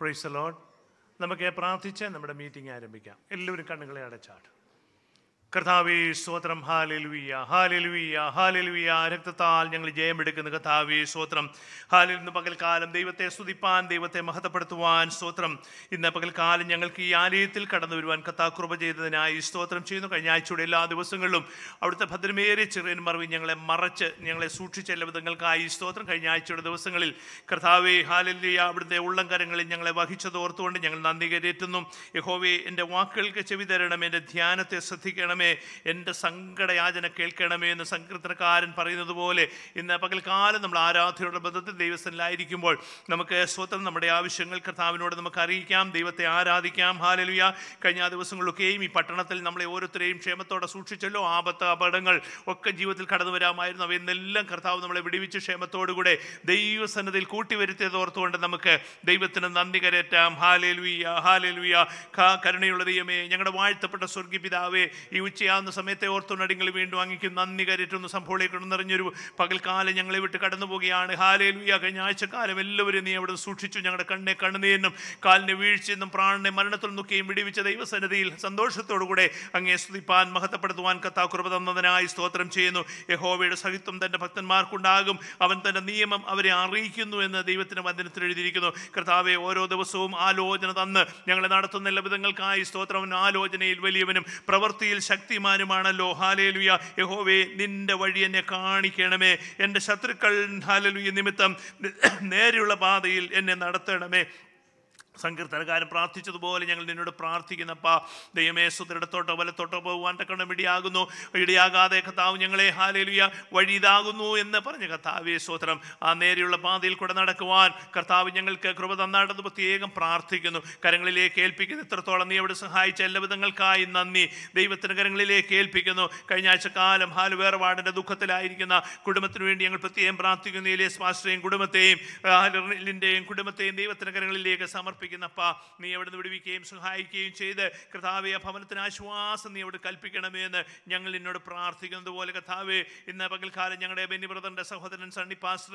Price load നമുക്ക് പ്രാർത്ഥിച്ച് നമ്മുടെ മീറ്റിംഗ് ആരംഭിക്കാം എല്ലാവരും കണ്ണുകളെ അടച്ചാട്ട് കർത്താവേ സ്തോത്രം ഹാലലുവിയ ഹാലലുവിയ ഹാലലുവിയ രക്തത്താൽ ഞങ്ങൾ ജയമെടുക്കുന്ന കർത്താവേ സ്തോത്രം ഹാലിൽ ഇന്ന് പകൽക്കാലം ദൈവത്തെ സ്തുതിപ്പാൻ ദൈവത്തെ മഹത്വപ്പെടുത്തുവാൻ സ്തോത്രം ഇന്ന് പകൽക്കാലം ഞങ്ങൾക്ക് ഈ ആലയത്തിൽ കടന്നു വരുവാൻ കഥാ കൃപ ചെയ്തതിനായി സ്തോത്രം ചെയ്യുന്നു കഴിഞ്ഞ ആഴ്ചയുടെ എല്ലാ ദിവസങ്ങളിലും അവിടുത്തെ ഭദ്രമേറിയ ചെറിയ മറവി ഞങ്ങളെ മറച്ച് ഞങ്ങളെ സൂക്ഷിച്ച എല്ലാ വിധങ്ങൾക്കായി സ്തോത്രം കഴിഞ്ഞ ആഴ്ചയുടെ ദിവസങ്ങളിൽ കർത്താവേ ഹാലലിയ അവിടുത്തെ ഉള്ളം കരങ്ങളിൽ ഞങ്ങളെ വഹിച്ചത് ഓർത്തുകൊണ്ട് ഞങ്ങൾ നന്ദി കരേറ്റുന്നു യഹോവേ എൻ്റെ വാക്കുകൾക്ക് ചെവി തരണമേ എൻ്റെ ധ്യാനത്തെ ശ്രദ്ധിക്കണമേ എൻ്റെ സങ്കടയാചന കേൾക്കണമേ എന്ന് സങ്കീർത്തനക്കാരൻ പറയുന്നത് പോലെ ഇന്ന് പകൽക്കാലം നമ്മൾ ആരാധനയുടെ ബന്ധത്തിൽ ദൈവസ്ഥനിലായിരിക്കുമ്പോൾ നമുക്ക് സ്വതന്ത്രം നമ്മുടെ ആവശ്യങ്ങൾ കർത്താവിനോട് നമുക്ക് അറിയിക്കാം ദൈവത്തെ ആരാധിക്കാം ഹാലലുയ കഴിഞ്ഞ ദിവസങ്ങളിലൊക്കെയും ഈ പട്ടണത്തിൽ നമ്മളെ ഓരോരുത്തരെയും ക്ഷേമത്തോടെ സൂക്ഷിച്ചല്ലോ ആപത്ത് അപകടങ്ങൾ ഒക്കെ ജീവിതത്തിൽ കടന്നു വരാമായിരുന്നു അവയെന്നെല്ലാം കർത്താവ് നമ്മളെ വിടിവിച്ച് ക്ഷേമത്തോടുകൂടെ ദൈവസന്നതിൽ കൂട്ടിവരുത്തിയത് ഓർത്തുകൊണ്ട് നമുക്ക് ദൈവത്തിന് നന്ദി കരയറ്റാം ഹാലേലുയ ഹാലേലുയ കരുണയുള്ള ദൈവമേ ഞങ്ങളുടെ വാഴ്ത്തപ്പെട്ട സ്വർഗീയ പിതാവേ ഈ ഉച്ചയാവുന്ന സമയത്തെ ഓർത്തുണ്ടടിങ്ങൾ വീണ്ടും അങ്ങേക്ക് നന്ദി കരറ്റുന്ന സംഭവത്തിലേക്ക് നിറഞ്ഞൊരു പകൽക്കാലം ഞങ്ങളെ വിട്ട് കടന്നു പോവുകയാണ് ഹാലേലുയ കഴിഞ്ഞ ആഴ്ചക്കാലം എല്ലാവരും നീ അവിടെ സൂക്ഷിച്ചു ഞങ്ങളുടെ കണ്ണെ കണ്ണുനീരിനും കാലിനെ വീഴ്ചയെന്നും പ്രാണനെ മരണത്തിൽ നിന്നൊക്കെയും വിടിവിച്ച ദൈവസന്നിധിയിൽ സന്തോഷത്തോടുകൂടെ അങ്ങേ സ്തുതിപ്പാൻ മഹത്വപ്പെടുത്തുവാൻ കത്താ കൃപ തന്നതിനായി സ്തോത്രം ചെയ്യുന്നു യഹോവയുടെ സഹിത്വം തന്റെ ഭക്തന്മാർക്കുണ്ടാകും അവൻ തന്റെ നിയമം അവരെ അറിയിക്കുന്നു എന്ന് ദൈവത്തിന്റെ വചനത്തിൽ എഴുതിയിരിക്കുന്നു കർത്താവെ ഓരോ ദിവസവും ആലോചന തന്ന് ഞങ്ങളെ നടത്തുന്ന എല്ലാ വിധങ്ങൾക്കായി സ്തോത്രം ആലോചനയിൽ വലിയവനും പ്രവൃത്തിയിൽ ശക്തിമാനുമാണല്ലോ ഹാലേലുയ യഹോവേ നിന്റെ വഴി എന്നെ കാണിക്കണമേ എൻ്റെ ശത്രുക്കൾ ഹാലലുയ നിമിത്തം നേരെയുള്ള പാതയിൽ എന്നെ നടത്തണമേ സങ്കീർത്തനക്കാരൻ പ്രാർത്ഥിച്ചതുപോലെ ഞങ്ങൾ നിന്നോട് പ്രാർത്ഥിക്കുന്നപ്പാ ദൈവമേ സുദൃഢത്തോട്ടോ വലത്തോട്ടോ പോകുവാൻ തക്കണം ഇടിയാകുന്നു ഇടിയാകാതെ കഥാവ് ഞങ്ങളെ ഹാലേലുയ വഴി ഇതാകുന്നു എന്ന് പറഞ്ഞ കഥാവേ സ്തോത്രം ആ നേരെയുള്ള പാതയിൽ കൂടെ നടക്കുവാൻ കർത്താവ് ഞങ്ങൾക്ക് കൃപ തന്നാട്ടെന്ന് പ്രത്യേകം പ്രാർത്ഥിക്കുന്നു കരങ്ങളിലേക്ക് ഏൽപ്പിക്കുന്നു ഇത്രത്തോളം നീ അവിടെ സഹായിച്ച എല്ലാ വിധങ്ങൾക്കായി നന്ദി ദൈവത്തിന് കരങ്ങളിലേക്ക് ഏൽപ്പിക്കുന്നു കഴിഞ്ഞ ആഴ്ച കാലം ഹാൽ വേർപാടിൻ്റെ ദുഃഖത്തിലായിരിക്കുന്ന കുടുംബത്തിന് വേണ്ടി ഞങ്ങൾ പ്രത്യേകം പ്രാർത്ഥിക്കുന്നു ഇലേസ് മാസ്റ്ററേയും കുടുംബത്തെയും ലിൻ്റെയും കുടുംബത്തെയും ദൈവത്തിന് കരങ്ങളിലേക്ക് സമർപ്പിക്കുന്നു അപ്പാ നീ അവിടുന്ന് വിടുവിക്കുകയും സഹായിക്കുകയും ചെയ്ത് കർത്താവെ ആ ഭവനത്തിന് ആശ്വാസം നീ അവിടെ കൽപ്പിക്കണമേ എന്ന് ഞങ്ങൾ നിന്നോട് പ്രാർത്ഥിക്കുന്നത് പോലെ കർത്താവെ ഇന്ന് പകൽക്കാലം ഞങ്ങളുടെ ബെന്നി ബ്രദറിൻ്റെ സഹോദരൻ സണ്ണി പാസ്റ്റർ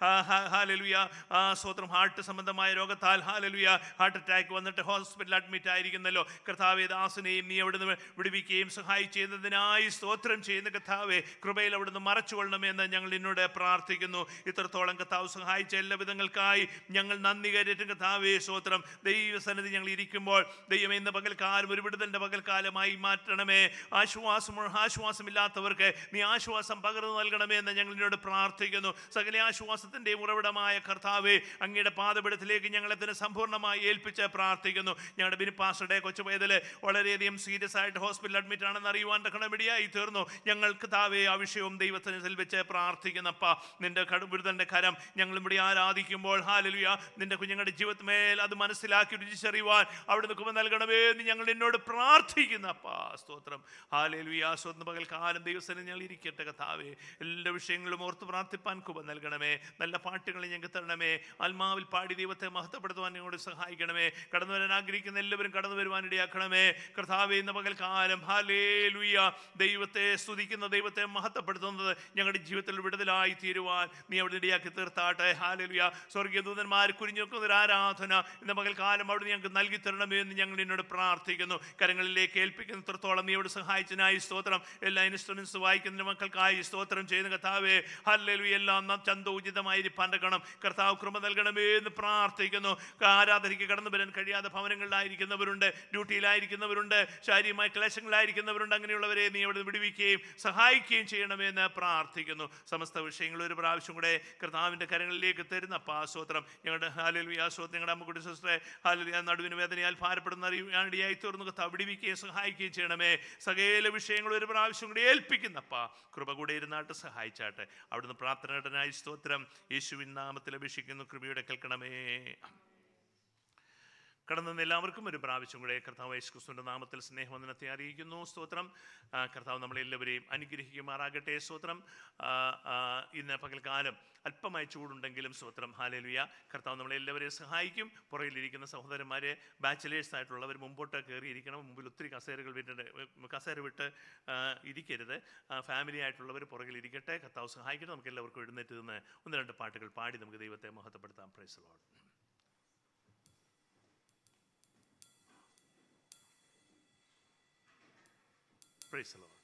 ഹാലലുയ ആ സ്വത്രം ഹാർട്ട് സംബന്ധമായ രോഗത്താൽ ഹാലലുയ ഹാർട്ട് അറ്റാക്ക് വന്നിട്ട് ഹോസ്പിറ്റലിൽ അഡ്മിറ്റ് ആയിരിക്കുന്നല്ലോ കർത്താവെ ദാസനെയും നീ അവിടുന്ന് വിടുവിക്കുകയും സഹായിച്ചതിനായി സ്തോത്രം ചെയ്യുന്ന കർത്താവെ കൃപയിൽ അവിടുന്ന് മറച്ചുകൊള്ളണമേ എന്ന് ഞങ്ങൾ നിന്നോട് പ്രാർത്ഥിക്കുന്നു ഇത്രത്തോളം കർത്താവ് സഹായിച്ച എല്ലാ വിധങ്ങൾക്കായി ഞങ്ങൾ നന്ദി കയറ്റം കർത്താവെ സ്തോത്രം ദൈവസന്നിധി ഞങ്ങൾ ഇരിക്കുമ്പോൾ ദൈവം ഇന്ന് പകൽക്കാലം ഒരു വിടുതലിൻ്റെ പകൽക്കാലമായി മാറ്റണമേ ആശ്വാസം ആശ്വാസമില്ലാത്തവർക്ക് നീ ആശ്വാസം പകർന്നു നൽകണമേ എന്ന് ഞങ്ങൾ നിന്നോട് പ്രാർത്ഥിക്കുന്നു സകല ആശ്വാസത്തിൻ്റെയും ഉറവിടമായ കർത്താവെ അങ്ങയുടെ പാതപിടത്തിലേക്ക് ഞങ്ങളെ തന്നെ സമ്പൂർണ്ണമായി ഏൽപ്പിച്ച് പ്രാർത്ഥിക്കുന്നു ഞങ്ങളുടെ ബിനിപ്പാസയുടെ കൊച്ചുപയതിൽ വളരെയധികം സീരിയസ് ആയിട്ട് ഹോസ്പിറ്റലിൽ അഡ്മിറ്റ് ആണെന്ന് അറിയുവാൻ കടമിടിയായി തീർന്നു ഞങ്ങൾക്ക് താവേ ആ വിഷയവും ദൈവത്തിന് സെൽവിച്ച് പ്രാർത്ഥിക്കുന്നപ്പ നിന്റെ കടുബുരുതന്റെ കരം ഞങ്ങൾ ഇവിടെ ആരാധിക്കുമ്പോൾ ഹാലലുയ നിന്റെ കുഞ്ഞുങ്ങളുടെ ജീവിതമേൽ അത് മനസ്സിലാക്കി രുചിച്ചറിയുവാൻ അവിടെ കൃപ നൽകണമേ എന്ന് ഞങ്ങൾ എന്നോട് പ്രാർത്ഥിക്കുന്നപ്പാ സ്തോത്രം ഹാലലുയ സ്വന്തം പകൽ കാലം ദൈവസനെ ഞങ്ങൾ ഇരിക്കട്ടെ കഥാവേ എല്ലാ വിഷയങ്ങളും ഓർത്ത് പ്രാർത്ഥിപ്പാൻ കൃപ നൽകണമേ നല്ല പാട്ടുകൾ ഞങ്ങൾക്ക് തരണമേ ആത്മാവിൽ പാടി ദൈവത്തെ മഹത്വപ്പെടുത്തുവാൻ ഞങ്ങളോട് സഹായിക്കണമേ കടന്നു വരാൻ ആഗ്രഹിക്കുന്ന എല്ലാവരും കടന്നു വരുവാൻ ഇടയാക്കണമേ കർത്താവേ ഇന്ന് പകൽക്കാലം ഹാലേലുയ ദൈവത്തെ സ്തുതിക്കുന്ന ദൈവത്തെ മഹത്വപ്പെടുത്തുന്നത് ഞങ്ങളുടെ ജീവിതത്തിൽ വിടുതലായി തീരുവാൻ നീ അവിടെ ഇടയാക്കി തീർത്താട്ടെ ഹാലേലുയ സ്വർഗീയ ദൂതന്മാർ കുരിഞ്ഞു നോക്കുന്ന ഒരു ആരാധന ഇന്ന് പകൽക്കാലം അവിടെ ഞങ്ങൾക്ക് നൽകി തരണമേ എന്ന് ഞങ്ങൾ നിന്നോട് പ്രാർത്ഥിക്കുന്നു കരങ്ങളിലേക്ക് ഏൽപ്പിക്കുന്ന ഇത്രത്തോളം നീ അവിടെ സഹായിച്ചതിനായി സ്തോത്രം എല്ലാ ഇൻസ്ട്രുമെന്റ്സ് വായിക്കുന്ന മക്കൾക്കായി സ്തോത്രം ചെയ്യുന്ന കർത്താവേ ഹല്ലേലു എല്ലാം ചന്തോചിതമായിരിക്കാൻ ഗണം കർത്താവ് കൃപ നൽകണമേ എന്ന് പ്രാർത്ഥിക്കുന്നു ആരാധനയ്ക്ക് കടന്നു വരാൻ കഴിയാതെ ഭവനങ്ങളിലായിരിക്കുന്നവരുണ്ട് ഡ്യൂട്ടിയിലായിരിക്കുന്നവരുണ്ട് ശാരീരികമായ ക്ലേശങ്ങളായിരിക്കുന്നവരുണ്ട് അങ്ങനെയുള്ളവരെ നീ അവിടെ വിടുവിക്കുകയും സഹായിക്കുകയും ചെയ്യണമേ എന്ന് പ്രാർത്ഥിക്കുന്നു സമസ്ത വിഷയങ്ങൾ ഒരു പ്രാവശ്യം കൂടെ കർത്താവിൻ്റെ കരങ്ങളിലേക്ക് തരുന്ന പാസ്വത്രം ഞങ്ങളുടെ ഹാലലു ആസ്വത്രം ഞങ്ങളുടെ അമ്മക്കുട്ടി സിസ്റ്ററെ ഹാലലു നടുവിന് വേദനയാൽ ഭാരപ്പെടുന്ന അറിയാണ്ടിയായി തീർന്നു കർത്താവ് വിടുവിക്കുകയും സഹായിക്കുകയും ചെയ്യണമേ സകല വിഷയങ്ങൾ ഒരു പ്രാവശ്യം കൂടി ഏൽപ്പിക്കുന്നപ്പ കൃപ കൂടെ ഇരുന്നാട്ട് സഹായിച്ചാട്ടെ അവിടുന്ന് പ്രാർത്ഥനയുടനായി സ്തോത്രം യേശുവിൻ നാമത്തിൽ അപേക്ഷിക്കുന്നു കൃപയുടെ കേൾക്കണമേ കടന്നു എല്ലാവർക്കും ഒരു പ്രാവശ്യം കൂടെ കർത്താവ് യേശു ക്രിസ്തുവിൻ്റെ നാമത്തിൽ സ്നേഹവന്ദനത്തെ അറിയിക്കുന്നു സ്തോത്രം ആ, കർത്താവ് നമ്മളെല്ലാവരെയും അനുഗ്രഹിക്കുമാറാകട്ടെ സ്തോത്രം ആ, ആ, ഇന്ന് പകൽക്കാലം അല്പമായി ചൂടുണ്ടെങ്കിലും സ്തോത്രം ഹാലലുയ കർത്താവ് നമ്മളെല്ലാവരെയും സഹായിക്കും പുറകിലിരിക്കുന്ന സഹോദരന്മാരെ ബാച്ചിലേഴ്സ് ആയിട്ടുള്ളവർ മുമ്പോട്ട് കയറിയിരിക്കണം മുമ്പിൽ ഒത്തിരി കസേരകൾ വിട്ടിട്ട് കസേര വിട്ട് ആ, ഇരിക്കരുത് ഫാമിലി ആയിട്ടുള്ളവർ പുറകിലിരിക്കട്ടെ കർത്താവ് സഹായിക്കട്ടെ നമുക്ക് എല്ലാവർക്കും എഴുന്നേറ്റ് നിന്ന് ഒന്ന് രണ്ട് പാട്ടുകൾ പാടി നമുക്ക് ദൈവത്തെ മഹത്വപ്പെടുത്താം പ്രൈസ് ലോഡ് പ്രൈസ് ലോഡ്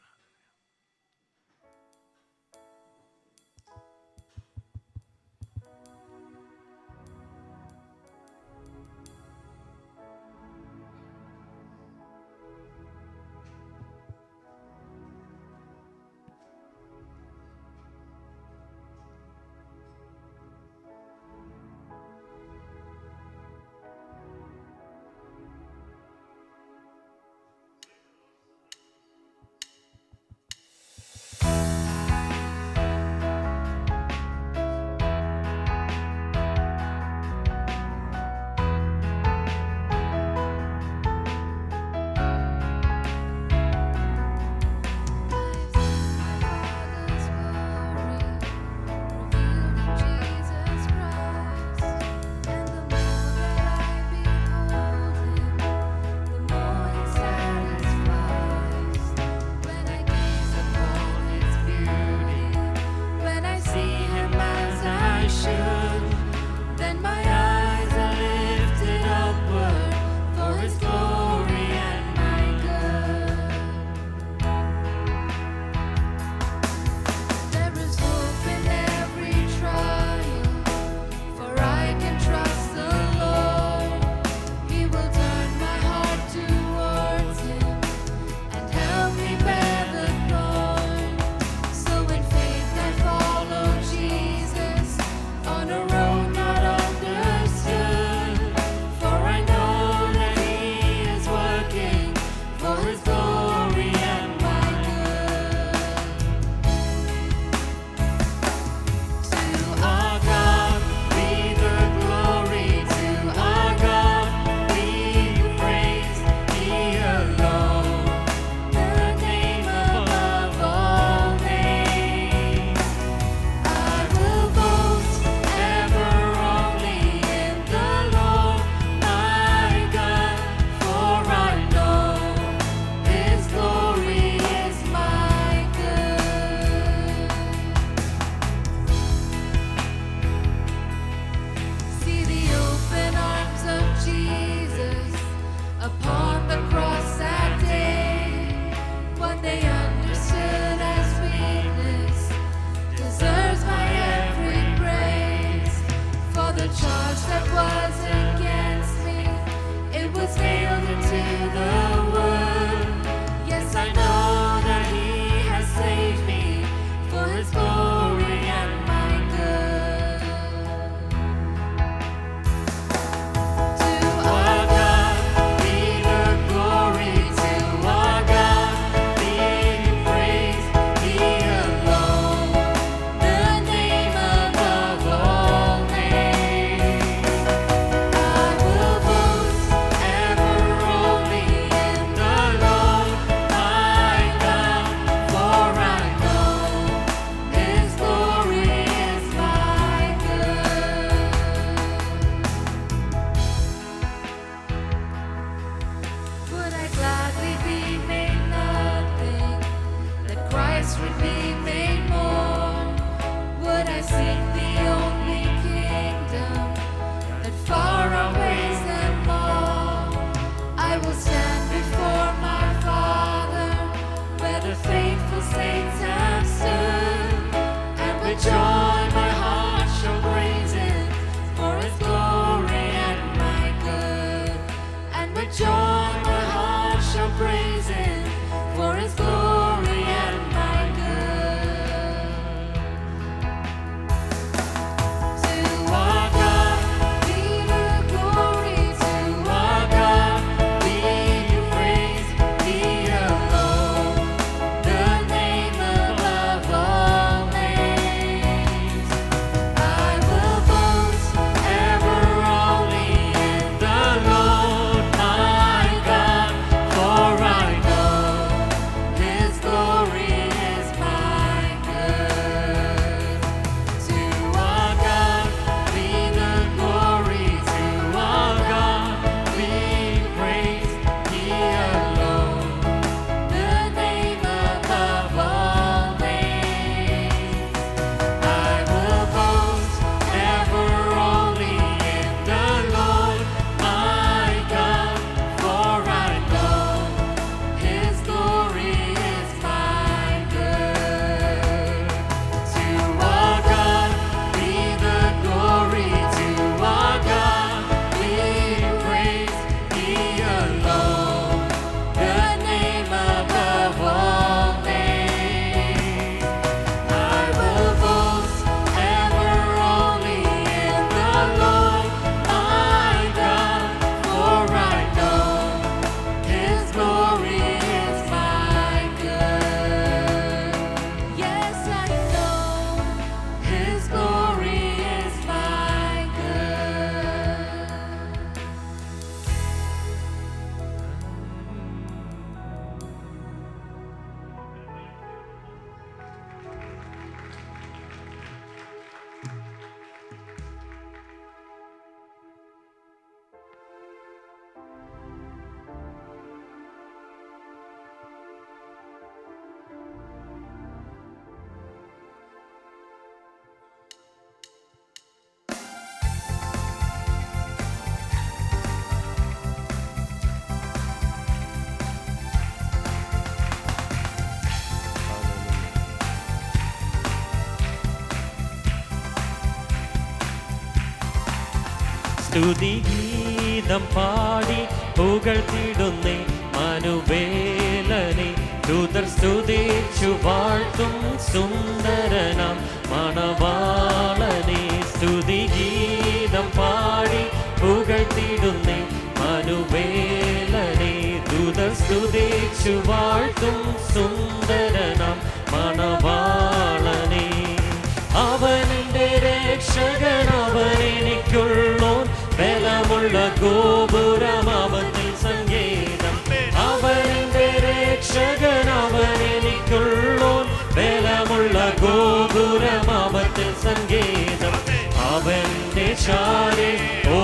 സ്തുതിഗീതം പാടി പുകഴ്ത്തിടുന്നേ മനുവേലനെ ദൂതർ സ്തുതിച്ചു വാഴ്ത്തും സുന്ദരനാം മണവാളനെ സ്തുതിഗീതം പാടി പുകഴ്ത്തിടുന്നേ മനുവേലനെ ദൂതർ സ്തുതിച്ചു വാഴ്ത്തും സുന്ദരനാം മണവാളനെ അവനെന്റെ രക്ഷകൻ അവനെനിക്കുള്ളോൻ ബലമുള്ള ഗോപുരം അവത്തിൽ സംഗീതം അവനെന്റെ രക്ഷകൻ അവനെനിക്കുള്ളോൻ ബലമുള്ള ഗോപുരം അവത്തിൽ സംഗീതം അവന്റെ ചാരെ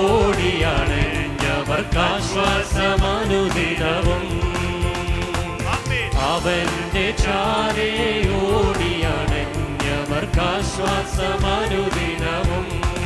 ഓടിയണഞ്ഞവർക്കാശ്വാസമനുദിനവും അവന്റെ ചാരെ ഓടിയണഞ്ഞവർക്കാശ്വാസമനുദിനവും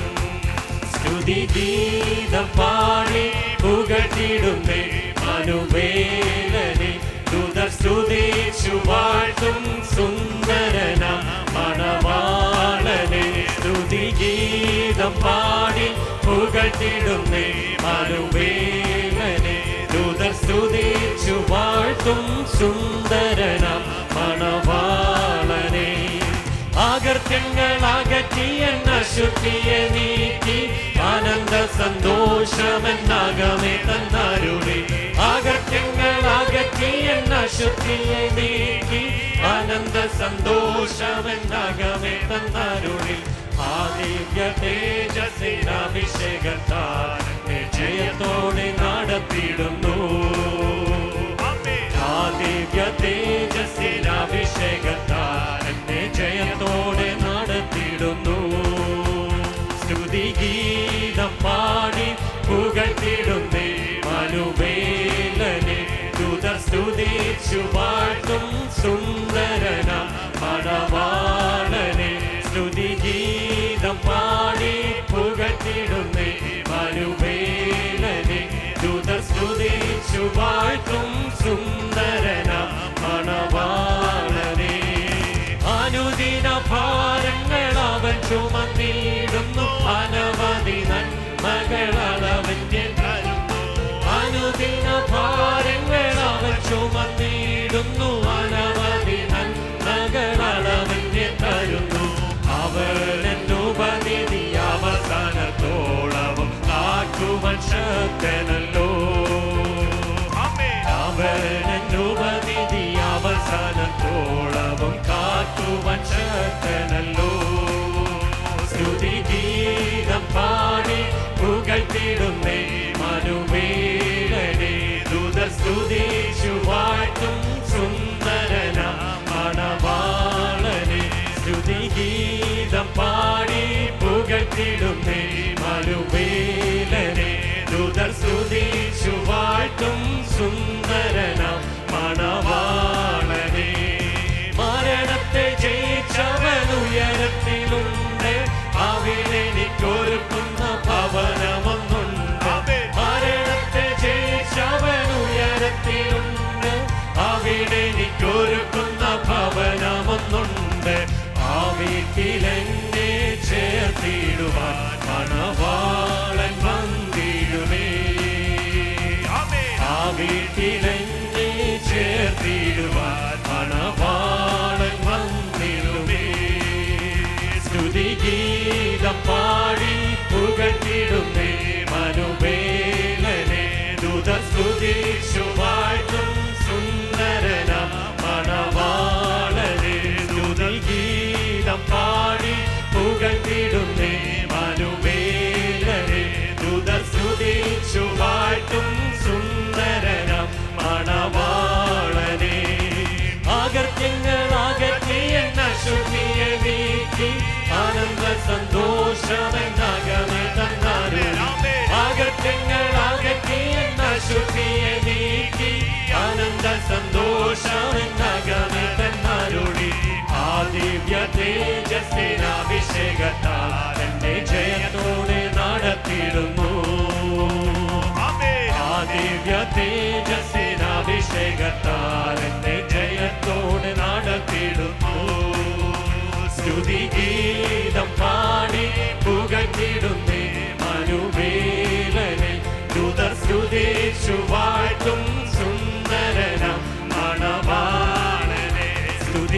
സ്തുതിഗീതം പാടി പുകട്ടിടുന്നേ മനുവേലനെ ദുതർ സ്തുതിച്ചു വാഴ്ത്തും സുന്ദരന മണവാളനെ സ്തുതിഗീതം പാടി പുകട്ടിടുന്നേ മനുവേലനെ ദുതർ സ്തുതിച്ചു വാഴ്ത്തും സുന്ദരന മണവാളനെ ആകർത്യങ്ങൾ അകറ്റിയ അശുദ്ധിയെ നീക്കി ആനന്ദ സന്തോഷമെന്നാകമേ തന്നാരുടെ ആകർത്യങ്ങൾ അകറ്റിയ അശുദ്ധിയെ നീക്കി ആനന്ദ സന്തോഷമെന്നാകമേ തന്നാരുടെ ആദിവ്യ തേജസ്സിനഭിഷേകത്താൽ ജയത്തോടെ നടത്തിയിടുന്നു ആദിവ്യ തേജസ്സിനഭിഷേകത്താൽ എന്നെ ജയത്തോടെ നടത്തിയിടുന്നു സ്തുതിഗീതം പാടി പുകഴ്ത്തിടുന്നേ മനുവേലനെ ദുതർ സ്തുതിച്ചു വാഴ്ത്തും സുന്ദരന മണവാളനെ സ്തുതിഗീതം പാടി പുകഴ്ത്തിടുന്നേ മനുവേലനെ ദുതർ സ്തുതിച്ചു വാഴ്ത്തും സുന്ദരന മണവാളനെ അനുദിന ഭാരങ്ങൾ അവൻ ചുമന്നിടുന്നു അനവധി നന്മകളാൽ അവന്റെ അനുദിന ഭാരങ്ങൾ അവൻ ചുമന്നിടുന്നു അനവധി നന്മകളാൽ അവന്റെ തരുന്നു അവനെന്നുപനിധി അവസാനത്തോളവും കാക്കുവൻ ശക്തനല്ലോ അവനെന്നുപനിധി അവസാനത്തോളവും കാക്കുവൻ ശക്തനല്ലോ സ്തുതി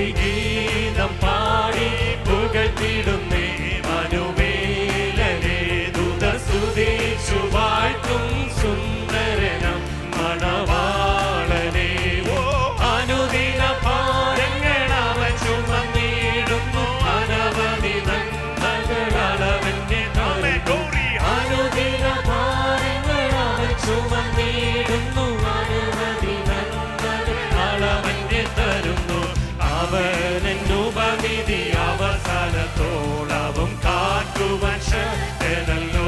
സ്തുതിഗീതം പാടി പുകട്ടിടുന്നേ മനുവേലനെ ദുത സ്തുതിച്ചു വാഴ്ത്തും സുന്ദരനം മണവാളനെ ഓ അനുദിന ഭാരങ്ങൾ അവൻ ചുമന്നിടുന്നു അനവധി നന്മകളവന്റെ അനുദിന ഭാരങ്ങൾ അവൻ ചുമന്നിടുന്നു അനവധി നന്മകൾ അളവന്റെ തരുന്നു അവനെന്നുപവിധി അവസാനത്തോളവും കാക്കുവൻ ശക്തനല്ലോ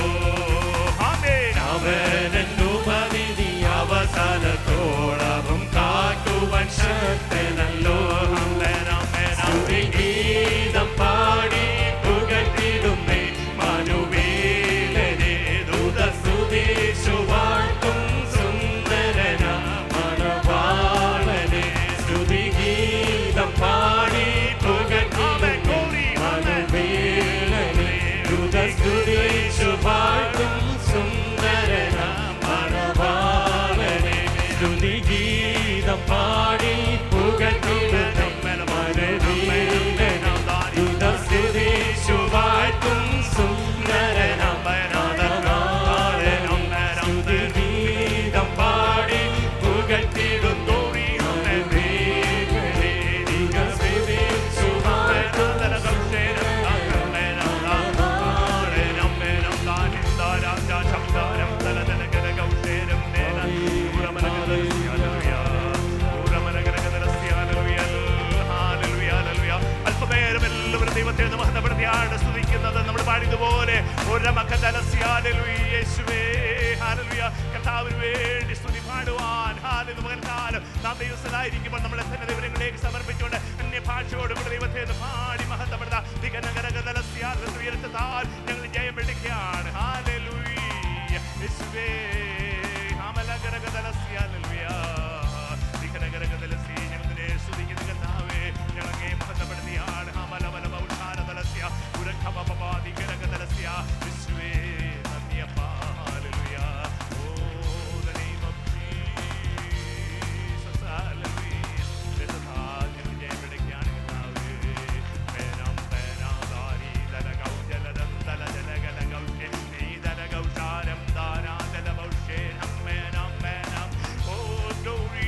അവനെന്നുപവിധി അവസാനത്തോളവും കാക്കുവൻ ശക്തനല്ലോ സ്തുതിഗീതം പാടി പുകട്ടിടുന്നേ മനുവേലനെ ദൂത സ്തുതിച്ചു വാഴ്ത്തും സുന്ദരന മണവാളനെ സ്തുതിഗീതം പാടി പുകട്ടിടുന്നേ മനുവേലനെ ദൂത സ്തുതിച്ചു വാഴ്ത്തും സുന്ദരന മണവാളനെ സ്തുതിഗീതം പാടി പുകട്ടിടുന്നേ മനവീലനെ ദൂത സ്തുതിച്ചു വാഴ്ത്തും സുന്ദരനം മണവാളനും സ്തുതിഗീതം പാടി പുകട്ടിടുന്നു മനവീലനെ ദൂത സ്തുതിച്ചു വാഴ്ത്തും അല്പനേരം എല്ലാവരും ദൈവത്തെ ഒന്ന് മഹത്വപ്പെടുത്തിയാണ് സ്തുതിക്കുന്നത് നമ്മൾ പാടിയതുപോലെ കർത്താവിന് വേണ്ടി സ്തുതി പാടുവാൻ ഹാലിന് പകൽക്കാലം നാം ദൈവസ്ഥലായിരിക്കുമ്പോൾ നമ്മളെ തന്നെ ദൈവങ്ങളിലേക്ക് സമർപ്പിച്ചുകൊണ്ട് അന്യഭാഷയോട് കൂടി ദൈവത്തെ ഒന്ന് പാടി മഹത്വപ്പെടുത്താം ഉയർത്താൽ ഞങ്ങൾ ജയം എടുക്കുകയാണ് ഹാലലുയ്യ യേശുവേ ഹാമലഗരഗദലസ്യ ഹല്ലേലൂയ ദിഗനഗരഗദലസ്യ ഞങ്ങൾ നിന്നെ സ്തുതിക്കുന്നു കർത്താവേ ഞങ്ങൾ അങ്ങേ മഹത്വപ്പെടുത്തിയാണ് ഹാമലവലവ ഉദ്ധാരദലസ്യ ഉരഖമപപാ ദിഗനഗദലസ്യ യേശുവേ നന്ദിയപ്പാ hallelujah oh the name of Jesus hallelujah യേശുനാഥ ഞങ്ങൾ ജയം എടുക്കുകയാണ് കർത്താവേ പേനം പേനാദാരി ദലഗൗ ജലദം ദലജലഗലഗൗഷേ നീ ദലഗൗഷാരം ദാനാദലബൗഷേ നമ്മേനം മേനം ഓ glory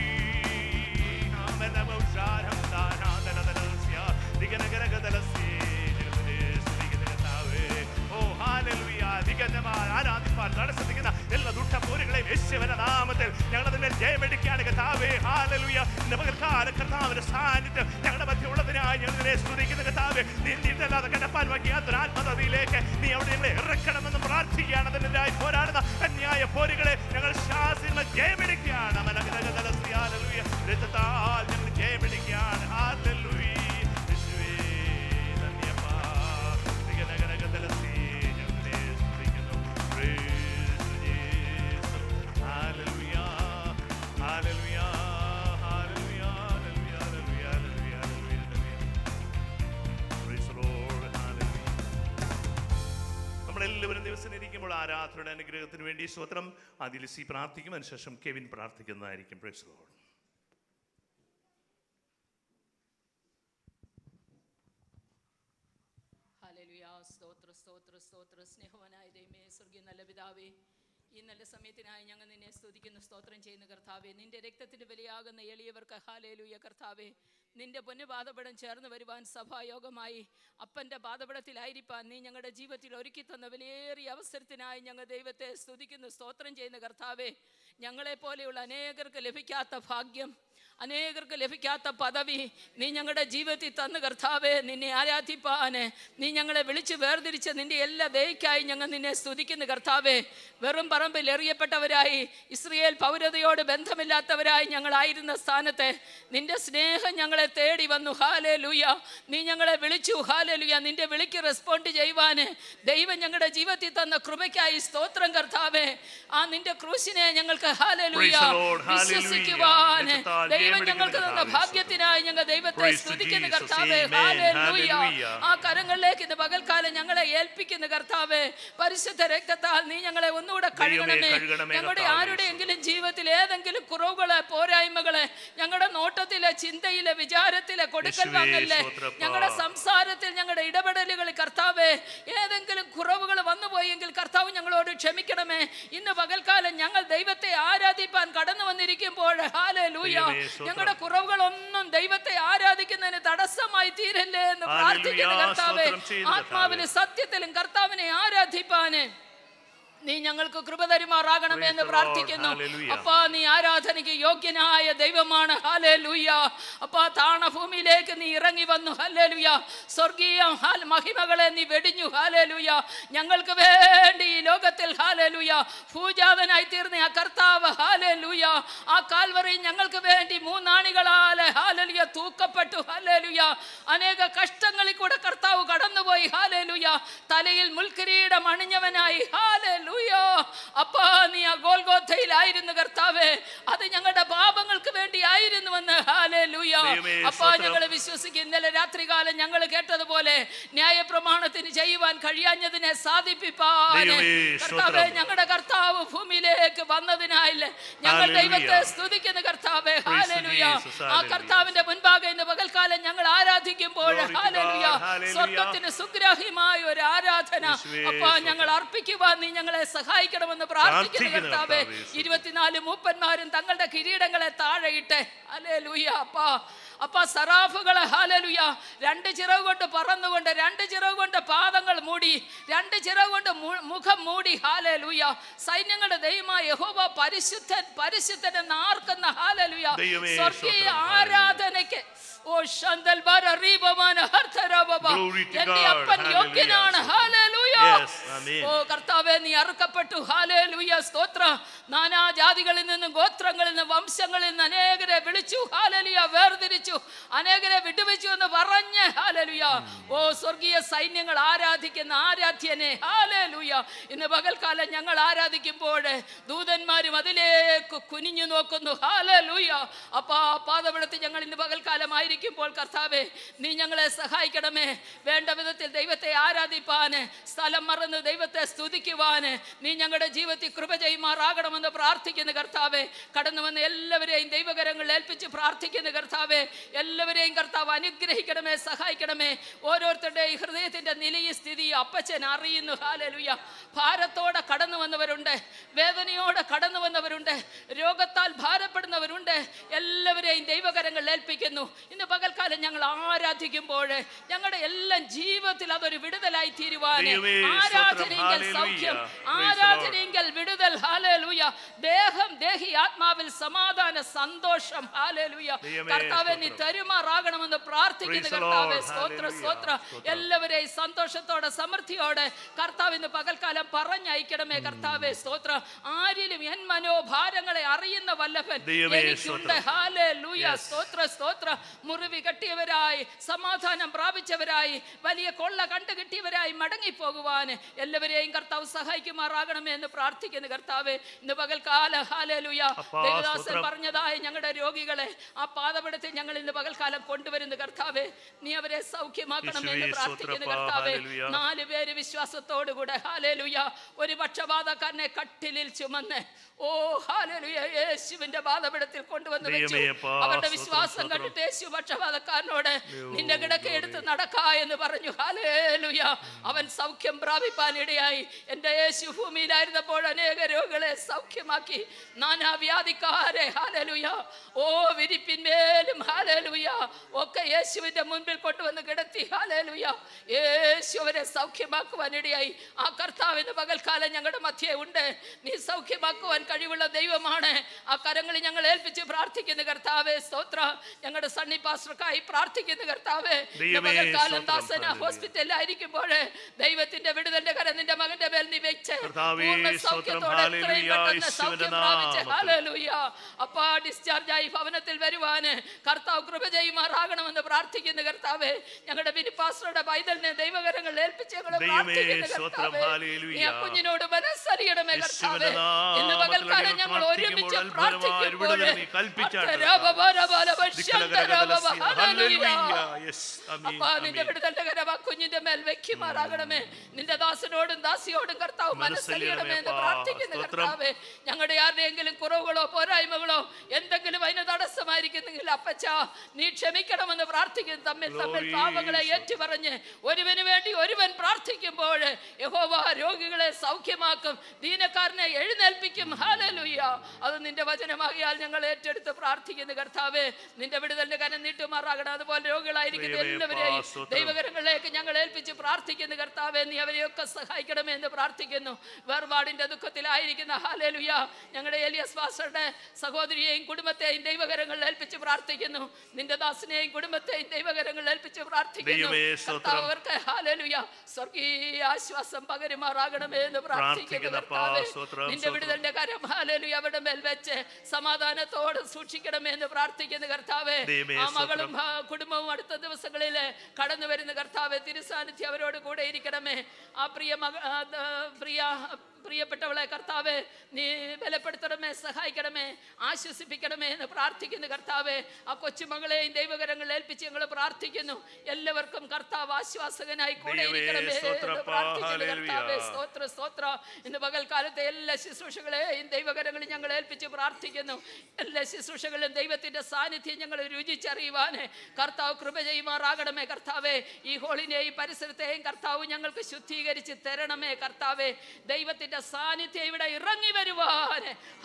ആമലബൗഷാരം ദാനാദലദലസ്യ ദിഗനഗരഗദലസ്യേ ഞങ്ങളുടെ സ്തുതിക്കുന്ന കർത്താവേ ഓ ഹല്ലേലൂയ ദിഗനമായ ആരാധിപ്പാൻ നടത്തുന്ന എല്ലാ ദുഷ്ട പോരുകളെയും യേശുവിന്റെ നാമത്തിൽ ഞങ്ങൾ അതിന്മേൽ ജയമെടുക്കുകയാണ് കർത്താവേ ഹാലലുയ ഇന്ന് പകൽക്കാല കർത്താവിന്റെ സാന്നിധ്യം ഞങ്ങളുടെ മധ്യ ഉള്ളതിനായി ഞങ്ങൾ നിന്നെ സ്തുതിക്കുന്ന കർത്താവേ നീ നീന്തല്ലാതെ കടപ്പാൻ വയ്യാത്തൊരു ആത്മതയിലേക്ക് നീ അവിടെ ഞങ്ങളെ ഇറക്കണമെന്ന് പ്രാർത്ഥിക്കുകയാണ് അതിനെതിരായി പോരാടുന്ന അന്യായ പോരുകളെ ഞങ്ങൾ ശാസിമ ജയമെടുക്കുകയാണ് അമലഗതഗതലസ്യ, ഹല്ലേലൂയ. രക്തത്താൽ ഞങ്ങൾ ജയമെടുക്കുകയാണ് ഹാലലുയ യേശുവേ നന്ദിയപ്പാ ദിഗനഗനഗതലസ്യ, ഞങ്ങൾ നിന്നെ സ്തുതിക്കുന്നു Praise to Jesus. Hallelujah. Hallelujah. Hallelujah. Hallelujah. Hallelujah. Hallelujah. Hallelujah. Praise the Lord. Hallelujah. നമ്മളെല്ലാവരും ദിവസം ഇരിക്കുമ്പോൾ ആരാധനയുടെ അനുഗ്രഹത്തിന് വേണ്ടി സ്വത്രം അതിൽ സി പ്രാർത്ഥിക്കും അതിനുശേഷം കെവിൻ പ്രാർത്ഥിക്കുന്നതായിരിക്കും പ്രൈസ് ലോഡ് ഹല്ലേലൂയ സ്തോത്ര സ്തോത്ര സ്തോത്ര സ്നേഹവനായ ദൈവമേ സ്വർഗീയ നല്ല പിതാവേ ഈ നല്ല സമയത്തിനായി ഞങ്ങൾ നിന്നെ സ്തുതിക്കുന്നു സ്തോത്രം ചെയ്യുന്ന കർത്താവേ നിന്റെ രക്തത്തിന്റെ ബലിയാകുന്ന എളിയവർക്ക് ഹാലേലൂയ കർത്താവേ നിന്റെ പൊന്നുപാദപടം ചേർന്ന് വരുവാൻ സഭായോഗമായി അപ്പൻ്റെ പാദപടത്തിലായിരിക്കാൻ നീ ഞങ്ങളുടെ ജീവിതത്തിൽ ഒരുക്കി തന്ന വിലയേറിയ അവസരത്തിനായി ഞങ്ങൾ ദൈവത്തെ സ്തുതിക്കുന്നു സ്തോത്രം ചെയ്യുന്ന കർത്താവേ ഞങ്ങളെപ്പോലെയുള്ള അനേകർക്ക് ലഭിക്കാത്ത ഭാഗ്യം അനേകർക്ക് ലഭിക്കാത്ത പദവി നീ ഞങ്ങളുടെ ജീവിതത്തിൽ തന്നു കർത്താവേ നിന്നെ ആരാധിപ്പാന് നീ ഞങ്ങളെ വിളിച്ച് വേർതിരിച്ച് നിന്റെ എല്ലാ ദയക്കായി ഞങ്ങൾ നിന്നെ സ്തുതിക്കുന്നു കർത്താവേ വെറും പറമ്പിൽ എറിയപ്പെട്ടവരായി ഇസ്രയേൽ പൗരതയോട് ബന്ധമില്ലാത്തവരായി ഞങ്ങളായിരുന്ന സ്ഥാനത്ത് നിന്റെ സ്നേഹം ഞങ്ങളെ തേടി വന്നു ഹാലേ ലൂയ നീ ഞങ്ങളെ വിളിച്ചു ഹാലേ ലുയ നിന്റെ വിളിക്ക് റെസ്പോണ്ട് ചെയ്യുവാന് ദൈവം ഞങ്ങളുടെ ജീവിതത്തിൽ തന്ന കൃപയ്ക്കായി സ്തോത്രം കർത്താവേ ആ നിന്റെ ക്രൂശിനെ ഞങ്ങൾക്ക് ഹാലേ ലൂയ Praise the Lord. Hallelujah. വിശ്വസിക്കുവാന് യേശുത്താൽ ജീവൻ ജയമെടുക്കുന്ന ഞങ്ങൾക്ക് തന്ന കർത്താവേ, ഭാഗ്യത്തിനായി ഞങ്ങൾ ദൈവത്തെ Praise to സ്തുതിക്കുന്ന Jesus. കർത്താവേ Amen. Hallelujah Hallelujah. ആ കരങ്ങളിലേക്ക് ഇന്ന് പകൽക്കാലം ഞങ്ങളെ ഏൽപ്പിക്കുന്ന കർത്താവേ പരിശുദ്ധ രക്തത്താൽ നീ ഞങ്ങളെ ഒന്നുകൂടെ കഴുകണമേ കഴുകണമേ ഞങ്ങളുടെ കർത്താവേ. ആരുടെയെങ്കിലും ജീവിതത്തിൽ ഏതെങ്കിലും കുറവുകളെ പോരായ്മകളെ ഞങ്ങളുടെ നോട്ടത്തിലെ ചിന്തയിലെ വിചാരത്തിലെ കൊടുക്കൽ യേശുവേ, വാങ്ങല്ലേ സ്തോത്രപ്പാ. ഞങ്ങളുടെ സംസാരത്തിൽ ഞങ്ങളുടെ ഇടപെടലുകളിൽ കർത്താവേ ഏതെങ്കിലും കുറവുകൾ വന്നുപോയെങ്കിൽ കർത്താവ് ഞങ്ങളോട് ക്ഷമിക്കണമേ ഇന്ന് പകൽക്കാലം ഞങ്ങൾ ദൈവത്തെ ആരാധിപ്പാൻ കടന്നു വന്നിരിക്കുമ്പോൾ ഹാലേ ലൂയ ദൈവമേ, സ്തോത്രം. ഞങ്ങളുടെ കുറവുകളൊന്നും ദൈവത്തെ ആരാധിക്കുന്നതിന് തടസ്സമായി തീരല്ലേ എന്ന് ഹല്ലേലൂയ, പ്രാർത്ഥിക്കുന്ന കർത്താവേ സ്തോത്രം ചെയ്യുന്നു ആത്മാവിലും സത്യത്തിലും കർത്താവിനെ ആരാധിപ്പാന് നീ ഞങ്ങൾക്ക് കൃപ തരുമാറാകണമേ എന്ന് Praise the പ്രാർത്ഥിക്കുന്നു Lord. Hallelujah. അപ്പാ നീ ആരാധനയ്ക്ക് യോഗ്യനായ ദൈവമാണ് ഹലേ ലൂയ അപ്പാ താണഭൂമിയിലേക്ക് നീ ഇറങ്ങി വന്നു ഹലേ ലുയ സ്വർഗീയ ഹാൽ മഹിമകളെ നീ വെടിഞ്ഞു ഹലേ ലുയ ഞങ്ങൾക്ക് വേണ്ടി ഈ ലോകത്തിൽ ഹലേ ലുയ ഭൂജാതനായി തീർന്ന ആ കർത്താവ് ഹലേ ലൂയ ആ കാൽവറി ഞങ്ങൾക്ക് വേണ്ടി മൂന്നാണികളാൽ ഹാലലുയ തൂക്കപ്പെട്ടു ഹല്ലേലൂയ അനേക കഷ്ടങ്ങളിൽ കൂടെ കർത്താവ് കടന്നുപോയി ഹാലലുയ തലയിൽ മുൾക്കിരീടം അണിഞ്ഞവനായി ഹാലലുയ അപ്പാ നീ ആ ഗോൽഗോഥയിലായിരുന്നു കർത്താവേ അത് ഞങ്ങളുടെ പാപങ്ങൾക്ക് വേണ്ടി ആയിരുന്നുവെന്ന് ഹാലലുയ ദൈവമേ, അപ്പാ സ്തോത്രം. ഞങ്ങൾ വിശ്വസിക്കും ഇന്നലെ രാത്രികാലം ഞങ്ങൾ കേട്ടതുപോലെ ന്യായപ്രമാണത്തിന് ചെയ്യുവാൻ കഴിയാഞ്ഞതിനെ സാധിപ്പിപ്പാൻ ദൈവമേ, കർത്താവേ സ്തോത്രം. ഞങ്ങളുടെ കർത്താവ് ഭൂമിയിലേക്ക് വന്നതിനായില്ലേ ഞങ്ങൾ Hallelujah. ദൈവത്തെ സ്തുതിക്കുന്ന കർത്താവേ Praise to ഹാലലുയ Jesus. ആ Hallelujah. കർത്താവിന്റെ മുൻപാകെ ഇന്ന് പകൽക്കാലം ഞങ്ങൾ ആരാധിക്കുമ്പോൾ Glory to hallelujah God. Hallelujah. സ്വർഗത്തിന് സുഗ്രാഹ്യമായ ഒരു ആരാധന യേശുവേ, അപ്പാ സ്തോത്രം. ഞങ്ങൾ അർപ്പിക്കുവാൻ നീ ഞങ്ങളെ സഹായിക്കണമെന്ന് പ്രാർത്ഥിക്കുന്ന പ്രാർത്ഥിക്കുന്നു കർത്താവേ കർത്താവേ, സ്തോത്രം. ഇരുപത്തിനാല് മൂപ്പന്മാരും തങ്ങളുടെ കിരീടങ്ങളെ താഴെയിട്ട് അലേ ലൂയ അപ്പാ അപ്പാ സറാഫുകളെ ഹാലലുയ രണ്ട് ചിറവ് കൊണ്ട് പറന്നുകൊണ്ട് രണ്ട് ചിറവ് കൊണ്ട് പാദങ്ങൾ മൂടി രണ്ട് ചിറവ് കൊണ്ട് മു- മുഖം മൂടി ഹാലലുയ സൈന്യങ്ങളുടെ ദൈവമായ യഹോവ പരിശുദ്ധൻ പരിശുദ്ധൻ എന്ന് ആർക്കുന്ന ഹാലലുയ ദൈവമേ, സ്വർഗീയ സ്തോത്രം. ആരാധനയ്ക്ക് ഓ ശന്തൽ ബര റീബമാന ഹർത്തരബബ. Glory to എന്റെ God. അപ്പൻ Hallelujah. യോഗ്യനാണ് ഹാലലുയ Yes, amen. ഓ കർത്താവെ നീ അറുക്കപ്പെട്ടു ഹാലേലൂയ സ്തോത്ര നാനാ ജാതികളിൽ നിന്നും ഗോത്രങ്ങളിൽ നിന്നും വംശങ്ങളിൽ നിന്ന് അനേകരെ വിളിച്ചു ഹാലലുയ വേർതിരിച്ചു അനേകരെ വിടുവിച്ചു എന്ന് പറഞ്ഞ് ഹാലലുയ ഓ സ്വർഗീയ സൈന്യങ്ങൾ ആരാധിക്കുന്ന ആരാധ്യനെ ഹാലലുയ ഇന്ന് പകൽക്കാലം ഞങ്ങൾ ആരാധിക്കുമ്പോൾ ദൂതന്മാരും അതിലേക്ക് കുനിഞ്ഞു നോക്കുന്നു ഹാലലുയ അപ്പാ പാതപെടുത്തി ഞങ്ങൾ ഇന്ന് പകൽക്കാലമായിരിക്കുമ്പോൾ കർത്താവെ നീ ഞങ്ങളെ സഹായിക്കണമേ വേണ്ട വിധത്തിൽ ദൈവത്തെ ആരാധിപ്പാന് സ്ഥലം മറന്ന് ദൈവത്തെ സ്തുതിക്കുവാന് നീ ഞങ്ങളുടെ ജീവിതത്തിൽ കൃപ ചെയ്യുമാറാകണമെന്ന് പ്രാർത്ഥിക്കുന്ന കർത്താവെ കടന്നു വന്ന എല്ലാവരെയും ദൈവകരങ്ങളിൽ ഏൽപ്പിച്ച് പ്രാർത്ഥിക്കുന്ന കർത്താവെ എല്ലാവരെയും കർത്താവ് അനുഗ്രഹിക്കണമേ സഹായിക്കണമേ ഓരോരുത്തരുടെയും ഹൃദയത്തിന്റെ നിലയും സ്ഥിതി അപ്പച്ചൻ അറിയുന്നു ഹാലലുയ ഭാരത്തോടെ കടന്നു വന്നവരുണ്ട് വേദനയോടെ കടന്നു വന്നവരുണ്ട് രോഗത്താൽ ഭാരപ്പെടുന്നവരുണ്ട് എല്ലാവരെയും ദൈവകരങ്ങളിൽ ഏൽപ്പിക്കുന്നു ഇന്ന് പകൽക്കാലം ഞങ്ങൾ ആരാധിക്കുമ്പോൾ ഞങ്ങളുടെ എല്ലാം ജീവിതത്തിൽ അതൊരു വിടുതലായി തീരുവാൻ ദൈവമേ, സ്തോത്രം. ആരാധനയെങ്കിൽ Hallelujah. സൗഖ്യം Praise the Lord. ആരാധനയെങ്കിൽ വിടുതൽ ഹാലലുയ ദേഹം ദേഹി ആത്മാവിൽ സമാധാന സന്തോഷം ഹാലലുയ ദൈവമേ, കർത്താവെ നീ സ്തോത്രം. തരുമാറാകണമെന്ന് പ്രാർത്ഥിക്കുന്ന Praise the കർത്താവെ Lord. സ്തോത്ര Hallelujah. സ്തോത്ര സ്തോത്രം. എല്ലാവരെയും സന്തോഷത്തോടെ സമൃദ്ധിയോടെ കർത്താവ് ഇന്ന് പകൽക്കാലം പറഞ്ഞയക്കണമേ കർത്താവെ സ്തോത്ര ആരിലും എൻ മനോഭാരങ്ങളെ അറിയുന്ന വല്ലഭൻ ദൈവമേ, എനിക്കുണ്ട് സ്തോത്രം. ഹാലൂയ Yes. സ്തോത്ര സ്തോത്ര മുറിവ് കെട്ടിയവരായി സമാധാനം പ്രാപിച്ചവരായി വലിയ കൊള്ള കണ്ടു കിട്ടിയവരായി മടങ്ങിപ്പോകുവാൻ എല്ലാവരെയും കർത്താവ് സഹായിക്കുമാറാകണമേ എന്ന് പ്രാർത്ഥിക്കുന്നു കർത്താവെ ഇന്ന് പകൽക്കാല ഹാലലുയ അപ്പാ, ദേവദാസൻ സ്തോത്രം. പറഞ്ഞതായി ഞങ്ങളുടെ രോഗികളെ ആ പാതപെടുത്തി ഞങ്ങൾ ഇന്ന് പകൽക്കാലം കൊണ്ടുവരുന്ന കർത്താവെ നീ അവരെ സൗഖ്യമാക്കണമെന്ന് യേശുവേ, പ്രാർത്ഥിക്കുന്ന സ്തോത്രപ്പാ, കർത്താവെ ഹല്ലേലൂയ. നാല് പേര് വിശ്വാസത്തോടുകൂടെ ഹാലേലുയ ഒരു പക്ഷപാതക്കാരനെ കട്ടിലിൽ ചുമന്ന് ഓ ഹാലേലുയ യേശുവിന്റെ ബാധപീഠത്തിൽ കൊണ്ടുവന്ന് വെച്ചു ദൈവമേ, അപ്പാ, അവരുടെ സ്തോത്രം, വിശ്വാസം സ്തോത്രം. കണ്ടിട്ട് യേശു പക്ഷപാതക്കാരനോട് നിന്റെ കിടക്ക എടുത്ത് നടക്കാ എന്ന് പറഞ്ഞു ഹാലേലുയ അവൻ സൗഖ്യം പ്രാപിപ്പാൻ ഇടയായി എന്റെ യേശു ഭൂമിയിലായിരുന്നപ്പോൾ അനേക രോഗികളെ സൗഖ്യമാക്കി നാനാവ്യാധിക്കാരെ ഹാലലുയ ഓ വിരിപ്പിന്മേലും ഹാലലുയ ഒക്കെ യേശുവിന്റെ മുൻപിൽ കൊണ്ടുവന്ന് കിടത്തി ഹാലലുയ യേശു അവരെ സൗഖ്യമാക്കുവാൻ ഇടയായി ആ കർത്താവിന് പകൽക്കാലം ഞങ്ങളുടെ മധ്യേ ഉണ്ട് നീ സൗഖ്യമാക്കുവാൻ കഴിവുള്ള ദൈവമാണ് ആ കരങ്ങളിൽ ഞങ്ങൾ ഏൽപ്പിച്ച് പ്രാർത്ഥിക്കുന്ന കർത്താവേ സ്തോത്ര ഞങ്ങളുടെ സണ്ണി പാസ്റ്റർക്കായി പ്രാർത്ഥിക്കുന്ന കർത്താവേ ഇന്ന് ദൈവമേ, പകൽക്കാലം സ്തോത്രം, ദാസന ഹല്ലേലൂയ. ഹോസ്പിറ്റലിലായിരിക്കുമ്പോൾ ദൈവത്തിന്റെ വിടുതന്റെ കരം നിന്റെ മകന്റെ മേൽ നീ വെച്ച് കർത്താവേ, പൂർണ്ണ സ്തോത്രം, സൗഖ്യത്തോടെ എത്രയും ഹല്ലേലൂയ, പെട്ടെന്ന് യേശുവിന്റെ സൗഖ്യം പ്രാപിച്ച് നാമത്തിൽ. ഹല്ലേലൂയ അപ്പാ ഡിസ്ചാർജ് ആയി ഭവനത്തിൽ വരുവാന് കർത്താവ് കൃപ കൃപ ചെയ്യുമാറാകണമെന്ന് പ്രാർത്ഥിക്കുന്ന കർത്താവേ ഞങ്ങളുടെ ബിനിപ്പാസ്റ്ററുടെ പൈതലിനെ ദൈവകരങ്ങൾ ഏൽപ്പിച്ച് ഞങ്ങൾ ദൈവമേ, പ്രാർത്ഥിക്കുന്ന സ്തോത്രം, കർത്താവേ ഹല്ലേലൂയ. നീ ആ കുഞ്ഞിനോട് മനസ്സറിയണമേ കർത്താവേ യേശുവിന്റെ ഇന്ന് നാമത്തിൽ പകൽക്കാലം ഞങ്ങൾ ഞങ്ങൾ ഒരുമിച്ച് പ്രാർത്ഥിക്കുമ്പോൾ പ്രാർത്ഥിക്കുമ്പോൾ അത്ഭുതമായ വിടുതൽ നീ കൽപ്പിച്ചാട്ട് Yes, ആമീൻ, അപ്പാ നിന്റെ ആമീൻ. വിടുതലിന്റെ കരം ആ കുഞ്ഞിന്റെ മേൽ വെക്കുമാറാകണമേ നിന്റെ ദാസനോടും ദാസിയോടും കർത്താവ് മനസ്സറിയണമേ എന്ന് മനസ്സലിയണമേ, പ്രാർത്ഥിക്കുന്ന സ്തോത്രം. കർത്താവേ ഞങ്ങളുടെ ആരുടെയെങ്കിലും കുറവുകളോ പോരായ്മകളോ എന്തെങ്കിലും അതിന് തടസ്സമായിരിക്കുന്നെങ്കിൽ അപ്പച്ച നീ ക്ഷമിക്കണമെന്ന് പ്രാർത്ഥിക്കുന്നു തമ്മിൽ തമ്മിൽ Glory, പാപങ്ങളെ Jesus. ഏറ്റുപറഞ്ഞ് ഒരുവന് വേണ്ടി ഒരുവൻ പ്രാർത്ഥിക്കുമ്പോൾ യഹോവ രോഗികളെ സൗഖ്യമാക്കും ദീനക്കാരനെ എഴുന്നേൽപ്പിക്കും ഹാലലുയ്യ അത് നിന്റെ വചനമാകിയാൽ ഞങ്ങൾ ഏറ്റെടുത്ത് പ്രാർത്ഥിക്കുന്നു കർത്താവേ നിന്റെ വിടുതലിന്റെ കരം നീട്ടുമാറാകണം അതുപോലെ രോഗികളായിരിക്കുന്ന ദൈവമേ, എല്ലാവരെയും പാ, സ്തോത്രം. ദൈവകരങ്ങളിലേക്ക് ഞങ്ങൾ ഏൽപ്പിച്ച് പ്രാർത്ഥിക്കുന്നു കർത്താവേ നീ അവരെയൊക്കെ സഹായിക്കണമേ എന്ന് പ്രാർത്ഥിക്കുന്നു വേർപാടിന്റെ ദുഃഖത്തിലായിരിക്കുന്ന ഹാലേലുയ ഞങ്ങളുടെ എലിയസ് പാസ്റ്ററുടെ സഹോദരിയെയും കുടുംബത്തെയും ദൈവകരങ്ങളിൽ ഏൽപ്പിച്ച് പ്രാർത്ഥിക്കുന്നു നിന്റെ ദാസിനെയും കുടുംബത്തെയും ദൈവകരങ്ങളിൽ ഏൽപ്പിച്ച് പ്രാർത്ഥിക്കുന്നു ദൈവമേ, സ്തോത്രം. കർത്താവ് അവർക്ക് ഹാലേലുയ സ്വർഗീയ ആശ്വാസം പകരുമാറാകണമേ എന്ന് പ്രാർത്ഥിക്കുന്നു പ്രാർത്ഥിക്കുന്നപ്പാ, കർത്താവേ സ്തോത്രം, നിന്റെ സ്തോത്രം. വിടുതലിന്റെ കരം ഹാലേലുയ അവിടെ മേൽ വെച്ച് സമാധാനത്തോടെ സൂക്ഷിക്കണമേ എന്ന് പ്രാർത്ഥിക്കുന്നു കർത്താവേ ദൈവമേ, ആ മകളും സ്തോത്രം. ആ കുടുംബവും അടുത്ത ദിവസങ്ങളിൽ കടന്നു വരുന്ന കർത്താവെ തിരുസാന്നിധ്യം അവരോട് കൂടെ ഇരിക്കണമേ ആ പ്രിയ മക ആ, ദ- പ്രിയ പ്രിയപ്പെട്ടവളെ കർത്താവെ നീ ബലപ്പെടുത്തണമേ സഹായിക്കണമേ ആശ്വസിപ്പിക്കണമേ എന്ന് പ്രാർത്ഥിക്കുന്നു കർത്താവെ ആ കൊച്ചുമകളെയും ദൈവകരങ്ങളിൽ ഏൽപ്പിച്ച് ഞങ്ങൾ പ്രാർത്ഥിക്കുന്നു എല്ലാവർക്കും കർത്താവ് ആശ്വാസകനായി കൂടെ ദൈവമേ, ഇരിക്കണമേ എന്ന് സ്തോത്രപ്പാ, പ്രാർത്ഥിക്കുന്നു കർത്താവെ ഹല്ലേലൂയ. സ്തോത്ര സ്തോത്ര ഇന്ന് പകൽക്കാലത്തെ എല്ലാ ശുശ്രൂഷകളെയും ദൈവകരങ്ങളിൽ ഞങ്ങൾ ഏൽപ്പിച്ച് പ്രാർത്ഥിക്കുന്നു എല്ലാ ശുശ്രൂഷകളിലും ദൈവത്തിന്റെ സാന്നിധ്യം ഞങ്ങൾ രുചിച്ചറിയുവാൻ കർത്താവ് കൃപ ചെയ്യുമാറാകണമേ കർത്താവേ ഈ ഹോളിനെ ഈ പരിസരത്തെയും കർത്താവ് ഞങ്ങൾക്ക് ശുദ്ധീകരിച്ച് തരണമേ കർത്താവേ ദൈവത്തിന്റെ സാന്നിധ്യം ഇവിടെ ഇറങ്ങി വരുവാൻ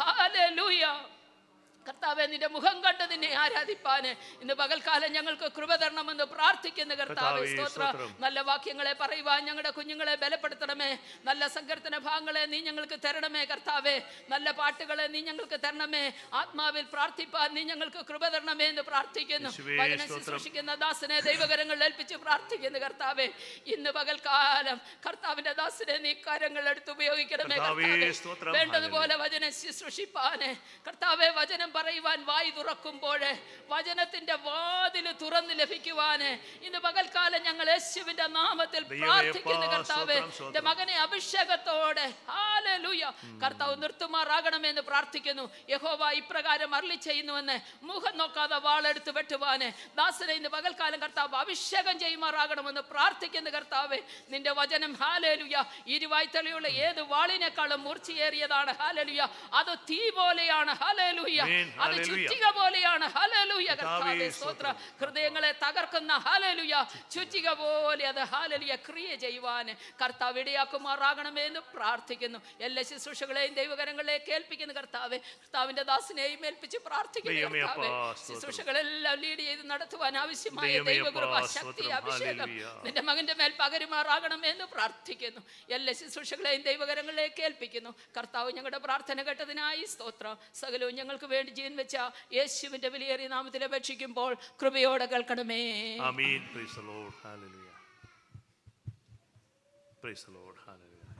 ഹാലൂയ കർത്താവെ നിന്റെ മുഖം കണ്ട് നിന്നെ ആരാധിപ്പാന് ഇന്ന് പകൽക്കാലം ഞങ്ങൾക്ക് കൃപ തരണമെന്ന് പ്രാർത്ഥിക്കുന്ന കർത്താവെ കർത്താവേ, സ്തോത്ര സ്തോത്രം. നല്ല വാക്യങ്ങളെ പറയുവാൻ ഞങ്ങളുടെ കുഞ്ഞുങ്ങളെ ബലപ്പെടുത്തണമേ നല്ല സങ്കീർത്തന ഭാഗങ്ങളെ നീ ഞങ്ങൾക്ക് തരണമേ കർത്താവേ നല്ല പാട്ടുകളെ നീ ഞങ്ങൾക്ക് തരണമേ ആത്മാവിൽ പ്രാർത്ഥിപ്പാൻ നീ ഞങ്ങൾക്ക് കൃപ തരണമേ എന്ന് പ്രാർത്ഥിക്കുന്നു യേശുവേ, വചനം സ്തോത്രം. ശുശ്രൂഷിക്കുന്ന ദാസനെ ദൈവകരങ്ങളിൽ ഏൽപ്പിച്ച് പ്രാർത്ഥിക്കുന്നു കർത്താവേ ഇന്ന് പകൽക്കാലം കർത്താവിന്റെ ദാസനെ നീ കരങ്ങൾ എടുത്ത് ഉപയോഗിക്കണമേ കർത്താവേ, കർത്താവേ സ്തോത്രം. വേണ്ടതുപോലെ വചനം ശുശ്രൂഷിപ്പാന് കർത്താവെ വചനം പറയുവാൻ വായി തുറക്കുമ്പോൾ വചനത്തിന്റെ വാതില് തുറന്ന് ലഭിക്കുവാന് ഇന്ന് പകൽക്കാലം ഞങ്ങൾ യേശുവിന്റെ നാമത്തിൽ ദൈവമേ, പ്രാർത്ഥിക്കുന്നു അപ്പാ, കർത്താവെ സ്തോത്രം, സ്തോത്രം. എന്റെ മകനെ അഭിഷേകത്തോടെ ഹാലലൂയ കർത്താവ് നിർത്തുമാറാകണമെന്ന് പ്രാർത്ഥിക്കുന്നു യഹോവ ഇപ്രകാരം അരളി ചെയ്യുന്നുവെന്ന് മുഖം നോക്കാതെ വാളെടുത്ത് വെട്ടുവാന് ദാസനെ ഇന്ന് പകൽക്കാലം കർത്താവ് അഭിഷേകം ചെയ്യുമാറാകണമെന്ന് പ്രാർത്ഥിക്കുന്നു കർത്താവെ നിന്റെ വചനം ഹാലേലുയ ഇരുവായ്ത്തലയുള്ള ഏത് വാളിനേക്കാളും മൂർച്ചയേറിയതാണ് ഹാലലുയ അത് തീ പോലെയാണ് ഹാലേലുയ ആമേൻ, അത് ഹല്ലേലൂയ. ചുറ്റിക പോലെയാണ് ഹല്ലേലൂയ കർത്താവേ കർത്താവേ, സ്തോത്ര ഹൃദയങ്ങളെ തകർക്കുന്ന ഹല്ലേലൂയ ചുറ്റിക പോലെ അത് ഹല്ലേലൂയ ക്രിയ ചെയ്യുവാൻ കർത്താവ് ഇടയാക്കുമാറാകണമേ എന്ന് പ്രാർത്ഥിക്കുന്നു എല്ലാ ശുശ്രൂഷകളെയും ദൈവകരങ്ങളിലേക്ക് ഏൽപ്പിക്കുന്നു കർത്താവെ കർത്താവിന്റെ ദാസിനെയും ഏൽപ്പിച്ച് പ്രാർത്ഥിക്കുന്നു ദൈവമേ, കർത്താവേ അപ്പാ, സ്തോത്രം. ശുശ്രൂഷകളെല്ലാം ലീഡ് ചെയ്ത് നടത്തുവാൻ ആവശ്യമായ ദൈവമേ, ദൈവകൃപ അപ്പാ, ശക്തി സ്തോത്രം. അഭിഷേകം ഹല്ലേലൂയ. നിന്റെ മകന്റെ മേൽ പകരുമാറാകണമേ എന്ന് പ്രാർത്ഥിക്കുന്നു എല്ലാ ശുശ്രൂഷകളെയും ദൈവകരങ്ങളിലേക്ക് ഏൽപ്പിക്കുന്നു കർത്താവ് ഞങ്ങളുടെ പ്രാർത്ഥന കേട്ടതിനായി സ്തോത്രം സകലവും ഞങ്ങൾക്ക് വേണ്ടി ജീവൻ വെച്ച യേശുവിന്റെ വിലയേറിയ നാമത്തിൽ അപേക്ഷിക്കുമ്പോൾ കൃപയോടെ കേൾക്കണമേ Amen. Praise the Lord. Hallelujah. Praise the Lord. Hallelujah.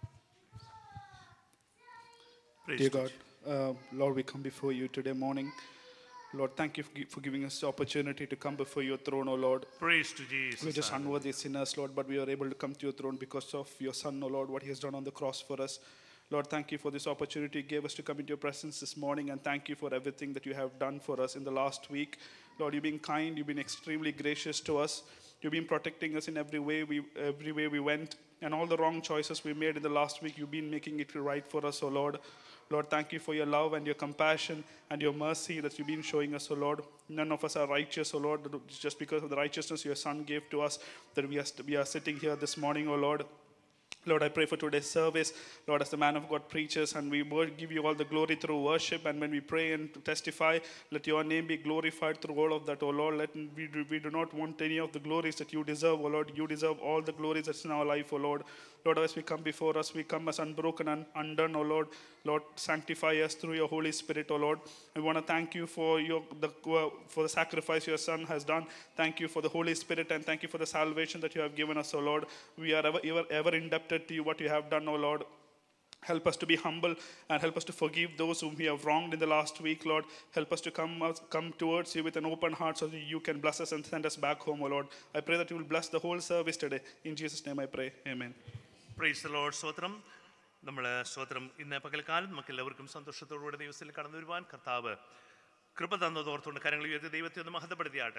Praise Dear God. God, uh, Lord, we come before you today morning. Lord, thank you for, gi- for giving us the opportunity to come before your throne, O Lord. Praise to Jesus. We're just Hallelujah. unworthy sinners, Lord, but we are able to come to your throne because of your Son, O Lord, what he has done on the cross for us. Lord, thank you for this opportunity you gave us to come into your presence this morning, and thank you for everything that you have done for us in the last week. Lord, you've been kind, you've been extremely gracious to us. You've been protecting us in every way we every way we went, and all the wrong choices we made in the last week, you've been making it right for us, O Lord. Lord, thank you for your love and your compassion and your mercy that you've been showing us, O Lord. None of us are righteous, O Lord. It's just because of the righteousness your Son gave to us that we are, we are sitting here this morning, O Lord. Lord, I pray for today's service. Lord, as the man of God preaches, and we will give you all the glory through worship. And when we pray and testify, let your name be glorified through all of that, O Lord. Let we do, we do not want any of the glories that you deserve, O Lord. You deserve all the glories that's in our life, O Lord. Lord, as we come before us, we come as unbroken and undone, O Lord. Lord, sanctify us through your Holy Spirit, O Lord. We want to thank you for your the for the sacrifice your Son has done. Thank you for the Holy Spirit and thank you for the salvation that you have given us, O Lord. We are ever ever, ever indebted to you what you have done, O Lord. Help us to be humble and help us to forgive those whom we have wronged in the last week, Lord. Help us to come, out- come towards you with an open heart so that you can bless us and send us back home, O Lord. I pray that you will bless the whole service today. In Jesus' name I pray. Amen. Praise Lord സ്തോത്രം നമ്മൾ സ്തോത്രം ഇന്ന് പകൽക്കാലം നമുക്ക് എല്ലാവർക്കും സന്തോഷത്തോടുകൂടി ദിവസത്തിൽ കടന്നു വരുവാൻ കർത്താവ് കൃപ തന്നതോർത്തുകൊണ്ട് കരങ്ങൾ ഉയർത്തി ദൈവത്തെ ഒന്ന് മഹത്വപ്പെടുത്തിയാട്ടെ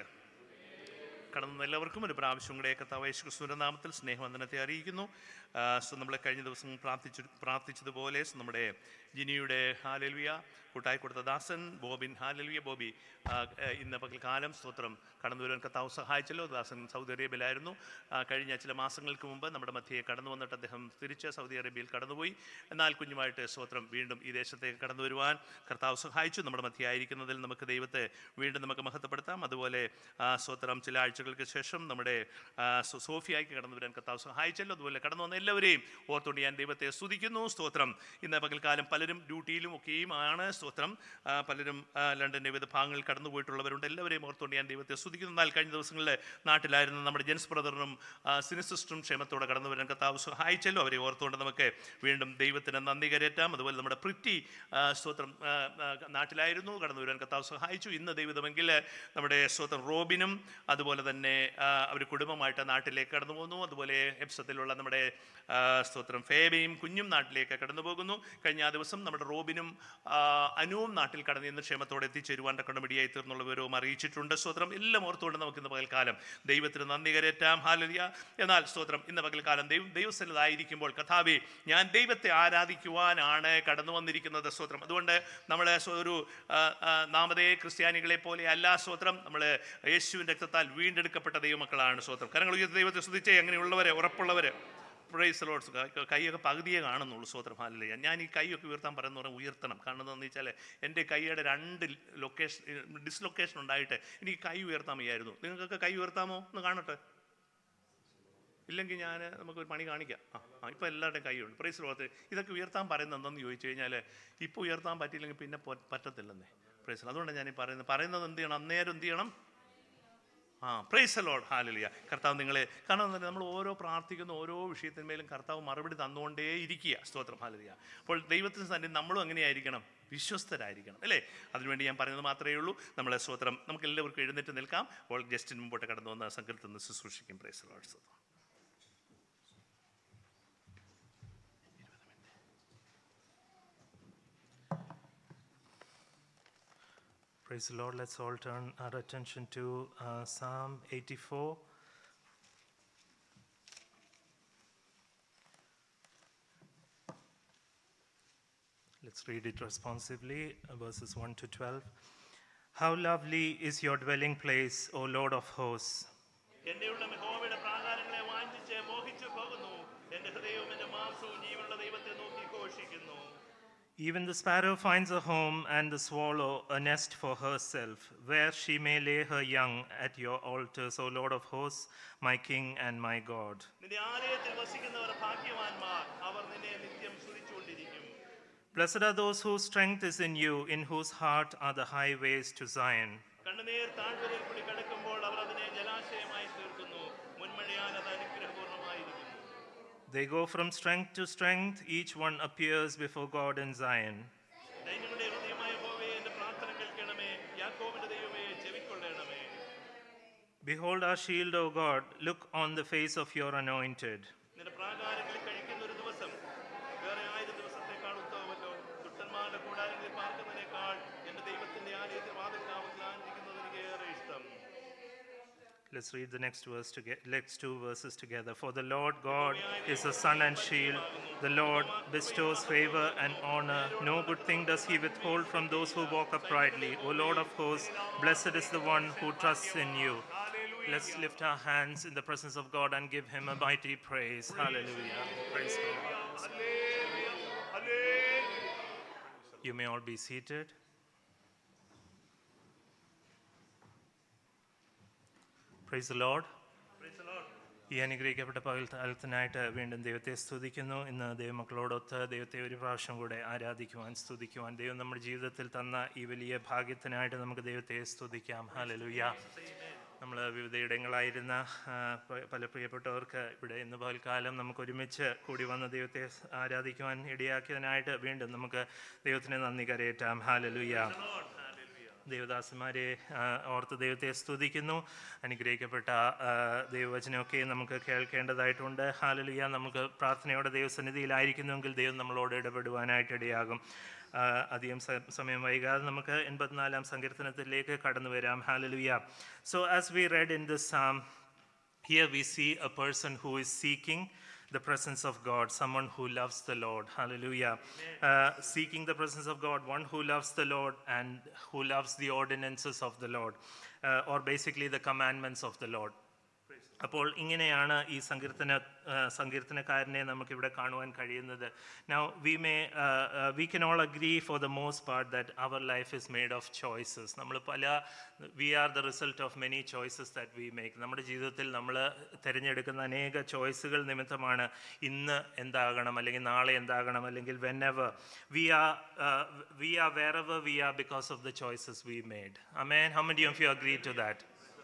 കടന്നു എല്ലാവർക്കും ഒരു പ്രാവശ്യം കൂടെ കർത്താവ് യേശു ക്രിസ്തുവിൻ്റെ നാമത്തിൽ സ്നേഹവന്ദനത്തെ അറിയിക്കുന്നു ആ, സോ നമ്മൾ കഴിഞ്ഞ ദിവസം പ്രാർത്ഥിച്ചു പ്രാർത്ഥിച്ചതുപോലെ സോ നമ്മുടെ ജിനിയുടെ ഹാലൽവിയ കൂട്ടായി കൊടുത്ത ദാസൻ ബോബിൻ ഹാലൽവിയ ബോബി ആ, ഏ, ഇന്ന് പകൽക്കാലം സ്തോത്രം കടന്നു വരുവാൻ കർത്താവ് സഹായിച്ചല്ലോ ദാസൻ സൗദി അറേബ്യയിലായിരുന്നു ആ, കഴിഞ്ഞ ചില മാസങ്ങൾക്ക് മുമ്പ് നമ്മുടെ മധ്യയെ കടന്നു വന്നിട്ട് അദ്ദേഹം തിരിച്ച് സൗദി അറേബ്യയിൽ കടന്നുപോയി എന്നാൽ കുഞ്ഞുമായിട്ട് സ്തോത്രം വീണ്ടും ഈ ദേശത്തേക്ക് കടന്നു വരുവാൻ കർത്താവ് സഹായിച്ചു നമ്മുടെ മധ്യയായിരിക്കുന്നതിൽ നമുക്ക് ദൈവത്തെ വീണ്ടും നമുക്ക് മഹത്വപ്പെടുത്താം അതുപോലെ ആ, സ്തോത്രം ചില ആഴ്ചകൾക്ക് ശേഷം നമ്മുടെ ആ, സോ- സോഫിയായിക്ക് കടന്നു വരാൻ കർത്താവ് സഹായിച്ചല്ലോ അതുപോലെ കടന്നു വന്ന എല്ലാവരെയും ഓർത്തുകൊണ്ട് ഞാൻ ദൈവത്തെ സ്തുതിക്കുന്നു സ്തോത്രം ഇന്ന് പകൽക്കാലം പലരും ഡ്യൂട്ടിയിലും ഒക്കെയും ആണ് സ്തോത്രം ആ, പലരും ആ, ലണ്ടൻ്റെ വിവിധ ഭാഗങ്ങളിൽ കടന്നു പോയിട്ടുള്ളവരുണ്ട് എല്ലാവരെയും ഓർത്തുകൊണ്ട് ഞാൻ ദൈവത്തെ സ്തുതിക്കുന്നു എന്നാൽ കഴിഞ്ഞ ദിവസങ്ങളിൽ നാട്ടിലായിരുന്ന നമ്മുടെ ജെൻസ് ബ്രദറിനും സിനിസിസ്റ്ററും ക്ഷേമത്തോടെ കടന്നു വരാൻ കർത്താവ് സഹായിച്ചല്ലോ അവരെ ഓർത്തുകൊണ്ട് നമുക്ക് വീണ്ടും ദൈവത്തിന് നന്ദി കരയറ്റാം അതുപോലെ നമ്മുടെ പ്രിറ്റി ആ, സ്തോത്രം ആ, ആ, നാട്ടിലായിരുന്നു കടന്നു വരാൻ കർത്താവ് സഹായിച്ചു ഇന്ന് ദൈവമെങ്കിൽ നമ്മുടെ സ്തോത്രം റോബിനും അതുപോലെ തന്നെ അവർ കുടുംബമായിട്ട് നാട്ടിലേക്ക് കടന്നു പോകുന്നു അതുപോലെ എപ്സത്തിലുള്ള നമ്മുടെ ആ, സ്തോത്രം ഫേബയും കുഞ്ഞും നാട്ടിലേക്ക് കടന്നു പോകുന്നു കഴിഞ്ഞ ആ ദിവസം നമ്മുടെ റോബിനും ആ, അനുവും നാട്ടിൽ കടന്നു ഇന്ന് ക്ഷേമത്തോടെ എത്തിച്ചേരുവാൻ കണ്ടമിടിയായി തീർന്നുള്ള വിവരവും അറിയിച്ചിട്ടുണ്ട് സ്തോത്രം എല്ലാം ഓർത്തുകൊണ്ട് നമുക്ക് ഇന്ന് പകൽക്കാലം ദൈവത്തിന് നന്ദി കരയറ്റാം ഹാലരിയ എന്നാൽ സ്തോത്രം ഇന്ന് പകൽക്കാലം ദൈവം ദൈവസ്ഥലതായിരിക്കുമ്പോൾ കഥാവി ഞാൻ ദൈവത്തെ ആരാധിക്കുവാനാണ് കടന്നു വന്നിരിക്കുന്നത് സ്തോത്രം അതുകൊണ്ട് നമ്മൾ ഒരു ആ, ആ, നാമതേ ക്രിസ്ത്യാനികളെ പോലെ അല്ല സ്തോത്രം നമ്മൾ യേശുവിൻ്റെ രക്തത്താൽ വീണ്ടെടുക്കപ്പെട്ട ദൈവമക്കളാണ് സ്തോത്രം കരങ്ങൾ ഉയർത്തി ദൈവത്തെ സ്തുതിച്ചേ അങ്ങനെയുള്ളവരെ ഉറപ്പുള്ളവരെ പ്രൈസ് ലോഡ്സ് കൈയൊക്കെ പകുതിയെ കാണുന്നുള്ളൂ സ്തോത്രം ഹാലില്ല ഞാൻ ഈ കൈയൊക്കെ ഉയർത്താൻ പറയുന്ന പറഞ്ഞാൽ ഉയർത്തണം കാരണം എന്താണെന്ന് വെച്ചാൽ എൻ്റെ കൈയുടെ രണ്ട് ലൊക്കേഷൻ ഡിസ്ലൊക്കേഷൻ ഉണ്ടായിട്ട് എനിക്ക് കൈ ഉയർത്താൻ വയ്യായിരുന്നു നിങ്ങൾക്കൊക്കെ കൈ ഉയർത്താമോ ഒന്ന് കാണട്ടെ ഇല്ലെങ്കിൽ ഞാൻ നമുക്ക് ഒരു പണി കാണിക്കാം ആ ആ ഇപ്പോൾ എല്ലാവരുടെയും കൈയുണ്ട് പ്രൈസ് ലോകത്ത് ഇതൊക്കെ ഉയർത്താൻ പറയുന്നത് എന്തെന്ന് ചോദിച്ചു കഴിഞ്ഞാൽ ഇപ്പോൾ ഉയർത്താൻ പറ്റിയില്ലെങ്കിൽ പിന്നെ പോ- പറ്റത്തില്ലെന്നേ പ്രൈസ് അതുകൊണ്ടാണ് ഞാൻ ഈ പറയുന്നത് പറയുന്നത് എന്ത് ചെയ്യണം അന്നേരം എന്ത് ചെയ്യണം ആ പ്രൈസ് ലോഡ് ഹാലലിയ കർത്താവ് നിങ്ങളെ കാരണം എന്താ നമ്മൾ ഓരോ പ്രാർത്ഥിക്കുന്ന ഓരോ വിഷയത്തിന്മേലും കർത്താവ് മറുപടി തന്നുകൊണ്ടേ ഇരിക്കുക സ്തോത്രം ഹാലലിയ അപ്പോൾ ദൈവത്തിന് തന്നെ നമ്മളും എങ്ങനെയായിരിക്കണം വിശ്വസ്തരായിരിക്കണം അല്ലേ അതിനുവേണ്ടി ഞാൻ പറയുന്നത് മാത്രമേ ഉള്ളൂ നമ്മളെ സ്തോത്രം നമുക്ക് എല്ലാവർക്കും എഴുന്നേറ്റ് നിൽക്കാം അപ്പോൾ ജസ്റ്റിന് മുമ്പോട്ട് കടന്നു വന്ന സംഘത്തിൽ നിന്ന് ശുശ്രൂഷിക്കും പ്രൈസ് ലോഡ് സ്തോത്രം Praise the Lord. Let's all turn our attention to uh, Psalm 84. Let's read it responsively, uh, verses 1 to 12. How lovely is your dwelling place, O Lord of hosts! എന്റെ ഉള്ള യഹോവയുടെ പ്രാകാരങ്ങളെ വാഞ്ചിച്ച് മോഹിച്ചു പോകുന്നു എന്റെ ഹൃദയവും എന്റെ മാംസവും ജീവനുള്ള ദൈവത്തെ നോക്കി ഘോഷിക്കുന്നു Even the sparrow finds a home, and the swallow a nest for herself, where she may lay her young at your altars, O Lord of hosts, my King and my God. നിന്റെ ആലയത്തിൽ വസിക്കുന്നവർ ഭാഗ്യവാന്മാർ അവർ നിന്നെ നിത്യം സ്തുതിച്ചുകൊണ്ടിരിക്കും Blessed are those whose strength is in you, in whose heart are the highways to Zion. കണ്ണുനീർ താഴ്വരയിൽ കൂടി കിടക്കുമ്പോൾ അവർ അതിനെ ജലാശയമായി തീർക്കുന്നു മുൻമഴയാൽ അത് അനുഗ്രഹപൂർണ്ണമായിരിക്കുന്നു They go from strength to strength, each one appears before God in Zion. ദൈവങ്ങളുടെ ഹൃദയമായ യഹോവേ എന്റെ പ്രാർത്ഥന കേൾക്കണമേ യാക്കോബിന്റെ ദൈവമേ ചെവിക്കൊള്ളണമേ Behold our shield, O God, look on the face of your anointed. നിന്റെ പ്രാകാരങ്ങളിൽ കഴിക്കുന്ന ഒരു ദിവസം വേറെ ആയിരം ദിവസത്തെക്കാൾ ഉത്തമമല്ലോ ദുഷ്ടന്മാരുടെ കൂടാരങ്ങളിൽ പാർക്കുന്നതിനേക്കാൾ എന്റെ ദൈവത്തിന്റെ ആലയത്തിൽ വാതിൽക്കാവത്തിൽ ആനന്ദിക്കുന്നത് എനിക്ക് ഏറെ ഇഷ്ടം Let's read the next verse together, next two verses together. For the Lord God is a sun and shield. The Lord bestows favor and honor. No good thing does he withhold from those who walk uprightly. O Lord of hosts, blessed is the one who trusts in you. Let's lift our hands in the presence of God and give him a mighty praise. Hallelujah. Praise God. Hallelujah, hallelujah. You may all be seated. Praise the Lord. Praise the Lord. ഈ അനുഗ്രഹിക്കപ്പെട്ട പകൽക്കാലത്തിനായിട്ട് വീണ്ടും ദൈവത്തെ സ്തുതിക്കുന്നു ഇന്ന് ദൈവമക്കളോടൊത്ത് ദൈവത്തെ ഒരു പ്രാവശ്യം കൂടെ ആരാധിക്കുവാൻ സ്തുതിക്കുവാൻ ദൈവം നമ്മുടെ ജീവിതത്തിൽ തന്ന ഈ വലിയ ഭാഗ്യത്തിനായിട്ട് നമുക്ക് ദൈവത്തെ സ്തുതിക്കാം ഹല്ലേലൂയ നമ്മൾ വിവിധയിടങ്ങളായിരുന്ന ആ, പ- പല പ്രിയപ്പെട്ടവർക്ക് ഇവിടെ ഇന്ന് പകൽക്കാലം നമുക്ക് ഒരുമിച്ച് കൂടി വന്ന ദൈവത്തെ ആരാധിക്കുവാൻ ഇടയാക്കിയതിനായിട്ട് വീണ്ടും നമുക്ക് ദൈവത്തിന് നന്ദി കരയേറ്റാം ഹാലലുയ്യ ദേവദാസന്മാരെ ആ, ഓർത്ത് ദൈവത്തെ സ്തുതിക്കുന്നു അനുഗ്രഹിക്കപ്പെട്ട ആ, ദൈവവചനമൊക്കെ നമുക്ക് കേൾക്കേണ്ടതായിട്ടുണ്ട് ഹാലലുയ്യ നമുക്ക് പ്രാർത്ഥനയോടെ ദൈവസന്നിധിയിലായിരിക്കുന്നുവെങ്കിൽ ദൈവം നമ്മളോട് ഇടപെടുവാനായിട്ട് ഇടയാകും ആ, അധികം സ- സമയം വൈകാതെ നമുക്ക് എൺപത്തിനാലാം സങ്കീർത്തനത്തിലേക്ക് കടന്നു വരാം hallelujah so as we read in this psalm Here we see a person who is seeking the presence of God, someone who loves the Lord. Hallelujah. Uh, seeking the presence of God, one who loves the Lord and who loves the ordinances of the Lord, uh, or basically the commandments of the Lord. അപ്പോൾ ഇങ്ങനെയാണ് ഈ സങ്കീർത്തന ആ, സങ്കീർത്തനക്കാരനെ നമുക്കിവിടെ കാണുവാൻ കഴിയുന്നത് now we may we can all agree for the most part that our life is made of choices നമ്മൾ പല we are the result of many choices that we make നമ്മുടെ ജീവിതത്തിൽ നമ്മൾ തിരഞ്ഞെടുക്കുന്ന അനേക ചോയ്സുകൾ നിമിത്തമാണ് ഇന്ന് എന്താകണം അല്ലെങ്കിൽ നാളെ എന്താകണം അല്ലെങ്കിൽ whenever we are we are wherever we are because of the choices we made amen how many of you agree to that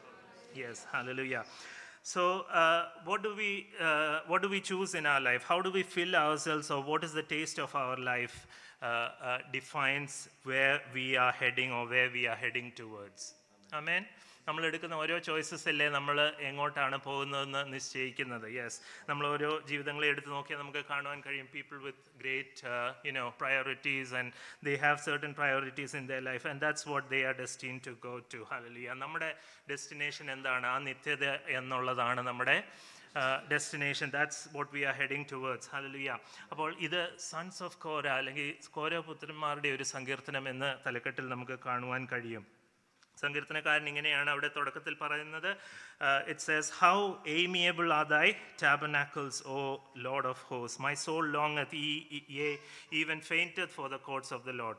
Yes, hallelujah. So, uh, what do we uh, what do we choose in our life? How do we fill ourselves, or what is the taste of our life? Uh, uh, defines where we are heading or where we are heading towards. Amen. നമ്മൾ എടുക്കുന്ന ഓരോ choices അല്ലേ നമ്മൾ എങ്ങോട്ടാണ് പോകുന്നതെന്ന് നിശ്ചയിക്കുന്നത് yes നമ്മൾ ഓരോ ജീവിതങ്ങളെ എടുത്ത് നോക്കിയാൽ നമുക്ക് കാണുവാൻ കഴിയും people with great you know priorities and they have certain priorities in the life and that's what they are destined to go to hallelujah നമ്മുടെ ഡെസ്റ്റിനേഷൻ എന്താണ് ആ നിത്യത എന്നുള്ളതാണ് നമ്മുടെ destination that's what we are heading towards hallelujah അപ്പോൾ ഇത് sons of കോര അല്ലെങ്കിൽ കോര പുത്രന്മാരുടെ ഒരു സങ്കീർത്തനം എന്ന് തലക്കെട്ടിൽ നമുക്ക് കാണുവാൻ കഴിയും സങ്കീർത്തനക്കാരൻ ഇങ്ങനെയാണ് അവിടെ തുടക്കത്തിൽ പറയുന്നത് it says how amiable are thy tabernacles O Lord of ഹോസ് my soul longeth yea even fainted for the courts of the Lord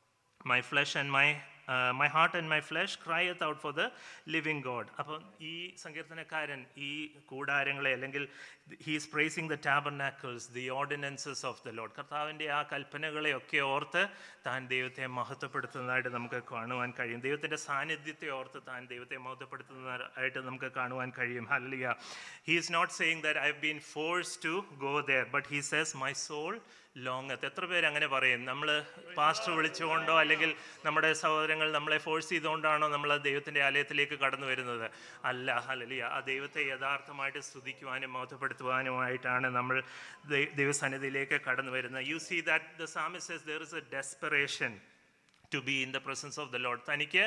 my flesh and my my heart and my flesh crieth out for the living God അപ്പം ഈ സങ്കീർത്തനക്കാരൻ ഈ കൂടാരങ്ങളെ അല്ലെങ്കിൽ he's praising the tabernacles the ordinances of the Lord കർത്താവിൻ്റെ ആ കൽപ്പനകളെയൊക്കെ ഓർത്ത് താൻ ദൈവത്തെ മഹത്വപ്പെടുത്തുന്നതായിട്ട് നമുക്ക് കാണുവാൻ കഴിയും ദൈവത്തിൻ്റെ സാന്നിധ്യത്തെ ഓർത്ത് താൻ ദൈവത്തെ മഹത്വപ്പെടുത്തുന്നതായിട്ട് നമുക്ക് കാണുവാൻ കഴിയും hallelujah he is not saying that I have been forced to go there but he says my soul longeth എത്ര പേര് അങ്ങനെ പറയും നമ്മൾ പാസ്റ്റർ വിളിച്ചുകൊണ്ടോ അല്ലെങ്കിൽ നമ്മുടെ സഹോദരങ്ങൾ നമ്മളെ ഫോഴ്സ് ചെയ്തുകൊണ്ടാണോ നമ്മൾ ആ ദൈവത്തിൻ്റെ ആലയത്തിലേക്ക് കടന്നു വരുന്നത് അല്ല ഹലലിയ ആ ദൈവത്തെ യഥാർത്ഥമായിട്ട് സ്തുതിക്കുവാനും മഹത്വപ്പെടുത്തുവാനുമായിട്ടാണ് നമ്മൾ ദൈ- ദൈവസന്നിധിയിലേക്ക് കടന്നു വരുന്നത് you see that the psalmist's there is a desperation to be in the presence of the Lord തനിക്ക്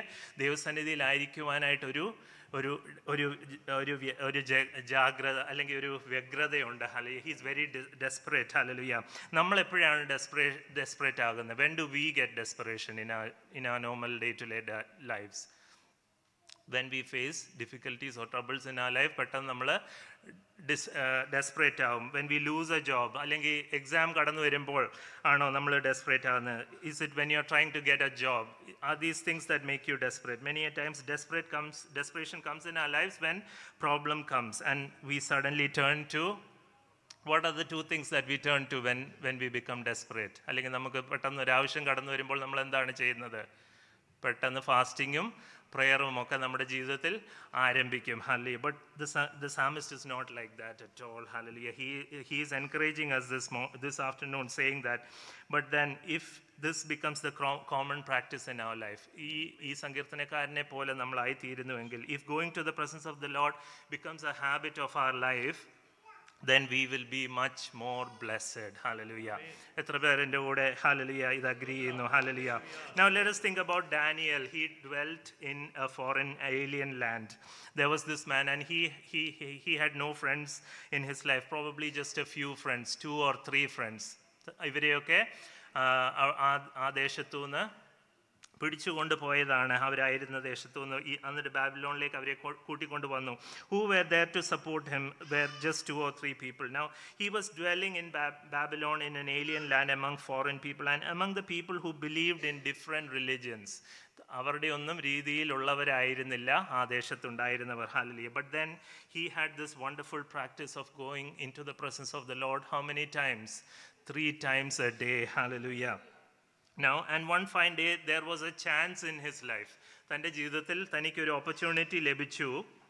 ദൈവസന്നിധിയിലായിരിക്കുവാനായിട്ടൊരു ഒരു ഒരു ഒരു വ്യ- ഒരു ജ- ജാഗ്രത അല്ലെങ്കിൽ ഒരു വ്യഗ്രതയുണ്ട് ഹല ഹീസ് വെരി ഡെസ്പറേറ്റ് ഹലലുയ നമ്മൾ എപ്പോഴാണ് ഡെസ്പറേ ഡെസ്പറേറ്റ് ആകുന്നത് when do we get desperation in a in a normal day to day lifes when we face difficulties or troubles in ആ ലൈഫ് പെട്ടെന്ന് നമ്മൾ ഡിസ് ഡെസ്പറേറ്റ് ആവും when we lose a job അല്ലെങ്കിൽ എക്സാം കടന്നു വരുമ്പോൾ ആണോ നമ്മൾ ഡെസ്പറേറ്റ് ആകുന്നത് is it when you are trying to get a job or these things that make you desperate many a times desperate comes desperation comes in our lifes when problem comes and we suddenly turn to what are the two things that we turn to when when we become desperate അല്ലെങ്കിൽ നമുക്ക് പെട്ടെന്ന് ഒരു ആവശ്യം കടന്നു വരുമ്പോൾ നമ്മൾ എന്താണ് ചെയ്യുന്നത് പെട്ടെന്ന് ഫാസ്റ്റിങ്ങും പ്രെയറും ഒക്കെ നമ്മുടെ ജീവിതത്തിൽ ആരംഭിക്കും ഹല്ലി but the psalmist is not like that at all hallelujah he he is encouraging us this മോ this afternoon saying that but then if this becomes the common practice in our life ഈ ഈ സങ്കീർത്തനക്കാരനെ പോലെ നമ്മളായി തീരുന്നുവെങ്കിൽ if going to the presence of the Lord becomes a habit of our life then we will be much more blessed. Hallelujah. എത്ര പേരെൻ്റെ കൂടെ hallelujah ഇത് agri ചെയ്യുന്നു hallelujah. Now let us think about Daniel. He dwelt in a foreign alien land. There was this man and he, he, he, he had no friends in his life, probably just a few friends, two or three friends. ഇവരെയൊക്കെ ആ, ആ- ആ ദേശത്തു നിന്ന് പിടിച്ചുകൊണ്ട് പോയതാണ് അവരായിരുന്ന ദേശത്തു നിന്ന് ഈ എന്നിട്ട് ബാബിലോണിലേക്ക് അവരെ കൊ- കൂട്ടിക്കൊണ്ട് വന്നു who were there to support him were just two or three people now he was dwelling in Babylon in an alien land among foreign people and among the people who believed in different religions അവരുടെ ഒന്നും രീതിയിലുള്ളവരായിരുന്നില്ല ആ ദേശത്തുണ്ടായിരുന്നവർ hallelujah but then he had this wonderful practice of going into the presence of the Lord how many times three times a day hallelujah Now, and one fine day, there was a chance in his life. തൻ്റെ ജീവിതത്തിൽ തനിക്കൊരു opportunity ലഭിച്ചു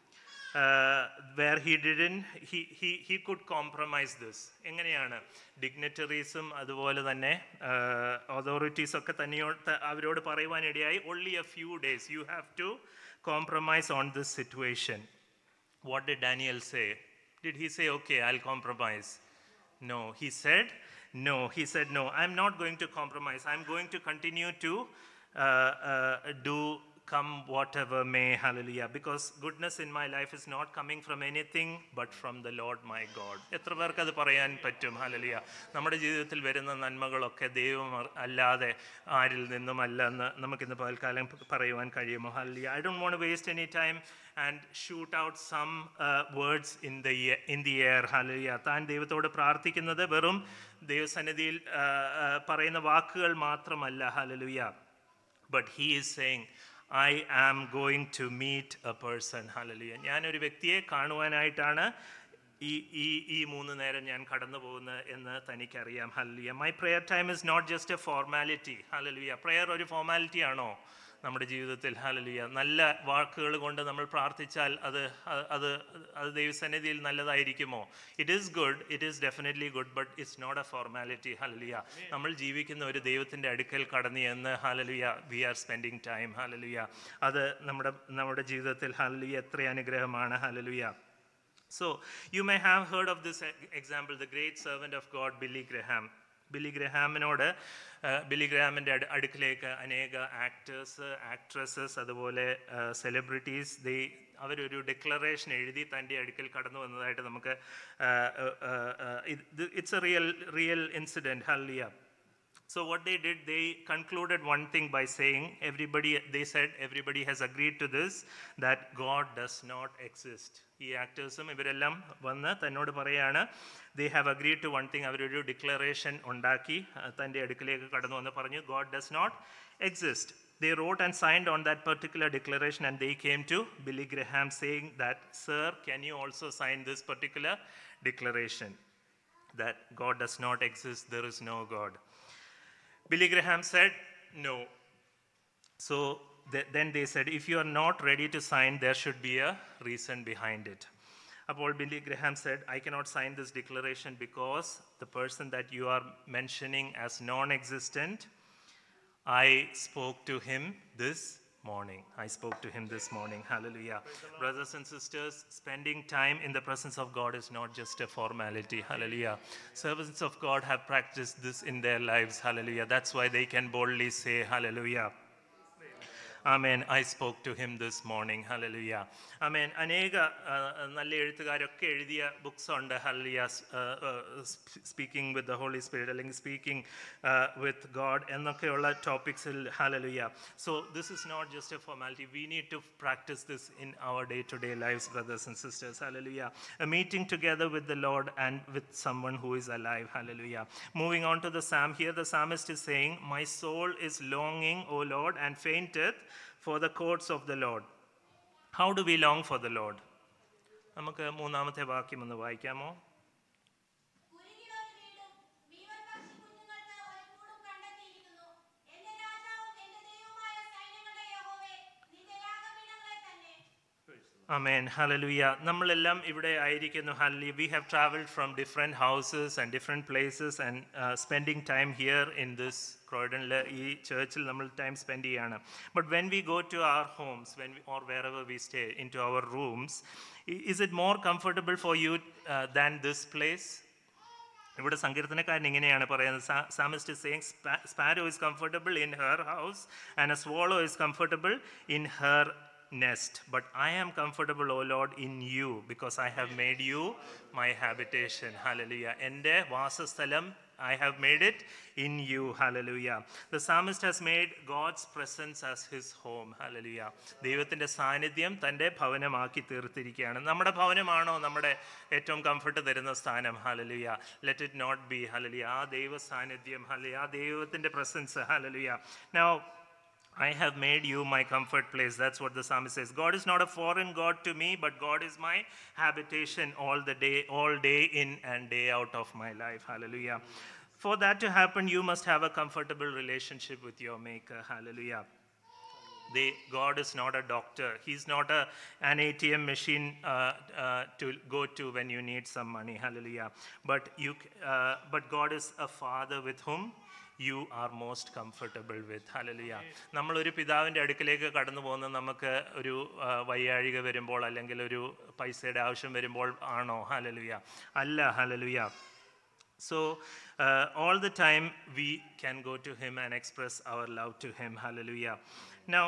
uh, where he didn't, he, he, he could compromise this. എങ്ങനെയാണ് ഡിഗ്നറ്ററീസും അതുപോലെ തന്നെ authorities ഒക്കെ തന്നെയോ ത- അവരോട് പറയുവാനിടയായി only a few days you have to compromise on this situation. What did Daniel say? Did he say, okay, I'll compromise? No, he said, no. He said, no, I'm not going to compromise. I'm going to continue to uh, uh, do come whatever may, hallelujah. Because goodness in my life is not coming from anything but from the Lord my God. എത്ര പേർക്ക് അത് പറയാൻ പറ്റും ഹലലിയ നമ്മുടെ ജീവിതത്തിൽ വരുന്ന നന്മകളൊക്കെ ദൈവം അർ- അല്ലാതെ ആരിൽ നിന്നുമല്ല എന്ന് നമുക്കിന്ന് പകൽക്കാലം പറയുവാൻ കഴിയുമോ hallelujah I don't want waste any time and shoot out some words in the in the air hallelujah താൻ ദൈവത്തോട് പ്രാർത്ഥിക്കുന്നത് വെറും ദൈവസന്നിധിയിൽ ആ, ആ, പറയുന്ന വാക്കുകൾ മാത്രമല്ല hallelujah but he is saying I am going to meet a person hallelujah ഞാനൊരു വ്യക്തിയെ കാണുവാനായിട്ടാണ് ഈ ഈ ഈ മൂന്ന് നേരം ഞാൻ കടന്നു പോകുന്നത് എന്ന് തനിക്കറിയാം hallelujah my prayer time is not just a formality hallelujah prayer ഒരു ഫോർമാലിറ്റി ആണോ നമ്മുടെ ജീവിതത്തിൽ ഹലലിയ നല്ല വാക്കുകൾ കൊണ്ട് നമ്മൾ പ്രാർത്ഥിച്ചാൽ അത് അ- അത് അത് ദൈവസന്നിധിയിൽ നല്ലതായിരിക്കുമോ it is good it is definitely good but it's not a formality hallelujah നമ്മൾ ജീവിക്കുന്ന ഒരു ദൈവത്തിൻ്റെ അടുക്കൽ കടന്നു എന്ന് hallelujah we are spending time hallelujah അത് നമ്മുടെ നമ്മുടെ ജീവിതത്തിൽ ഹലലിയ എത്ര അനുഗ്രഹമാണ് hallelujah So you may have heard of this e- example, the great servant of God, Billy Graham. Billy ഗ്രഹാമിനോട് ബില്ലി ഗ്രഹാമിൻ്റെ അടു അടുക്കിലേക്ക് അനേക ആക്ടേഴ്സ് ആക്ട്രസസ് അതുപോലെ സെലിബ്രിറ്റീസ് ദേ അവരൊരു ഡിക്ലറേഷൻ എഴുതി തൻ്റെ അടുക്കൽ കടന്നു വന്നതായിട്ട് നമുക്ക് it's a real real incident hallelujah So what they did, they concluded one thing by saying, everybody, they said, everybody has agreed to this, that God does not exist. ഈ ആക്ടേഴ്സും ഇവരെല്ലാം വന്ന് തന്നോട് പറയാണ് they have agreed to one thing അവരൊരു declaration ഉണ്ടാക്കി അഹ് തൻ്റെ അടുക്കിലേക്ക് കടന്നു വന്ന് പറഞ്ഞു God does not exist they wrote and signed on that particular declaration and they came to billy graham saying that sir can you also sign this particular declaration that god does not exist there is no god Billy Graham said, No. So th- then they said, If you are not ready to sign, there should be a reason behind it. Apol Billy Graham said, I cannot sign this declaration because the person that you are mentioning as non existent, I spoke to him this morning. I spoke to him this morning. Hallelujah. Brothers and sisters, spending time in the presence of God is not just a formality. Hallelujah. Servants of God have practiced this in their lives. Hallelujah. That's why they can boldly say, Hallelujah. Amen I spoke to him this morning hallelujah amen അനേക ആ, നല്ല എഴുത്തുകാരൊക്കെ എഴുതിയ books ഉണ്ട് hallelujah speaking with the Holy Spirit അല്ലെങ്കിൽ speaking with God എന്നൊക്കെയുള്ള ടോപ്പിക്സിൽ hallelujah so this is not just a formality we need to practise this in our day to day lifes brothers and sisters hallelujah a meeting together with the Lord and with someone who is alive. Hallelujah. Moving on to the psalm, here the psalmist is saying, My soul is longing, O Lord, and fainteth for the courts of the Lord. How do we long for the Lord? നമുക്ക് മൂന്നാമത്തെ വാക്യം ഒന്ന് വായിക്കാമോ കുരുകിലൊരു വീടും വീവൽപക്ഷി കുഞ്ഞുങ്ങൾക്ക് ഒരു കൂടും കണ്ടെത്തിയിരിക്കുന്നു. എന്റെ രാജാവും എന്റെ ദൈവവുമായ സൈന്യങ്ങളുടെ യഹോവേ, നിന്റെ യാഗപീഠങ്ങളെ തന്നെ Amen. Hallelujah. നമ്മളെല്ലാം ഇവിടെ ആയിരിക്കുന്നു ഹല്ലി we have travelled from different houses and different places and spending time here in this ക്രോയിഡനിൽ ഈ ചർച്ചിൽ നമ്മൾ ടൈം സ്പെൻഡ് ചെയ്യാണ് but when we go to our homes when or wherever we stay into our rooms is it more comfortable for you than this place ഇവിടെ സങ്കീർത്തനക്കാരൻ ഇങ്ങനെയാണ് പറയുന്നത് psalmist saying sparrow is comfortable in her house and a swallow is comfortable in her nest but I am comfortable O Lord in you because I have made you my habitation hallelujah എൻ്റെ വാസസ്ഥലം I have made it in you. Hallelujah. The psalmist has made God's presence as his home. Hallelujah. ദൈവത്തിൻ്റെ സാന്നിധ്യം തൻ്റെ ഭവനമാക്കി തീർത്തിരിക്കുകയാണ് നമ്മുടെ ഭവനമാണോ നമ്മുടെ ഏറ്റവും comfort തരുന്ന സ്ഥാനം hallelujah let it not be hallelujah ആ ദൈവ സാന്നിധ്യം ഹലലിയ ആ ദൈവത്തിൻ്റെ presence hallelujah now I have made you my comfort place. That's what the psalmist says. God is not a foreign God to me, but God is my habitation all the day, all day in and day out of my life. Hallelujah. For that to happen, you must have a comfortable relationship with your Maker. Hallelujah. They, God is not a doctor. He's not a, an ATM machine uh, uh, to go to when you need some money. Hallelujah. But, you, c- uh, but God is a father with whom you are most comfortable with hallelujah നമ്മളൊരു പിതാവിൻ്റെ അടുക്കിലേക്ക് കടന്നു പോകുന്നത് നമുക്ക് ഒരു ആ, വയ്യാഴിക വരുമ്പോൾ അല്ലെങ്കിൽ ഒരു പൈസയുടെ ആവശ്യം വരുമ്പോൾ ആണോ ഹലലുയ അല്ല ഹലലുയ So, uh, all the time we can go to Him and express our love to Him. Hallelujah. Now,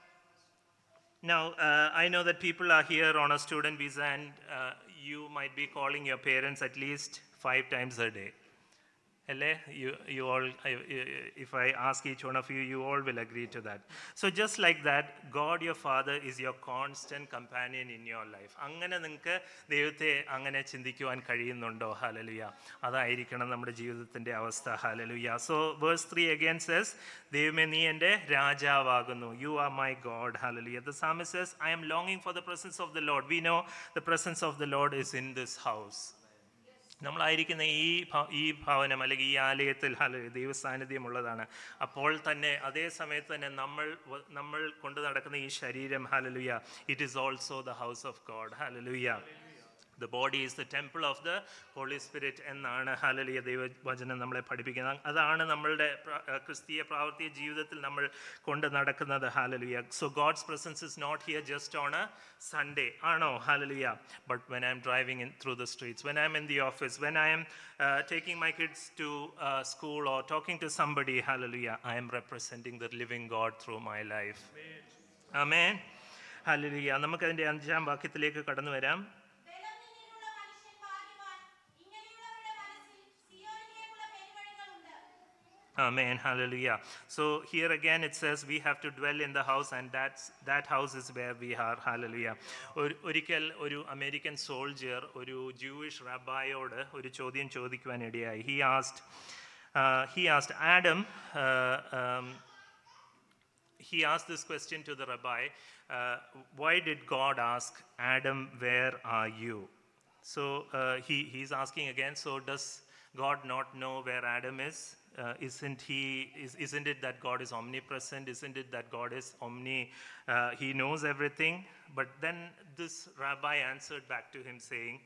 now uh, I know that people are here on a student visa, and uh, you might be calling your parents at least five times a day. Alle, you, you all, I- if I ask each one of you, you all will agree to that. So just like that, God your Father is your constant companion in your life. അങ്ങനെ നിങ്ങൾക്ക് ദൈവത്തെ അങ്ങനെ ചിന്തിക്കുവാൻ കഴിയുന്നുണ്ടോ ഹലലുയ അതായിരിക്കണം നമ്മുടെ ജീവിതത്തിൻ്റെ അവസ്ഥ ഹലലുയ so verse three again cess ദൈവമേ നീ എൻ്റെ രാജാവാകുന്നു you are my God hallelujah the Sami cess I M ലോങ്ങിങ് for the presence of the load we know the presence of the Lord is in this house നമ്മളായിരിക്കുന്ന ഈ ഭ- ഈ ഭവനം അല്ലെങ്കിൽ ഈ ആലയത്തിൽ ഹല ദൈവ സാന്നിധ്യമുള്ളതാണ് അപ്പോൾ തന്നെ അതേ സമയത്ത് തന്നെ നമ്മൾ വ- നമ്മൾ കൊണ്ടു നടക്കുന്ന ഈ ശരീരം hallelujah it is also the house of God hallelujah the body is the temple of the Holy Spirit എന്നാണ് ഹലലിയ ദൈവവചനം നമ്മളെ പഠിപ്പിക്കുന്നത് അതാണ് നമ്മളുടെ പ്ര- ഏഹ് ക്രിസ്തീയ പ്രാവർത്തിക ജീവിതത്തിൽ നമ്മൾ കൊണ്ട് നടക്കുന്നത് hallelujah so God's presence is not here just on a Sunday ആണോ hallelujah but when I'm driving in through the streets when I'm in the office when I'm taking my kids to school or talking to somebody hallelujah I'm representing the living God through my life amen hallelujah നമുക്കതിൻ്റെ അഞ്ചാം വാക്യത്തിലേക്ക് കടന്നു വരാം ബലം നിന്നിലുള്ള മനുഷ്യൻ ഭാഗ്യവാൻ ഇങ്ങനെയുള്ളവരുടെ മനസ്സിൽ സിയോനിലേക്കുള്ള പെരുവഴികളുണ്ട് Amen. Hallelujah. So here again it says we have to dwell in the house, and that's that house is where we are. Hallelujah. ഒരു- ഒരിക്കൽ ഒരു അമേരിക്കൻ സോൾജിയർ ഒരു ജൂയിഷ് റബായോട് ഒരു ചോദ്യം ചോദിക്കുവാൻ ഇടയായി he asked he asked Adam he asked this question to the rabbi uh, why did god ask adam where are you so uh, he, he's asking again so does god not know where adam is uh, isn't he is, isn't it that god is omnipresent isn't it that god is omni uh, he knows everything but then this rabbi answered back to him saying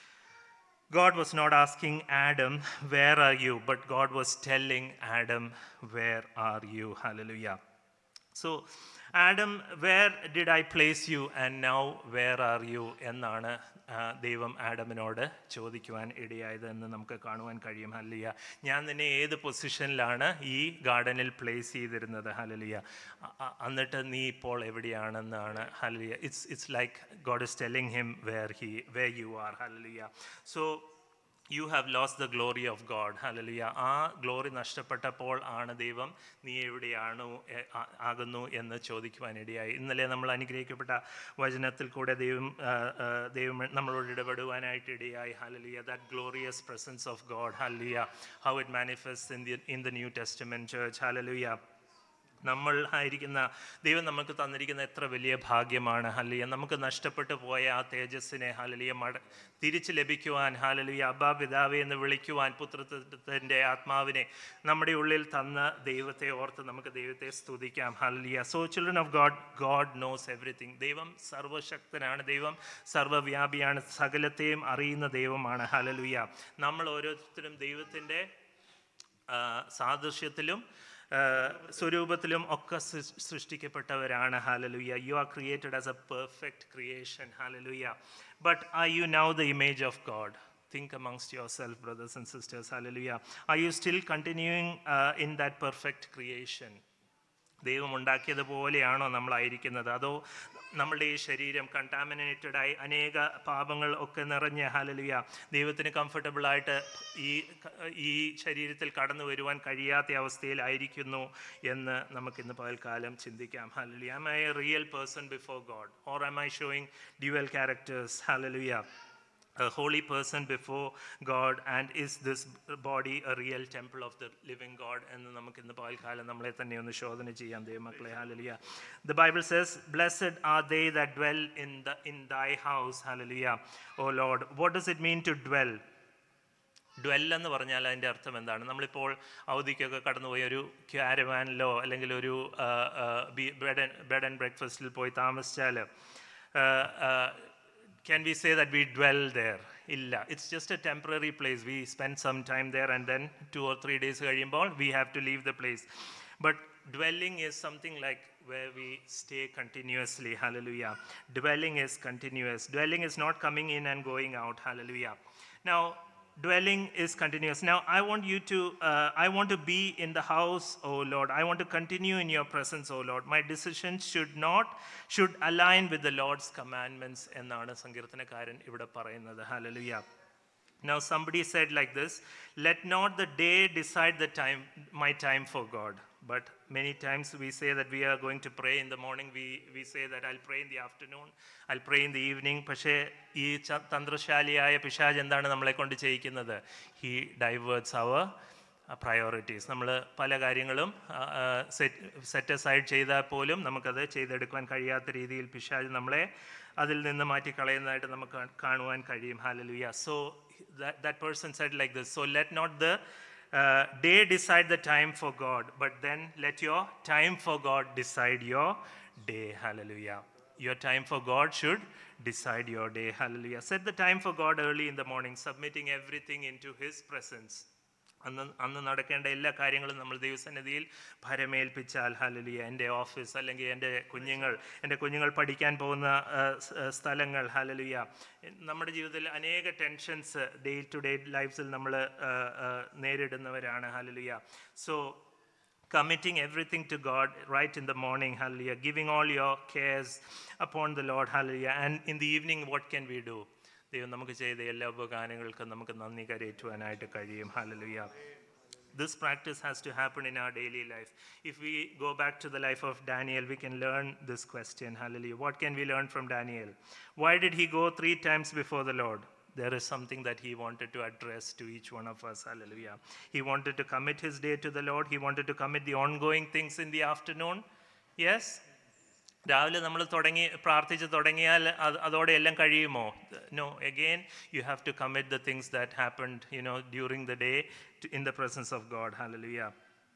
God was not asking Adam, Where are you? but God was telling Adam, Where are you? Hallelujah. So, Adam, where did I place you? And now, where are you? എന്നാണ് ആ, ദൈവം ആഡമിനോട് ചോദിക്കുവാൻ ഇടയായത് എന്ന് നമുക്ക് കാണുവാൻ കഴിയും ഹല്ലിയ ഞാൻ നിന്നെ ഏത് പൊസിഷനിലാണ് ഈ ഗാർഡനിൽ പ്ലേസ് ചെയ്തിരുന്നത് ഹലലിയ എന്നിട്ട് നീ ഇപ്പോൾ എവിടെയാണെന്നാണ് hallelujah it's it's like God is telling him where he where you are hallelujah so you have lost the glory of God hallelujah ആ ഗ്ലോറി നഷ്ടപ്പെട്ടപ്പോൾ ആണ് ദൈവം നീ എവിടെയാണു എ- ആ- ആകുന്നു എന്ന് ചോദിക്കുവാനിടയായി ഇന്നലെ നമ്മൾ അനുഗ്രഹിക്കപ്പെട്ട വചനത്തിൽ കൂടെ ദൈവം ആ, ആ, ദൈവം നമ്മളോട് ഇടപെടുവാനായിട്ട് ഇടയായി hallelujah that glorious presence of God hallelujah how it manifest in the in the New Testament church hallelujah നമ്മൾ ആയിരിക്കുന്ന ദൈവം നമുക്ക് തന്നിരിക്കുന്ന എത്ര വലിയ ഭാഗ്യമാണ് ഹലിയ നമുക്ക് നഷ്ടപ്പെട്ടു പോയ ആ തേജസ്സിനെ ഹലലിയ മട തിരിച്ചു ലഭിക്കുവാൻ ഹാലലിയ അബ്ബാ പിതാവെ എന്ന് വിളിക്കുവാൻ പുത്രത്വത്തിൻ്റെ ആത്മാവിനെ നമ്മുടെ ഉള്ളിൽ തന്ന ദൈവത്തെ ഓർത്ത് നമുക്ക് ദൈവത്തെ സ്തുതിക്കാം hallelujah so children of God God knows everything ദൈവം സർവശക്തനാണ് ദൈവം സർവ്വവ്യാപിയാണ് സകലത്തെയും അറിയുന്ന ദൈവമാണ് ഹലലുയ നമ്മൾ ഓരോരുത്തരും ദൈവത്തിൻ്റെ ആ, സാദൃശ്യത്തിലും ആ, സ്വരൂപത്തിലും ഒക്കെ സൃ- സൃഷ്ടിക്കപ്പെട്ടവരാണ് hallelujah you are created as a perfect creation hallelujah but I you now the image of God think amongst yourself brothers and sisters hallelujah are you still continuing uh, in that perfect creation ദൈവം ഉണ്ടാക്കിയതുപോലെയാണോ നമ്മളായിരിക്കുന്നത് അതോ നമ്മളുടെ ഈ ശരീരം contaminated ആയി അനേക പാപങ്ങൾ ഒക്കെ നിറഞ്ഞ ഹലലിയ ദൈവത്തിന് comfortable ആയിട്ട് ഈ ക- ഈ ശരീരത്തിൽ കടന്നു വരുവാൻ കഴിയാത്ത അവസ്ഥയിലായിരിക്കുന്നു എന്ന് നമുക്കിന്ന് പകൽക്കാലം ചിന്തിക്കാം ഹലലിയ am I a real person before God or am I showing dual characters hallelujah a holy person before God and is this body a real temple of the living God എന്ന് നമുക്ക് ഇന്ന് പകൽക്കാലം നമ്മളെ തന്നെ ഒന്ന് ശോധന ചെയ്യാം ദൈവമക്കളെ hallelujah the bible says blessed are they that dwell in the in thy house hallelujah oh lord what does it mean to dwell dwell എന്ന് പറഞ്ഞാൽ അതിൻ്റെ അർത്ഥം എന്താണ് നമ്മളിപ്പോൾ അവധിക്കൊക്കെ കടന്നുപോയി ഒരു ക്യാരവാനിലോ അല്ലെങ്കിൽ ഒരു ബെഡ് ആൻഡ് ബെഡ് ആൻഡ് ബ്രേക്ക്ഫാസ്റ്റിൽ പോയി താമസിച്ചാൽ can we say that we dwell there illa it's just a temporary place we spend some time there and then two or three days കഴിയുമ്പോൾ we have to leave the place but dwelling is something like where we stay continuously hallelujah dwelling is continuous dwelling is not coming in and going out hallelujah now dwelling is continuous now i want you to uh, i want to be in the house oh lord i want to continue in your presence oh lord my decisions should not should align with the lord's commandments എന്നാണ് സങ്കീർത്തനക്കാരൻ ഇവിടെ പറയുന്നത് hallelujah now somebody said like this let not the day decide the time my time for god but many times we say that we are going to pray in the morning we, we say that i'll pray in the afternoon i'll pray in the evening പക്ഷേ ഈ ച- തന്ത്രശാലിയായ പിശാജ് എന്താണ് നമ്മളെ കൊണ്ട് ചെയ്യിക്കുന്നത് he ഡൈവേർട്സ് our priorities നമ്മൾ പല കാര്യങ്ങളും സെറ്റ് അസൈഡ് ചെയ്താൽ പോലും നമുക്കത് ചെയ്തെടുക്കാൻ കഴിയാത്ത രീതിയിൽ പിശാജ് നമ്മളെ അതിൽ നിന്ന് മാറ്റി കളയുന്നതായിട്ട് നമുക്ക് കാ- കാണുവാൻ കഴിയും hallelujah so that person said like this so let not the uh, day decide the time for god but then let your time for god decide your day hallelujah your time for god should decide your day hallelujah set the time for god early in the morning submitting everything into his presence അന്ന് അന്ന് നടക്കേണ്ട എല്ലാ കാര്യങ്ങളും നമ്മൾ ദൈവസന്നിധിയിൽ ഭരമേൽപ്പിച്ചാൽ ഹലലിയ എൻ്റെ office അല്ലെങ്കിൽ എൻ്റെ കുഞ്ഞുങ്ങൾ എൻ്റെ കുഞ്ഞുങ്ങൾ പഠിക്കാൻ പോകുന്ന ആ, സ്- ആ, സ്ഥലങ്ങൾ ഹലലിയ നമ്മുടെ ജീവിതത്തിൽ അനേക ടെൻഷൻസ് ഡേ ടു ഡേ ലൈഫ്സിൽ നമ്മൾ നേരിടുന്നവരാണ് hallelujah so committing everything to God right in the morning, hallelujah, giving all your cares upon the Lord, hallelujah. And in the evening, what can we do? ദൈവം നമുക്ക് ചെയ്ത എല്ലാ ഉപകാരങ്ങൾക്കും നമുക്ക് നന്ദി കരയേറ്റുവാനായിട്ട് കഴിയും hallelujah this practice has to happen in our daily life. If we go back to the life of Daniel, we can learn this question. Hallelujah. What can we learn from Daniel? Why did he go three times before the Lord? There is something that he wanted to address to each one of us. Hallelujah. He wanted to commit his day to the Lord. He wanted to commit the ongoing things in the afternoon. Yes? രാവിലെ നമ്മൾ തുടങ്ങി പ്രാർത്ഥിച്ച് തുടങ്ങിയാൽ അത് അതോടെ എല്ലാം കഴിയുമോ no again you have to commit the things that happened you know during the day in the presence of God hallelujah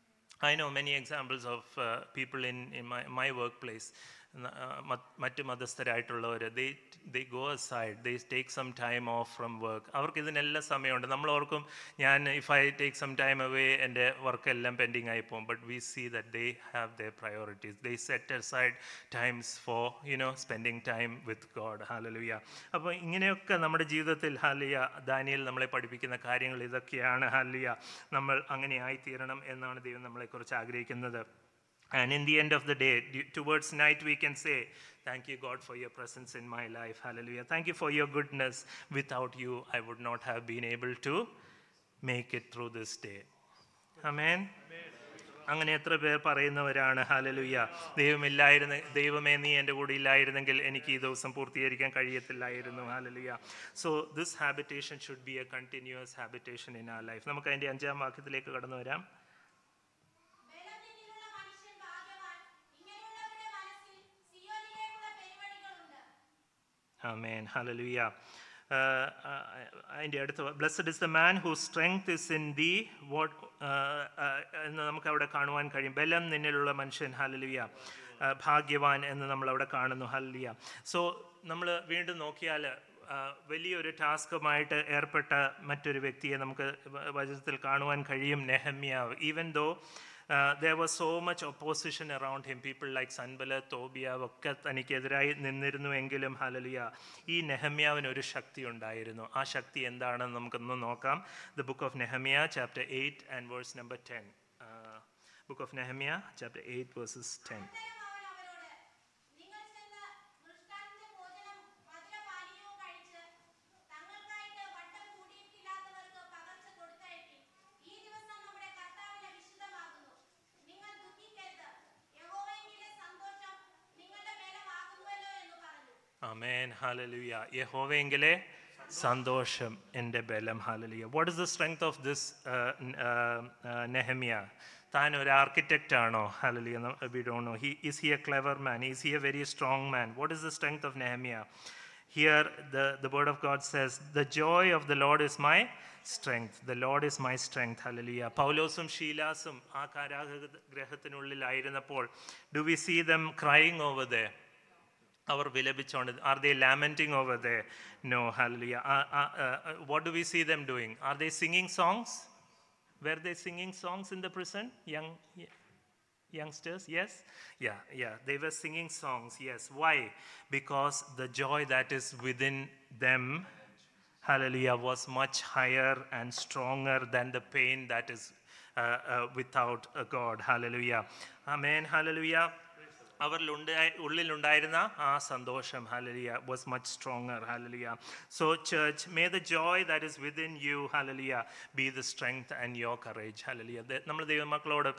I know many examples of uh, people in, in my, my workplace. ന- ആ, മറ്റ് മറ്റ് മതസ്ഥരായിട്ടുള്ളവർ they they go aside they take some time off from work അവർക്ക് ഇതിനെല്ലാം സമയമുണ്ട് നമ്മൾ ഓർക്കും ഞാൻ if I take some time away എൻ്റെ വർക്ക് എല്ലാം പെൻഡിങ് ആയി പോകും but we see that they have the priorities they set aside times for you know spending time with God hallelujah അപ്പോൾ ഇങ്ങനെയൊക്കെ നമ്മുടെ ജീവിതത്തിൽ ഹാലിയ ദാനിയൽ നമ്മളെ പഠിപ്പിക്കുന്ന കാര്യങ്ങൾ ഇതൊക്കെയാണ് ഹാലിയ നമ്മൾ അങ്ങനെ ആയിത്തീരണം എന്നാണ് ദൈവം നമ്മളെക്കുറിച്ച് ആഗ്രഹിക്കുന്നത് And in the end of the day, du- towards night, we can say, Thank you, God, for your presence in my life. Hallelujah. Thank you for your goodness. Without you, I would not have been able to make it through this day. Amen. അങ്ങനെ എത്ര പേർ പറയുന്നവരാണ് ഹലലുയ്യ ദൈവമില്ലായിരുന്ന ദൈവമേ നീ എൻ്റെ കൂടെ ഇല്ലായിരുന്നെങ്കിൽ എനിക്ക് ഈ ദിവസം പൂർത്തീകരിക്കാൻ കഴിയത്തില്ലായിരുന്നു hallelujah so this habitation should be a continuous habitation in ആ ലൈഫ് നമുക്ക് അതിൻ്റെ അഞ്ചാം വാക്യത്തിലേക്ക് കടന്നു വരാം ബലഹീനനുള്ള മനുഷ്യൻ ഭാഗ്യവാൻ ഇങ്ങനെയുള്ളവരുടെ മനസ്സിൽ സിയോനിലേക്കുള്ള പെരുവഴികളുണ്ട് Amen. Hallelujah. അതിൻ്റെ അടുത്ത blessed is the man who strength is in the what എന്ന് നമുക്ക് അവിടെ കാണുവാൻ കഴിയും ബലം നിന്നിലുള്ള മനുഷ്യൻ ഹലലിയ ഭാഗ്യവാൻ എന്ന് നമ്മൾ അവിടെ കാണുന്നു ഹലലിയ സോ നമ്മൾ വീണ്ടും നോക്കിയാൽ വലിയൊരു ടാസ്കുമായിട്ട് ഏർപ്പെട്ട മറ്റൊരു വ്യക്തിയെ നമുക്ക് വ- വചനത്തിൽ കാണുവാൻ കഴിയും നെഹമ്യാവ് even though uh, there was so much opposition around him. People like Sanballat, Tobiah ഒക്കെ തനിക്കെതിരായി നിന്നിരുന്നുവെങ്കിലും ഹലലിയ ഈ നെഹമ്യാവിന് ഒരു ശക്തി ഉണ്ടായിരുന്നു ആ ശക്തി എന്താണെന്ന് നമുക്കൊന്ന് നോക്കാം the book of Nehemiah chapter eight and verse number ten book of Nehemiah chapter eight verses ten അനന്തരം അവൻ അവരോട് നിങ്ങൾ ചെന്ന് മൃഷ്ടാന്റെ ഭോജനം മധുരപാനീയവും കഴിച്ച് തങ്ങൾക്കായിട്ട് വട്ടം കൂടിയിട്ടില്ലാത്തവർക്ക് പകർച്ച കൊടുത്തയപ്പിൻ ഈ ദിവസം നമ്മുടെ കർത്താവിന് വിശുദ്ധമാകുന്നു നിങ്ങൾ ദുഃഖിക്കരുത് യഹോവയെങ്കിലെ സന്തോഷം നിങ്ങളുടെ മേലമാകുന്നുവല്ലോ എന്ന് പറഞ്ഞു Amen. Hallelujah. യഹോവയെങ്കിലെ സന്തോഷം എൻ്റെ ബലം hallelujah what is the strength of this Nehemiah താൻ ഒരു ആർക്കിടെക്റ്റ് ആണോ hallelujah we do know he is he a clever man is he a very strong man what is the strength of Nehemiah Here, the, the word of God says, The joy of the Lord is my strength. The Lord is my strength. Hallelujah. പൗലോസും ഷീലാസും ആ കാരാഗ്രഹത്തിനുള്ളിലായിരുന്നപ്പോൾ do we see them crying over the അവർ വിലപിച്ചോണ്ട് are they lamenting over the no hallelujah what do we see them doing are they singing songs were they singing songs in the prison young youngsters yes yeah yeah they were singing songs yes why because the joy that is within them hallelujah was much higher and stronger than the pain that is uh, uh, without a god hallelujah amen hallelujah അവരിലുണ്ടായി ഉള്ളിലുണ്ടായിരുന്ന ആ സന്തോഷം hallelujah was much stronger hallelujah so church may the joy that is within you hallelujah be the strength and your courage hallelujah നമ്മൾ ദൈവമക്കളോട്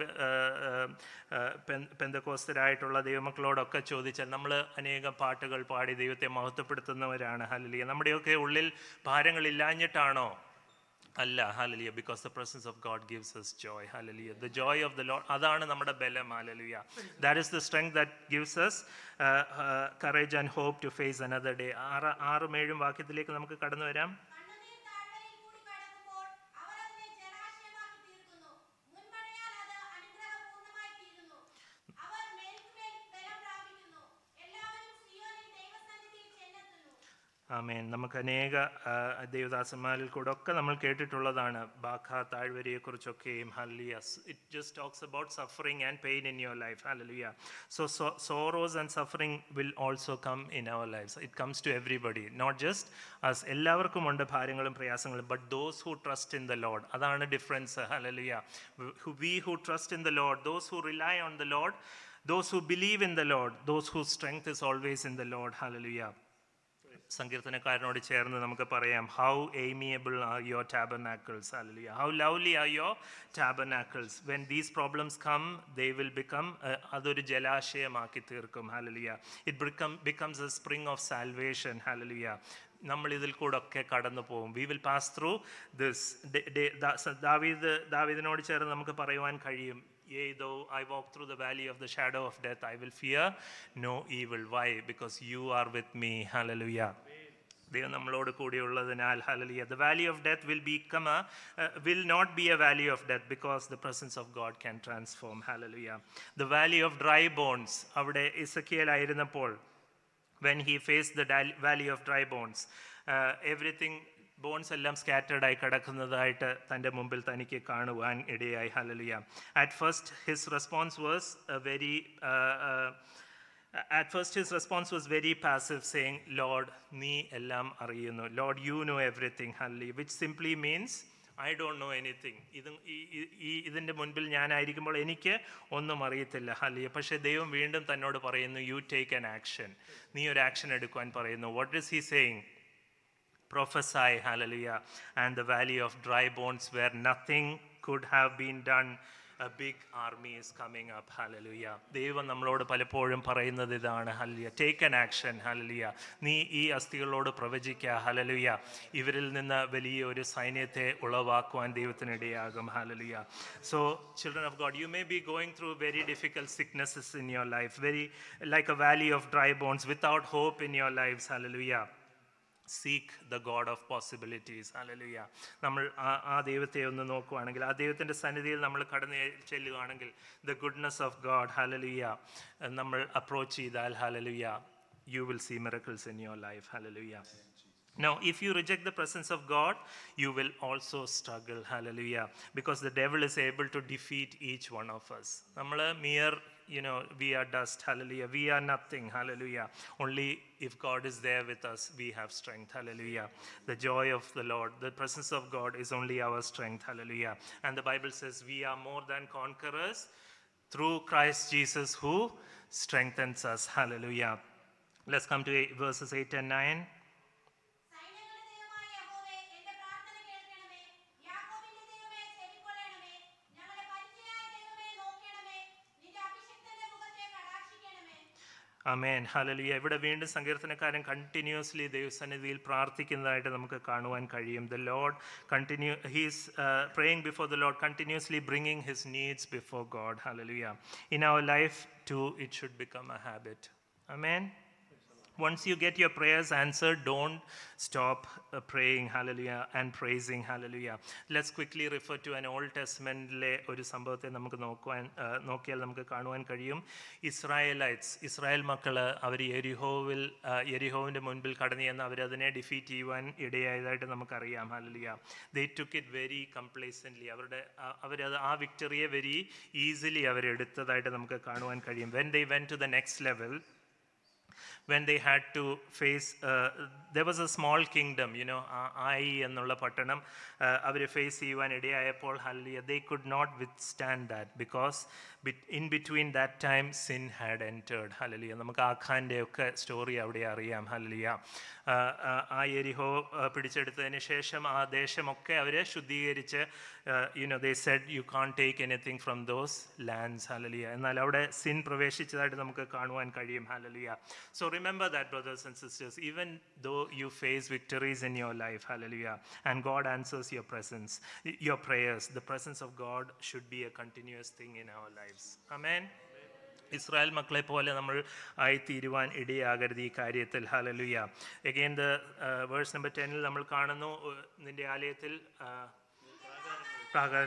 പെന്തക്കോസ്തരായിട്ടുള്ള ദൈവമക്കളോടൊക്കെ ചോദിച്ചാൽ നമ്മൾ അനേകം പാട്ടുകൾ പാടി ദൈവത്തെ മഹത്വപ്പെടുത്തുന്നവരാണ് ഹലലിയ നമ്മുടെയൊക്കെ ഉള്ളിൽ ഭാരങ്ങളില്ലാഞ്ഞിട്ടാണോ അല്ല hallelujah because the presence of God gives us joy hallelujah the joy of the Lord അതാണ് നമ്മുടെ ബലം hallelujah that is the strength that gives us courage and hope to face another day ആറ് ആറും ഏഴും വാക്യത്തിലേക്ക് നമുക്ക് കടന്നു വരാം കണ്ണുനീർ താഴ്വരയിൽ കൂടി കടക്കുമ്പോൾ അവർ അതിനെ ജലാശയമാക്കി തീർക്കുന്നു മുൻമഴയാൽ അത് അനുഗ്രഹപൂർണ്ണമായി തീരുന്നു അവർ മേൽക്കുമേൽ ബലം പ്രാപിക്കുന്നു എല്ലാവരും സിയോനിൽ ദൈവസന്നിധിയിൽ ചെന്നെത്തുന്നു ആമേൻ നമുക്ക് അനേക ആ, ദേവദാസന്മാരിൽ കൂടെ ഒക്കെ നമ്മൾ കേട്ടിട്ടുള്ളതാണ് ബാഖ താഴ്വരയെക്കുറിച്ചൊക്കെയും hallelujah it just talks about suffering and pain in your life hallelujah so sorrows and suffering will also come in our life it comes to everybody not just us എല്ലാവർക്കും ഉണ്ട് ഭാരങ്ങളും പ്രയാസങ്ങളും but those who trust in the Lord അതാണ് difference hallelujah we who trust in the Lord those who rely on the Lord those who believe in the Lord those who strength is always in the Lord hallelujah സങ്കീർത്തനക്കാരനോട് ചേർന്ന് നമുക്ക് പറയാം how amiable are your tabernacles അല്ലല്ല how lovely are your tabernacles when these problems come they will become അതൊരു ജലാശയമാക്കി തീർക്കും hallelujah it become becomes a spring of salvation hallelujah നമ്മൾ ഇതിൽ കൂടെ ഒക്കെ കടന്നു പോകും we will pass through this ദാവീദ് ദാവീദിനോട് ചേർന്ന് നമുക്ക് പറയുവാൻ കഴിയും Yea, though I walk through the valley of the shadow of death, I will fear no evil. Why? Because you are with me. Hallelujah. ദൈവം നമ്മളോട് കൂടിയുള്ളതിനാൽ hallelujah the valley of death will become a will not be a valley of death because the presence of God can transform hallelujah the valley of dry bones അവിടെ ഇസക്കിയലായിരുന്നപ്പോൾ when he face the valley of dry bones everything bones എല്ലാം scattered ആയി കിടക്കുന്നതായിട്ട് തൻ്റെ മുമ്പിൽ തനിക്ക് കാണുവാൻ ഇടയായി hallelujah at first his response was a very at first his response was very passive saying lord നീ എല്ലാം അറിയുന്നു lord you know everything hallelujah which simply means I don't know anything ഇത് ഈ- ഈ- ഈ ഇതിൻ്റെ മുൻപിൽ ഞാനായിരിക്കുമ്പോൾ എനിക്ക് ഒന്നും അറിയത്തില്ല ഹല്ലിയ പക്ഷേ ദൈവം വീണ്ടും തന്നോട് പറയുന്നു യു ടേക്ക് ആൻ ആക്ഷൻ നീ ഒരു ആക്ഷൻ എടുക്കുവാൻ പറയുന്നു what is he saying prophesy, hallelujah, and the valley of dry bones where nothing could have been done. A big army is coming up, hallelujah. ദൈവം നമ്മളോട് പലപ്പോഴും പറയുന്നത് ഇതാണ് hallelujah take an action hallelujah നീ ഈ അസ്ഥികളോട് പ്രവചിക്കുക ഹലലുയ ഇവരിൽ നിന്ന് വലിയ ഒരു സൈന്യത്തെ ഉളവാക്കുവാൻ ദൈവത്തിനിടയാകും hallelujah so children of God you may be going through very difficult sicknesses in your life very like a valley of dry bones without hope in your lives hallelujah seek the God of possibilities hallelujah നമ്മൾ ആ ആ ദൈവത്തെ ഒന്ന് നോക്കുവാണെങ്കിൽ ആ ദൈവത്തിൻ്റെ സന്നിധിയിൽ നമ്മൾ കടന്നു ചെല്ലുകയാണെങ്കിൽ the goodness of God hallelujah നമ്മൾ അപ്രോച്ച് ചെയ്താൽ hallelujah you will see miracles in your life hallelujah Now, if you reject the presence of God, you will also struggle. Hallelujah. Because the devil is able to defeat each one of us. നമ്മൾ mere, you know, we are dust. Hallelujah. We are nothing. Hallelujah. Only if God is there with us, we have strength. Hallelujah. The joy of the Lord, the presence of God is only our strength. Hallelujah. And the Bible says we are more than conquerors through Christ Jesus who strengthens us. Hallelujah. Let's come to eight, verses 8 and 9. സൈന്യങ്ങളുടെ ദൈവമായ യഹോവേ എന്റെ പ്രാർത്ഥന കേൾക്കണമേ യാക്കോബിന്റെ ദൈവമേ ചെവിക്കൊള്ളണമേ ഞങ്ങളുടെ പരിചയായ ദൈവമേ നോക്കണമേ നിന്റെ അഭിഷിക്തന്റെ മുഖത്തെ കടാക്ഷിക്കണമേ അമേൻ ഹലലിയ ഇവിടെ വീണ്ടും സങ്കീർത്തനക്കാരൻ കണ്ടിന്യൂസ്ലി ദൈവസന്നിധിയിൽ പ്രാർത്ഥിക്കുന്നതായിട്ട് നമുക്ക് കാണുവാൻ കഴിയും the Lord continue he's praying before the Lord continuously bringing his needs before God hallelujah in our life too it should become a habit amen once you get your prayers answered, don't stop uh, praying hallelujah and praising hallelujah. Let's quickly refer to an Old Testamentലെ ഒരു സംഭവത്തെ നമുക്ക് നോക്കുവാൻ ആ, നോക്കിയാൽ നമുക്ക് കാണുവാൻ കഴിയും ഇസ്രായേലൈറ്റ്സ് ഇസ്രായേൽ മക്കൾ അവർ എരിഹോവിൽ ആ, എരിഹോവിൻ്റെ മുൻപിൽ കടന്നു ചെന്ന് അവരതിനെ ഡിഫീറ്റ് ചെയ്യുവാൻ ഇടയായതായിട്ട് നമുക്കറിയാം hallelujah they took it very complacently അവരുടെ ആ, അവരത് ആ വിക്ടറിയെ വെരി ഈസിലി അവരെടുത്തതായിട്ട് നമുക്ക് കാണുവാൻ കഴിയും when they went to the next level when they had to face uh, there was a small kingdom you know ആയി എന്നുള്ള പട്ടണം അവർ ഫേസ് ചെയ്യുവാൻ ഇടയായപ്പോൾ ഹല്ലിയ they could not withstand that because bit- in between that time sin had entered ഹല്ലിയ നമുക്ക് ആഖാൻ്റെ ഒക്കെ story അവിടെ അറിയാം ഹല്ലിയ ആ എരിഹോ ആ, പിടിച്ചെടുത്തതിന് ശേഷം ആ ദേശമൊക്കെ അവർ ശുദ്ധീകരിച്ച് you know they said you can't take anything from those lands hallelujah എന്നാൽ അവിടെ സിൻ പ്രവേശിച്ചതായിട്ട് നമുക്ക് കാണുവാൻ കഴിയും hallelujah so remember that brothers and sisters even though you face victories in your life hallelujah and God answers your presence your prayers the presence of God should be a continuous thing in our lives amen Israel മക്കളെ പോലെ നമ്മൾ ആയിത്തീരുവാൻ ഇടയാകരുത് ഈ കാര്യത്തിൽ hallelujah again the verse number ടെന്നിൽ നമ്മൾ കാണുന്നു ഉ- നിന്റെ ആലയത്തിൽ ആ, പ്രാകാര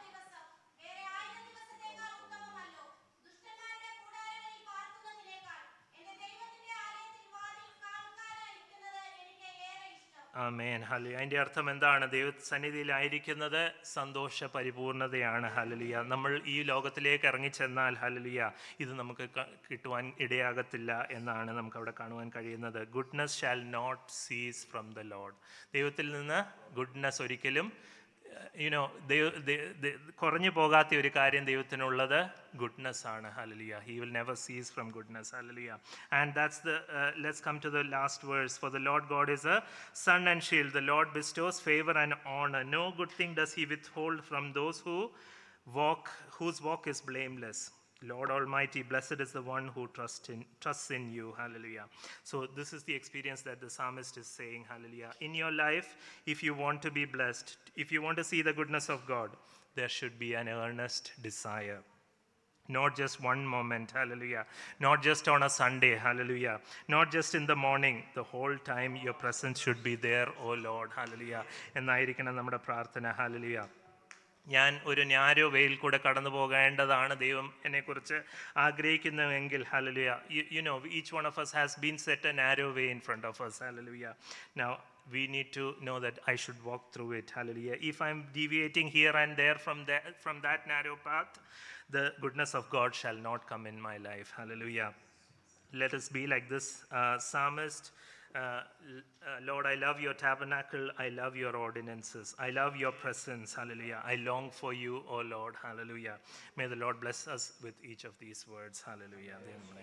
വേറെ ആയിരം ദിവസത്തേക്കാൾ ഉത്തമമല്ലോ ദുഷ്ടന്മാരുടെ കൂടാരങ്ങളിൽ പാർക്കുന്നതിനേക്കാൾ എന്റെ ദൈവത്തിന്റെ ആലയത്തിൽ വാതിൽ കാവൽക്കാരായിരിക്കുന്നത് എനിക്ക് ഏറെ ഇഷ്ടം ആമേൻ ഹലു അതിൻ്റെ അർത്ഥം എന്താണ് ദൈവ സന്നിധിയിലായിരിക്കുന്നത് സന്തോഷ പരിപൂർണതയാണ് ഹലലിയ നമ്മൾ ഈ ലോകത്തിലേക്ക് ഇറങ്ങിച്ചെന്നാൽ ഹലലിയ ഇത് നമുക്ക് ക- കിട്ടുവാൻ ഇടയാകത്തില്ല എന്നാണ് നമുക്ക് അവിടെ കാണുവാൻ കഴിയുന്നത് goodness shall not cease from the Lord ദൈവത്തിൽ നിന്ന് ഗുഡ്നസ് ഒരിക്കലും യുനോ ദൈവ ദൈ- ദൈ- കുറഞ്ഞു പോകാത്ത ഒരു കാര്യം ദൈവത്തിനുള്ളത് ഗുഡ്നസ് ആണ് hallelujah he will never cease from goodness hallelujah and that's the let's come to the last verse for the Lord God is a sun and shield the Lord bestows favour and honour no good thing does he withhold from those who walk whose walk is blameless lord almighty blessed is the one who trusts in trusts in you hallelujah so this is the experience that the psalmist is saying hallelujah in your life if you want to be blessed if you want to see the goodness of god there should be an earnest desire not just one moment, hallelujah. Not just on a Sunday, hallelujah. Not just in the morning, the whole time your presence should be there, oh Lord, hallelujah. എന്നായിരിക്കണം നമ്മുടെ പ്രാർത്ഥന, hallelujah. ഞാൻ ഒരു ഞാരോ വെയിൽ കൂടെ കടന്നു പോകേണ്ടതാണ് ദൈവം എന്നെക്കുറിച്ച് ആഗ്രഹിക്കുന്നുവെങ്കിൽ hallelujah you know each one of us has been set a narrow way in front of us hallelujah now we need to know that I should walk through it. Hallelujah. If I'm deviating here and there from that, from that narrow path, the goodness of God shall not come in my life. Hallelujah. Let us be like this uh, psalmist. Uh, l- uh, Lord, I love your tabernacle. I love your ordinances. I love your presence. Hallelujah. I long for you, O Lord. Hallelujah. May the Lord bless us with each of these words. Hallelujah.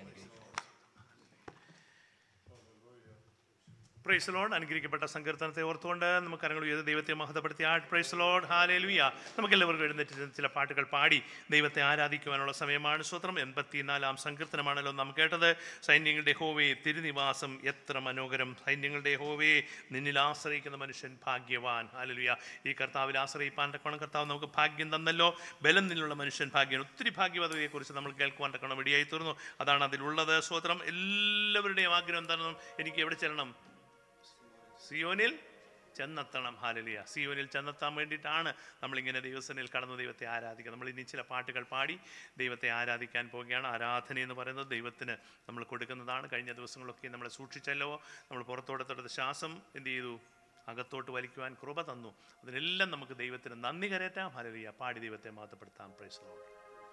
Praise Lord അനുഗ്രഹിക്കപ്പെട്ട സങ്കീർത്തനത്തെ ഓർത്തുകൊണ്ട് നമുക്ക് കരങ്ങൾ ഉയർത്തി ദൈവത്തെ മഹത്വപ്പെടുത്തി ആ price load hallelujah നമുക്ക് എല്ലാവർക്കും എഴുന്നേറ്റ് ചില പാട്ടുകൾ പാടി ദൈവത്തെ ആരാധിക്കുവാനുള്ള സമയമാണ് സ്വത്രം എൺപത്തിനാലാം സങ്കീർത്തനമാണല്ലോ നാം കേട്ടത് സൈന്യങ്ങളുടെ ഹോവേ തിരുനിവാസം എത്ര മനോഹരം സൈന്യങ്ങളുടെ ഹോവേ നിന്നിൽ ആശ്രയിക്കുന്ന മനുഷ്യൻ ഭാഗ്യവാൻ ഹാലലുയ ഈ കർത്താവിൽ ആശ്രയിപ്പാൻ തക്കോണം കർത്താവ് നമുക്ക് ഭാഗ്യം തന്നല്ലോ ബലം നിന്നുള്ള മനുഷ്യൻ ഭാഗ്യം ഒത്തിരി ഭാഗ്യവതയെക്കുറിച്ച് നമ്മൾ കേൾക്കുവാൻ തക്കണം ഇടയായി തീർന്നു അതാണ് അതിലുള്ളത് സ്വത്രം എല്ലാവരുടെയും ആഗ്രഹം എന്താണെന്നും എനിക്ക് എവിടെ ചെല്ലണം സിയോനിൽ ചെന്നെത്തണം ഹാലലിയ സിയോനിൽ ചെന്നെത്താൻ വേണ്ടിയിട്ടാണ് നമ്മളിങ്ങനെ ദൈവസനിൽ കടന്ന് ദൈവത്തെ ആരാധിക്കുക നമ്മൾ ഇനി ചില പാട്ടുകൾ പാടി ദൈവത്തെ ആരാധിക്കാൻ പോവുകയാണ് ആരാധന എന്ന് പറയുന്നത് ദൈവത്തിന് നമ്മൾ കൊടുക്കുന്നതാണ് കഴിഞ്ഞ ദിവസങ്ങളൊക്കെ നമ്മളെ സൂക്ഷിച്ചല്ലോ നമ്മൾ പുറത്തോടത്തെടുത്ത ശ്വാസം എന്ത് ചെയ്തു അകത്തോട്ട് വലിക്കുവാൻ കൃപ തന്നു അതിനെല്ലാം നമുക്ക് ദൈവത്തിന് നന്ദി കരയറ്റാം ഹലലിയ പാടി ദൈവത്തെ മാറ്റപ്പെടുത്താം പ്രൈസ്ലോട്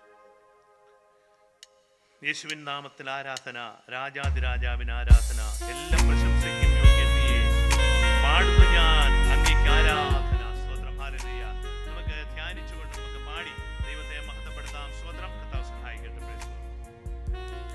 യേശുവിൻ നാമത്തിൽ ആരാധന രാജാതിരാജാവിന് ആരാധന എല്ലാം പ്രശംസയ്ക്കും യോഗ്യൻ നീയേ പാടുന്നു ഞാൻ അങ്ങേക്ക് ആരാധന സ്വത്രം ഹാലലിയ നമുക്ക് ധ്യാനിച്ചുകൊണ്ട് നമുക്ക് പാടി ദൈവത്തെ മഹത്വപ്പെടുത്താം സ്വത്രം കർത്താവ് സഹായിക്കട്ടെ Praise the Lord.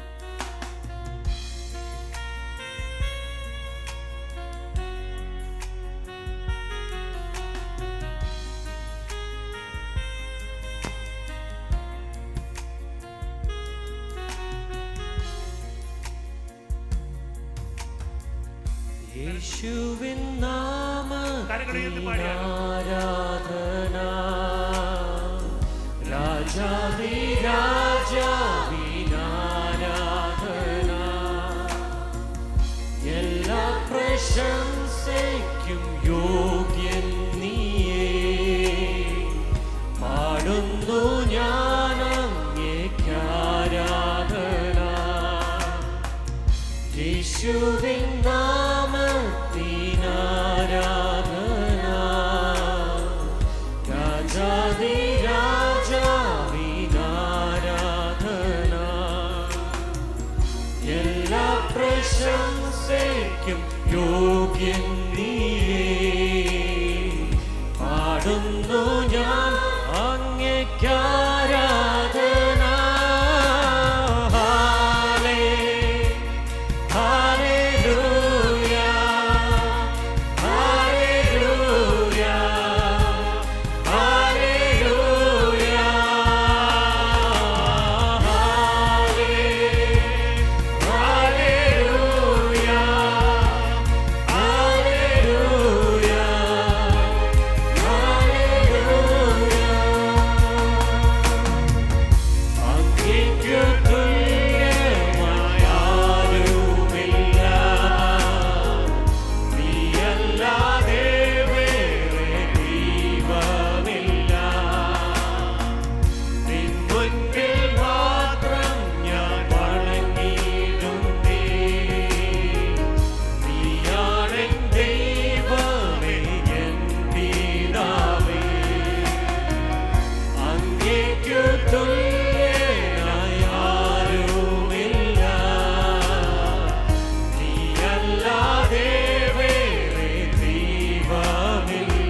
യേശുവിൻ കരങ്ങൾ ഉയർത്തി പാടിയാൽ. നാമത്തിനാരാധന രാജാതി രാജാവിനാരാധന രാജാതി രാജാവിനാരാധന എല്ലാ പ്രശംസയ്ക്കും യോഗ്യൻ നീയേ പാടുന്നു ഞാൻ അങ്ങേക്കാരാധന ഹാലേ ഹല്ലേലൂയ ഹല്ലേലൂയ ഹല്ലേലൂയ ഹല്ലേലൂയ ഹല്ലേലൂയ അങ്ങേക്കു തുല്യമായി ആരുമില്ല. നീയല്ലാതെ വേറെ ദൈവമില്ല. നിൻ മുൻപിൽ മാത്രം ഞാൻ വണങ്ങിയിടുന്നേ. നീയാണെൻ ദൈവമേ, എൻ പിതാവേ. അങ്ങേക്കു തുല്യനായി ആരുമില്ല. നീയല്ലാതെ വേറെ ദൈവമില്ല.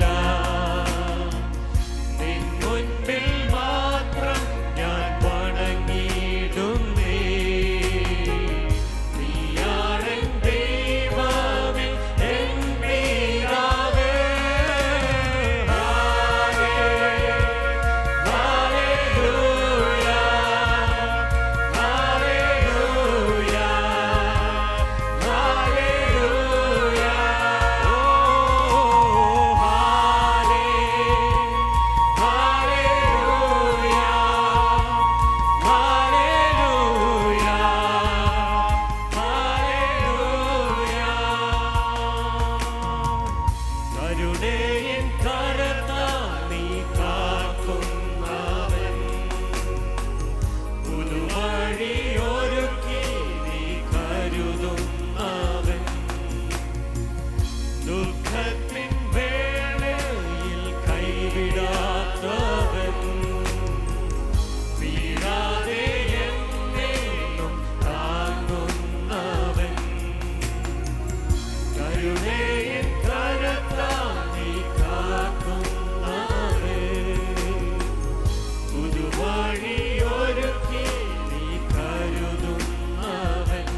നിൻ മുൻപിൽ മാത്രം ഞാൻ വണങ്ങിയിടുന്നേ. നീയാണെൻ ദൈവമേ, എൻ പിതാവേ. Hallelujah. Hallelujah. Hallelujah. Oh, halle- Hallelujah. Hallelujah. Hallelujah. കരുണയിൻ കരത്താൽ നീ കാക്കുന്നവൻ. പുതുവഴിയൊരുക്കി നീ കരുതുന്നവൻ. ദുഃഖത്തിൻ വേളയിൽ കൈവിടാത്തവൻ. വീഴാതെ എന്നെന്നും താങ്ങുന്നവൻ കരുണയിൻ കരത്താൽ നീ കാക്കുന്നവൻ. പുതുവഴിയൊരുക്കി നീ കരുതുന്നവൻ.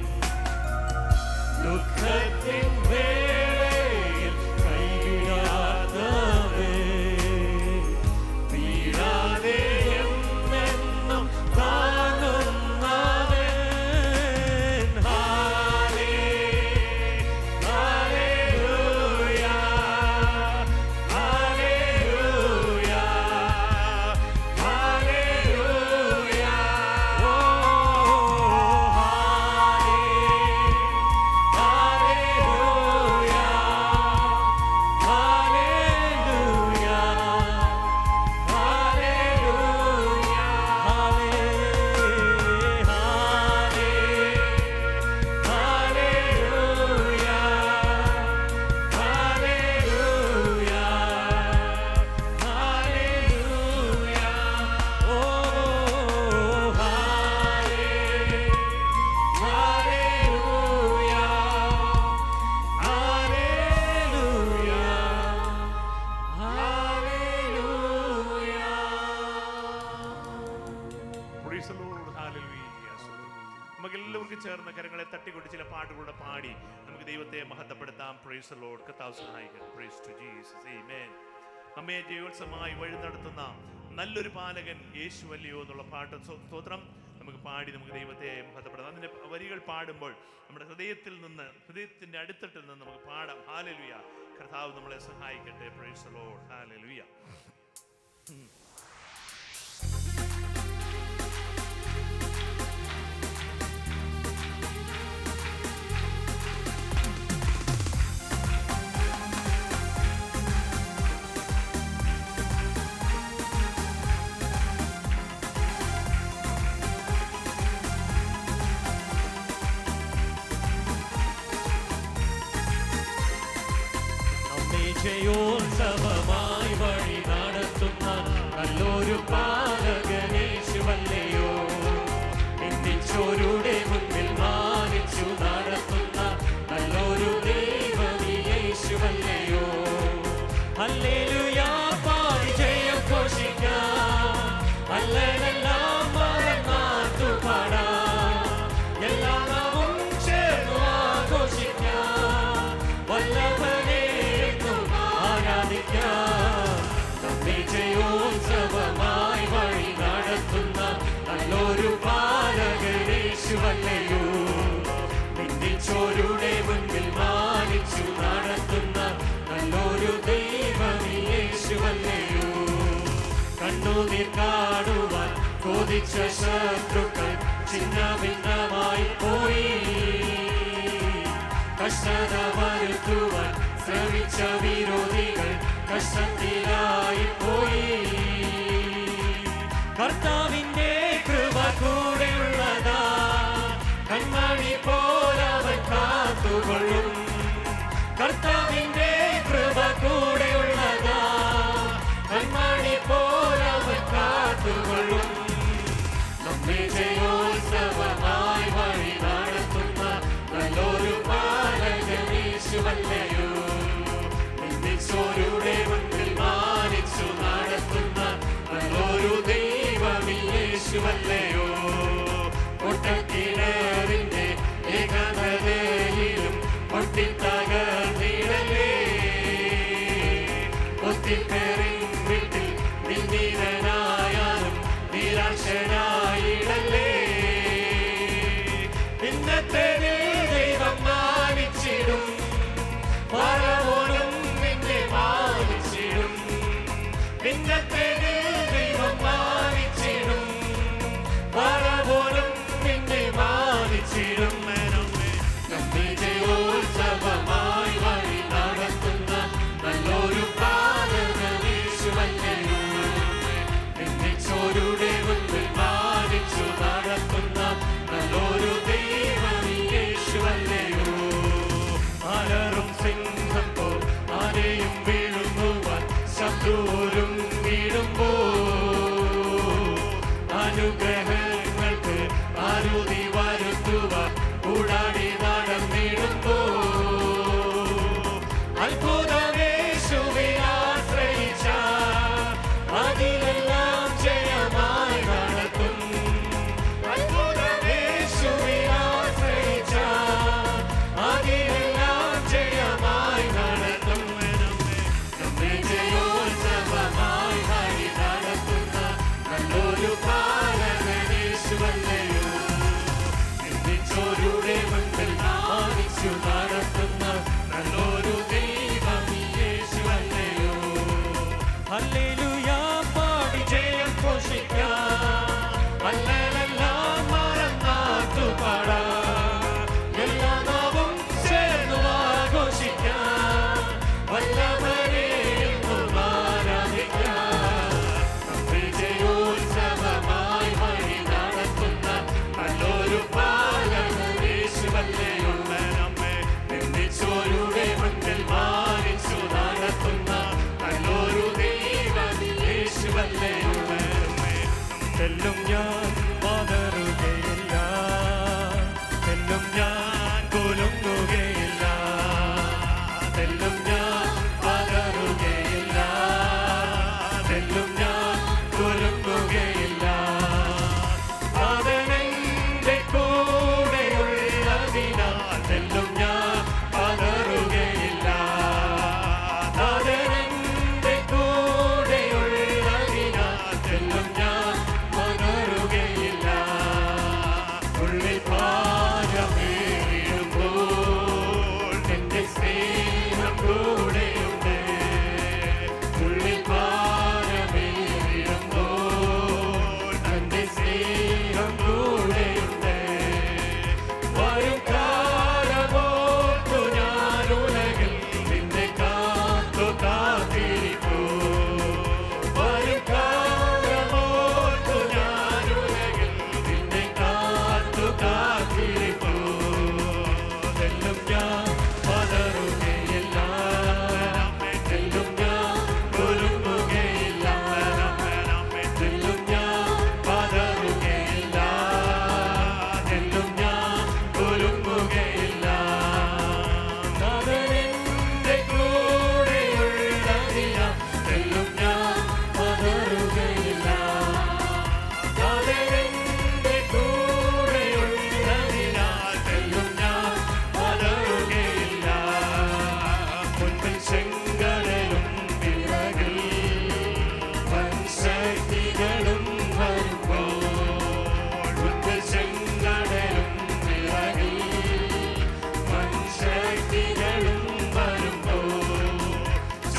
ദുഃഖത്തിൻ വേളയിൽ കൈവിടാത്തവൻ. വീഴാതെ എന്നെന്നും താങ്ങുന്നവൻ. ഹാലേ Hallelujah. Hallelujah. Hallelujah. Oh, Hallelujah. Hallelujah. Praise the Lord. Hallelujah. നമുക്ക് എല്ലാവർക്കും ചേർന്ന് കരങ്ങളെ തട്ടിക്കൊണ്ട് ചില പാട്ടുകൂടെ പാടി നമുക്ക് ദൈവത്തെ മഹത്വപ്പെടുത്താം പ്രൈസ് ലോഡ് കർത്താവ് സഹായിക്കട്ടെ പ്രൈസ് ടു ജീസസ് ആമേൻ അമ്മയെ ജയോത്സവമായി വഴി നടത്തുന്ന നല്ലൊരു പാലകൻ യേശു അല്ലയോ എന്നുള്ള പാട്ട് സ്തോ- സ്തോത്രം നമുക്ക് പാടി നമുക്ക് ദൈവത്തെ മഹത്വപ്പെടാം അതിന്റെ വരികൾ പാടുമ്പോൾ നമ്മുടെ ഹൃദയത്തിൽ നിന്ന് ഹൃദയത്തിന്റെ അടിത്തട്ടിൽ നിന്ന് നമുക്ക് പാടാം ഹാലലുയ കർത്താവ് നമ്മളെ സഹായിക്കട്ടെ പ്രൈസ് ലോഡ് ഹാലലുയ യേശുവേ വിജയോത്സവമായി വഴി നടത്തുന്ന നല്ലൊരു പാലകനേശുവല്ലയോ എന്നിച്ചോരുടെ മുന്നിൽ മാനിച്ചു നടത്തുന്ന നല്ലൊരു ദൈവമീയേശുവല്ലയോ ഹല്ലേലൂയാ പാടി ജയം ഘോഷിക്കാം അല്ലെല്ലാം മറന്നാട്ടു പാടാം എല്ലാ നാമം ചേർന്നു ആഘോഷിക്കാം വല്ലഭനെ എന്നും ആരാധിക്കാം നമ്മെ ജയോത്സവമായി വഴി നടത്തുന്ന നല്ലൊരു പാലകനേശുവല്ലയോ നിന്ദിച്ചോരുടെ മുൻപിൽ മാനിച്ചു നടത്തുന്ന നല്ലൊരു ദൈവമീയേശുവല്ലയോ കണ്ണുനീർ കാണുവാൻ കൊതിച്ച ശത്രുക്കൾ ചിന്ന ഭിന്നമായി പോയി കഷ്ടത വരുത്തുവാൻ ശ്രമിച്ച വിരോധികൾ കഷ്ടത്തിലായി പോയി കർത്താവിന്റെ കൃപ കൂടെയുള്ളതാ കൺമണി പോലവൻ കാത്തുകൊള്ളും കർത്താവിന്റെ കൃപ കൂടെയുള്ളതാ കൺമണി പോലവൻ കാത്തുകൊള്ളും നമ്മെ ജയോത്സവമായി വഴി നടത്തുന്ന നല്ലൊരു പാലകനീശുവല്ലയോ നിന്ദിച്ചോരുടെ മുൻപിൽ മാനിച്ചു നടത്തുന്ന നല്ലൊരു ദൈവമീയേശുവല്ലയോ പൊട്ടക്കിണറിന്റെ ഏകാന്തതയിലും പൊട്ടിത്തകർന്നിടലേ ഒത്തിപ്പെറിൻ വീട്ടിൽ നിന്ദിതനായാലും നിരാശനായിടലേ ഇന്നത്തെ ദൈവം മാനിച്ചിടും പരമോനും നിന്നെ മാനിച്ചിടും ഇന്നത്തെ ദൈവം മാനിച്ചിടും പരമോനും നിന്നെ മാനിച്ചിടും നമ്മെ ജയോത്സവമായി വഴി നടത്തുന്ന നല്ലൊരു പാലകനീശുവല്ലയോ എന്നിച്ചോരുടെ മുൻപിൽ മാനിച്ചു നടത്തുന്ന നല്ലൊരു ദൈവമീയേശുവല്ലയോ അലറും സിംഹം പോ ആരെയും വീഴുന്നുവാൻ ശത്രുവും വീഴുമ്പോ അനുഗ്രഹങ്ങൾക്ക് അരുതി വരുത്തുവാൻ കൂടാടി നടന്നിടുമ്പോ അത്ഭുതമേശുവെ ആശ്രയിച്ച അതിലെല്ലാം ജയമായി നടത്തും അത്ഭുതമേശുവെ ആശ്രയിച്ച അതിലെല്ലാം ജയമായി നടത്തും നമ്മെ ജയോത്സവമായി വഴി നടത്തുന്ന നല്ലൊരു പാലകനേശുവല്ലയോ എന്നിച്ചോരുടെ മുൻപിൽ മാനിച്ചു നടത്തുന്ന നല്ലൊരു ദൈവം യേശുവല്ലയോ ഹല്ലേലൂയാ പാടി ജയം ഘോഷിക്കാം അല്ലെല്ലാം മറന്നാട്ടു പാടാം എല്ലാ നാവും ചേർന്നു ആഘോഷിക്കാം വല്ലവരെ എന്നും ആരാധിക്കാം വിജയോത്സവമായി വഴി നടത്തുന്ന നല്ലൊരു പാലകേശുവല്ലയുള്ള നമ്മെ നിന്ദിച്ചോരുടെ മുൻപിൽ മാനിച്ചു നടത്തുന്ന നല്ലൊരു ദൈവം യേശുവല്ലയുള്ള നമ്മെ തെല്ലും ഞാൻ പതറുകയില്ല തെല്ലും ഞാൻ കുലുങ്ങുകയില്ല തെല്ലും ഞാൻ പതറുകയില്ല തെല്ലും ഞാൻ കുലുങ്ങുകയില്ല അവനെന്റെ കൂടെയുള്ളതിനാൽ തെല്ലും ഞാൻ പതറുകയില്ല അവനെന്റെ കൂടെയുള്ളതിനാൽ തെല്ലും ഞാൻ പതറുകയില്ല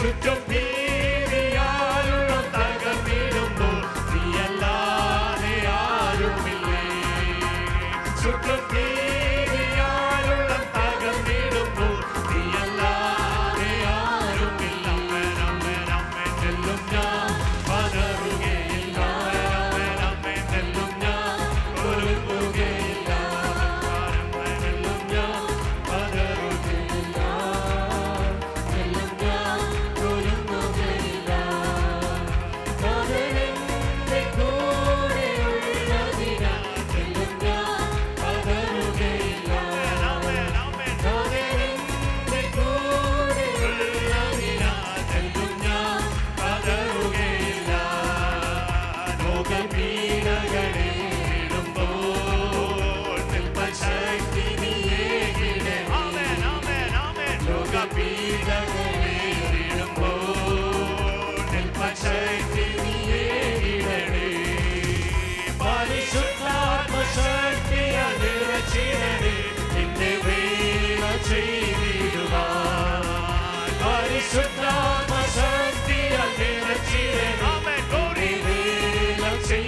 ചുറ്റും ഭീതിയാലുള്ള തകർന്നിടുമ്പോൾ നീയല്ലാതെ ആരുമില്ലേ ചുറ്റും ഭീതിയാലുള്ള തകർന്നിടുമ്പോൾ നീയല്ലാതെ ആരുമില്ല അമ്മേൻ അമ്മേൻ അമ്മേൻ ചെല്ലും ഞാൻ പതറുകയില്ല അമ്മേൻ അമ്മേൻ ചെല്ലും ഞാൻ ഒരുങ്ങുകയില്ല അമ്മേൻ ചെല്ലും ഞാൻ പതറുകയില്ല ചെല്ലും ഞാൻ ഒരുങ്ങുകയില്ല പതരെന്റെ കൂടെയുള്ളതിനാൽ ചെല്ലും ഞാൻ പതറുകയില്ല പതരെന്റെ കൂടെയുള്ളതിനാൽ ചെല്ലും ഞാൻ പതറുകയില്ല ലോകപീഡകളെ ഇടുമ്പോൾ ശക്തി നീയേകിടേ ലോകപീഡകളെ ഇടുമ്പോൾ ശക്തി നീയേകിടേ പരിശുദ്ധാത്മശക്തിയാൽ നിറച്ചിടണേ നിന്റെ വേല ചെയ്തിടുവാൻ പരിശുദ്ധാത്മശക്തിയാൽ നിറച്ചിടണേ നിന്റെ വേല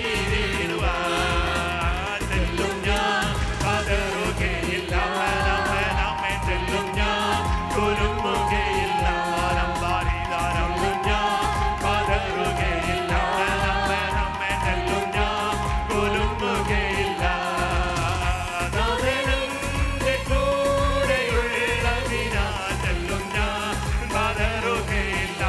ചെയ്തിടുവാൻ തെല്ലും ഞാൻ പതറുകയില്ല തെല്ലും ഞാൻ കുലുങ്ങുകയില്ല തെല്ലും ഞാൻ പതറുകയില്ല തെല്ലും ഞാൻ കുലുങ്ങുകയില്ല നാഥനെന്റെ കൂടെയുള്ളതിനാൽ തെല്ലും ഞാൻ പതറുകയില്ല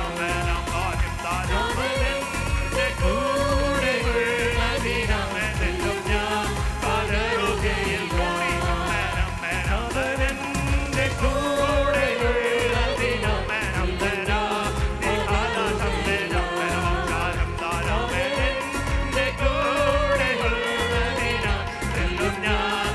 നാഥനെന്റെ കൂടെയുള്ളതിനാൽ തെല്ലും ഞാൻ പതറുകയില്ല നാഥനെന്റെ കൂടെയുള്ളതിനാൽ നാഥനെന്റെ കൂടെയുള്ളതിനാൽ തെല്ലും ഞാൻ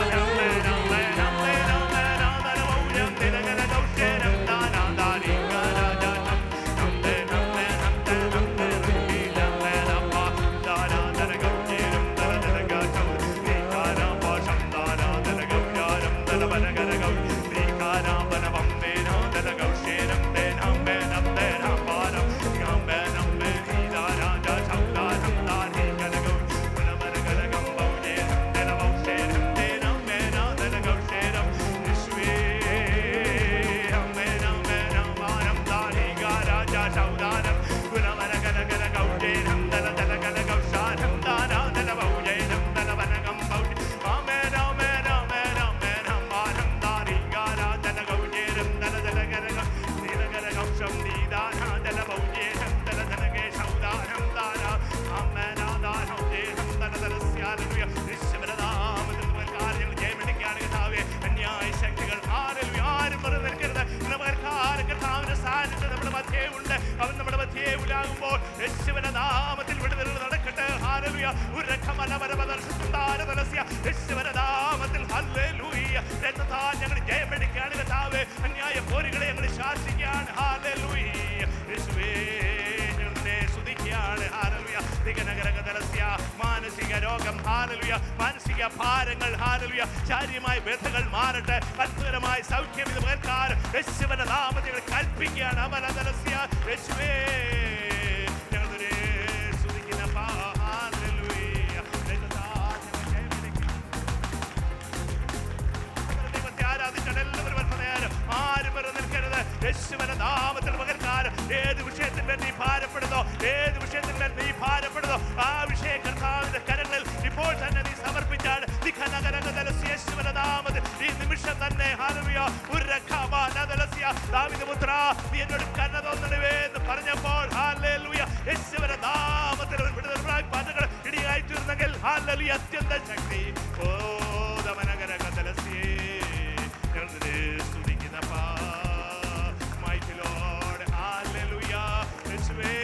അവൻ നമ്മുടെ മധ്യേ ഉലാകുമ്പോൾ യേശുവിന്റെ നാമത്തിൽ വിടുതൽ നടക്കട്ടെ ഹാലലുയ ഉരക്കമലപരമദർശിതാരതലസ്യ യേശുവിന്റെ നാമത്തിൽ ഹല്ലേലൂയ രക്തത്താൽ ഞങ്ങൾ ജയമെടുക്കുകയാണ് കർത്താവേ അന്യായ പോരുകളെ ഞങ്ങൾ ശാസിക്കുകയാണ് ഹാലലൂയ യേശുവേ ഞങ്ങളെ സ്തുതിക്കുകയാണ് ഹാലലുയ ദിഗനഗരകതലസ്യ മാനസിക രോഗം ഹാലലുയ മാനസിക ഭാരങ്ങൾ ഹാലലുയ ശാരീരമായ വ്യഥകൾ മാറട്ടെ അത്ഭുതമായ സൗഖ്യം ഇത് പകർക്കാർ യേശുവിന്റെ നാമത്തിൽ ഞങ്ങൾ കൽപ്പിക്കുകയാണ് അമലതലസ്യ യേശുവേ ഞങ്ങളുടെ സ്തുതിക്കുന്ന പാ ഹാലലുയ രക്തത്താൽ ഞങ്ങൾ ജയമെടുക്കുകയാണ് ദൈവത്തെ ആരാധിച്ചാൽ എല്ലാവരും അല്പനേരം ആരും വെറുതെ നിൽക്കരുത് യേശുവിന്റെ നാമത്തിൽ പകർക്കാരം ഏത് വിഷയത്തിന്മേൽ നീ ഭാരപ്പെടുന്നോ ഏത് വിഷയത്തിന്മേൽ നീ ഭാരപ്പെടുന്നോ ആ വിഷയം കർത്താവിന്റെ കരങ്ങളിൽ ഇപ്പോൾ തന്നെ നീ സമർപ്പിച്ചാണ് യേശുവിന്റെ നാമത്തിൽ ഈ നിമിഷം തന്നെ ഹാലവിയ ദാവിദപുത്ര നീ എന്നോട് കരുണ തോന്നണവേ എന്ന് പറഞ്ഞപ്പോൾ ഹാലൂയ യേശുവിന്റെ നാമത്തിൽ ഒരു വിടുതൽ പ്രാപിപ്പാതകൾ ഇടിയായി തീർന്നെങ്കിൽ ഹാലലി അത്യന്ത ശക്തി ഓ ദമനകര കതലസ്യേ ഞങ്ങൾ നിന്നെ സ്തുതിക്കുന്നപ്പാ. Mighty Lord, hallelujah. യേശുവേ,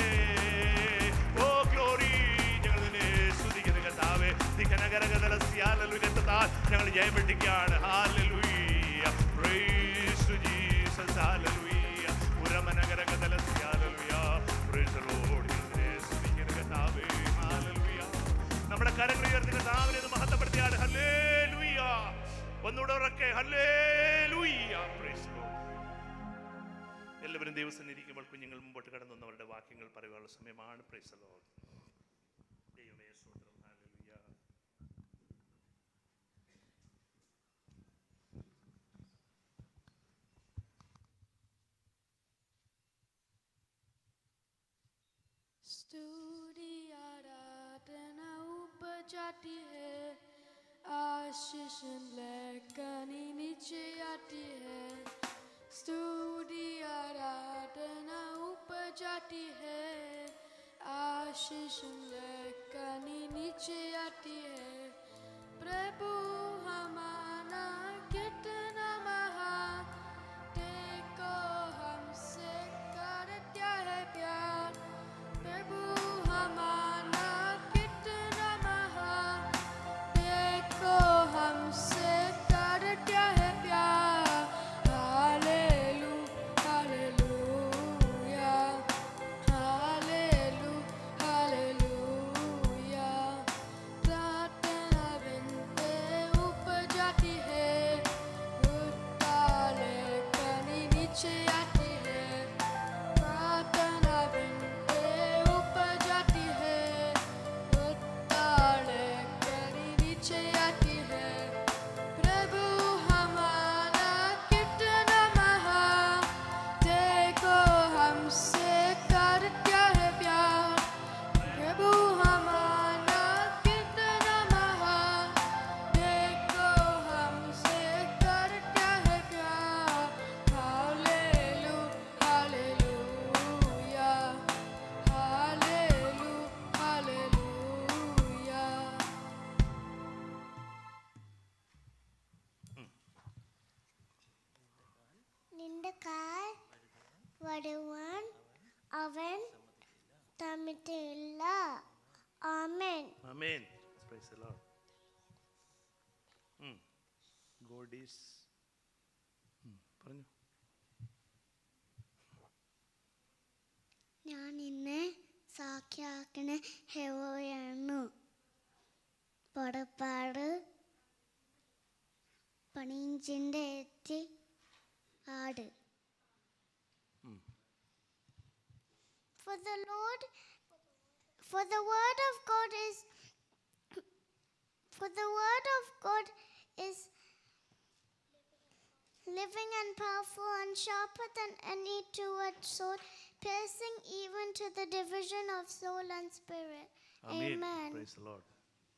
oh glory, ഞങ്ങൾ നിന്നെ സ്തുതിക്കുന്നു കർത്താവേ. ദിക്കനകര കതലസ്യ, hallelujah. രക്തത്താൽ ഞങ്ങൾ ജയമെടുക്കുകയാണ് Hallelujah. Praise to Jesus, hallelujah. ഉരമനകര കതലസ്യ, hallelujah. Praise the Lord. ഞങ്ങൾ നിന്നെ സ്തുതിക്കുന്നു കർത്താവേ. Hallelujah. നമ്മുടെ കരങ്ങൾ ഉയർത്തി കർത്താവിനെ ഒന്ന് മഹത്വപ്പെടുത്തിയാണ് ഹല്ലേലൂയ ഒന്നുകൂടെ ഉറക്കെ ഹല്ലേലൂയ Praise the Lord. എല്ലാവരും ദിവസം ഇരിക്കുമ്പോൾ കുഞ്ഞുങ്ങൾ മുമ്പോട്ട് കടന്നു വന്നവരുടെ വാക്യങ്ങൾ പറയുവാനുള്ള സമയമാണ് പ്രൈസലോ ദൈവമേ സ്തോത്രം ഹല്ലേലൂയ स्तुति आराधना उपजाती है आशीष लेखनी नीचे आती है स्तुति आराधना उपजाती है आशीष लेखनी नीचे आती है प्रभु हमारा कितना महान देखो हमसे करता है प्यार प्रभु हमारा कितना महान देखो हमसे करता है प्यार हालेलू हालेलूया हालेलू हालेलूया प्रार्थना बिनते उपजाती है उताले कनी नीचे आती है प्रार्थना बिनते उपजाती है उताले कनी नीचे आती है प्रभु हमारा कितना महान देखो हमसे करता है प्यार प्रभु हमारा कितना महान देखो हमसे करता है प्यार हालेलू हालेलूया हालेलू हालेलूया നിന്റെ കാൽ വരുവാൻ അവൻ തമ്മിട്ടില്ല ആമേൻ Amen. Praise the Lord. Mm. God is. Mm. പറഞ്ഞു ഞാൻ ഇന്ന് സാക്ഷിയാക്കണ ഹെവോയാണ് പുറപ്പാട് പണിഞ്ചിൻ്റെ എത്തി ആട് For the Lord, for the word of God is, for the word of God is living and powerful and sharper than any two-edged sword, piercing even to the division of soul and spirit. Amen. Amen. Praise the Lord.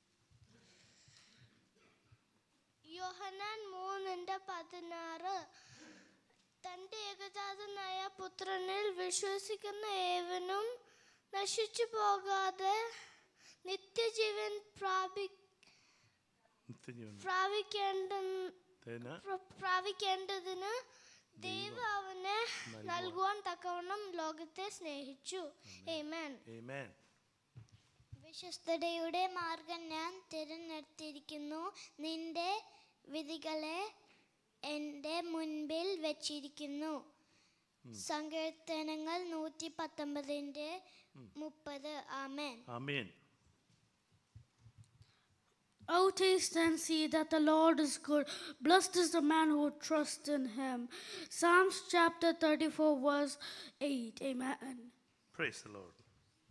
Yohanan മൂന്നിന്റെ പതിനാറ് തന്റെ ഏകജാതനായ പുത്രനിൽ വിശ്വസിക്കുന്ന ഏവനും നശിച്ചു പോകാതെ നിത്യജീവൻ പ്രാപി നിത്യജീവൻ പ്രാപിക്കേണ്ട തേന പ്ര- പ്രാപിക്കേണ്ടതിന് ദൈവം അവനെ നൽകുവാൻ തക്കവണ്ണം ലോകത്തെ സ്നേഹിച്ചു Amen. Amen. വിശ്വസ്തയുടെ മാർഗം ഞാൻ തിരഞ്ഞെടുത്തിരിക്കുന്നു നിന്റെ വിധികളെ എൻ്റെ മുൻപിൽ വെച്ചിരിക്കുന്നു സങ്കീർത്തനങ്ങൾ നൂറ്റി പത്തൊമ്പതിൻ്റെ മുപ്പത് ആമേൻ Amen. Oh, taste and see that the Lord is good. Blessed is the man who trusts in him. Psalms chapter 34, verse 8. Amen. Praise the Lord.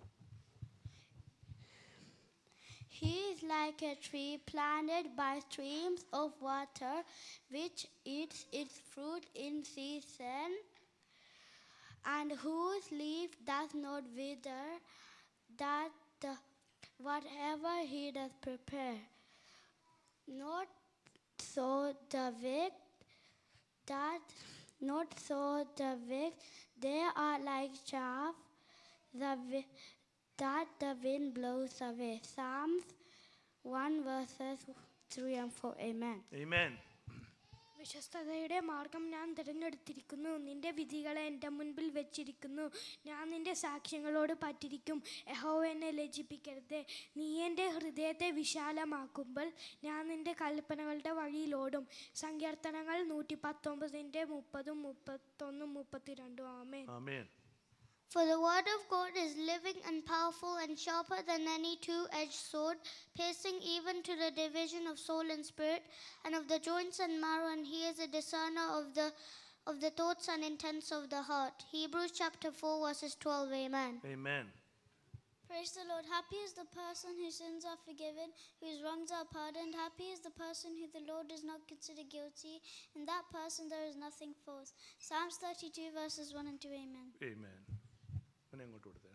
He is like a tree planted by streams of water, which eats its fruit in season, and whose leaf does not wither, that the, whatever he does prepare. Not so the wicked, that not so the wicked, they are like chaff, the wi- that the wind blows away. Psalms 1 verses 3 and 4. Amen. Amen. വിശ്വസ്തതയുടെ മാർഗം ഞാൻ തിരഞ്ഞെടുത്തിരിക്കുന്നു നിന്റെ വിധികളെ എൻ്റെ മുൻപിൽ വെച്ചിരിക്കുന്നു ഞാൻ നിന്റെ സാക്ഷ്യങ്ങളോട് പറ്റിരിക്കും യഹോവ എന്നെ ലജ്ജിപ്പിക്കരുത് നീ എൻ്റെ ഹൃദയത്തെ വിശാലമാക്കുമ്പോൾ ഞാൻ നിന്റെ കൽപ്പനകളുടെ വഴിയിലോടും സങ്കീർത്തനങ്ങൾ നൂറ്റി പത്തൊമ്പതിൻ്റെ മുപ്പതും മുപ്പത്തൊന്നും മുപ്പത്തിരണ്ടും ആമേൻ Amen. For the word of God is living and powerful and sharper than any two edged sword, piercing even to the division of soul and spirit, and of the joints and marrow, and he is a discerner of the of the thoughts and intents of the heart. Hebrews chapter 4, verses 12. Amen. Amen. Praise the Lord. Happy is the person whose sins are forgiven, whose wrongs are pardoned. Happy is the person who the Lord does not consider guilty. In that person there is nothing false. Psalms 32, verses 1 and 2. Amen. Amen. അവനെ അങ്ങോട്ട് കൊടുത്തേ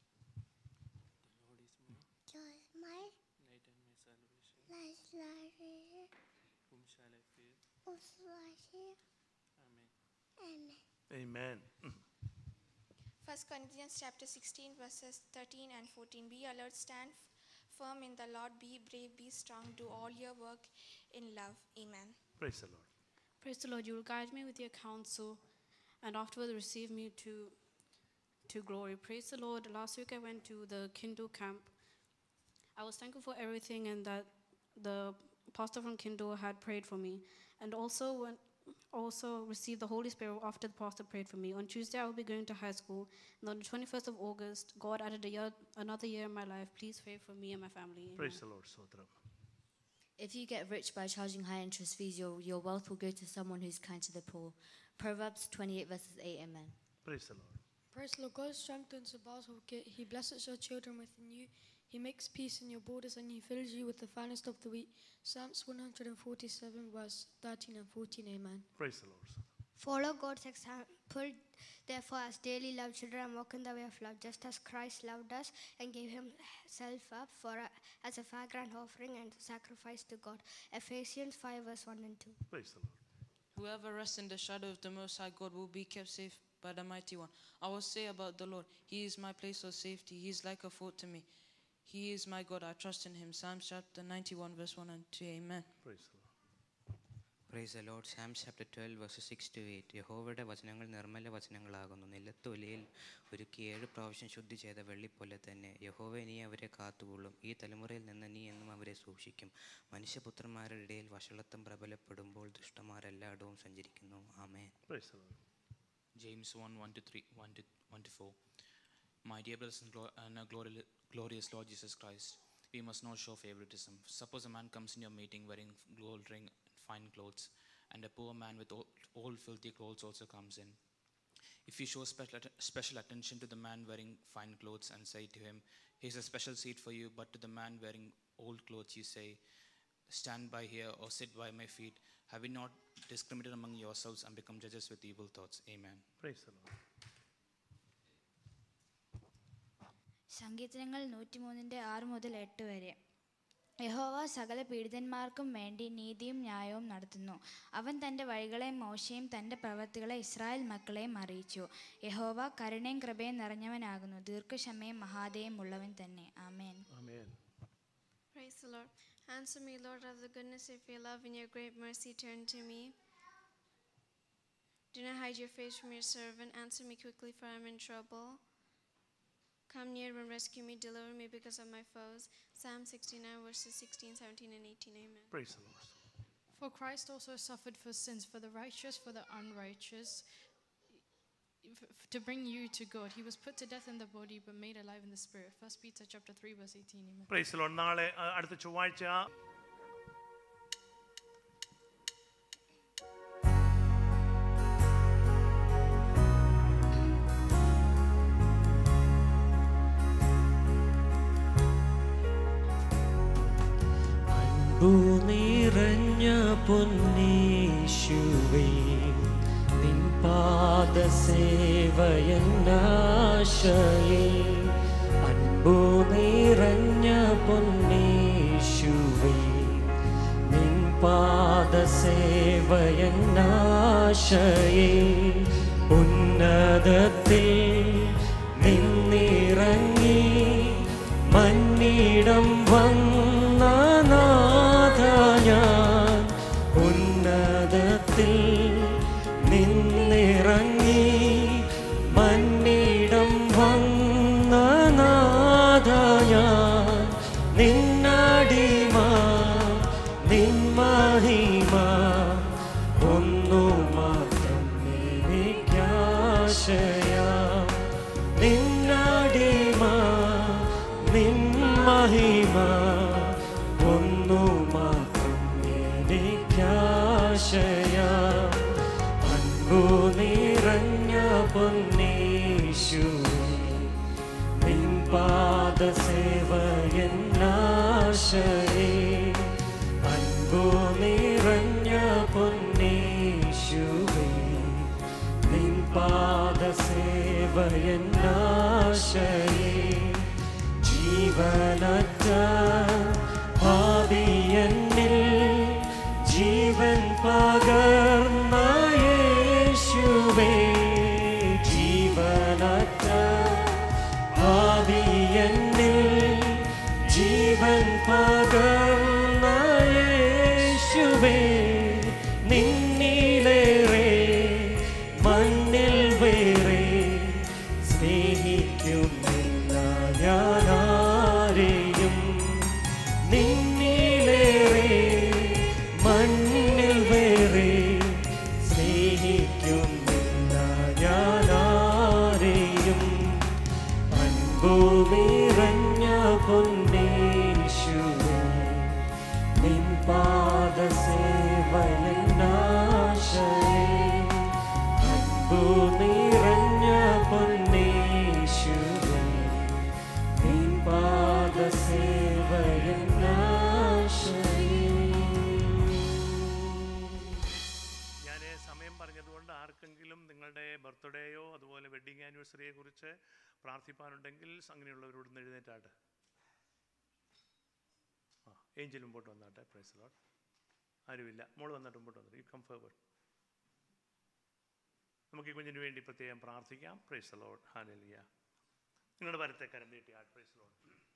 Amen. Mm. First Corinthians chapter 16 verses 13 and 14. Be alert, stand f- firm in the Lord, be brave, be strong, do all your work in love. Amen. Praise the Lord. Praise the Lord. You will guide me with your counsel and afterwards receive me to, to glory. Praise the Lord. Last week I went to the Kindle camp. I was thankful for everything and that the pastor from Kindle had prayed for me. And also when also received the Holy Spirit after the pastor prayed for me. On Tuesday I will be going to high school. And on the 21st of August, God added a year, another year in my life. Please pray for me and my family. Amen. Praise the Lord. Sotram. If you get rich by charging high interest fees, your, your wealth will go to someone who's kind to the poor. Proverbs 28, verses 8. Amen. Praise the Lord. Praise the Lord. God strengthens the bars of Git. He blesses your children within you. He makes peace in your borders and he fills you with the finest of the wheat. Psalms 147, verse 13 and 14. Amen. Praise the Lord. Follow God's example, therefore, as daily loved children, and walk in the way of love, just as Christ loved us and gave himself up for a, as a fragrant offering and sacrifice to God. Ephesians 5, verse 1 and 2. Praise the Lord. Whoever rests in the shadow of the Most High God will be kept safe by the Mighty One. I will say about the Lord, He is my place of safety. He is like a fort to me. He is my God. I trust in Him. Psalms chapter 91, verse 1 and 2. Amen. Praise the Lord. Praise the lord psalm chapter twelve verse six to eight യഹോവയുടെ വചനങ്ങൾ നിർമ്മല വചനങ്ങളാകുന്നു നിലത്തൊലിയിൽ ഒരുക്കി ഏഴ് പ്രാവശ്യം ശുദ്ധി ചെയ്ത വെള്ളിപ്പോലെ തന്നെ യഹോവ നീ അവരെ കാത്തുകൊള്ളും ഈ തലമുറയിൽ നിന്ന് നീ എന്നും അവരെ സൂക്ഷിക്കും മനുഷ്യപുത്രന്മാരുടെ ഇടയിൽ വഷളത്വം പ്രബലപ്പെടുമ്പോൾ ദുഷ്ടന്മാർ എല്ലായിടവും സഞ്ചരിക്കുന്നു ആമേൻ Praise the Lord. James 1 1 to 3, 1 to, 1 to 4. My dear brothers and, glo- and our glori- glorious Lord Jesus Christ, we must not show favoritism. Suppose a man comes in your meeting wearing gold ring and fine clothes, and a poor man with old, old filthy clothes also comes in. If you show special, att- special attention to the man wearing fine clothes and say to him, Here's a special seat for you, but to the man wearing old clothes you say, Stand by here or sit by my feet, have you not discriminated among yourselves and become judges with evil thoughts? Amen. Praise the Lord. സങ്കീർത്തനങ്ങൾ നൂറ്റിമൂന്നിൻ്റെ ആറ് മുതൽ എട്ട് വരെ യഹോവ സകല പീഡിതന്മാർക്കും വേണ്ടി നീതിയും ന്യായവും നടത്തുന്നു അവൻ തൻ്റെ വഴികളെയും മോശയും തൻ്റെ പ്രവൃത്തികളെ ഇസ്രായേൽ മക്കളെയും അറിയിച്ചു യഹോവ കരുണയും കൃപയും നിറഞ്ഞവനാകുന്നു ദീർഘക്ഷമയും മഹാദയും ഉള്ളവൻ തന്നെ ആമേൻ Amen. Praise the Lord. Answer me, Lord, of the goodness of your love and your great mercy, turn to me. Do not hide your face from your servant. Answer me quickly, for I am in trouble. Come near and rescue me, deliver me because of my foes. Psalm 69, verses 16, 17, and 18. Amen. Praise the Lord. For Christ also suffered for sins, for the righteous, for the unrighteous, f- f- to bring you to God. He was put to death in the body, but made alive in the spirit. First Peter chapter 3, verse 18. Amen. Praise lord നാളെ ആ, അടുത്ത ചൊവ്വാഴ്ച അൻപു നിറഞ്ഞ പൊന്നീശുവേ നിൻ പാദസേവയന്നാശയേ അൻപു നിറഞ്ഞ പൊന്നീശുവേ നിൻ പാദസേവയന്നാശയേ ഉന്നതത്തിൽ നിന്നിറങ്ങി മന്നിടം വന്ന നാഥ ഞാൻ ഉന്നതത്തിൽ നിന്നിറങ്ങി മന്നിടം വന്ന നാഥ ഞാൻ നിന്നടിമ നിൻ മഹിമ ഒന്നു മാത്രം എനിക്കാശയാം നിന്നടിമ നിൻ മഹിമ ഒന്നു മാത്രം എനിക്കാശയാം അൻപു അൻപു നിറഞ്ഞ പൊന്നേശുവേ നിൻ പാദസേവയെന്നാശയേ അൻപു നിറഞ്ഞ പൊന്നേശുവേ നിൻ പാദസേവയെന്നാശയേ ജീവനറ്റ ഭാവിയെന്നിൽ ജീവൻ പകർന്ന യേശുവേ ജീവനറ്റ ഭാവിയെന്നിൽ ജീവൻ പകർന്ന യേശുവേ നിന്നിലേറെ മണ്ണിൽ വേറെ സ്നേഹിക്കുന്നില്ല ഞാനാരെയും നിന്നിലേറെ മണ്ണിൽ വേറെ സ്നേഹിക്കുന്നില്ല ഞാനാരെയും അൻപു നിറഞ്ഞ പൊന്നേശുവേ നിൻ പാദസേവനാശയേ അൻപു നിറഞ്ഞ പൊന്നേശുവേ നിൻ പാദസേവനാശയേ ഞാൻ സമയം പറഞ്ഞതുകൊണ്ട് ആർക്കെങ്കിലും നിങ്ങളുടെ ബർത്ത്ഡേയോ അതുപോലെ വെഡിങ് ആനിവേഴ്സറിയെ കുറിച്ച് പ്രാർത്ഥിപ്പാനുണ്ടെങ്കിൽ അങ്ങനെയുള്ളവരോട് ഒന്ന് എഴുന്നേറ്റാട്ട് ആ ഏഞ്ചൽ മുമ്പോട്ട് വന്നാട്ടെ പ്രൈസ് ലോട്ട് ആരുമില്ല മോള് വന്നിട്ട് മുമ്പോട്ട് വന്നിട്ട് യു കം ഫോർവേഡ് നമുക്ക് ഈ കുഞ്ഞിന് വേണ്ടി പ്രത്യേകം പ്രാർത്ഥിക്കാം പ്രൈസ് ലോട്ട് ഹാലലിയ നിങ്ങളുടെ വരത്തെ കരം നീട്ടി ആ പ്രൈസ് ലോട്ട്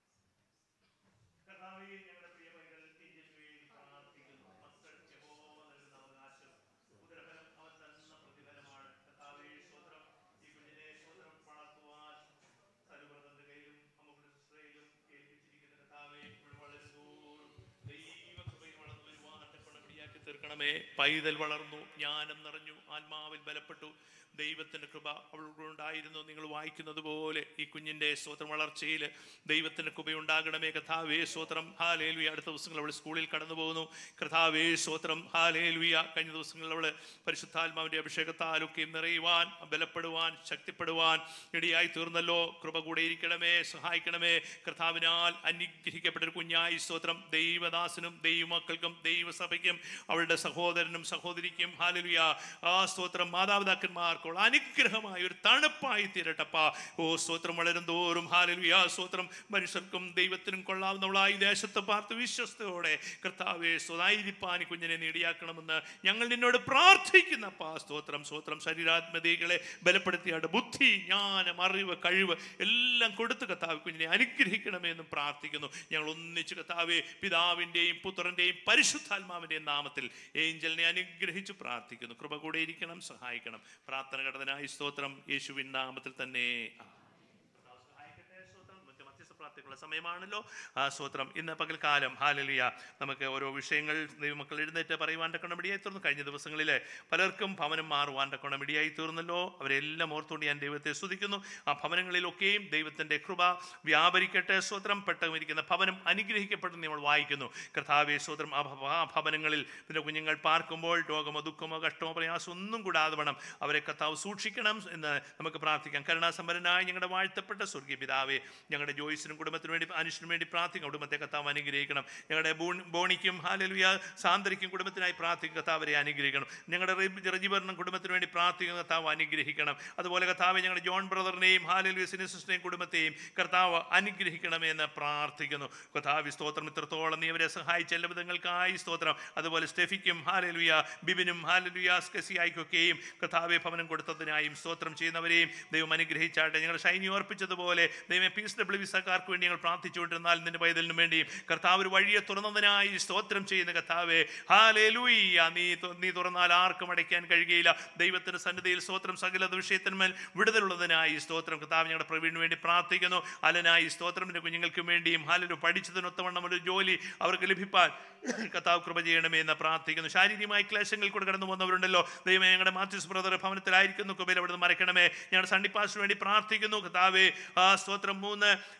കർത്താവേ ഞങ്ങളുടെ പ്രിയ മകൾ ഏഞ്ചലിന് വേണ്ടി പ്രാർത്ഥിക്കുന്നു മക്കൾ യഹോവ നൽകുന്ന അവകാശം ഉദരഫലം അവൻ തന്ന പ്രതിഫലമാണ് കർത്താവേ സ്തോത്രം ഈ കുഞ്ഞിനെ സ്തോത്രം വളർത്തുവാൻ സലുബ്രതന്റെ കയ്യിലും അമ്മയുടെ സിസ്റ്ററയിലും ഏൽപ്പിച്ചിരിക്കുന്ന കർത്താവേ ഇപ്പോൾ വളരുന്തോറും ദൈവകൃപയിൽ വളർന്നു വരുവാൻ തക്കണമിടിയാക്കി തീർക്കണമേ പൈതൽ വളർന്നു ജ്ഞാനം നിറഞ്ഞു ആത്മാവിൽ ബലപ്പെട്ടു ദൈവത്തിന്റെ കൃപ അവളുണ്ടായിരുന്നു നിങ്ങൾ വായിക്കുന്നത് പോലെ ഈ കുഞ്ഞിന്റെ സ്വത്രം വളർച്ചയിൽ ദൈവത്തിന്റെ കൃപയുണ്ടാകണമേ കഥാവേ സ്വത്രം ഹാലേലുയ അടുത്ത ദിവസങ്ങൾ അവൾ സ്കൂളിൽ കടന്നു പോകുന്നു കഥാവേ സ്വത്രം ഹാലേലുയ കഴിഞ്ഞ ദിവസങ്ങളിൽ അവൾ പരിശുദ്ധാത്മാവിന്റെ അഭിഷേകത്താലൊക്കെ നിറയുവാൻ ബലപ്പെടുവാൻ ശക്തിപ്പെടുവാൻ ഇടയായി തീർന്നല്ലോ കൃപ കൂടെ ഇരിക്കണമേ സഹായിക്കണമേ കർത്താവിനാൽ അനുഗ്രഹിക്കപ്പെട്ട ഒരു കുഞ്ഞായി സ്തോത്രം ദൈവദാസനും ദൈവമക്കൾക്കും ദൈവസഭയ്ക്കും അവളുടെ സഹോദരനും സഹോദരിക്കും ഹാലലുയ ആ സ്തോത്രം മാതാപിതാക്കന്മാർക്കുള്ള അനുഗ്രഹമായ ഒരു തണുപ്പായി തീരട്ടപ്പ ഓ സ്തോത്രം വളരും തോറും ഹാലലുയ സ്തോത്രം മനുഷ്യർക്കും ദൈവത്തിനും കൊള്ളാവുന്നവളായി ദേശത്ത് പാർത്ത് വിശ്വസ്തയോടെ കർത്താവെ സ്വതായിരിപ്പാൻ ഈ കുഞ്ഞിനെ നേടിയാക്കണമെന്ന് ഞങ്ങൾ നിന്നോട് പ്രാർത്ഥിക്കുന്നപ്പാ സ്തോത്രം സ്തോത്രം ശരീരാത്മതകളെ ബലപ്പെടുത്തിയാട് ബുദ്ധി ജ്ഞാനം അറിവ് കഴിവ് എല്ലാം കൊടുത്ത് കർത്താവ് കുഞ്ഞിനെ അനുഗ്രഹിക്കണമെന്നും പ്രാർത്ഥിക്കുന്നു ഞങ്ങൾ ഒന്നിച്ച് കർത്താവെ പിതാവിൻ്റെയും പുത്രൻ്റെയും പരിശുദ്ധാത്മാവിൻ്റെയും നാമത്തിൽ ഏഞ്ചലിനെ അനുഗ്രഹിച്ച് പ്രാർത്ഥിക്കുന്നു കൃപ കൂടെ ഇരിക്കണം സഹായിക്കണം പ്രാർത്ഥന കടനായി സ്തോത്രം യേശുവിൻ നാമത്തിൽ തന്നെ ആമേൻ. കർത്താവ് സഹായിക്കട്ടെ, സ്തോത്രം. നമുക്ക് മധ്യസ്ഥ പ്രാർത്ഥനയ്ക്കുള്ള സമയമാണല്ലോ ആ സ്തോത്രം ഇന്ന് പകൽക്കാലം ഹാലലിയ നമുക്ക് ഓരോ വിഷയങ്ങൾ ദൈവമക്കൾ എഴുന്നേറ്റ് പറയുവാൻ തക്കണം ഇടയായി തീർന്നു കഴിഞ്ഞ ദിവസങ്ങളിൽ പലർക്കും ഭവനം മാറുവാൻ തക്കണം ഇടയായി തീർന്നല്ലോ അവരെല്ലാം ഓർത്തുകൊണ്ട് ഞാൻ ദൈവത്തെ സ്തുതിക്കുന്നു ആ ഭവനങ്ങളിലൊക്കെയും ദൈവത്തിൻ്റെ കൃപ വ്യാപരിക്കട്ടെ സ്വത്രം പെട്ടമിരിക്കുന്ന ഭവനം അനുഗ്രഹിക്കപ്പെടുന്ന നമ്മൾ വായിക്കുന്നു കർത്താവെ സ്വത്രം ആ ഭവ- ആ ഭവനങ്ങളിൽ ഇതിൻ്റെ കുഞ്ഞുങ്ങൾ പാർക്കുമ്പോൾ രോഗമോ ദുഃഖമോ കഷ്ടമോ പ്രയാസം ഒന്നും കൂടാതെ വേണം അവരെ കർത്താവ് സൂക്ഷിക്കണം എന്ന് നമുക്ക് പ്രാർത്ഥിക്കാം കരുണാസമ്പന്നനായ ഞങ്ങളുടെ വാഴ്ത്തപ്പെട്ട സ്വർഗീയ പിതാവേ ഞങ്ങളുടെ ജോയിസിനും കുടുംബത്തിനും വേണ്ടി അനുഷിനും വേണ്ടി പ്രാർത്ഥിക്കും കുടുംബത്തെ കർത്താവ് അനുഗ്രഹിക്കണം ഞങ്ങളുടെ ബോൺ- ബോണിക്കും ഹാലലുയ സാന്ദ്രയ്ക്കും കുടുംബത്തിനായി പ്രാർത്ഥിക്കും കർത്താവരെ അനുഗ്രഹിക്കണം ഞങ്ങളുടെ റെബ്- റജിബറിനും കുടുംബത്തിന് വേണ്ടി പ്രാർത്ഥിക്കുന്ന കർത്താവ് അനുഗ്രഹിക്കണം അതുപോലെ കർത്താവ് ഞങ്ങളുടെ ജോൺ ബ്രദറിനെയും ഹാലലുയ സിനിസിസ്റ്റേയും കുടുംബത്തെയും കർത്താവ് അനുഗ്രഹിക്കണമെന്ന് പ്രാർത്ഥിക്കുന്നു കർത്താവ് സ്തോത്രം ഇത്രത്തോളം നീ അവരെ സഹായിച്ച എല്ലാ വിധങ്ങൾക്കായി സ്തോത്രം അതുപോലെ സ്റ്റെഫിക്കും ഹാലലുയ ബിബിനും ഹാലലുയ സ്കസിയായിക്കൊക്കെയും കർത്താവെ ഭവനം കൊടുത്തതിനായും സ്തോത്രം ചെയ്യുന്നവരെയും ദൈവം അനുഗ്രഹിച്ചാട്ടെ ഞങ്ങൾ ഷൈനി ഓർപ്പിച്ചതുപോലെ ദൈവം പീസ് ഡബ്ല്യു വിസക്കാർക്ക് വേണ്ടി ഞങ്ങൾ പ്രാർത്ഥിച്ചുകൊണ്ടിരുന്നാൽ നിന്റെ പൈതലിനും വേണ്ടിയും കർത്താവ് ഒരു വഴിയെ തുറന്നതിനായി സ്തോത്രം ചെയ്യുന്ന കർത്താവെ ഹാലേലൂയ്യ നീ തു- നീ തുറന്നാൽ ആർക്കും അടയ്ക്കാൻ കഴിയുകയില്ല ദൈവത്തിന്റെ സന്നിധിയിൽ സ്തോത്രം സകല വിഷയത്തിന്മേൽ വിടുതലുള്ളതിനായി സ്തോത്രം കർത്താവ് ഞങ്ങളുടെ പ്രവീണിന് വേണ്ടി പ്രാർത്ഥിക്കുന്നു അലനായി സ്തോത്രത്തിന്റെ കുഞ്ഞുങ്ങൾക്ക് വേണ്ടിയും ഹാലലു പഠിച്ചതിനൊത്തവണ്ണം ഒരു ജോലി അവർക്ക് ലഭിപ്പാൻ കർത്താവ് കൃപ ചെയ്യണമേ എന്ന് പ്രാർത്ഥിക്കുന്നു ശാരീരികമായ ക്ലേശങ്ങൾ കൂടെ കടന്നു പോകുന്നവരുണ്ടല്ലോ ദൈവമേ ഞങ്ങളുടെ മാത്യുസ് ബ്രദർ ഭവനത്തിലായിരിക്കുന്നു കൃപയിൽ അവിടുന്ന് മറക്കണമേ ഞങ്ങളുടെ സണ്ണിപ്പാസിന് വേണ്ടി പ്രാർത്ഥിക്കുന്നു കർത്താവേ ആ സ്തോത്രം മൂന്ന് ആ ബ്ലോക്ക്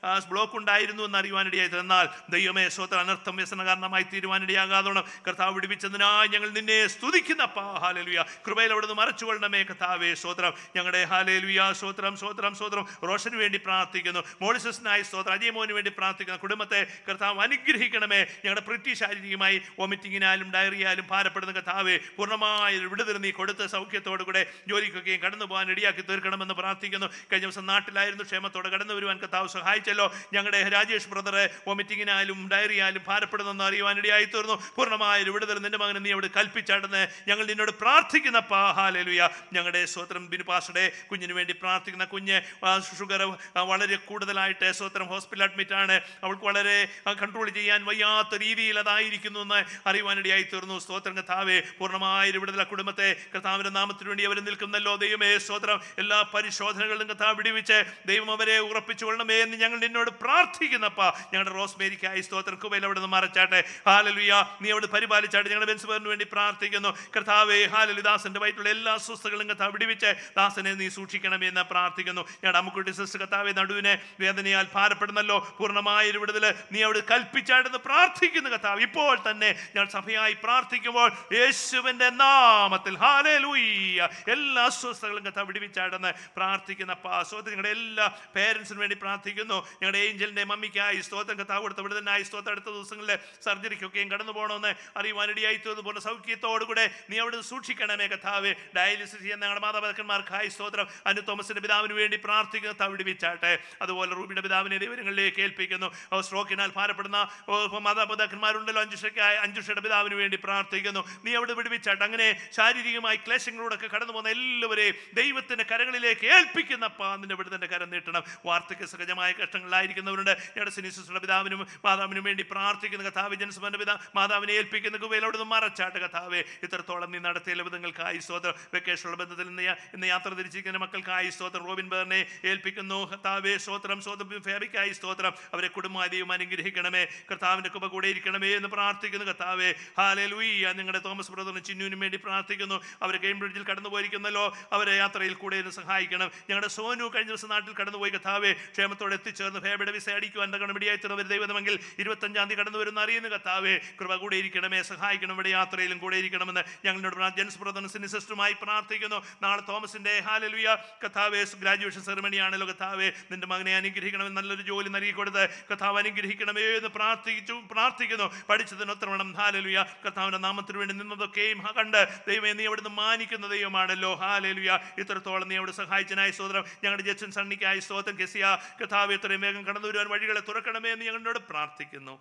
ബ്ലോക്ക് ഉണ്ടായിരുന്നു എന്ന് അറിയുവാനിടയായി എന്നാൽ ദൈവമേ സ്വത്ര അനർത്ഥം വ്യസന കാരണമായി തീരുവാനിടയാകാതോണം കർത്താവ് വിടിവിച്ചതിനായി ഞങ്ങൾ നിന്നെ സ്തുതിക്കുന്നപ്പാ ഹാലലുയ കൃപയിൽ അവിടുന്ന് മറച്ചുകൊള്ളണമേ കർത്താവേ സ്വത്രം ഞങ്ങളുടെ ഹാലേലുയ സ്വത്രം സ്വത്രം സ്വത്രം റോഷന് വേണ്ടി പ്രാർത്ഥിക്കുന്നു മോളിസസിനായി സ്തോത്രം അജയമോന് വേണ്ടി പ്രാർത്ഥിക്കുന്നു കുടുംബത്തെ കർത്താവ് അനുഗ്രഹിക്കണമേ ഞങ്ങളുടെ പ്രിറ്റി ശാരീരികമായി വോമിറ്റിങ്ങിനാലും ഡയറിയാലും ഭാരപ്പെടുന്ന കർത്താവെ പൂർണ്ണമായ ഒരു വിടുതൽ നീ കൊടുത്ത് സൗഖ്യത്തോടു കൂടെ ജോലിക്കൊക്കെയും കടന്നു പോകാൻ ഇടയാക്കി തീർക്കണമെന്ന് പ്രാർത്ഥിക്കുന്നു കഴിഞ്ഞ ദിവസം നാട്ടിലായിരുന്നു ക്ഷേമത്തോടെ കടന്നു വരുവാൻ കർത്താവ് സഹായിച്ചല്ലോ ഞങ്ങളുടെ രാജേഷ് ബ്രദറെ വോമിറ്റിങ്ങിനാലും ഡയറിയാലും ഭാരപ്പെടുന്നെന്ന് അറിയുവാൻ ഇടയായി തീർന്നു പൂർണ്ണമായ ഒരു വിടുതൽ നിന്റെ മകന് നീ അവിടെ കൽപ്പിച്ചാടുന്ന് ഞങ്ങൾ നിന്നോട് പ്രാർത്ഥിക്കുന്ന പാഹാലലുയ ഞങ്ങളുടെ സ്വത്രം ബിനുപാസയുടെ കുഞ്ഞിന് വേണ്ടി പ്രാർത്ഥിക്കുന്ന കുഞ്ഞ് ഷുഗർ വളരെ കൂടുതലായിട്ട് സ്വത്രം ഹോസ്പിറ്റൽ അഡ്മിറ്റ് ആണ് അവൾക്ക് വളരെ കൺട്രോൾ ചെയ്യാൻ വയ്യാത്ത രീതിയിൽ അതായിരിക്കുന്നു എന്ന് അറിയുവാനിടയായി തീർന്നു സ്തോത്രം കഥാവെ പൂർണ്ണമായ ഒരു വിടുതല കുടുംബത്തെ കർത്താവിന്റെ നാമത്തിന് വേണ്ടി അവർ നിൽക്കുന്നല്ലോ ദൈവമേ സ്തോത്രം എല്ലാ പരിശോധനകളിലും കഥാവ് വിടിവിച്ച് ദൈവം അവരെ ഉറപ്പിച്ചു കൊള്ളണമേ എന്ന് ഞങ്ങൾ നിന്നോട് പ്രാർത്ഥിക്കുന്നപ്പ ഞങ്ങളുടെ റോസ്മേരിക്കായി സ്തോത്രം കുബയിൽ അവിടെ നിന്ന് മറച്ചാട്ടെ ഹാലലുയ നീ അവിടെ പരിപാലിച്ചാട്ടെ ഞങ്ങളുടെ ബെൻസുബറിന് വേണ്ടി പ്രാർത്ഥിക്കുന്നു കർത്താവേ ഹാലലു ദാസന്റെ വയറ്റുള്ള എല്ലാ അസ്വസ്ഥകളും കർത്താവ് വിടിവിച്ച് ദാസനെ നീ സൂക്ഷിക്കണമേ എന്ന് പ്രാർത്ഥിക്കുന്നു ഞങ്ങളുടെ അമ്മുക്കുട്ടി സിസ്റ്റർ കർത്താവെ നടുവിനെ വേദനയാൽ ഭാരപ്പെടുന്നല്ലോ പൂർണ്ണമായ ഒരു വിടുതൽ നീ അവിടെ കൽപ്പിച്ചാട്ടെന്ന് പ്രാർത്ഥിക്കുന്നു കർത്താവ് ഇപ്പോൾ തന്നെ ഞങ്ങൾ സഭയായി പ്രാർത്ഥിക്കുമ്പോൾ യേശുവിന്റെ നാമത്തിൽ ഹാലലൂയ്യ എല്ലാ അസ്വസ്ഥകളും കർത്താവ് വിടിവിച്ചാട്ടെന്ന് പ്രാർത്ഥിക്കുന്ന സ്തോത്രം ഞങ്ങളുടെ എല്ലാ പേരൻസിന് വേണ്ടി പ്രാർത്ഥിക്കുന്നു ഞങ്ങളുടെ ഏഞ്ചലിന്റെ മമ്മിക്കായി സ്തോത്രം കർത്താവ് കൊടുത്ത വിടുതനായി സ്തോത്രം അടുത്ത ദിവസങ്ങളിലെ സർജറിക്കൊക്കെയും കടന്നു പോകണമെന്ന് അറിയുവാനിടയായി തീർന്നു പൂർണ്ണ സൗഖ്യത്തോടുകൂടെ നീ അവിടെ സൂക്ഷിക്കണമേ കഥാവെ ഡയാലിസിസ് ചെയ്യുന്ന ഞങ്ങളുടെ മാതാപിതാക്കന്മാർക്കായി സ്തോത്രം അനു തോമസിന്റെ പിതാവിന് വേണ്ടി പ്രാർത്ഥിക്കുന്ന കർത്താവ് വിടിവിച്ചാട്ടെ അതുപോലെ റൂബിയുടെ പിതാവിനെ ദൈവങ്ങളിലേക്ക് ഏൽപ്പിക്കുന്നു ഓ സ്ട്രോക്കിനാൽ ഭാരപ്പെടുന്ന ഓ മാതാപിതാക്കന്മാരുണ്ടല്ലോ അഞ്ചുഷയ്ക്കായി അഞ്ചുഷയുടെ പിതാവിന് വേണ്ടി പ്രാർത്ഥിക്കുന്നു നീ അവിടെ വിടുവിച്ചാട്ടെ അങ്ങനെ ശാരീരികമായി ക്ലേശങ്ങളോടൊക്കെ കടന്നു പോകുന്ന എല്ലാവരെയും ദൈവത്തിന്റെ കരങ്ങളിലേക്ക് ഏൽപ്പിക്കുന്നപ്പാ നിന്റെ വിടുതന്റെ കരം നീട്ടണം വാർദ്ധക്യ സഹജമായ കഷ്ടങ്ങളിലായിരിക്കുന്നവരുണ്ട് ഞങ്ങളുടെ സിനിസിയുടെ പിതാവിനും മാതാവിനും വേണ്ടി പ്രാർത്ഥിക്കുന്ന കഥാവ് ജനസഭന്റെ പിതാ മാതാവിനെ ഏൽപ്പിക്കുന്ന കുവയിൽ അവിടെ നിന്ന് മറച്ചാട്ട് കഥാവെ ഇത്രത്തോളം നീ നടത്തിയ ലഭിതങ്ങൾക്കായി സ്തോത്രം വെക്കേഷനുള്ള ബന്ധത്തിൽ ഇന്ന് യാ- ഇന്ന് യാത്ര തിരിച്ചിരിക്കുന്ന മക്കൾക്കായി സ്തോത്രം റോബിൻ ബേറിനെ ഏൽപ്പിക്കുന്നു കർത്താവേ സ്തോത്രം സ്തോത്രം ഫേബിക്കായി സ്തോത്രം അവരെ കുടുംബാദിയും അനുഗ്രഹിക്കണമേ കർത്താവിന്റെ കൃപ കൂടെ ഇരിക്കണമേ എന്ന് പ്രാർത്ഥിക്കുന്നു കർത്താവേ ഹാലേ ലൂയ്യ നിങ്ങളുടെ തോമസ് ബ്രദറിന് ചിന്നുവിനും വേണ്ടി പ്രാർത്ഥിക്കുന്നു അവർ കേംബ്രിഡ്ജിൽ കടന്നു പോയിരിക്കുന്നല്ലോ അവരെ യാത്രയിൽ കൂടെ ഒന്ന് സഹായിക്കണം ഞങ്ങളുടെ സോനു കഴിഞ്ഞ ദിവസം നാട്ടിൽ കടന്നുപോയി കഥാവേ ക്ഷേമത്തോടെ എത്തിച്ചേർന്ന് ഫേബയുടെ വിസ അടിക്കുവാൻ ഗണപടിയായി തീർന്നവർ ദൈവമെങ്കിൽ ഇരുപത്തഞ്ചാം തീയതി കടന്നു വരുന്ന അറിയുന്ന കത്താവേ കൃപ കൂടെ ഇരിക്കണമേ സഹായിക്കണം ഇവിടെ യാത്രയിലും കൂടെ ഇരിക്കണമെന്ന് ഞങ്ങളോട് ജെൻസ് ബ്രദർസിന് സിസ്റ്ററുമായി പ്രാർത്ഥിക്കുന്നു നാളെ തോമസിന്റെ ഹാലലുയ കഥാവേ ഗ്രാജുവേഷൻ സെറമണി ആണല്ലോ കഥാവേ നിന്റെ മകനെ അനുഗ്രഹിക്കണമെന്ന് നല്ലൊരു ജോലി നൽകി കൊടുത്ത് കഥാവ് അനുഗ്രഹിക്കണമേ എന്ന് പ്രാർത്ഥിച്ചു പ്രാർത്ഥിക്കുന്നു പഠിച്ചതിന് ഒത്തരവണം ഹാലലുയ കർത്താവിന്റെ നാമത്തിന് വേണ്ടി നിന്നതൊക്കെയും ഹ- കണ്ട് ദൈവമേ നീ അവിടുന്ന് മാനിക്കുന്ന ദൈവമാണല്ലോ ഹാലലുയ ഇത്രത്തോളം നീ അവിടെ സഹായിച്ചനായി സ്തോത്രം ഞങ്ങളുടെ ജച്ചൻ സണ്ണിക്കായി സ്തോത്രം കെസിയ കഥാവ് എത്രയും വേഗം കടന്നു വരുവാൻ വഴികളെ തുറക്കണമേ എന്ന് ഞങ്ങളോട് പ്രാർത്ഥിക്കുന്നു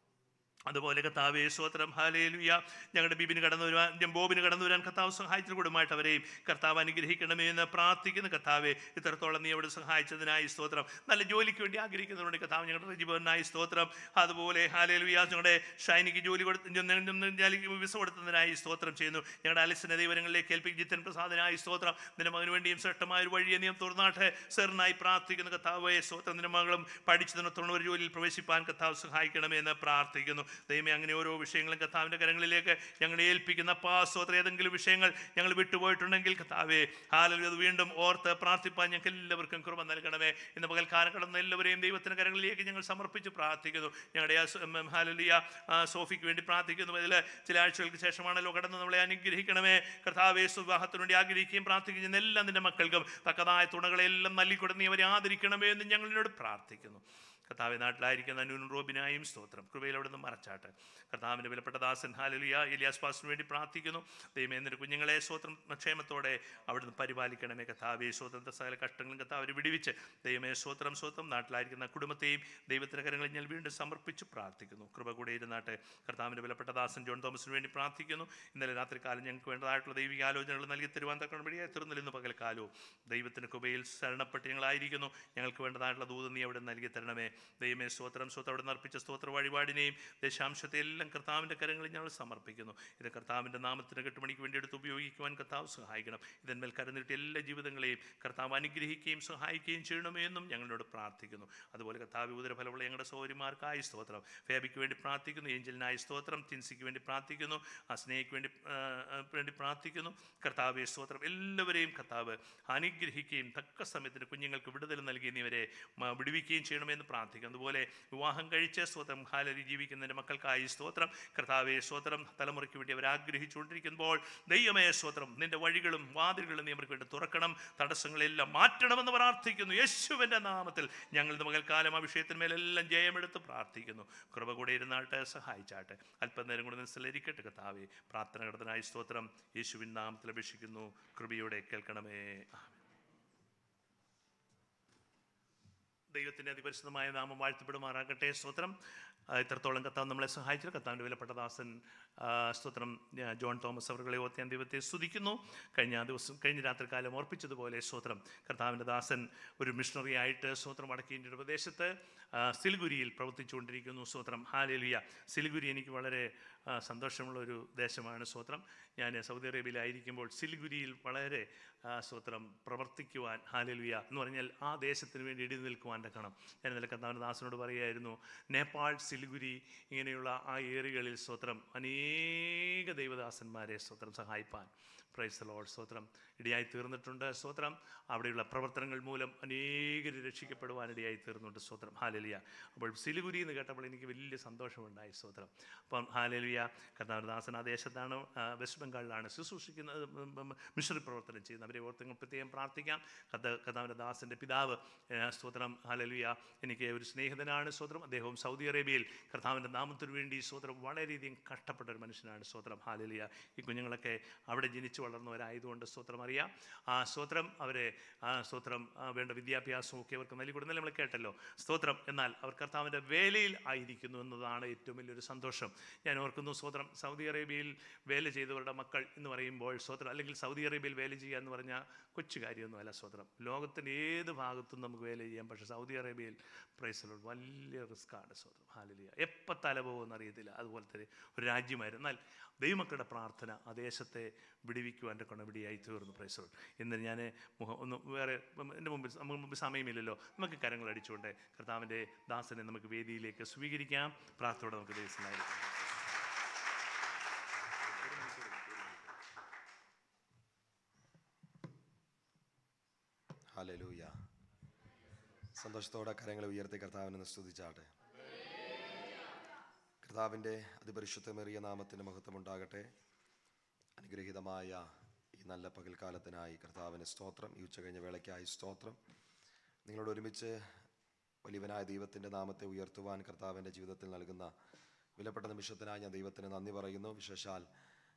അതുപോലെ കത്താവേ സ്വത്രം ഹാലേലുയ ഞങ്ങളുടെ ബിബിന് കടന്നു വരുവാൻ ഞാൻ ബോബിന് കടന്നു വരാൻ കർത്താവ് സഹായിച്ചു കൂടുമായിട്ട് അവരെയും കർത്താവ് അനുഗ്രഹിക്കണമേ എന്ന് പ്രാർത്ഥിക്കുന്ന കർത്താവെ ഇത്രത്തോളം നീ അവിടെ സഹായിച്ചതിനായി സ്തോത്രം നല്ല ജോലിക്ക് വേണ്ടി ആഗ്രഹിക്കുന്നതുകൊണ്ട് കർത്താവ് ഞങ്ങളുടെ റജിബനായി സ്തോത്രം അതുപോലെ ഹാലേലുയ ഞങ്ങളുടെ ഷൈനിക്ക് ജോലി കൊടുത്ത് വിസ കൊടുത്തതിനായി സ്തോത്രം ചെയ്യുന്നു ഞങ്ങളുടെ അലിസിനെ ദൈവങ്ങളിലേക്ക് ഏൽപ്പിക്കും ജിത്തൻ പ്രസാദിനായി സ്തോത്രം നിന്റെ മകന് വേണ്ടിയും ശ്രേഷ്ഠമായ ഒരു വഴിയെ നീ തുറന്നാട്ടെ സെറിനായി പ്രാർത്ഥിക്കുന്ന കർത്താവെ സ്തോത്രം നിന്റെ മകളും പഠിച്ചതിന് തുറന്ന ഒരു ജോലിയിൽ പ്രവേശിപ്പാൻ കർത്താവ് സഹായിക്കണമേ എന്ന് പ്രാർത്ഥിക്കുന്നു ദൈവമേ അങ്ങനെ ഓരോ വിഷയങ്ങളും കർത്താവിൻ്റെ കരങ്ങളിലേക്ക് ഞങ്ങൾ ഏൽപ്പിക്കുന്ന പാസ്വത്ര ഏതെങ്കിലും വിഷയങ്ങൾ ഞങ്ങൾ വിട്ടുപോയിട്ടുണ്ടെങ്കിൽ കർത്താവേ ഹാലൽ അത് വീണ്ടും ഓർത്ത് പ്രാർത്ഥിപ്പാൻ ഞങ്ങൾക്ക് എല്ലാവർക്കും കൃപ നൽകണമേ ഇന്ന് പകൽക്കാലം കടന്ന എല്ലാവരെയും ദൈവത്തിൻ്റെ കരങ്ങളിലേക്ക് ഞങ്ങൾ സമർപ്പിച്ച് പ്രാർത്ഥിക്കുന്നു ഞങ്ങളുടെ ആ സ- ഉം, ഹാലലിയ ആ, സോഫിക്ക് വേണ്ടി പ്രാർത്ഥിക്കുന്നു ഇതിൽ ചില ആഴ്ചകൾക്ക് ശേഷമാണല്ലോ കടന്ന് നമ്മളെ അനുഗ്രഹിക്കണമേ കർത്താവേ സുവിവാഹത്തിന് വേണ്ടി ആഗ്രഹിക്കുകയും പ്രാർത്ഥിക്കുകയും ചെയ്യുന്ന എല്ലാ നിന്റെ മക്കൾക്കും തക്കതായ തുണകളെല്ലാം നൽകിക്കൊടുത്ത് നീ അവരെ ആദരിക്കണമേ എന്ന് ഞങ്ങളോട് പ്രാർത്ഥിക്കുന്നു കർത്താവ് നാട്ടിലായിരിക്കുന്ന അനുനും റോബിനായും സ്തോത്രം കൃപയിൽ അവിടെ നിന്ന് മറച്ചാട്ട് കർത്താവിൻ്റെ വിലപ്പെട്ട ദാസൻ ഹാലലിയ ഇലിയാസ് പാസിന് വേണ്ടി പ്രാർത്ഥിക്കുന്നു ദൈവമേ എന്നിട്ട് കുഞ്ഞുങ്ങളെ സ്വത്രം ക്ഷേമത്തോടെ അവിടുന്ന് പരിപാലിക്കണമേ കഥാവേ സ്വതന്ത്ര സകല കഷ്ടങ്ങളും കഥാവരെ വിടിവിച്ച് ദൈവമേ സ്വത്രം സ്വത്രം നാട്ടിലായിരിക്കുന്ന കുടുംബത്തെയും ദൈവത്തിൻ്റെ കരങ്ങളിൽ ഞാൻ വീണ്ടും സമർപ്പിച്ച് പ്രാർത്ഥിക്കുന്നു കൃപ കൂടെ ഇരുന്നാട്ടെ കർത്താവിൻ്റെ വിലപ്പെട്ട ദാസൻ ജോൺ തോമസിന് വേണ്ടി പ്രാർത്ഥിക്കുന്നു ഇന്നലെ രാത്രികാലം ഞങ്ങൾക്ക് വേണ്ടതായിട്ടുള്ള ദൈവിക ആലോചനകൾ നൽകി തരുവാൻ തക്കണം വഴിയായി തീർന്നില്ല ഇന്ന് പകൽക്കാലവും ദൈവത്തിൻ്റെ കൃപയിൽ ശരണപ്പെട്ട് ഞങ്ങളായിരിക്കുന്നു ഞങ്ങൾക്ക് വേണ്ടതായിട്ടുള്ള ദൂത് നീ അവിടെ നൽകി തരണമേ ദൈവമേ സ്തോത്രം സ്തോത്രം അവിടെ നർപ്പിച്ച സ്തോത്ര വഴിപാടിനെയും ദശാംശത്തെ എല്ലാം കർത്താവിൻ്റെ കരങ്ങളിൽ ഞങ്ങൾ സമർപ്പിക്കുന്നു ഇത് കർത്താവിൻ്റെ നാമത്തിന് കെട്ടുമണിക്ക് വേണ്ടി എടുത്ത് ഉപയോഗിക്കുവാൻ കർത്താവ് സഹായിക്കണം ഇതിന്മേൽ കരന്നിട്ട് എല്ലാ ജീവിതങ്ങളെയും കർത്താവ് അനുഗ്രഹിക്കുകയും സഹായിക്കുകയും ചെയ്യണമേ എന്നും ഞങ്ങളോട് പ്രാർത്ഥിക്കുന്നു അതുപോലെ കർത്താവ് ഉദരഫലമുള്ള ഞങ്ങളുടെ സൗകര്യമാർക്കായി സ്തോത്രം ഫേബിക്ക് വേണ്ടി പ്രാർത്ഥിക്കുന്നു ഏഞ്ചലിനായി സ്തോത്രം തിൻസിക്ക് വേണ്ടി പ്രാർത്ഥിക്കുന്നു അസ്നേഹയ്ക്ക് വേണ്ടി ആ, ആ, വേണ്ടി പ്രാർത്ഥിക്കുന്നു കർത്താവെ സ്തോത്രം എല്ലാവരെയും കർത്താവ് അനുഗ്രഹിക്കുകയും തക്ക സമയത്തിന് കുഞ്ഞുങ്ങൾക്ക് വിടുതൽ നൽകി ഇവരെ വിടുവിക്കുകയും ചെയ്യണമെന്ന് പ്രാർത്ഥിക്കുന്നു പ്രാർത്ഥിക്കുന്നു അതുപോലെ വിവാഹം കഴിച്ച് സ്തോത്രം ഹാലരി ജീവിക്കുന്നതിൻ്റെ മക്കൾക്കായി സ്തോത്രം കർത്താവെ സ്തോത്രം തലമുറയ്ക്ക് വേണ്ടി അവർ ആഗ്രഹിച്ചുകൊണ്ടിരിക്കുമ്പോൾ ദൈവമേ സ്തോത്രം നിന്റെ വഴികളും വാതിലുകളും നീ അവർക്ക് വേണ്ടി തുറക്കണം തടസ്സങ്ങളെല്ലാം മാറ്റണമെന്ന് പ്രാർത്ഥിക്കുന്നു യേശുവിൻ്റെ നാമത്തിൽ ഞങ്ങൾ ഇന്ന് മകൽക്കാലം ആ വിഷയത്തിന്മേലെല്ലാം ജയമെടുത്ത് പ്രാർത്ഥിക്കുന്നു കൃപ കൂടെ ഇരുന്നാട്ടെ സഹായിച്ചാട്ടെ അല്പനേരം കൂടെ നിസ്സലരിക്കട്ടെ കർത്താവെ പ്രാർത്ഥന കടത്തനായി സ്തോത്രം യേശുവിൻ നാമത്തിൽ അപേക്ഷിക്കുന്നു കൃപയോടെ കേൾക്കണമേ ആമേൻ. ദൈവത്തിൻ്റെ അതിപരിശുദ്ധമായ നാമം വാഴ്ത്തപ്പെടുമാറാകട്ടെ സ്തോത്രം ആ, ഇത്രത്തോളം കത്താവ് നമ്മളെ സഹായിച്ചു കത്താവിൻ്റെ വിലപ്പെട്ട ദാസൻ ആ, സ്തോത്രം ആ, ജോൺ തോമസ് അവരുടെ ഓർത്ത് ഞാൻ ദൈവത്തെ സ്തുതിക്കുന്നു കഴിഞ്ഞ ദിവസം കഴിഞ്ഞ രാത്രികാലം ഓർപ്പിച്ചതുപോലെ സ്തോത്രം കർത്താവിൻ്റെ ദാസൻ ഒരു മിഷണറി ആയിട്ട് സ്തോത്രം വടക്കേ ഇന്ത്യയുടെ പ്രദേശത്ത് ആ, സിലിഗുരിയിൽ പ്രവർത്തിച്ചുകൊണ്ടിരിക്കുന്നു സ്തോത്രം ഹാലേലിയ സിലിഗുരി എനിക്ക് വളരെ ആ, സന്തോഷമുള്ള ഒരു ദേശമാണ് സ്തോത്രം ഞാൻ സൗദി അറേബ്യയിലായിരിക്കുമ്പോൾ സിലിഗുരിയിൽ വളരെ ആ, സ്തോത്രം പ്രവർത്തിക്കുവാൻ ഹാലേലുയ എന്ന് പറഞ്ഞാൽ ആ ദേശത്തിന് വേണ്ടി ഇടി നിൽക്കുവാൻ തക്കണം ഞാൻ ഇന്നലെ കർത്താവിൻ്റെ ദാസനോട് പറയുമായിരുന്നു നേപ്പാൾ സിലിഗുരി ഇങ്ങനെയുള്ള ആ ഏരിയകളിൽ സ്തോത്രം അനേക ദൈവദാസന്മാരെ സ്തോത്രം സഹായിപ്പാൻ പ്രൈസ് ലോഡ് സ്തോത്രം ഇടയായി തീർന്നിട്ടുണ്ട് സ്തോത്രം അവിടെയുള്ള പ്രവർത്തനങ്ങൾ മൂലം അനേകർ രക്ഷിക്കപ്പെടുവാൻ ഇടയായി തീർന്നുണ്ട് സ്തോത്രം ഹാലലിയ അപ്പോൾ സിലിഗുരി എന്ന് കേട്ടപ്പോൾ എനിക്ക് വലിയ സന്തോഷമുണ്ടായി സ്തോത്രം അപ്പം ഹാലലിയ കർത്താവദാസൻ ആ ദേശത്താണ് ആ, വെസ്റ്റ് ബംഗാളിലാണ് ശുശ്രൂഷിക്കുന്നത് ഉം, ഉം, മിഷണറി പ്രവർത്തനം ചെയ്യുന്നത് അവരെ ഓർത്ത് നിങ്ങൾ പ്രത്യേകം പ്രാർത്ഥിക്കാം കഥ കഥാവിൻ്റെ ദാസൻ്റെ പിതാവ് ഏ, സ്തോത്രം ഹാലലിയ എനിക്ക് ഒരു സ്നേഹിതനാണ് സ്തോത്രം അദ്ദേഹവും സൗദി അറേബ്യയിൽ കർത്താവിൻ്റെ നാമത്തിന് വേണ്ടി സ്തോത്രം വളരെയധികം കഷ്ടപ്പെട്ട ഒരു മനുഷ്യനാണ് സ്തോത്രം ഹാലലിയ ഈ കുഞ്ഞുങ്ങളൊക്കെ അവിടെ ജനിച്ചു വളർന്നവരായതുകൊണ്ട് സ്തോത്രം അറിയാം ആ സ്തോത്രം അവരെ ആ സ്തോത്രം ആ, വേണ്ട വിദ്യാഭ്യാസവും ഒക്കെ അവർക്ക് നൽകി കൊടുക്കുന്നതിൽ നമ്മൾ കേട്ടല്ലോ സ്തോത്രം എന്നാൽ അവർ കർത്താവിൻ്റെ വേലയിൽ ആയിരിക്കുന്നു എന്നതാണ് ഏറ്റവും വലിയൊരു സന്തോഷം ഞാൻ ഓർക്കുന്നു സ്തോത്രം സൗദി അറേബ്യയിൽ വേല ചെയ്തവരുടെ മക്കൾ എന്ന് പറയുമ്പോൾ സ്തോത്രം അല്ലെങ്കിൽ സൗദി അറേബ്യയിൽ വേല ചെയ്യുക എന്ന് പറഞ്ഞാൽ കൊച്ചു കാര്യമൊന്നുമല്ല സ്തോത്രം ലോകത്തിൻ്റെ ഏത് ഭാഗത്തും നമുക്ക് വേല ചെയ്യാം പക്ഷേ സൗദി അറേബ്യയിൽ പ്രൈസലോട് വലിയ റിസ്ക്കാണ് സ്തോത്രം ഹാലിലിയ എപ്പോൾ തല പോകുമെന്ന് അറിയത്തില്ല അതുപോലത്തെ ഒരു രാജ്യമായിരുന്നു എന്നാൽ ദൈവമക്കളുടെ പ്രാർത്ഥന ആ ദേശത്തെ വിടിവിക്കുവാൻ കൊണവിടിയായി തീർന്നു പ്രൈസലോട് ഇന്ന് ഞാൻ മുഖം ഒന്ന് വേറെ എൻ്റെ മുമ്പിൽ നമുക്ക് മുമ്പിൽ സമയമില്ലല്ലോ നമുക്ക് കരങ്ങൾ അടിച്ചുകൊണ്ട് കർത്താവിൻ്റെ ദാസനെ നമുക്ക് വേദിയിലേക്ക് സ്വീകരിക്കാം പ്രാർത്ഥനയോടെ നമുക്ക് ദൈവത്തിനായിരിക്കും ഹല്ലേലൂയ സന്തോഷത്തോടെ കരങ്ങളെ ഉയർത്തി കർത്താവിനെ സ്തുതിച്ചാട്ടെ കർത്താവിൻ്റെ അതിപരിശുദ്ധമേറിയ നാമത്തിൻ്റെ മഹത്വമുണ്ടാകട്ടെ അനുഗ്രഹീതമായ ഈ നല്ല പകൽക്കാലത്തിനായി കർത്താവിന് സ്തോത്രം ഈ ഉച്ച കഴിഞ്ഞ വേളയ്ക്കായി സ്തോത്രം നിങ്ങളോട് ഒരുമിച്ച് വലിയവനായ ദൈവത്തിൻ്റെ നാമത്തെ ഉയർത്തുവാൻ കർത്താവിൻ്റെ ജീവിതത്തിൽ നൽകുന്ന വിലപ്പെട്ട നിമിഷത്തിനായി ഞാൻ ദൈവത്തിന് നന്ദി പറയുന്നു വിശേഷാൽ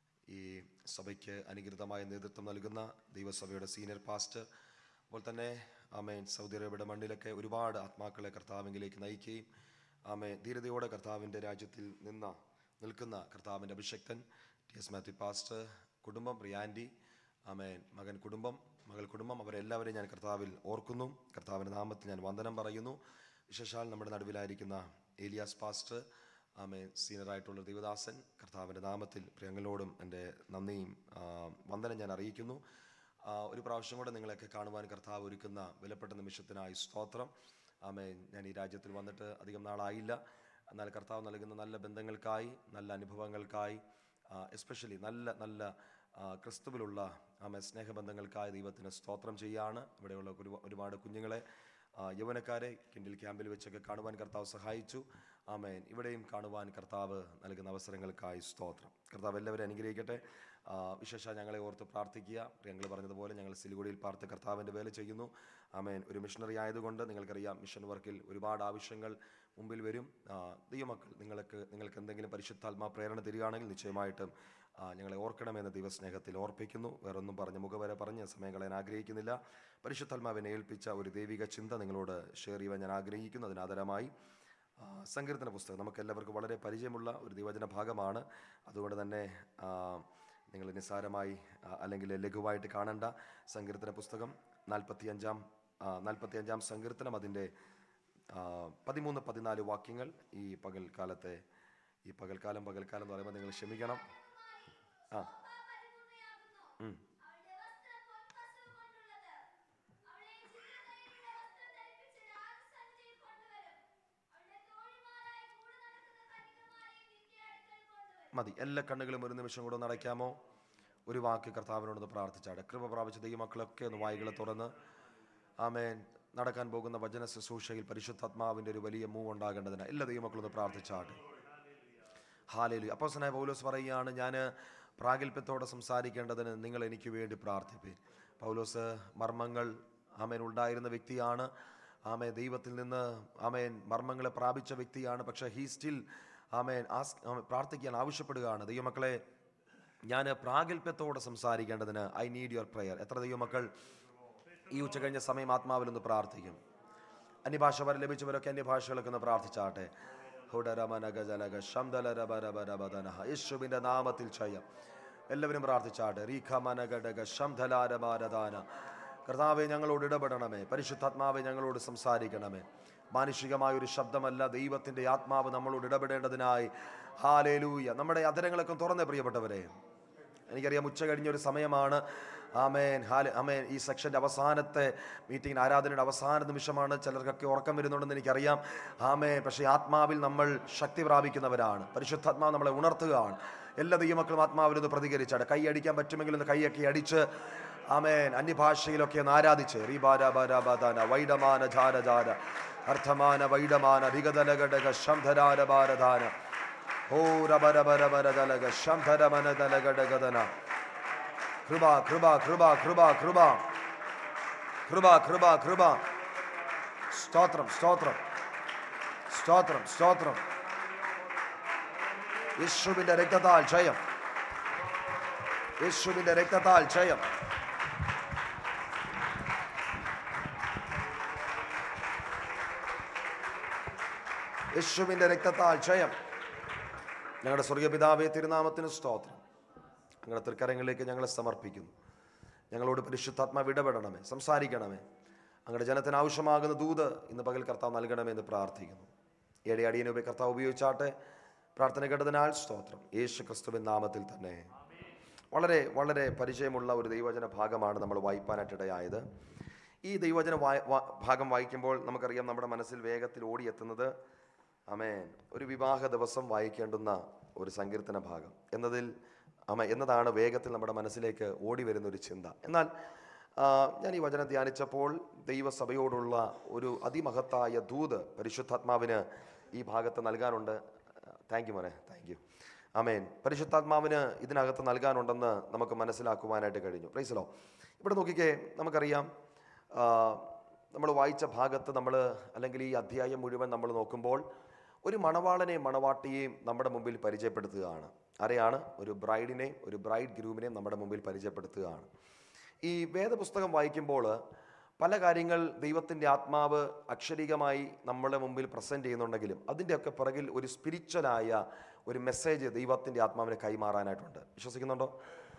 ഈ സഭയ്ക്ക് അനുകൃതമായ നേതൃത്വം നൽകുന്ന ദൈവസഭയുടെ സീനിയർ പാസ്റ്റർ അപ്പോൾ തന്നെ ആമേൻ സൗദി അറേബ്യയുടെ മണ്ണിലൊക്കെ ഒരുപാട് ആത്മാക്കളെ കർത്താവിലേക്ക് നയിക്കുകയും ആമേ ധീരതയോടെ കർത്താവിൻ്റെ രാജ്യത്തിൽ നിന്ന നിൽക്കുന്ന കർത്താവിൻ്റെ അഭിഷക്തൻ ടി എസ് മാത്യു പാസ്റ്റർ കുടുംബം റിയാൻഡി ആമേൻ മകൻ കുടുംബം മകൾ കുടുംബം അവരെല്ലാവരെയും ഞാൻ കർത്താവിൽ ഓർക്കുന്നു കർത്താവിൻ്റെ നാമത്തിൽ ഞാൻ വന്ദനം പറയുന്നു വിശേഷാൽ നമ്മുടെ നടുവിലായിരിക്കുന്ന ഏലിയാസ് പാസ്റ്റർ ആമേ സീനിയറായിട്ടുള്ള ദൈവദാസൻ കർത്താവിൻ്റെ നാമത്തിൽ പ്രിയങ്ങളോടും എൻ്റെ നന്ദിയും ആ, വന്ദനം ഞാൻ അറിയിക്കുന്നു ആ, ഒരു പ്രാവശ്യം കൂടെ നിങ്ങളെയൊക്കെ കാണുവാൻ കർത്താവ് ഒരുക്കുന്ന വിലപ്പെട്ട നിമിഷത്തിനായി സ്തോത്രം ആമേ ഞാൻ ഈ രാജ്യത്തിൽ വന്നിട്ട് അധികം നാളായില്ല എന്നാൽ കർത്താവ് നൽകുന്ന നല്ല ബന്ധങ്ങൾക്കായി നല്ല അനുഭവങ്ങൾക്കായി എസ്പെഷ്യലി നല്ല നല്ല ആ, ക്രിസ്തുവിലുള്ള ആമേ സ്നേഹബന്ധങ്ങൾക്കായി ദൈവത്തിന് സ്തോത്രം ചെയ്യാണ് ഇവിടെയുള്ള ഒരു- ഒരുപാട് കുഞ്ഞുങ്ങളെ ആ, യൗവനക്കാരെ കിൻഡിൽ ക്യാമ്പിൽ വെച്ചൊക്കെ കാണുവാൻ കർത്താവ് സഹായിച്ചു ആമേൻ ഇവിടെയും കാണുവാൻ കർത്താവ് നൽകുന്ന അവസരങ്ങൾക്കായി സ്തോത്രം കർത്താവ് എല്ലാവരും അനുഗ്രഹിക്കട്ടെ ആ, വിശേഷ ഞങ്ങളെ ഓർത്ത് പ്രാർത്ഥിക്കുക ഞങ്ങൾ പറഞ്ഞതുപോലെ ഞങ്ങൾ സിലിഗുഡിയിൽ പാർത്ത് കർത്താവിൻ്റെ വേല ചെയ്യുന്നു ആമേൻ ഒരു മിഷണറി ആയതുകൊണ്ട് നിങ്ങൾക്കറിയാം മിഷൻ വർക്കിൽ ഒരുപാട് ആവശ്യങ്ങൾ മുമ്പിൽ വരും ആ, ദൈവമക്കൾ നിങ്ങൾക്ക് നിങ്ങൾക്ക് എന്തെങ്കിലും പരിശുദ്ധാത്മാ പ്രേരണ തരികയാണെങ്കിൽ നിശ്ചയമായിട്ടും ആ, ഞങ്ങളെ ഓർക്കണമെന്ന് ദൈവസ്നേഹത്തിൽ ഓർപ്പിക്കുന്നു വേറൊന്നും പറഞ്ഞ് മുഖവരെ പറഞ്ഞ് സമയം കളയാൻ ആഗ്രഹിക്കുന്നില്ല പരിശുദ്ധാത്മാവിനെ ഏൽപ്പിച്ച ഒരു ദൈവിക ചിന്ത നിങ്ങളോട് ഷെയർ ചെയ്യുവാൻ ഞാൻ ആഗ്രഹിക്കുന്നു അതിനാദരമായി ആ, സങ്കീർത്തന പുസ്തകം നമുക്ക് എല്ലാവർക്കും വളരെ പരിചയമുള്ള ഒരു ദൈവചന ഭാഗമാണ് അതുകൊണ്ട് തന്നെ ആ, നിങ്ങൾ നിസ്സാരമായി ആ, അല്ലെങ്കിൽ ലഘുവായിട്ട് കാണേണ്ട സങ്കീർത്തന പുസ്തകം നാൽപ്പത്തിയഞ്ചാം നാൽപ്പത്തിയഞ്ചാം സങ്കീർത്തനം അതിൻ്റെ ആ, പതിമൂന്ന് പതിനാല് വാക്യങ്ങൾ ഈ പകൽക്കാലത്തെ ഈ പകൽക്കാലം പകൽക്കാലം എന്ന് പറയുമ്പോൾ നിങ്ങൾ ക്ഷമിക്കണം ആ ഉം. മതി എല്ലാ കണ്ണുകളും ഒരു നിമിഷം കൂടെ ഒന്ന് അടയ്ക്കാമോ ഒരു വാക്ക് കർത്താവിനോടൊന്ന് പ്രാർത്ഥിച്ചാടെ കൃപ പ്രാപിച്ച ദൈവമക്കളൊക്കെ ഒന്ന് വായികളെ തുറന്ന് ആമേൻ നടക്കാൻ പോകുന്ന വചന ശുശ്രൂഷയിൽ പരിശുദ്ധാത്മാവിൻ്റെ ഒരു വലിയ മൂവ് ഉണ്ടാകേണ്ടതിന് എല്ലാ ദൈവമക്കളൊന്ന് പ്രാർത്ഥിച്ചാട്ടെ ഹാലേലു അപ്പോസനായ പൗലോസ് പറയുകയാണ് ഞാൻ പ്രാഗൽഭ്യത്തോടെ സംസാരിക്കേണ്ടതിന് നിങ്ങൾ എനിക്ക് വേണ്ടി പ്രാർത്ഥിപ്പേ പൗലോസ് മർമ്മങ്ങൾ ആമേൻ ഉണ്ടായിരുന്ന വ്യക്തിയാണ് ആമേൻ ദൈവത്തിൽ നിന്ന് ആമേൻ മർമ്മങ്ങളെ പ്രാപിച്ച വ്യക്തിയാണ് പക്ഷേ ഹീ സ്റ്റിൽ ആമേൻ ആസ് ആമേൻ പ്രാർത്ഥിക്കാൻ ആവശ്യപ്പെടുകയാണ് ദൈവമക്കളെ ഞാൻ പ്രാഗൽഭ്യത്തോടെ സംസാരിക്കേണ്ടതിന് ഐ നീഡ് യുവർ പ്രെയർ എത്ര ദൈവമക്കൾ ഈ ഉച്ച കഴിഞ്ഞ സമയം ആത്മാവിലൊന്ന് പ്രാർത്ഥിക്കും അന്യഭാഷ വരെ ലഭിച്ചവരൊക്കെ അന്യഭാഷകളൊക്കെ ഒന്ന് പ്രാർത്ഥിച്ചാട്ടെ ഹുഡരമനഗജലഗ ശംദലരബരബരബദനഹ. യേശുവിന്റെ നാമത്തിൽ ചെയ്യാം എല്ലാവരും പ്രാർത്ഥിച്ചാട്ടെ റീഖമനഗടക ശംധലാരമാരദാന കർത്താവെ ഞങ്ങളോട് ഇടപെടണമേ പരിശുദ്ധാത്മാവെ ഞങ്ങളോട് സംസാരിക്കണമേ മാനുഷികമായ ഒരു ശബ്ദമല്ല ദൈവത്തിന്റെ ആത്മാവ് നമ്മളോട് ഇടപെടേണ്ടതിനായി ഹാലേലൂയ നമ്മുടെ അതരങ്ങളൊക്കെ തുറന്നേ പ്രിയപ്പെട്ടവരെ എനിക്കറിയാം ഉച്ച കഴിഞ്ഞ ഒരു സമയമാണ് ആമേൻ ഹാല ആമേൻ ഈ സെക്ഷൻ്റെ അവസാനത്തെ മീറ്റിംഗ് ആരാധനയുടെ അവസാന നിമിഷമാണ് ചിലർക്കൊക്കെ ഉറക്കം വരുന്നുണ്ടെന്ന് എനിക്കറിയാം ആമേ പക്ഷേ ആത്മാവിൽ നമ്മൾ ശക്തി പ്രാപിക്കുന്നവരാണ് പരിശുദ്ധാത്മാവ് നമ്മളെ ഉണർത്തുകയാണ് എല്ലാ ദൈവമക്കളും ആത്മാവിൽ ഒന്ന് പ്രതികരിച്ചാണ് കൈ അടിക്കാൻ പറ്റുമെങ്കിൽ ഒന്ന് കൈയൊക്കെ അടിച്ച് ആമേൻ അന്യഭാഷയിലൊക്കെ ഒന്ന് ആരാധിച്ച് റീബാരാബാരാബാദാന വൈഡമാന ധാരധാര അർത്ഥമാന വൈഡമാന ധിഗതലഘടക ശംധരാരഭാരധാന ഓ രബരബരബരതലക ശംധരമനതലഘടകതന കൃപ കൃപ കൃപ കൃപ കൃപ കൃപ കൃപ കൃപ സ്തോത്രം സ്തോത്രം സ്തോത്രം സ്തോത്രം യേശുവിന്റെ രക്തത്താൽ ജയം യേശുവിന്റെ രക്തത്താൽ ജയം യേശുവിന്റെ രക്തത്താൽ ജയം ഞങ്ങളുടെ സ്വർഗീയ പിതാവേ തിരുനാമത്തിന് സ്തോത്രം ഞങ്ങളുടെ തൃക്കരങ്ങളിലേക്ക് ഞങ്ങളെ സമർപ്പിക്കുന്നു ഞങ്ങളോട് പരിശുദ്ധാത്മാവ് ഇടപെടണമേ സംസാരിക്കണമേ ഞങ്ങളുടെ ജനത്തിന് ആവശ്യമാകുന്ന ദൂത് ഇന്ന് പകൽ കർത്താവ് നൽകണമേ എന്ന് പ്രാർത്ഥിക്കുന്നു ഏടെ അടിയനെ ഉപയോഗ കർത്താവ് ഉപയോഗിച്ചാട്ടെ പ്രാർത്ഥന കേട്ടതിനാൽ സ്തോത്രം യേശു ക്രിസ്തുവിൻ നാമത്തിൽ തന്നെ വളരെ വളരെ പരിചയമുള്ള ഒരു ദൈവവചന ഭാഗമാണ് നമ്മൾ വായിപ്പാനായിട്ടിടയായത് ഈ ദൈവവചന വായ വാ- ഭാഗം വായിക്കുമ്പോൾ നമുക്കറിയാം നമ്മുടെ മനസ്സിൽ വേഗത്തിൽ ഓടിയെത്തുന്നത് അമേൻ ഒരു വിവാഹ ദിവസം വായിക്കേണ്ടുന്ന ഒരു സങ്കീർത്തന ഭാഗം എന്നതിൽ അമ എന്നതാണ് വേഗത്തിൽ നമ്മുടെ മനസ്സിലേക്ക് ഓടി വരുന്ന ഒരു ചിന്ത എന്നാൽ ആ, ഞാൻ ഈ വചനം ധ്യാനിച്ചപ്പോൾ ദൈവസഭയോടുള്ള ഒരു അതിമഹത്തായ ദൂത് പരിശുദ്ധാത്മാവിന് ഈ ഭാഗത്ത് നൽകാനുണ്ട് താങ്ക് യു മോനെ താങ്ക് യു അമേൻ പരിശുദ്ധാത്മാവിന് ഇതിനകത്ത് നൽകാനുണ്ടെന്ന് നമുക്ക് മനസ്സിലാക്കുവാനായിട്ട് കഴിഞ്ഞു പ്രൈസലോ ഇവിടെ നോക്കിക്കേ നമുക്കറിയാം നമ്മൾ വായിച്ച ഭാഗത്ത് നമ്മൾ അല്ലെങ്കിൽ ഈ അധ്യായം മുഴുവൻ നമ്മൾ നോക്കുമ്പോൾ ഒരു മണവാളനെയും മണവാട്ടിയെയും നമ്മുടെ മുമ്പിൽ പരിചയപ്പെടുത്തുകയാണ് ആരെയാണ് ഒരു ബ്രൈഡിനെയും ഒരു ബ്രൈഡ് ഗ്രൂമിനെയും നമ്മുടെ മുമ്പിൽ പരിചയപ്പെടുത്തുകയാണ് ഈ വേദപുസ്തകം വായിക്കുമ്പോൾ പല കാര്യങ്ങൾ ദൈവത്തിൻ്റെ ആത്മാവ് അക്ഷരികമായി നമ്മുടെ മുമ്പിൽ പ്രസൻറ്റ് ചെയ്യുന്നുണ്ടെങ്കിലും അതിൻ്റെയൊക്കെ പിറകിൽ ഒരു സ്പിരിച്വലായ ഒരു മെസ്സേജ് ദൈവത്തിൻ്റെ ആത്മാവിനെ കൈമാറാനായിട്ടുണ്ട് വിശ്വസിക്കുന്നുണ്ടോ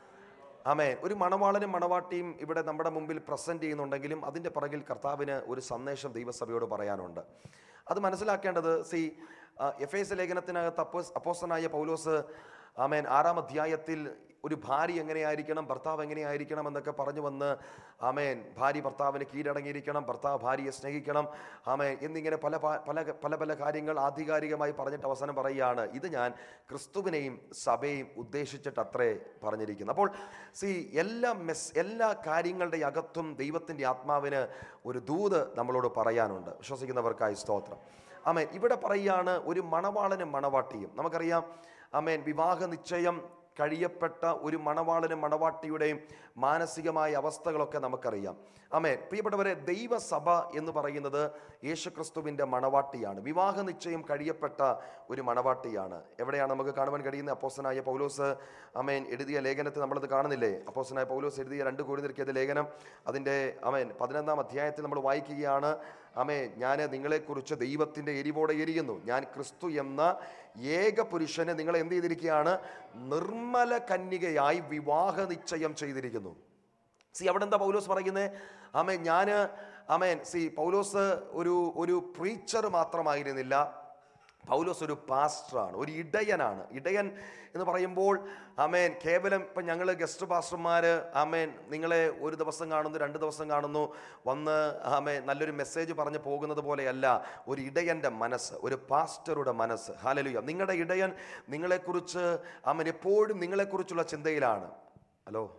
ആമേ ഒരു മണവാളനും മണവാട്ടിയും ഇവിടെ നമ്മുടെ മുമ്പിൽ പ്രസൻറ്റ് ചെയ്യുന്നുണ്ടെങ്കിലും അതിൻ്റെ പിറകിൽ കർത്താവിന് ഒരു സന്ദേശം ദൈവസഭയോട് പറയാനുണ്ട് അത് മനസ്സിലാക്കേണ്ടത് സി എഫ് എസ് ലേഖനത്തിനകത്ത് അപ്പോസ് അപ്പോസനായ പൗലോസ് ആമേൻ ആറാം അധ്യായത്തിൽ ഒരു ഭാര്യ എങ്ങനെയായിരിക്കണം ഭർത്താവ് എങ്ങനെയായിരിക്കണം എന്നൊക്കെ പറഞ്ഞു വന്ന് ആമേൻ ഭാര്യ ഭർത്താവിന് കീഴടങ്ങിയിരിക്കണം ഭർത്താവ് ഭാര്യയെ സ്നേഹിക്കണം ആമേൻ എന്നിങ്ങനെ പല പ- പല പല പല കാര്യങ്ങൾ ആധികാരികമായി പറഞ്ഞിട്ട് അവസാനം പറയുകയാണ് ഇത് ഞാൻ ക്രിസ്തുവിനെയും സഭയെയും ഉദ്ദേശിച്ചിട്ട് അത്രേ പറഞ്ഞിരിക്കുന്നത് അപ്പോൾ സി എല്ലാ മെസ് എല്ലാ കാര്യങ്ങളുടെ അകത്തും ദൈവത്തിൻ്റെ ആത്മാവിന് ഒരു ദൂത് നമ്മളോട് പറയാനുണ്ട് വിശ്വസിക്കുന്നവർക്കായി സ്തോത്രം ആമേൻ ഇവിടെ പറയുകയാണ് ഒരു മണവാളനും മണവാട്ടിയും നമുക്കറിയാം ആമേൻ വിവാഹ നിശ്ചയം കഴിയപ്പെട്ട ഒരു മണവാളനും മണവാട്ടിയുടെയും മാനസികമായ അവസ്ഥകളൊക്കെ നമുക്കറിയാം ആമേ പ്രിയപ്പെട്ടവരെ ദൈവസഭ എന്ന് പറയുന്നത് യേശുക്രിസ്തുവിൻ്റെ മണവാട്ടിയാണ് വിവാഹ നിശ്ചയം കഴിയപ്പെട്ട ഒരു മണവാട്ടിയാണ് എവിടെയാണ് നമുക്ക് കാണുവാൻ കഴിയുന്നത് അപ്പോസനായ പൗലോസ് അമേൻ എഴുതിയ ലേഖനത്തിൽ നമ്മളത് കാണുന്നില്ലേ അപ്പോസനായ പൗലോസ് എഴുതിയ രണ്ട് കോഴിനിർക്കിയത് ലേഖനം അതിൻ്റെ അമേൻ പതിനൊന്നാം അധ്യായത്തിൽ നമ്മൾ വായിക്കുകയാണ് അമേ ഞാൻ നിങ്ങളെക്കുറിച്ച് ദൈവത്തിൻ്റെ എരിവോടെ എരിയുന്നു ഞാൻ ക്രിസ്തു എന്ന ഏക പുരുഷനെ നിങ്ങൾ എന്ത് ചെയ്തിരിക്കുകയാണ് നിർമ്മല കന്യകയായി വിവാഹ നിശ്ചയം ചെയ്തിരിക്കുന്നു സി അവിടെ എന്താ പൗലോസ് പറയുന്നത് ആമേ ഞാൻ ആമേൻ സി പൗലോസ് ഒരു ഒരു പ്രീച്ചർ മാത്രമായിരുന്നില്ല പൗലോസ് ഒരു പാസ്റ്ററാണ് ഒരു ഇടയനാണ് ഇടയൻ എന്ന് പറയുമ്പോൾ ആമേൻ കേവലം ഇപ്പം ഞങ്ങൾ ഗസ്റ്റ് പാസ്റ്റർമാർ ആമേൻ നിങ്ങളെ ഒരു ദിവസം കാണുന്നു രണ്ട് ദിവസം കാണുന്നു വന്ന് ആമേൻ നല്ലൊരു മെസ്സേജ് പറഞ്ഞ് പോകുന്നത് പോലെയല്ല ഒരു ഇടയൻ്റെ മനസ്സ് ഒരു പാസ്റ്ററുടെ മനസ്സ് ഹാലലുയ നിങ്ങളുടെ ഇടയൻ നിങ്ങളെക്കുറിച്ച് ആമൻ എപ്പോഴും നിങ്ങളെക്കുറിച്ചുള്ള ചിന്തയിലാണ് ഹലോ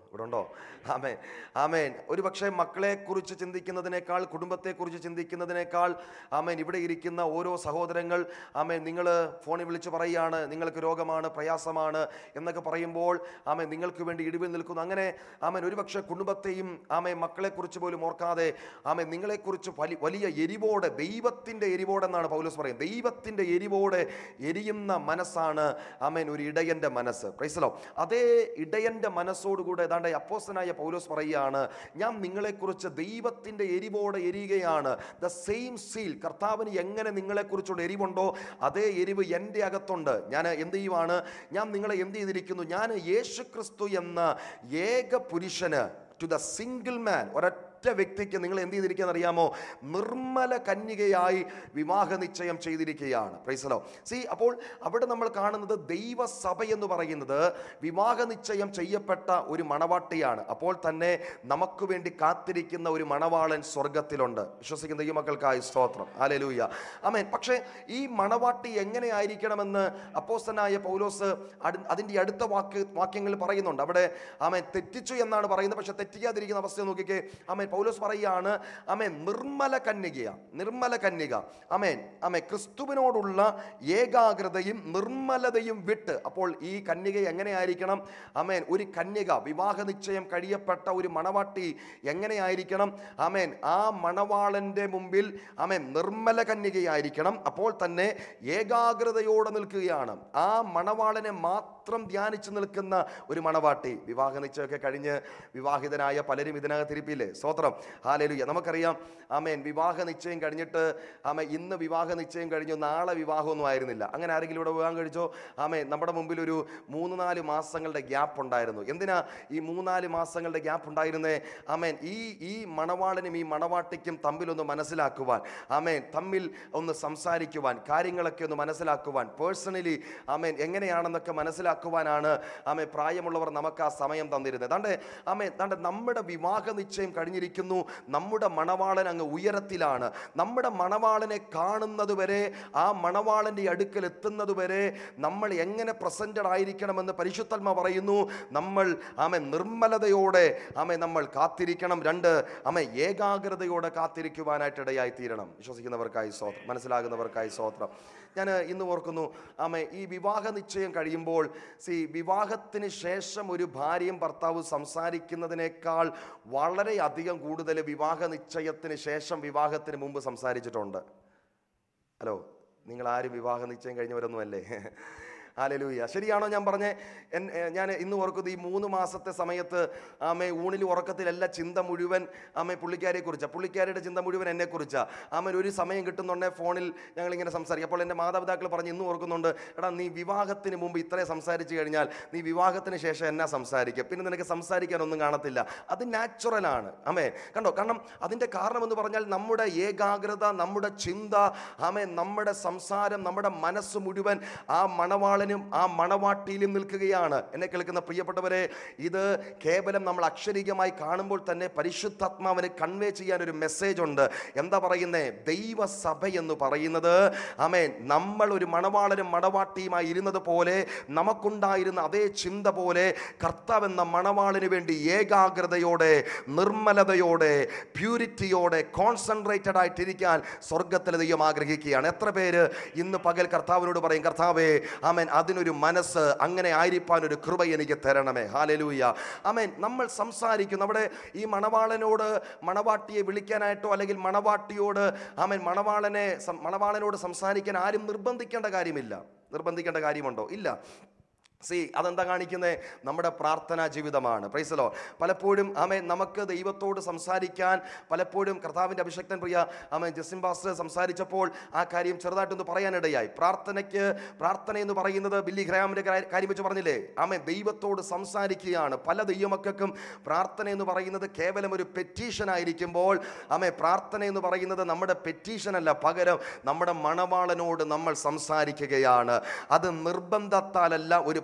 ഇവിടെ ഉണ്ടോ ആമേൻ ആമേൻ ഒരു പക്ഷേ മക്കളെക്കുറിച്ച് ചിന്തിക്കുന്നതിനേക്കാൾ കുടുംബത്തെക്കുറിച്ച് ചിന്തിക്കുന്നതിനേക്കാൾ ആമേൻ ഇവിടെ ഇരിക്കുന്ന ഓരോ സഹോദരങ്ങൾ ആമേൻ നിങ്ങൾ ഫോണിൽ വിളിച്ച് പറയുകയാണ് നിങ്ങൾക്ക് രോഗമാണ് പ്രയാസമാണ് എന്നൊക്കെ പറയുമ്പോൾ ആമേൻ നിങ്ങൾക്ക് വേണ്ടി ഇടിവിൽ നിൽക്കുന്നു അങ്ങനെ ആമേൻ ഒരു പക്ഷേ കുടുംബത്തെയും ആമേൻ മക്കളെക്കുറിച്ച് പോലും ഓർക്കാതെ ആമേൻ നിങ്ങളെക്കുറിച്ച് വലി വലിയ എരിവോടെ ദൈവത്തിൻ്റെ എരിവോടെന്നാണ് പൗലോസ് പറയുന്നത് ദൈവത്തിൻ്റെ എരിവോടെ എരിയുന്ന മനസ്സാണ് ആമേൻ ഒരു ഇടയൻ്റെ മനസ്സ് പ്രൈസലോ അതേ ഇടയൻ്റെ മനസ്സോടുകൂടെ ഏതാണ്ട് അപ്പോസ്തനായ പൗലോസ് പറയുകയാണ് ഞാൻ നിങ്ങളെക്കുറിച്ച് ദൈവത്തിൻ്റെ എരിവോടെ എരിയുകയാണ് ദ സെയിം സീൽ കർത്താവിന് എങ്ങനെ നിങ്ങളെക്കുറിച്ചുള്ള എരിവുണ്ടോ അതേ എരിവ് എൻ്റെ അകത്തുണ്ട് ഞാൻ എന്ത് ചെയ്യുവാണ് ഞാൻ നിങ്ങളെ എന്ത് ചെയ്തിരിക്കുന്നു ഞാൻ യേശു ക്രിസ്തു എന്ന ഏക പുരുഷന് ടു ദ സിംഗിൾ മാൻ ഒരൊറ്റ വ്യക്തിക്ക് നിങ്ങൾ എന്ത് ചെയ്തിരിക്കുകയെന്ന് അറിയാമോ നിർമ്മല കന്യകയായി വിവാഹ നിശ്ചയം ചെയ്തിരിക്കുകയാണ് പ്രൈസലോ സി അപ്പോൾ അവിടെ നമ്മൾ കാണുന്നത് ദൈവസഭ എന്ന് പറയുന്നത് വിവാഹ നിശ്ചയം ചെയ്യപ്പെട്ട ഒരു മണവാട്ടിയാണ് അപ്പോൾ തന്നെ നമുക്ക് വേണ്ടി കാത്തിരിക്കുന്ന ഒരു മണവാളൻ സ്വർഗത്തിലുണ്ട് വിശ്വസിക്കുന്ന ഈ മക്കൾക്കായി സ്തോത്രം ആലലൂയ ആമേൻ പക്ഷേ ഈ മണവാട്ടി എങ്ങനെയായിരിക്കണമെന്ന് അപ്പോസ്തനായ പൗലോസ് അടി- അതിൻ്റെ അടുത്ത വാക്ക് വാക്യങ്ങൾ പറയുന്നുണ്ട് അവിടെ ആമേൻ തെറ്റിച്ചു എന്നാണ് പറയുന്നത് പക്ഷെ തെറ്റിക്കാതിരിക്കുന്ന അവസ്ഥ നോക്കിക്കേ ആമേൻ പൗലോസ് പറയുകയാണ് ആമേൻ നിർമ്മല കന്യകയ നിർമ്മല കന്യക ആമേൻ ആമേൻ ക്രിസ്തുവിനോടുള്ള ഏകാഗ്രതയും നിർമ്മലതയും വിട്ട് അപ്പോൾ ഈ കന്യക എങ്ങനെയായിരിക്കണം ആമേൻ ഒരു കന്യക വിവാഹ നിശ്ചയം കഴിയപ്പെട്ട ഒരു മണവാട്ടി എങ്ങനെയായിരിക്കണം ആമേൻ ആ മണവാളന്റെ മുമ്പിൽ ആമേൻ നിർമ്മല കന്യകയായിരിക്കണം അപ്പോൾ തന്നെ ഏകാഗ്രതയോടെ നിൽക്കുകയാണ് ആ മണവാളനെ മാത്രം ധ്യാനിച്ചു നിൽക്കുന്ന ഒരു മണവാട്ടി വിവാഹ നിശ്ചയമൊക്കെ കഴിഞ്ഞ് വിവാഹിതനായ പലരും ഇതിനകത്തിരിപ്പില്ലേ സ്തോത്രം ഹാലേലുയ നമുക്കറിയാം ആമേൻ വിവാഹ നിശ്ചയം കഴിഞ്ഞിട്ട് ആമേ ഇന്ന് വിവാഹ നിശ്ചയം കഴിഞ്ഞു നാളെ വിവാഹമൊന്നും ആയിരുന്നില്ല അങ്ങനെ ആരെങ്കിലും ഇവിടെ വിവാഹം കഴിച്ചോ ആമേ നമ്മുടെ മുമ്പിൽ ഒരു മൂന്ന് നാല് മാസങ്ങളുടെ ഗ്യാപ്പ് ഉണ്ടായിരുന്നു എന്തിനാ ഈ മൂന്നാല് മാസങ്ങളുടെ ഗ്യാപ്പ് ഉണ്ടായിരുന്നേ ആമേൻ ഈ ഈ മണവാളനും ഈ മണവാട്ടിക്കും തമ്മിലൊന്ന് മനസ്സിലാക്കുവാൻ ആമേൻ തമ്മിൽ ഒന്ന് സംസാരിക്കുവാൻ കാര്യങ്ങളൊക്കെ ഒന്ന് മനസ്സിലാക്കുവാൻ പേഴ്സണലി ആമേൻ എങ്ങനെയാണെന്നൊക്കെ മനസ്സിലാക്കുവാനാണ് ആമേ പ്രായമുള്ളവർ നമുക്ക് ആ സമയം തന്നിരുന്നത് അതാണ്ട് ആമേ അതാണ്ട് നമ്മുടെ വിവാഹ നിശ്ചയം കഴിഞ്ഞിരിക്കുന്നു നമ്മുടെ മണവാളൻ അങ്ങ് ഉയരത്തിലാണ് നമ്മുടെ മണവാളനെ കാണുന്നത് വരെ ആ മണവാളൻ്റെ അടുക്കൽ എത്തുന്നത് വരെ നമ്മൾ എങ്ങനെ പ്രസൻറ്റഡ് ആയിരിക്കണമെന്ന് പരിശുദ്ധന്മ പറയുന്നു നമ്മൾ ആമെ നിർമ്മലതയോടെ ആമെ നമ്മൾ കാത്തിരിക്കണം രണ്ട് ആമെ ഏകാഗ്രതയോടെ കാത്തിരിക്കുവാനായിട്ട് ഇടയായി തീരണം വിശ്വസിക്കുന്നവർക്കായി സ്വോത്രം മനസ്സിലാകുന്നവർക്കായി സ്വോത്രം ഞാൻ ഇന്ന് ഓർക്കുന്നു ആമെ ഈ വിവാഹ നിശ്ചയം കഴിയുമ്പോൾ സി വിവാഹത്തിന് ശേഷം ഒരു ഭാര്യയും ഭർത്താവും സംസാരിക്കുന്നതിനേക്കാൾ വളരെയധികം കൂടുതൽ വിവാഹ നിശ്ചയത്തിന് ശേഷം വിവാഹത്തിന് മുമ്പ് സംസാരിച്ചിട്ടുണ്ട് ഹലോ നിങ്ങൾ ആരും വിവാഹ നിശ്ചയം കഴിഞ്ഞവരൊന്നും അല്ലേ ഹാലലൂയ ശരിയാണോ ഞാൻ പറഞ്ഞേ എൻ ഏ, ഞാൻ ഇന്ന് ഓർക്കുന്നത് ഈ മൂന്ന് മാസത്തെ സമയത്ത് ആമേ ഊണിൽ ഉറക്കത്തിലല്ല ചിന്ത മുഴുവൻ ആമേ പുള്ളിക്കാരെ കുറിച്ചാണ് പുള്ളിക്കാരുടെ ചിന്ത മുഴുവൻ എന്നെ കുറിച്ചാണ് ആമേൻ ഒരു സമയം കിട്ടുന്നുണ്ടേ ഫോണിൽ ഞങ്ങൾ ഇങ്ങനെ സംസാരിക്കും അപ്പോൾ എൻ്റെ മാതാപിതാക്കൾ പറഞ്ഞ് ഇന്ന് ഓർക്കുന്നുണ്ട് എടാ നീ വിവാഹത്തിന് മുമ്പ് ഇത്രയും സംസാരിച്ചു കഴിഞ്ഞാൽ നീ വിവാഹത്തിന് ശേഷം എന്നാ സംസാരിക്കുക പിന്നെ നിനക്ക് സംസാരിക്കാനൊന്നും കാണത്തില്ല അത് നാച്ചുറലാണ് ആമേ കണ്ടോ കാരണം അതിൻ്റെ കാരണം എന്ന് പറഞ്ഞാൽ നമ്മുടെ ഏകാഗ്രത നമ്മുടെ ചിന്ത ആമേ നമ്മുടെ സംസാരം നമ്മുടെ മനസ്സ് മുഴുവൻ ആ മണവാളനും ആ മണവാട്ടിയിലും നിൽക്കുകയാണ് എന്നെ കേൾക്കുന്ന പ്രിയപ്പെട്ടവരെ ഇത് കേവലം നമ്മൾ അക്ഷരികമായി കാണുമ്പോൾ തന്നെ പരിശുദ്ധാത്മാവിന് കൺവേ ചെയ്യാൻ ഒരു മെസ്സേജ് ഉണ്ട് എന്താ പറയുന്നേ ദൈവസഭ എന്ന് പറയുന്നത് ആമേ നമ്മൾ ഒരു മണവാളനും മണവാട്ടിയുമായി ഇരുന്നത് പോലെ നമുക്കുണ്ടായിരുന്ന അതേ ചിന്ത പോലെ കർത്താവ് എന്ന മണവാളിന് വേണ്ടി ഏകാഗ്രതയോടെ നിർമ്മലതയോടെ പ്യൂരിറ്റിയോടെ കോൺസെൻട്രേറ്റഡ് ആയിട്ടിരിക്കാൻ സ്വർഗത്തിലെ ദൈവം ആഗ്രഹിക്കുകയാണ് എത്ര പേര് ഇന്ന് പകൽ കർത്താവിനോട് പറയും കർത്താവേ ആമേൻ അതിനൊരു മനസ്സ് അങ്ങനെ ആയിരിക്കാൻ ഒരു കൃപ എനിക്ക് തരണമേ ഹാലലൂയ ആമേൻ നമ്മൾ സംസാരിക്കും നമ്മുടെ ഈ മണവാളനോട് മണവാട്ടിയെ വിളിക്കാനായിട്ടോ അല്ലെങ്കിൽ മണവാട്ടിയോട് ആമേൻ മണവാളനെ സം- മണവാളനോട് സംസാരിക്കാൻ ആരും നിർബന്ധിക്കേണ്ട കാര്യമില്ല നിർബന്ധിക്കേണ്ട കാര്യമുണ്ടോ ഇല്ല സി അതെന്താ കാണിക്കുന്നത് നമ്മുടെ പ്രാർത്ഥനാ ജീവിതമാണ് പ്രൈസലോ പലപ്പോഴും ആമേ നമുക്ക് ദൈവത്തോട് സംസാരിക്കാൻ പലപ്പോഴും കർത്താവിൻ്റെ അഭിഷക്തൻ പ്രിയ ആമേ ജസ്റ്റിൻ പാസ്റ്റർ സംസാരിച്ചപ്പോൾ ആ കാര്യം ചെറുതായിട്ടൊന്ന് പറയാനിടയായി പ്രാർത്ഥനയ്ക്ക് പ്രാർത്ഥന എന്ന് പറയുന്നത് ബില്ലി ഗ്രാമിൻ്റെ കാര്യം വെച്ച് പറഞ്ഞില്ലേ ആമേ ദൈവത്തോട് സംസാരിക്കുകയാണ് പല ദൈവമക്കൾക്കും പ്രാർത്ഥന എന്ന് പറയുന്നത് കേവലം ഒരു പെറ്റീഷൻ ആയിരിക്കുമ്പോൾ ആമേ പ്രാർത്ഥന എന്ന് പറയുന്നത് നമ്മുടെ പെറ്റീഷൻ അല്ല പകരം നമ്മുടെ മണവാളനോട് നമ്മൾ സംസാരിക്കുകയാണ് അത് നിർബന്ധത്താലല്ല ഒരു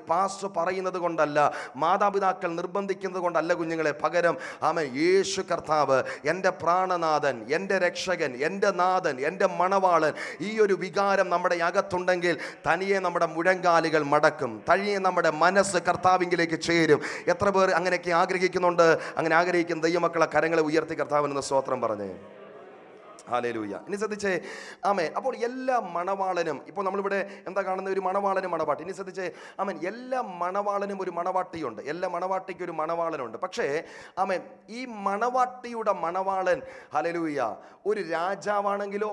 പാസ്റ്റർ പറയുന്നത് കൊണ്ടല്ല മാതാപിതാക്കൾ നിർബന്ധിക്കുന്നത് കൊണ്ടല്ല കുഞ്ഞുങ്ങളെ പകരം ആമൻ യേശു കർത്താവ് എൻ്റെ പ്രാണനാഥൻ എൻ്റെ രക്ഷകൻ എൻ്റെ നാഥൻ എൻ്റെ മണവാളൻ ഈ ഒരു വികാരം നമ്മുടെ അകത്തുണ്ടെങ്കിൽ തനിയെ നമ്മുടെ മുഴങ്കാലുകൾ മടക്കും തനിയെ നമ്മുടെ മനസ്സ് കർത്താവിങ്കിലേക്ക് ചേരും എത്ര പേർ അങ്ങനെയൊക്കെ ആഗ്രഹിക്കുന്നുണ്ട് അങ്ങനെ ആഗ്രഹിക്കുന്ന ദൈവമക്കളെ കരങ്ങളെ ഉയർത്തി കർത്താവിനെന്ന് സ്തോത്രം പറഞ്ഞേ ഹാലേലൂയ ഇനി ശ്രദ്ധിച്ചേ ആമേൻ അപ്പോൾ എല്ലാ മണവാളനും ഇപ്പോൾ നമ്മളിവിടെ എന്താ കാണുന്ന ഒരു മണവാളനും മണവാട്ടി ഇനി ശ്രദ്ധിച്ചേ ആമേൻ എല്ലാ മണവാളനും ഒരു മണവാട്ടിയുണ്ട് എല്ലാ മണവാട്ടിക്ക് ഒരു മണവാളനുണ്ട് പക്ഷേ ആമേൻ ഈ മണവാട്ടിയുടെ മണവാളൻ ഹലലൂയ ഒരു രാജാവാണെങ്കിലോ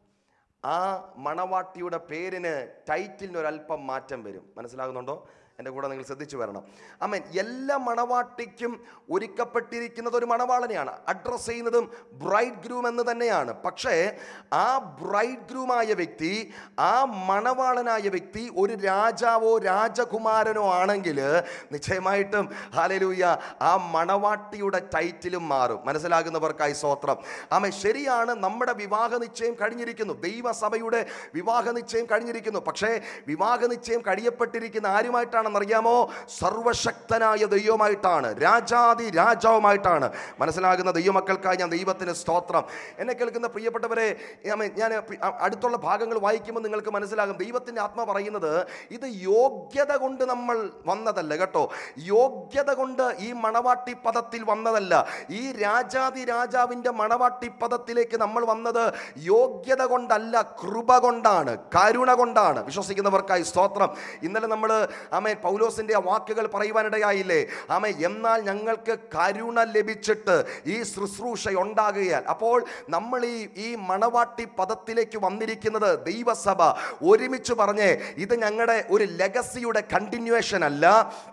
ആ മണവാട്ടിയുടെ പേരിന് ടൈറ്റിലിന് ഒരല്പം മാറ്റം വരും മനസ്സിലാകുന്നുണ്ടോ എൻ്റെ കൂടെ നിങ്ങൾ ശ്രദ്ധിച്ചു വരണം അമ്മൻ എല്ലാ മണവാട്ടിക്കും ഒരുക്കപ്പെട്ടിരിക്കുന്നത് ഒരു മണവാളനെയാണ് അഡ്രസ്സ് ചെയ്യുന്നതും ബ്രൈഡ് ഗ്രൂം എന്ന് തന്നെയാണ് പക്ഷേ ആ ബ്രൈഡ് ഗ്രൂമായ വ്യക്തി ആ മണവാളനായ വ്യക്തി ഒരു രാജാവോ രാജകുമാരനോ ആണെങ്കിൽ നിശ്ചയമായിട്ടും ഹാലലൂയ ആ മണവാട്ടിയുടെ ടൈറ്റിലും മാറും മനസ്സിലാകുന്നവർക്കായി സ്വോത്രം ആമ ശരിയാണ് നമ്മുടെ വിവാഹ നിശ്ചയം കഴിഞ്ഞിരിക്കുന്നു ദൈവസഭയുടെ വിവാഹ നിശ്ചയം കഴിഞ്ഞിരിക്കുന്നു പക്ഷേ വിവാഹ നിശ്ചയം കഴിയപ്പെട്ടിരിക്കുന്ന ആരുമായിട്ടാണെന്നറിയാമോ സർവശക്തനായ ദൈവമായിട്ടാണ് രാജാതി രാജാവുമായിട്ടാണ് മനസ്സിലാകുന്ന ദൈവമക്കൾക്കായി ഞാൻ ദൈവത്തിന് സ്തോത്രം എന്നെ കേൾക്കുന്ന പ്രിയപ്പെട്ടവരെ ആമേൻ, ഞാൻ പി- അ- അടുത്തുള്ള ഭാഗങ്ങൾ വായിക്കുമ്പോൾ നിങ്ങൾക്ക് മനസ്സിലാകും ദൈവത്തിൻ്റെ ആത്മ പറയുന്നത് ഇത് യോഗ്യത കൊണ്ട് നമ്മൾ വന്നതല്ല കേട്ടോ യോഗ്യത കൊണ്ട് ഈ മണവാട്ടി പദത്തിൽ വന്നതല്ല ഈ രാജാതി രാജാവിൻ്റെ മണവാട്ടി പദത്തിലേക്ക് നമ്മൾ വന്നത് യോഗ്യത കൊണ്ടല്ല കൃപ കൊണ്ടാണ് കരുണ കൊണ്ടാണ് വിശ്വസിക്കുന്നവർക്കായി സ്തോത്രം ഇന്നലെ നമ്മൾ ആമേ പൗലോസിന്റെ ആ വാക്കുകൾ പറയുവാനിടയായില്ലേ ആമേ എന്നാൽ ഞങ്ങൾക്ക് കരുണ ലഭിച്ചിട്ട് ഈ ശുശ്രൂഷ ഉണ്ടാകുകയാൽ അപ്പോൾ നമ്മൾ ഈ ഈ മണവാട്ടി പദത്തിലേക്ക് വന്നിരിക്കുന്നത് ദൈവസഭ ഒരുമിച്ച് പറഞ്ഞേ ഇത് ഞങ്ങളുടെ ഒരു ലെഗസിയുടെ കണ്ടിന്യൂവേഷൻ അല്ല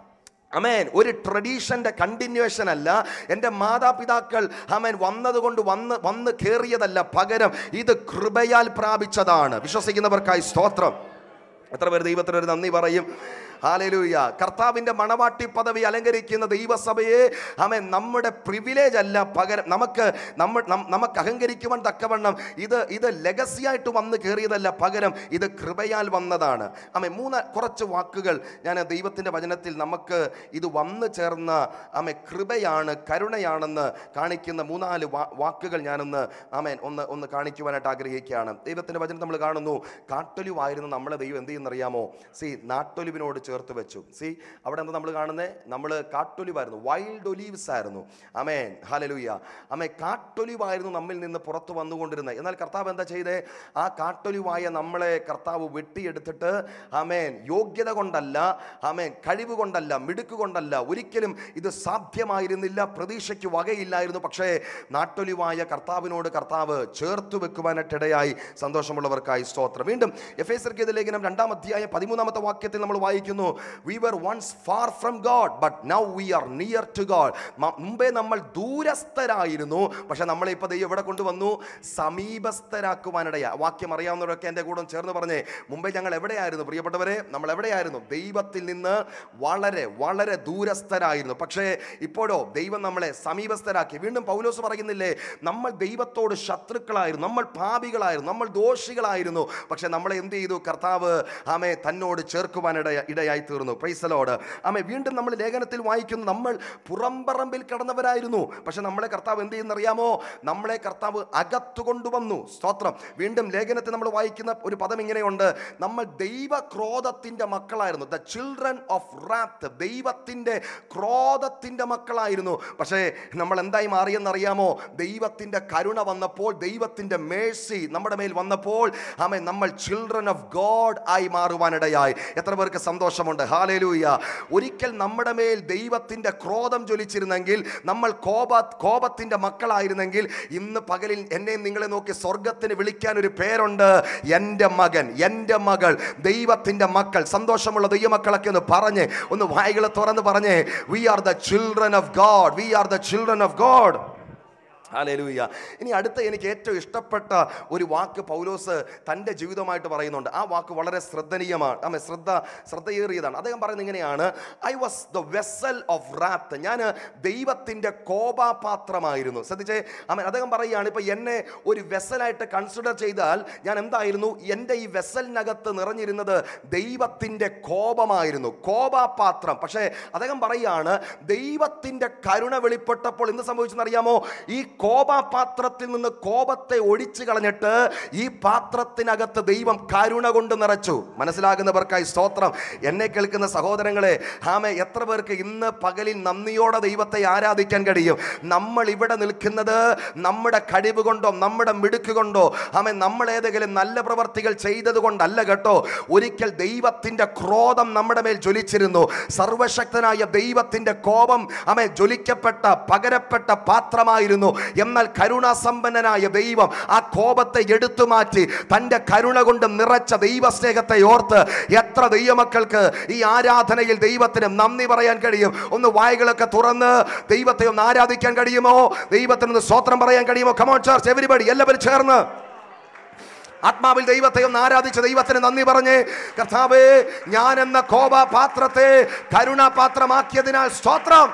അമേൻ ഒരു ട്രഡീഷൻ്റെ കണ്ടിന്യൂവേഷൻ അല്ല എൻ്റെ മാതാപിതാക്കൾ അമേൻ വന്നതുകൊണ്ട് വന്ന് വന്ന് കയറിയതല്ല പകരം ഇത് കൃപയാൽ പ്രാപിച്ചതാണ് വിശ്വസിക്കുന്നവർക്കായി സ്തോത്രം എത്ര പേര് ദൈവത്തിന് ഒരു നന്ദി പറയും ഹാലലൂയ കർത്താവിൻ്റെ മണവാട്ടി പദവി അലങ്കരിക്കുന്ന ദൈവസഭയെ ആമേൻ നമ്മുടെ പ്രിവിലേജ് അല്ല പകരം നമുക്ക് നമ്മൾ നം- നമുക്ക് അഹങ്കരിക്കുവാൻ തക്കവണ്ണം ഇത് ഇത് ലെഗസിയായിട്ട് വന്ന് കയറിയതല്ല പകരം ഇത് കൃപയാൽ വന്നതാണ് ആമേ മൂന്ന് കുറച്ച് വാക്കുകൾ ഞാൻ ദൈവത്തിൻ്റെ വചനത്തിൽ നമുക്ക് ഇത് വന്നു ചേർന്ന ആമേ കൃപയാണ് കരുണയാണെന്ന് കാണിക്കുന്ന മൂന്നാല് വാ- വാക്കുകൾ ഞാനൊന്ന് ആമേൻ ഒന്ന് ഒന്ന് കാണിക്കുവാനായിട്ട് ആഗ്രഹിക്കുകയാണ് ദൈവത്തിൻ്റെ വചനം നമ്മൾ കാണുന്നു കാട്ടൊലിവായിരുന്നു നമ്മളെ ദൈവം എന്ത് ചെയ്യുന്നറിയാമോ സി നാട്ടൊലിവിനോട് ചേർത്ത് വെച്ചു സി അവിടെ എന്താ നമ്മൾ കാണുന്നത് നമ്മൾ കാട്ടൊലിവായിരുന്നു വൈൽഡ് ഒലീവ്സ് ആയിരുന്നു അമേൻ ഹലലൂയ അമേ കാട്ടൊലിവായിരുന്നു നമ്മിൽ നിന്ന് പുറത്തു വന്നുകൊണ്ടിരുന്നത് എന്നാൽ കർത്താവ് എന്താ ചെയ്തേ ആ കാട്ടൊലിവായ നമ്മളെ കർത്താവ് വെട്ടിയെടുത്തിട്ട് അമേൻ യോഗ്യത കൊണ്ടല്ല അമേൻ കഴിവ് കൊണ്ടല്ല മിടുക്ക് കൊണ്ടല്ല ഒരിക്കലും ഇത് സാധ്യമായിരുന്നില്ല പ്രതീക്ഷയ്ക്ക് വകയില്ലായിരുന്നു പക്ഷേ നാട്ടൊലിവായ കർത്താവിനോട് കർത്താവ് ചേർത്ത് വെക്കുവാനായിട്ടിടയായി സന്തോഷമുള്ളവർക്കായി സ്തോത്രം വീണ്ടും എഫ് എസ് ലേഖനം രണ്ടാം അധ്യായം പതിമൂന്നാമത്തെ വാക്യത്തിൽ നമ്മൾ വായിക്കുന്നു we were once far from God but now we are near to God മുമ്പേ നമ്മൾ ദൂരസ്ഥരായിരുന്നു പക്ഷെ നമ്മളെ ഇപ്പോൾ ദൈവം എവിടെ കൊണ്ടുവന്നു സമീപസ്ഥരാക്കുവാനിടയാ വാക്യം അറിയാവുന്നവരൊക്കെ എൻ്റെ കൂടെ ഒന്ന് ചേർന്ന് പറഞ്ഞേ മുമ്പേ ഞങ്ങൾ എവിടെയായിരുന്നു പ്രിയപ്പെട്ടവരെ നമ്മൾ എവിടെയായിരുന്നു ദൈവത്തിൽ നിന്ന് വളരെ വളരെ ദൂരസ്ഥരായിരുന്നു പക്ഷേ ഇപ്പോഴോ ദൈവം നമ്മളെ സമീപസ്ഥരാക്കി വീണ്ടും പൗലോസ് പറയുന്നില്ലേ നമ്മൾ ദൈവത്തോട് ശത്രുക്കളായിരുന്നു നമ്മൾ പാപികളായിരുന്നു നമ്മൾ ദോഷികളായിരുന്നു പക്ഷെ നമ്മളെ എന്ത് ചെയ്തു കർത്താവ് ആമെ തന്നോട് ചേർക്കുവാനിടയ ഇടയായി തീർന്നു പ്രൈസലോട് ആമെ വീണ്ടും നമ്മൾ ലേഖനത്തിൽ വായിക്കുന്നു നമ്മൾ പുറംപറമ്പിൽ കിടന്നവരായിരുന്നു പക്ഷെ നമ്മളെ കർത്താവ് എന്ത് ചെയ്യുന്നറിയാമോ നമ്മളെ കർത്താവ് അകത്തു കൊണ്ടുവന്നു സ്തോത്രം വീണ്ടും ലേഖനത്തിൽ നമ്മൾ വായിക്കുന്ന ഒരു പദം ഇങ്ങനെയുണ്ട് നമ്മൾ ദൈവ ക്രോധത്തിന്റെ മക്കളായിരുന്നു ദ ചിൽഡ്രൻ ഓഫ് റാത്ത് ദൈവത്തിന്റെ ക്രോധത്തിന്റെ മക്കളായിരുന്നു പക്ഷേ നമ്മൾ എന്തായി മാറിയെന്നറിയാമോ ദൈവത്തിന്റെ കരുണ വന്നപ്പോൾ ദൈവത്തിന്റെ മേഴ്സി നമ്മുടെ മേൽ വന്നപ്പോൾ ആമേ നമ്മൾ ചിൽഡ്രൻ ഓഫ് ഗോഡ് ആയി മാറുവാനിടയായി എത്ര പേർക്ക് സന്തോഷമുണ്ട് ഹാലേലൂയ ഒരിക്കൽ നമ്മുടെ മേൽ ദൈവത്തിന്റെ ക്രോധം ജ്വലിച്ചിരുന്നെങ്കിൽ നമ്മൾ കോപ കോപത്തിന്റെ മക്കളായിരുന്നെങ്കിൽ ഇന്ന് പകലിൽ എന്നെ നിങ്ങളെ നോക്കി സ്വർഗത്തിന് വിളിക്കാൻ ഒരു പേരുണ്ട് എൻ്റെ മകൻ എൻ്റെ മകൾ ദൈവത്തിന്റെ മക്കൾ സന്തോഷമുള്ള ദൈവമക്കളൊക്കെ ഒന്ന് പറഞ്ഞ് ഒന്ന് വായികളെ തുറന്ന് പറഞ്ഞ് we are the children of God we are the children of God ഹല്ലേലൂയ ഇനി അടുത്ത എനിക്ക് ഏറ്റവും ഇഷ്ടപ്പെട്ട ഒരു വാക്ക് പൗലോസ് തൻ്റെ ജീവിതമായിട്ട് പറയുന്നുണ്ട് ആ വാക്ക് വളരെ ശ്രദ്ധനീയമാണ് ആമേ ശ്രദ്ധ ശ്രദ്ധയേറിയതാണ് അദ്ദേഹം പറയുന്നത് ഇങ്ങനെയാണ് I was the vessel of wrath ഞാൻ ദൈവത്തിൻ്റെ കോപാപാത്രമായിരുന്നു ശ്രദ്ധിച്ചേ ആമേ അദ്ദേഹം പറയുകയാണ് ഇപ്പം എന്നെ ഒരു വെസലായിട്ട് കൺസിഡർ ചെയ്താൽ ഞാൻ എന്തായിരുന്നു എൻ്റെ ഈ വെസലിനകത്ത് നിറഞ്ഞിരുന്നത് ദൈവത്തിൻ്റെ കോപമായിരുന്നു കോപാപാത്രം പക്ഷേ അദ്ദേഹം പറയുകയാണ് ദൈവത്തിൻ്റെ കരുണ വെളിപ്പെട്ടപ്പോൾ എന്ത് സംഭവിച്ചെന്നറിയാമോ ഈ കോപാപാത്രത്തിൽ നിന്ന് കോപത്തെ ഒഴിച്ചു കളഞ്ഞിട്ട് ഈ പാത്രത്തിനകത്ത് ദൈവം കരുണ കൊണ്ട് നിറച്ചു മനസ്സിലാകുന്നവർക്കായി സ്തോത്രം എന്നെ കേൾക്കുന്ന സഹോദരങ്ങളെ ആമേ എത്ര പേർക്ക് ഇന്ന് പകലിൽ നന്ദിയോടെ ദൈവത്തെ ആരാധിക്കാൻ കഴിയും നമ്മൾ ഇവിടെ നിൽക്കുന്നത് നമ്മുടെ കഴിവ് കൊണ്ടോ നമ്മുടെ മിടുക്ക് കൊണ്ടോ ആമേ നമ്മൾ ഏതെങ്കിലും നല്ല പ്രവർത്തികൾ ചെയ്തത് കൊണ്ടല്ല കേട്ടോ ഒരിക്കൽ ദൈവത്തിൻ്റെ ക്രോധം നമ്മുടെ മേൽ ജ്വലിച്ചിരുന്നു സർവശക്തനായ ദൈവത്തിൻ്റെ കോപം ആമേ ജ്വലിക്കപ്പെട്ട പകരപ്പെട്ട പാത്രമായിരുന്നു എന്നാൽ കരുണാസമ്പന്നനായ ദൈവം ആ കോപത്തെ എടുത്തു മാറ്റി തൻ്റെ കരുണ കൊണ്ട് നിറച്ച ദൈവസ്നേഹത്തെ ഓർത്ത് എത്ര ദൈവമക്കൾക്ക് ഈ ആരാധനയിൽ ദൈവത്തിന് നന്ദി പറയാൻ കഴിയും ഒന്ന് വായകളൊക്കെ തുറന്ന് ദൈവത്തെ ഒന്ന് ആരാധിക്കാൻ കഴിയുമോ ദൈവത്തിന് ഒന്ന് സ്വത്രം പറയാൻ കഴിയുമോ കമോൺ ചർച്ച് എവരിബഡി എല്ലാവരും ചേർന്ന് ആത്മാവിൽ ദൈവത്തെ ഒന്ന് ആരാധിച്ച ദൈവത്തിന് നന്ദി പറഞ്ഞ് കർത്താവേ ഞാൻ എന്ന കോപപാത്രത്തെ കരുണാപാത്രമാക്കിയതിനാൽ സ്തോത്രം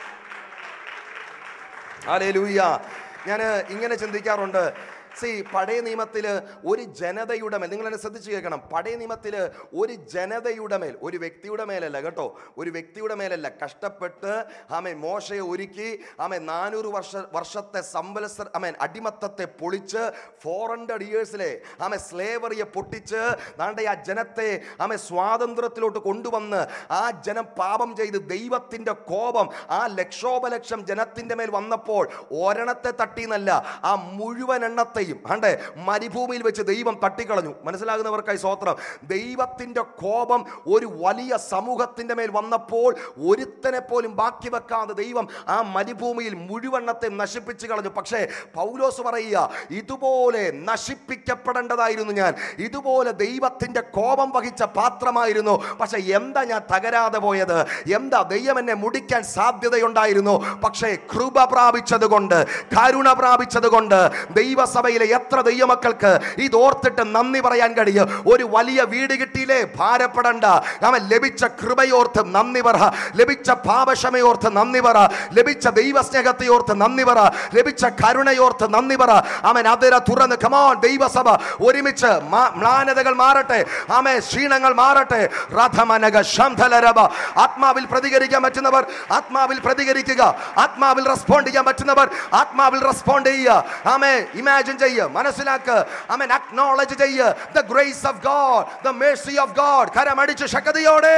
ഹല്ലേലൂയ ഞാൻ ഇങ്ങനെ ചിന്തിക്കാറുണ്ട് സി പഴയ നിയമത്തിൽ ഒരു ജനതയുടെ മേൽ നിങ്ങൾ എന്നെ ശ്രദ്ധിച്ച് കേൾക്കണം പഴയ നിയമത്തിൽ ഒരു ജനതയുടെ മേൽ ഒരു വ്യക്തിയുടെ മേലല്ല കേട്ടോ ഒരു വ്യക്തിയുടെ മേലല്ല കഷ്ടപ്പെട്ട് ആമേ മോശയെ ഒരുക്കി ആമേ നാനൂറ് വർഷ വർഷത്തെ സംവത്സര ആമേൻ അടിമത്തത്തെ പൊളിച്ച് ഫോർ ഹൺഡ്രഡ് ഇയേഴ്സിലെ ആമേ സ്ലേവറിയെ പൊട്ടിച്ച് നാണ്ടെ ആ ജനത്തെ ആമേ സ്വാതന്ത്ര്യത്തിലോട്ട് കൊണ്ടുവന്ന് ആ ജനം പാപം ചെയ്ത് ദൈവത്തിൻ്റെ കോപം ആ ലക്ഷോപലക്ഷം ജനത്തിൻ്റെ മേൽ വന്നപ്പോൾ ഒരെണ്ണത്തെ തട്ടിന്നല്ല ആ മുഴുവൻ എണ്ണത്തെയും ആണ്ടേ മരുഭൂമിയിൽ വെച്ച് ദൈവം തട്ടിക്കളഞ്ഞു മനസ്സിലാകുന്നവർക്കായി സ്വോത്രം ദൈവത്തിൻ്റെ കോപം ഒരു വലിയ സമൂഹത്തിൻ്റെ മേൽ വന്നപ്പോൾ ഒരുത്തനെ പോലും ബാക്കി വെക്കാതെ ദൈവം ആ മരുഭൂമിയിൽ മുഴുവെണ്ണത്തെ നശിപ്പിച്ചു കളഞ്ഞു പക്ഷേ പൗലോസ് പറയുക ഇതുപോലെ നശിപ്പിക്കപ്പെടേണ്ടതായിരുന്നു ഞാൻ ഇതുപോലെ ദൈവത്തിൻ്റെ കോപം വഹിച്ച പാത്രമായിരുന്നു പക്ഷെ എന്താ ഞാൻ തകരാതെ പോയത് എന്താ ദൈവം എന്നെ മുടിക്കാൻ സാധ്യതയുണ്ടായിരുന്നു പക്ഷേ കൃപ പ്രാപിച്ചത് കൊണ്ട് കരുണ പ്രാപിച്ചത് കൊണ്ട് ദൈവസഭയിലെ എത്ര ദൈവമക്കൾക്ക് ഇതോർത്തിട്ട് നന്ദി പറയാൻ കഴിയും ഒരു വലിയ വീട് കിട്ടിയില്ലേ ഭാരപ്പെടണ്ട അവൻ ലഭിച്ച കൃപയോർത്ത് നന്ദി പറ ലഭിച്ച പാപക്ഷമയോർത്ത് നന്ദി പറ ലഭിച്ച ദൈവസ്നേഹത്തെ ഓർത്ത് നന്ദി പറ ലഭിച്ച കരുണയോർത്ത് നന്ദി പറ അവൻ അതിര തുറന്ന് കമോൺ ദൈവസഭ ഒരുമിച്ച് മാ- മ്ലാനതകൾ മാറട്ടെ ആമേ ക്ഷീണങ്ങൾ മാറട്ടെ രഥമനക ശംഖലരവ ആത്മാവിൽ പ്രതികരിക്കാൻ പറ്റുന്നവർ ആത്മാവിൽ പ്രതികരിക്കുക ആത്മാവിൽ റെസ്പോണ്ട് ചെയ്യാൻ പറ്റുന്നവർ ആത്മാവിൽ റെസ്പോണ്ട് ചെയ്യുക ആമേ ഇമാജിൻ ചെയ്യുക മനസ്സിലാക്ക് ആമേൻ അക്നോളജ് ചെയ്യുക the grace of God the mercy of God കരമടിച്ച് ശക്തിയോടെ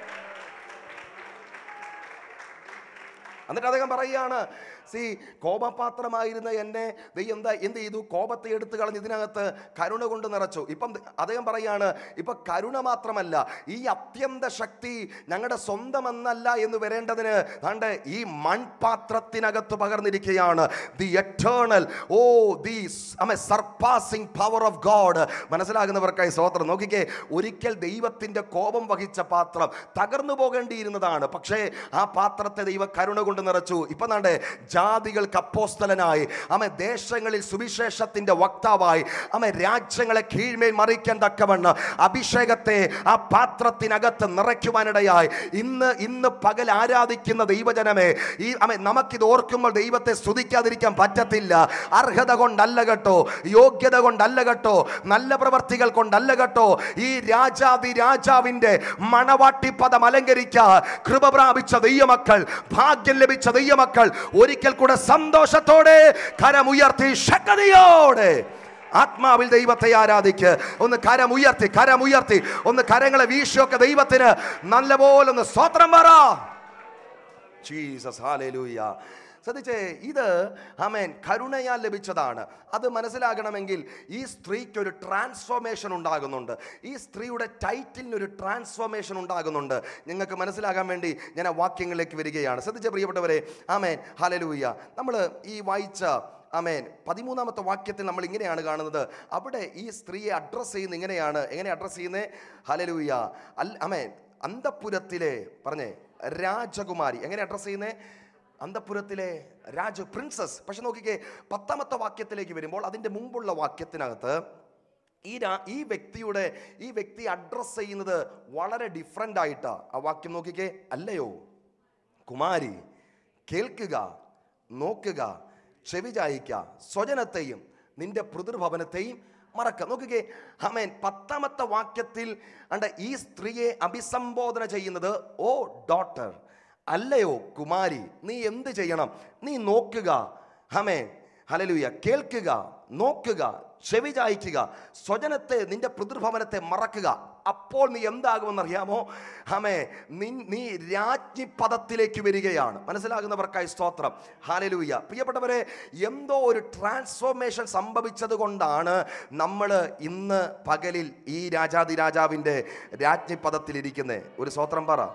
എന്നിട്ട് അദ്ദേഹം പറയുകയാണ് സി കോപപാത്രമായിരുന്ന എന്നെ ദൈവം എന്താ എന്ത് ചെയ്തു കോപത്തെ എടുത്തു കളഞ്ഞ് ഇതിനകത്ത് കരുണ കൊണ്ട് നിറച്ചു ഇപ്പം ദ- അദ്ദേഹം പറയാണ് ഇപ്പൊ കരുണ മാത്രമല്ല ഈ അത്യന്ത ശക്തി ഞങ്ങളുടെ സ്വന്തമെന്നല്ല എന്ന് വരേണ്ടതിന് ദാണ്ട് ഈ മൺപാത്രത്തിനകത്ത് പകർന്നിരിക്കുകയാണ് the eternal oh the surpassing power of God മനസ്സിലാകുന്നവർക്കായി സ്വോത്രം നോക്കിക്കേ ഒരിക്കൽ ദൈവത്തിന്റെ കോപം വഹിച്ച പാത്രം തകർന്നു പോകേണ്ടിയിരുന്നതാണ് പക്ഷേ ആ പാത്രത്തെ ദൈവം കരുണ കൊണ്ട് നിറച്ചു ഇപ്പൊ നാണ്ടേ ജാതികൾക്ക് അപ്പോസ്തലനായി അമ ദേശങ്ങളിൽ സുവിശേഷത്തിന്റെ വക്താവായി അമ രാജ്യങ്ങളെ കീഴ്മേൽ മറിക്കാൻ തക്കവണ്ണം അഭിഷേകത്തെ ആ പാത്രത്തിനകത്ത് നിറയ്ക്കുവാനിടയായി ഇന്ന് ഇന്ന് പകൽ ആരാധിക്കുന്ന ദൈവജനമേ ഈ അമ നമുക്കിത് ഓർക്കുമ്പോൾ ദൈവത്തെ സ്തുതിക്കാതിരിക്കാൻ പറ്റത്തില്ല അർഹത കൊണ്ടല്ല കേട്ടോ യോഗ്യത കൊണ്ടല്ല കേട്ടോ നല്ല പ്രവർത്തികൾ കൊണ്ടല്ല കേട്ടോ ഈ രാജാതി രാജാവിന്റെ മണവാട്ടി പദം അലങ്കരിക്കാൻ കൃപ പ്രാപിച്ച ദൈവമക്കൾ ഭാഗ്യം ലഭിച്ച ദൈവമക്കൾ ഒരിക്കൽ കൂടെ സന്തോഷത്തോടെ കരമുയർത്തി ശക്തിയോടെ ആത്മാവിൽ ദൈവത്തെ ആരാധിക്ക് ഒന്ന് കരമുയർത്തി കരമുയർത്തി ഒന്ന് കരങ്ങളെ വീശിയൊക്കെ ദൈവത്തിന് നല്ലപോലെ ഒന്ന് സ്വത്രം പറ ജീസസ് ഹാലേലൂയ ശ്രദ്ധിച്ചേ ഇത് ആമേൻ കരുണയാൽ ലഭിച്ചതാണ് അത് മനസ്സിലാകണമെങ്കിൽ ഈ സ്ത്രീക്ക് ഒരു ട്രാൻസ്ഫോർമേഷൻ ഉണ്ടാകുന്നുണ്ട് ഈ സ്ത്രീയുടെ ടൈറ്റിലിനൊരു ട്രാൻസ്ഫോർമേഷൻ ഉണ്ടാകുന്നുണ്ട് നിങ്ങൾക്ക് മനസ്സിലാകാൻ വേണ്ടി ഞാൻ ആ വാക്യങ്ങളിലേക്ക് വരികയാണ് ശ്രദ്ധിച്ച പ്രിയപ്പെട്ടവരെ ആമേൻ ഹാലലൂയ നമ്മൾ ഈ വായിച്ച ആമേൻ പതിമൂന്നാമത്തെ വാക്യത്തിൽ നമ്മൾ ഇങ്ങനെയാണ് കാണുന്നത് അവിടെ ഈ സ്ത്രീയെ അഡ്രസ്സ് ചെയ്യുന്ന ഇങ്ങനെയാണ് എങ്ങനെ അഡ്രസ്സ് ചെയ്യുന്നത് ഹലലൂയ അൽ ആമേൻ അന്തപുരത്തിലെ പറഞ്ഞേ രാജകുമാരി എങ്ങനെ അഡ്രസ്സ് ചെയ്യുന്നേ അന്തപുരത്തിലെ രാജ പ്രിൻസസ് പക്ഷെ നോക്കിക്കേ പത്താമത്തെ വാക്യത്തിലേക്ക് വരുമ്പോൾ അതിൻ്റെ മുമ്പുള്ള വാക്യത്തിനകത്ത് ഈ രാ ഈ വ്യക്തിയുടെ ഈ വ്യക്തി അഡ്രസ്സ് ചെയ്യുന്നത് വളരെ ഡിഫറെൻ്റ് ആയിട്ടാ ആ വാക്യം നോക്കിക്കേ അല്ലയോ കുമാരി കേൾക്കുക നോക്കുക ചെവി ചായിക്ക സ്വജനത്തെയും നിന്റെ പിതൃഭവനത്തെയും മറക്ക നോക്കിക്കേ ഹമേൻ പത്താമത്തെ വാക്യത്തിൽ അണ്ട ഈ സ്ത്രീയെ അഭിസംബോധന ചെയ്യുന്നത് ഓ ഡോട്ടർ അല്ലയോ കുമാരി നീ എന്ത് ചെയ്യണം നീ നോക്കുക ഹമേൻ ഹലലുയ കേൾക്കുക നോക്കുക ചെവി ചായ്ക്കുക സ്വജനത്തെ നിന്റെ പിതൃഭവനത്തെ മറക്കുക അപ്പോൾ നീ എന്താകുമെന്നറിയാമോ ഹമേ നീ നീ രാജ്ഞി പദത്തിലേക്ക് വരികയാണ് മനസ്സിലാകുന്നവർക്കായി സ്തോത്രം ഹാലലൂയ പ്രിയപ്പെട്ടവരെ എന്തോ ഒരു ട്രാൻസ്ഫോർമേഷൻ സംഭവിച്ചത് കൊണ്ടാണ് നമ്മൾ ഇന്ന് പകലിൽ ഈ രാജാതി രാജാവിൻ്റെ രാജ്ഞി പദത്തിലിരിക്കുന്നത് ഒരു സ്തോത്രം പറ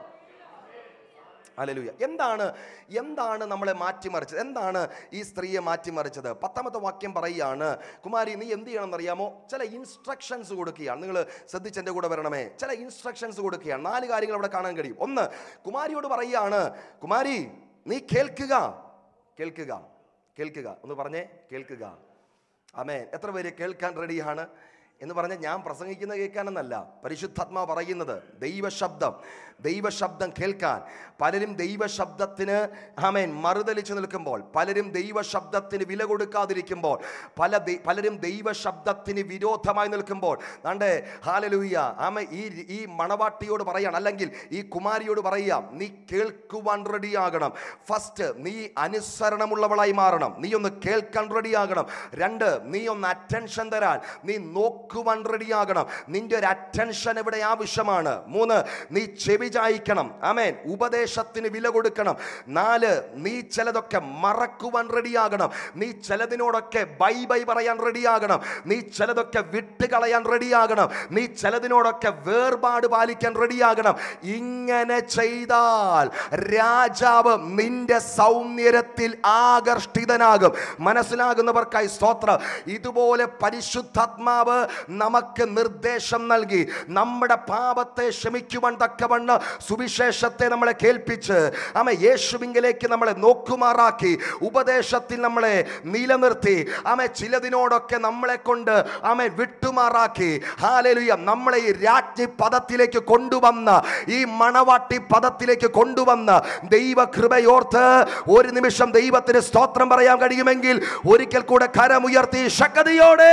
അലലുയ എന്താണ് എന്താണ് നമ്മളെ മാറ്റിമറിച്ചത് എന്താണ് ഈ സ്ത്രീയെ മാറ്റിമറിച്ചത് പത്താമത്തെ വാക്യം പറയുകയാണ് കുമാരി നീ എന്ത് ചെയ്യണം എന്നറിയാമോ ചില ഇൻസ്ട്രക്ഷൻസ് കൊടുക്കുകയാണ് നിങ്ങൾ ശ്രദ്ധിച്ച് എൻ്റെ കൂടെ വരണമേ ചില ഇൻസ്ട്രക്ഷൻസ് കൊടുക്കുകയാണ് നാല് കാര്യങ്ങൾ അവിടെ കാണാൻ കഴിയും ഒന്ന് കുമാരിയോട് പറയുകയാണ് കുമാരി നീ കേൾക്കുക കേൾക്കുക കേൾക്കുക ഒന്ന് പറഞ്ഞേ കേൾക്കുക ആമേ എത്ര പേര് കേൾക്കാൻ റെഡിയാണ് എന്ന് പറഞ്ഞാൽ ഞാൻ പ്രസംഗിക്കുന്ന കേൾക്കാനെന്നല്ല പരിശുദ്ധാത്മാ പറയുന്നത് ദൈവശബ്ദം ദൈവശബ്ദം കേൾക്കാൻ പലരും ദൈവശബ്ദത്തിന് ആമേൻ മറുതലിച്ചു നിൽക്കുമ്പോൾ പലരും ദൈവശബ്ദത്തിന് വില കൊടുക്കാതിരിക്കുമ്പോൾ പല ദൈ- പലരും ദൈവശബ്ദത്തിന് വിരോധമായി നിൽക്കുമ്പോൾ ദാണ്ടേ ഹാലലൂയ ആമ ഈ ഈ മണവാട്ടിയോട് പറയാണ് അല്ലെങ്കിൽ ഈ കുമാരിയോട് പറയാം നീ കേൾക്കുവാൻ റെഡിയാകണം ഫസ്റ്റ് നീ അനുസരണമുള്ളവളായി മാറണം നീ ഒന്ന് കേൾക്കാൻ റെഡിയാകണം രണ്ട് നീ ഒന്ന് അറ്റൻഷൻ തരാൻ നീ നോക്കുവാൻ റെഡിയാകണം നിന്റെ ഒരു അറ്റൻഷൻ ഇവിടെ ആവശ്യമാണ് മൂന്ന് നീ ചെവി ചായ്ക്കണം ആമേൻ ഉപദേശത്തിന് വില കൊടുക്കണം നാല് നീ ചിലതൊക്കെ മറക്കുവാൻ റെഡിയാകണം നീ ചിലതിനോടൊക്കെ ബൈ ബൈ പറയാൻ റെഡിയാകണം നീ ചിലതൊക്കെ വിട്ടുകളയാൻ റെഡിയാകണം നീ ചിലതിനോടൊക്കെ വേർപാട് പാലിക്കാൻ റെഡിയാകണം ഇങ്ങനെ ചെയ്താൽ രാജാവ് നിന്റെ സൗന്ദര്യത്തിൽ ആകർഷിതനാകും മനസ്സിലാകുന്നവർക്കായി സ്തോത്രം ഇതുപോലെ പരിശുദ്ധാത്മാവ് നമുക്ക് നിർദ്ദേശം നൽകി നമ്മുടെ പാപത്തെ ക്ഷമിക്കുവാൻ തക്കവണ്ണം സുവിശേഷത്തെ നമ്മളെ കേൾപ്പിച്ച് അമ്മ യേശുവിങ്കിലേക്ക് നമ്മളെ നോക്കുമാറാക്കി ഉപദേശത്തിൽ നമ്മളെ നിലനിർത്തി അമ്മ ചിലതിനോടൊക്കെ നമ്മളെ കൊണ്ട് അമ്മ വിട്ടുമാറാക്കി ഹാലലുയ നമ്മളെ ഈ രാജ്ഞി പദത്തിലേക്ക് കൊണ്ടുവന്ന ഈ മണവാട്ടി പദത്തിലേക്ക് കൊണ്ടുവന്ന ദൈവകൃപയോർത്ത് ഒരു നിമിഷം ദൈവത്തിന് സ്തോത്രം പറയാൻ കഴിയുമെങ്കിൽ ഒരിക്കൽ കൂടെ കരമുയർത്തി ശക്തിയോടെ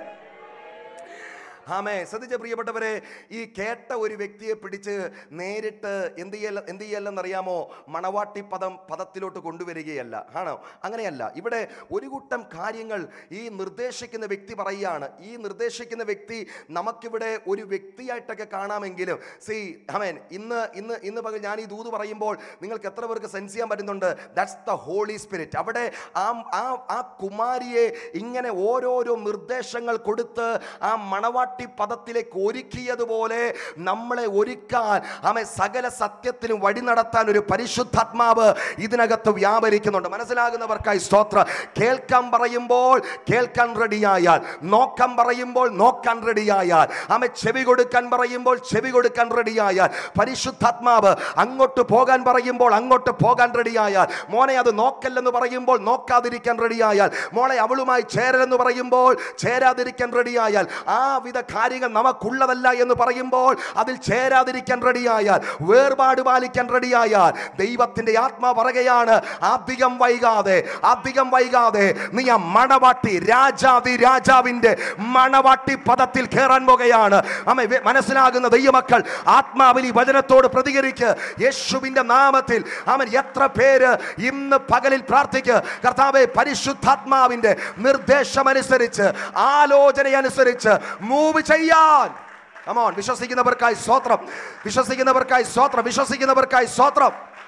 ആമേ ശ്രദ്ധിച്ച പ്രിയപ്പെട്ടവരെ ഈ കേട്ട ഒരു വ്യക്തിയെ പിടിച്ച് നേരിട്ട് എന്ത് ചെയ്യല്ല എന്ത് ചെയ്യല്ലെന്നറിയാമോ മണവാട്ടി പദം പദത്തിലോട്ട് കൊണ്ടുവരികയല്ല ആണോ അങ്ങനെയല്ല ഇവിടെ ഒരു കൂട്ടം കാര്യങ്ങൾ ഈ നിർദ്ദേശിക്കുന്ന വ്യക്തി പറയുകയാണ് ഈ നിർദ്ദേശിക്കുന്ന വ്യക്തി നമുക്കിവിടെ ഒരു വ്യക്തിയായിട്ടൊക്കെ കാണാമെങ്കിലും സി ആമേൻ ഇന്ന് ഇന്ന് ഇന്ന് പകൽ ഞാൻ ഈ ദൂത് പറയുമ്പോൾ നിങ്ങൾക്ക് എത്ര പേർക്ക് സെൻസ് ചെയ്യാൻ പറ്റുന്നുണ്ട് ദാറ്റ്സ് ദ ഹോളി സ്പിരിറ്റ് അവിടെ ആ ആ ആ കുമാരിയെ ഇങ്ങനെ ഓരോരോ നിർദ്ദേശങ്ങൾ കൊടുത്ത് ആ മണവാട്ടി പദത്തിലേക്ക് ഒരുക്കിയതുപോലെ നമ്മളെ ഒരുക്കാൻ ആമെ സകല സത്യത്തിലും വഴി നടത്താൻ ഒരു പരിശുദ്ധാത്മാവ് ഇതിനകത്ത് വ്യാപരിക്കുന്നുണ്ട് മനസ്സിലാകുന്നവർക്കായി സ്തോത്ര കേൾക്കാൻ പറയുമ്പോൾ കേൾക്കാൻ റെഡിയായാൽ നോക്കാൻ പറയുമ്പോൾ നോക്കാൻ റെഡിയായാൽ ആമെ ചെവി കൊടുക്കാൻ പറയുമ്പോൾ ചെവി കൊടുക്കാൻ റെഡിയായാൽ പരിശുദ്ധാത്മാവ് അങ്ങോട്ട് പോകാൻ പറയുമ്പോൾ അങ്ങോട്ട് പോകാൻ റെഡിയായാൽ മോനെ അത് നോക്കല്ലെന്ന് പറയുമ്പോൾ നോക്കാതിരിക്കാൻ റെഡിയായാൽ മോളെ അവളുമായി ചേരലെന്ന് പറയുമ്പോൾ ചേരാതിരിക്കാൻ റെഡിയായാൽ ആ വിധ കാര്യങ്ങൾ നമുക്കുള്ളതല്ല എന്ന് പറയുമ്പോൾ അതിൽ ചേരാതിരിക്കാൻ റെഡിയായാൽ വേർപാട് പാലിക്കാൻ റെഡിയായാൽ ദൈവത്തിന്റെ ആത്മാ പറയുകയാണ് അധികം വൈകാതെ അധികം വൈകാതെ നീ ആ മണവാട്ടി രാജാതി രാജാവിന്റെ മണവാട്ടി പദത്തിൽ കയറാൻ പോകുകയാണ് അമ്മ മനസ്സിലാകുന്ന ദൈവമക്കൾ ആത്മാവിൽ ഈ വചനത്തോട് പ്രതികരിക്ക് യേശുവിന്റെ നാമത്തിൽ അവൻ എത്ര പേര് ഇന്ന് പകലിൽ പ്രാർത്ഥിക്ക് കർത്താവെ പരിശുദ്ധാത്മാവിന്റെ നിർദ്ദേശമനുസരിച്ച് ആലോചനയനുസരിച്ച് മൂവ് ചെയ്യാൻ അമോൻ വിശ്വസിക്കുന്നവർക്കായി സ്തോത്രം വിശ്വസിക്കുന്നവർക്കായി സ്തോത്രം വിശ്വസിക്കുന്നവർക്കായി സ്തോത്രം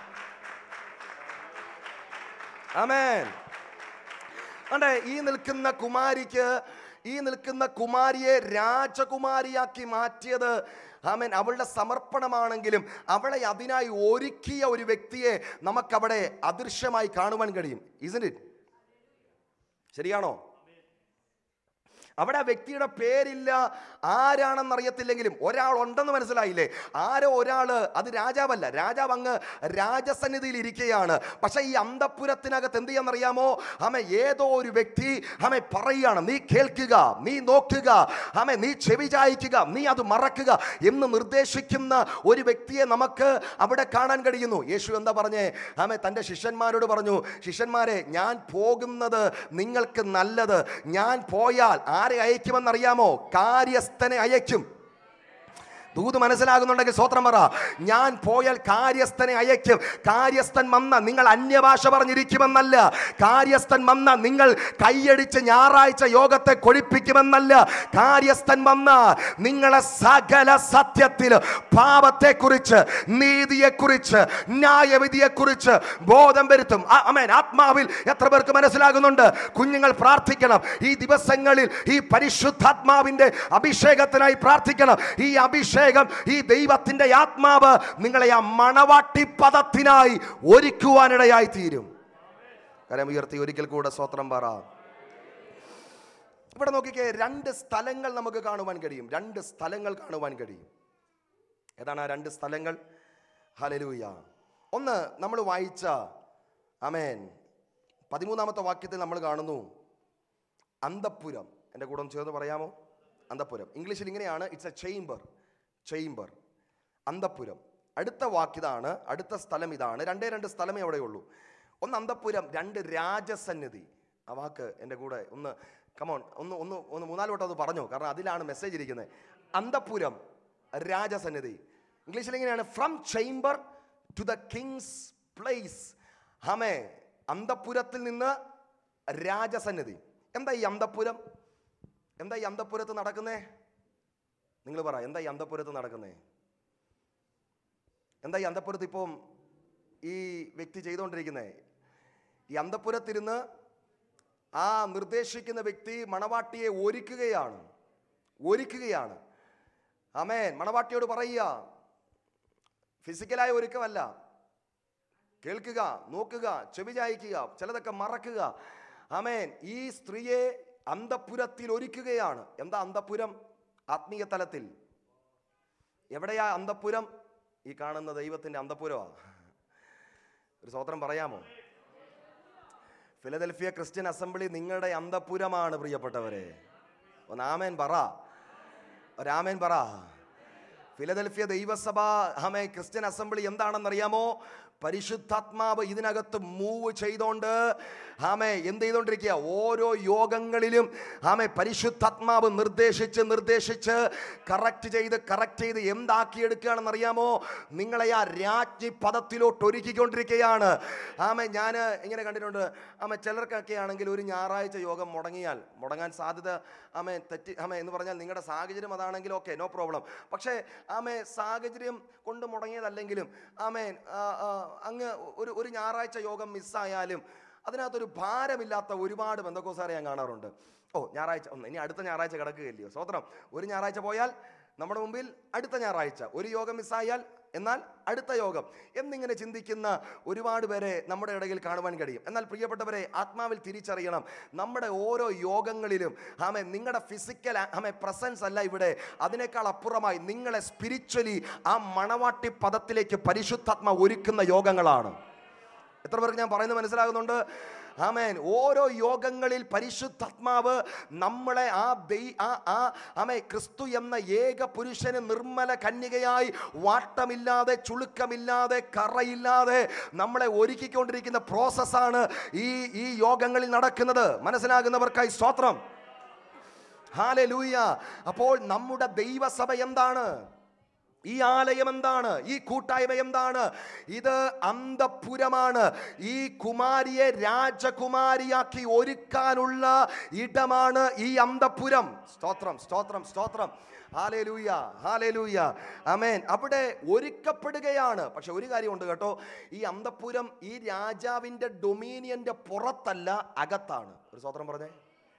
ആമേൻ അണ്ടേ ഈ നിൽക്കുന്ന കുമാരിക്ക് ഈ നിൽക്കുന്ന കുമാരിയെ രാജകുമാരിയാക്കി മാറ്റിയത് ആമേൻ അവളുടെ സമർപ്പണമാണെങ്കിലും അവളെ അതിനായി ഒരുക്കിയ ഒരു വ്യക്തിയെ നമുക്കവിടെ അദൃശ്യമായി കാണുവാൻ കഴിയും ഇസിൻ ഇറ്റ് ശരിയാണോ അവിടെ ആ വ്യക്തിയുടെ പേരില്ല ആരാണെന്നറിയത്തില്ലെങ്കിലും ഒരാൾ ഉണ്ടെന്ന് മനസ്സിലായില്ലേ ആരോ ഒരാള് അത് രാജാവല്ല രാജാവ് അങ്ങ് രാജസന്നിധിയിൽ ഇരിക്കുകയാണ് പക്ഷെ ഈ അന്തപുരത്തിനകത്ത് എന്ത് ചെയ്യാന്നറിയാമോ ആമ ഏതോ ഒരു വ്യക്തി ആമ പറയുകയാണ് നീ കേൾക്കുക നീ നോക്കുക ആമ നീ ചെവി ചായ്ക്കുക നീ അത് മറക്കുക എന്ന് നിർദ്ദേശിക്കുന്ന ഒരു വ്യക്തിയെ നമുക്ക് അവിടെ കാണാൻ കഴിയുന്നു യേശു എന്താ പറഞ്ഞേ ആമ തൻ്റെ ശിഷ്യന്മാരോട് പറഞ്ഞു ശിഷ്യന്മാരെ ഞാൻ പോകുന്നത് നിങ്ങൾക്ക് നല്ലത് ഞാൻ പോയാൽ ആരെ അയക്കുമെന്നറിയാമോ കാര്യസ്ഥനെ അയക്കും ദൂത് മനസ്സിലാകുന്നുണ്ടെങ്കിൽ സ്വത്രം പറ ഞാൻ പോയാൽ കാര്യസ്ഥനെ അയക്കും കാര്യസ്ഥൻ വന്ന നിങ്ങൾ അന്യഭാഷ പറഞ്ഞിരിക്കുമെന്നല്ല കാര്യസ്ഥൻ വന്ന നിങ്ങൾ കൈയടിച്ച് ഞായറാഴ്ച യോഗത്തെ കൊഴിപ്പിക്കുമെന്നല്ല കാര്യസ്ഥൻ വന്ന നിങ്ങളെ സകല സത്യത്തിൽ പാപത്തെക്കുറിച്ച് നീതിയെക്കുറിച്ച് ന്യായവിധിയെക്കുറിച്ച് ബോധം വരുത്തും ആ- അമേൻ ആത്മാവിൽ എത്ര പേർക്ക് മനസ്സിലാകുന്നുണ്ട് കുഞ്ഞുങ്ങൾ പ്രാർത്ഥിക്കണം ഈ ദിവസങ്ങളിൽ ഈ പരിശുദ്ധാത്മാവിന്റെ അഭിഷേകത്തിനായി പ്രാർത്ഥിക്കണം ഈ അഭിഷേകം ഈ ദൈവത്തിന്റെ ആത്മാവ് നിങ്ങളെ ആ മണവാട്ടി പദത്തിനായി ഒരുക്കുവാനിടയായി തീരും കരം ഉയർത്തി ഒരിക്കൽ കൂടെ സ്വത്രം പറ ഇവിടെ നോക്കിക്കേ രണ്ട് സ്ഥലങ്ങൾ നമുക്ക് കാണുവാൻ കഴിയും രണ്ട് സ്ഥലങ്ങൾ കാണുവാൻ കഴിയും ഏതാണ് ആ രണ്ട് സ്ഥലങ്ങൾ ഹലലൂയ ഒന്ന് നമ്മൾ വായിച്ച അമേൻ പതിമൂന്നാമത്തെ വാക്യത്തിൽ നമ്മൾ കാണുന്നു അന്തപ്പുരം എൻ്റെ കൂടെ ഒന്ന് ചേർന്ന് പറയാമോ അന്തപ്പുരം ഇംഗ്ലീഷിൽ ഇങ്ങനെയാണ് ഇറ്റ്സ് എ ചേംബർ ചേംബർ അന്തപ്പുരം അടുത്ത വാക്കിതാണ് അടുത്ത സ്ഥലം ഇതാണ് രണ്ടേ രണ്ട് സ്ഥലമേ അവിടെയുള്ളൂ ഒന്ന് അന്തപ്പുരം രണ്ട് രാജസന്നിധി ആ വാക്ക് എൻ്റെ കൂടെ ഒന്ന് കമോൺ ഒന്ന് ഒന്ന് ഒന്ന് മൂന്നാല് വട്ടം അത് പറഞ്ഞു കാരണം അതിലാണ് മെസ്സേജ് ഇരിക്കുന്നത് അന്തപ്പുരം രാജസന്നിധി ഇംഗ്ലീഷിൽ എങ്ങനെയാണ് from chamber to the king's place ഹമേ അന്തപ്പുരത്തിൽ നിന്ന് രാജസന്നിധി എന്താ ഈ അന്തപ്പുരം എന്താ ഈ അന്തപ്പുരത്ത് നടക്കുന്നേ നിങ്ങൾ പറ എന്താ ഈ അന്തപ്പുരത്ത് നടക്കുന്നേ എന്താ ഈ അന്തപ്പുരത്ത് ഇപ്പം ഈ വ്യക്തി ചെയ്തുകൊണ്ടിരിക്കുന്നേ ഈ അന്തപ്പുരത്തിരുന്ന് ആ നിർദ്ദേശിക്കുന്ന വ്യക്തി മണവാട്ടിയെ ഒരുക്കുകയാണ് ഒരുക്കുകയാണ് ആമേൻ മണവാട്ടിയോട് പറയുക ഫിസിക്കലായ ഒരുക്കമല്ല കേൾക്കുക നോക്കുക ചെവി ചായ്ക്കുക ചിലതൊക്കെ മറക്കുക ആമേൻ ഈ സ്ത്രീയെ അന്തപുരത്തിൽ ഒരുക്കുകയാണ് എന്താ അന്തപുരം ആത്മീയ തലത്തിൽ എവിടെയാ അന്തപുരം ഈ കാണുന്ന ദൈവത്തിന്റെ അന്തപുരമാ ഒരു സ്വത്രം പറയാമോ ഫിലദൽഫിയ ക്രിസ്ത്യൻ അസംബ്ലി നിങ്ങളുടെ അന്തപുരമാണ് പ്രിയപ്പെട്ടവരെ ഒന്ന് ആമേൻ പറ ഒരാമേൻ പറ ഫിലദൽഫിയ ദൈവസഭ ആമേ ക്രിസ്ത്യൻ അസംബ്ലി എന്താണെന്നറിയാമോ പരിശുദ്ധാത്മാവ് ഇതിനകത്ത് മൂവ് ചെയ്തോണ്ട് ആമേ എന്ത് ചെയ്തുകൊണ്ടിരിക്കുക ഓരോ യോഗങ്ങളിലും ആമേ പരിശുദ്ധാത്മാവ് നിർദ്ദേശിച്ച് നിർദ്ദേശിച്ച് കറക്റ്റ് ചെയ്ത് കറക്റ്റ് ചെയ്ത് എന്താക്കിയെടുക്കുകയാണെന്ന് അറിയാമോ നിങ്ങളെ ആ രാജ്ഞി പദത്തിലോട്ട് ഒരുക്കിക്കൊണ്ടിരിക്കുകയാണ് ആമേ ഞാൻ ഇങ്ങനെ കണ്ടിട്ടുണ്ട് ആമേ ചിലർക്കൊക്കെ ആണെങ്കിൽ ഒരു ഞായറാഴ്ച യോഗം മുടങ്ങിയാൽ മുടങ്ങാൻ സാധ്യത ആമേ തെറ്റി ആമേ എന്ന് പറഞ്ഞാൽ നിങ്ങളുടെ സാഹചര്യം അതാണെങ്കിൽ ഓക്കെ നോ പ്രോബ്ലം പക്ഷേ ആമേ സാഹചര്യം കൊണ്ട് മുടങ്ങിയതല്ലെങ്കിലും ആമേൻ ആ, ആ, അങ്ങ് ഒരു ഒരു ഞായറാഴ്ച യോഗം മിസ്സായാലും അതിനകത്തൊരു ഭാരമില്ലാത്ത ഒരുപാട് ബന്ധക്കോസാരെ ഞാൻ കാണാറുണ്ട് ഓ ഞായറാഴ്ച ഒന്ന് ഇനി അടുത്ത ഞായറാഴ്ച കിടക്കുകയില്ലയോ സ്വത്രം ഒരു ഞായറാഴ്ച പോയാൽ നമ്മുടെ മുമ്പിൽ അടുത്ത ഞായറാഴ്ച ഒരു യോഗം മിസ്സായാൽ എന്നാൽ അടുത്ത യോഗം എന്നിങ്ങനെ ചിന്തിക്കുന്ന ഒരുപാട് പേരെ നമ്മുടെ ഇടയിൽ കാണുവാൻ കഴിയും എന്നാൽ പ്രിയപ്പെട്ടവരെ ആത്മാവിൽ തിരിച്ചറിയണം നമ്മുടെ ഓരോ യോഗങ്ങളിലും ആമെ നിങ്ങളുടെ ഫിസിക്കൽ ആമെ പ്രസൻസ് അല്ല ഇവിടെ അതിനേക്കാൾ അപ്പുറമായി നിങ്ങളെ സ്പിരിച്വലി ആ മണവാട്ടി പദത്തിലേക്ക് പരിശുദ്ധാത്മ ഒരുക്കുന്ന യോഗങ്ങളാണ് എത്ര പേർക്ക് ഞാൻ പറയുന്നത് മനസ്സിലാകുന്നുണ്ട് ആമേൻ ഓരോ യോഗങ്ങളിൽ പരിശുദ്ധാത്മാവ് നമ്മളെ ആ ദൈ ആ ആ ആമേ ക്രിസ്തു എന്ന ഏക പുരുഷന് നിർമ്മല കന്യകയായി വാട്ടമില്ലാതെ ചുളുക്കമില്ലാതെ കറയില്ലാതെ നമ്മളെ ഒരുക്കിക്കൊണ്ടിരിക്കുന്ന പ്രോസസ്സാണ് ഈ ഈ യോഗങ്ങളിൽ നടക്കുന്നത് മനസ്സിലാകുന്നവർക്കായി സ്തോത്രം ഹാലലൂയ അപ്പോൾ നമ്മുടെ ദൈവസഭ എന്താണ് ഈ ആലയം എന്താണ് ഈ കൂട്ടായ്മ എന്താണ് ഇത് അന്തപുരമാണ് ഈ കുമാരിയെ രാജകുമാരിയാക്കി ഒരുക്കാനുള്ള ഇടമാണ് ഈ അന്തപുരം സ്തോത്രം സ്തോത്രം സ്തോത്രം ഹാലേലൂയ ഹാലേലൂയ അമേൻ അവിടെ ഒരുക്കപ്പെടുകയാണ് പക്ഷെ ഒരു കാര്യമുണ്ട് കേട്ടോ ഈ അന്തപുരം ഈ രാജാവിൻ്റെ ഡൊമീനിയന്റെ പുറത്തല്ല അകത്താണ് ഒരു സ്തോത്രം പറഞ്ഞേ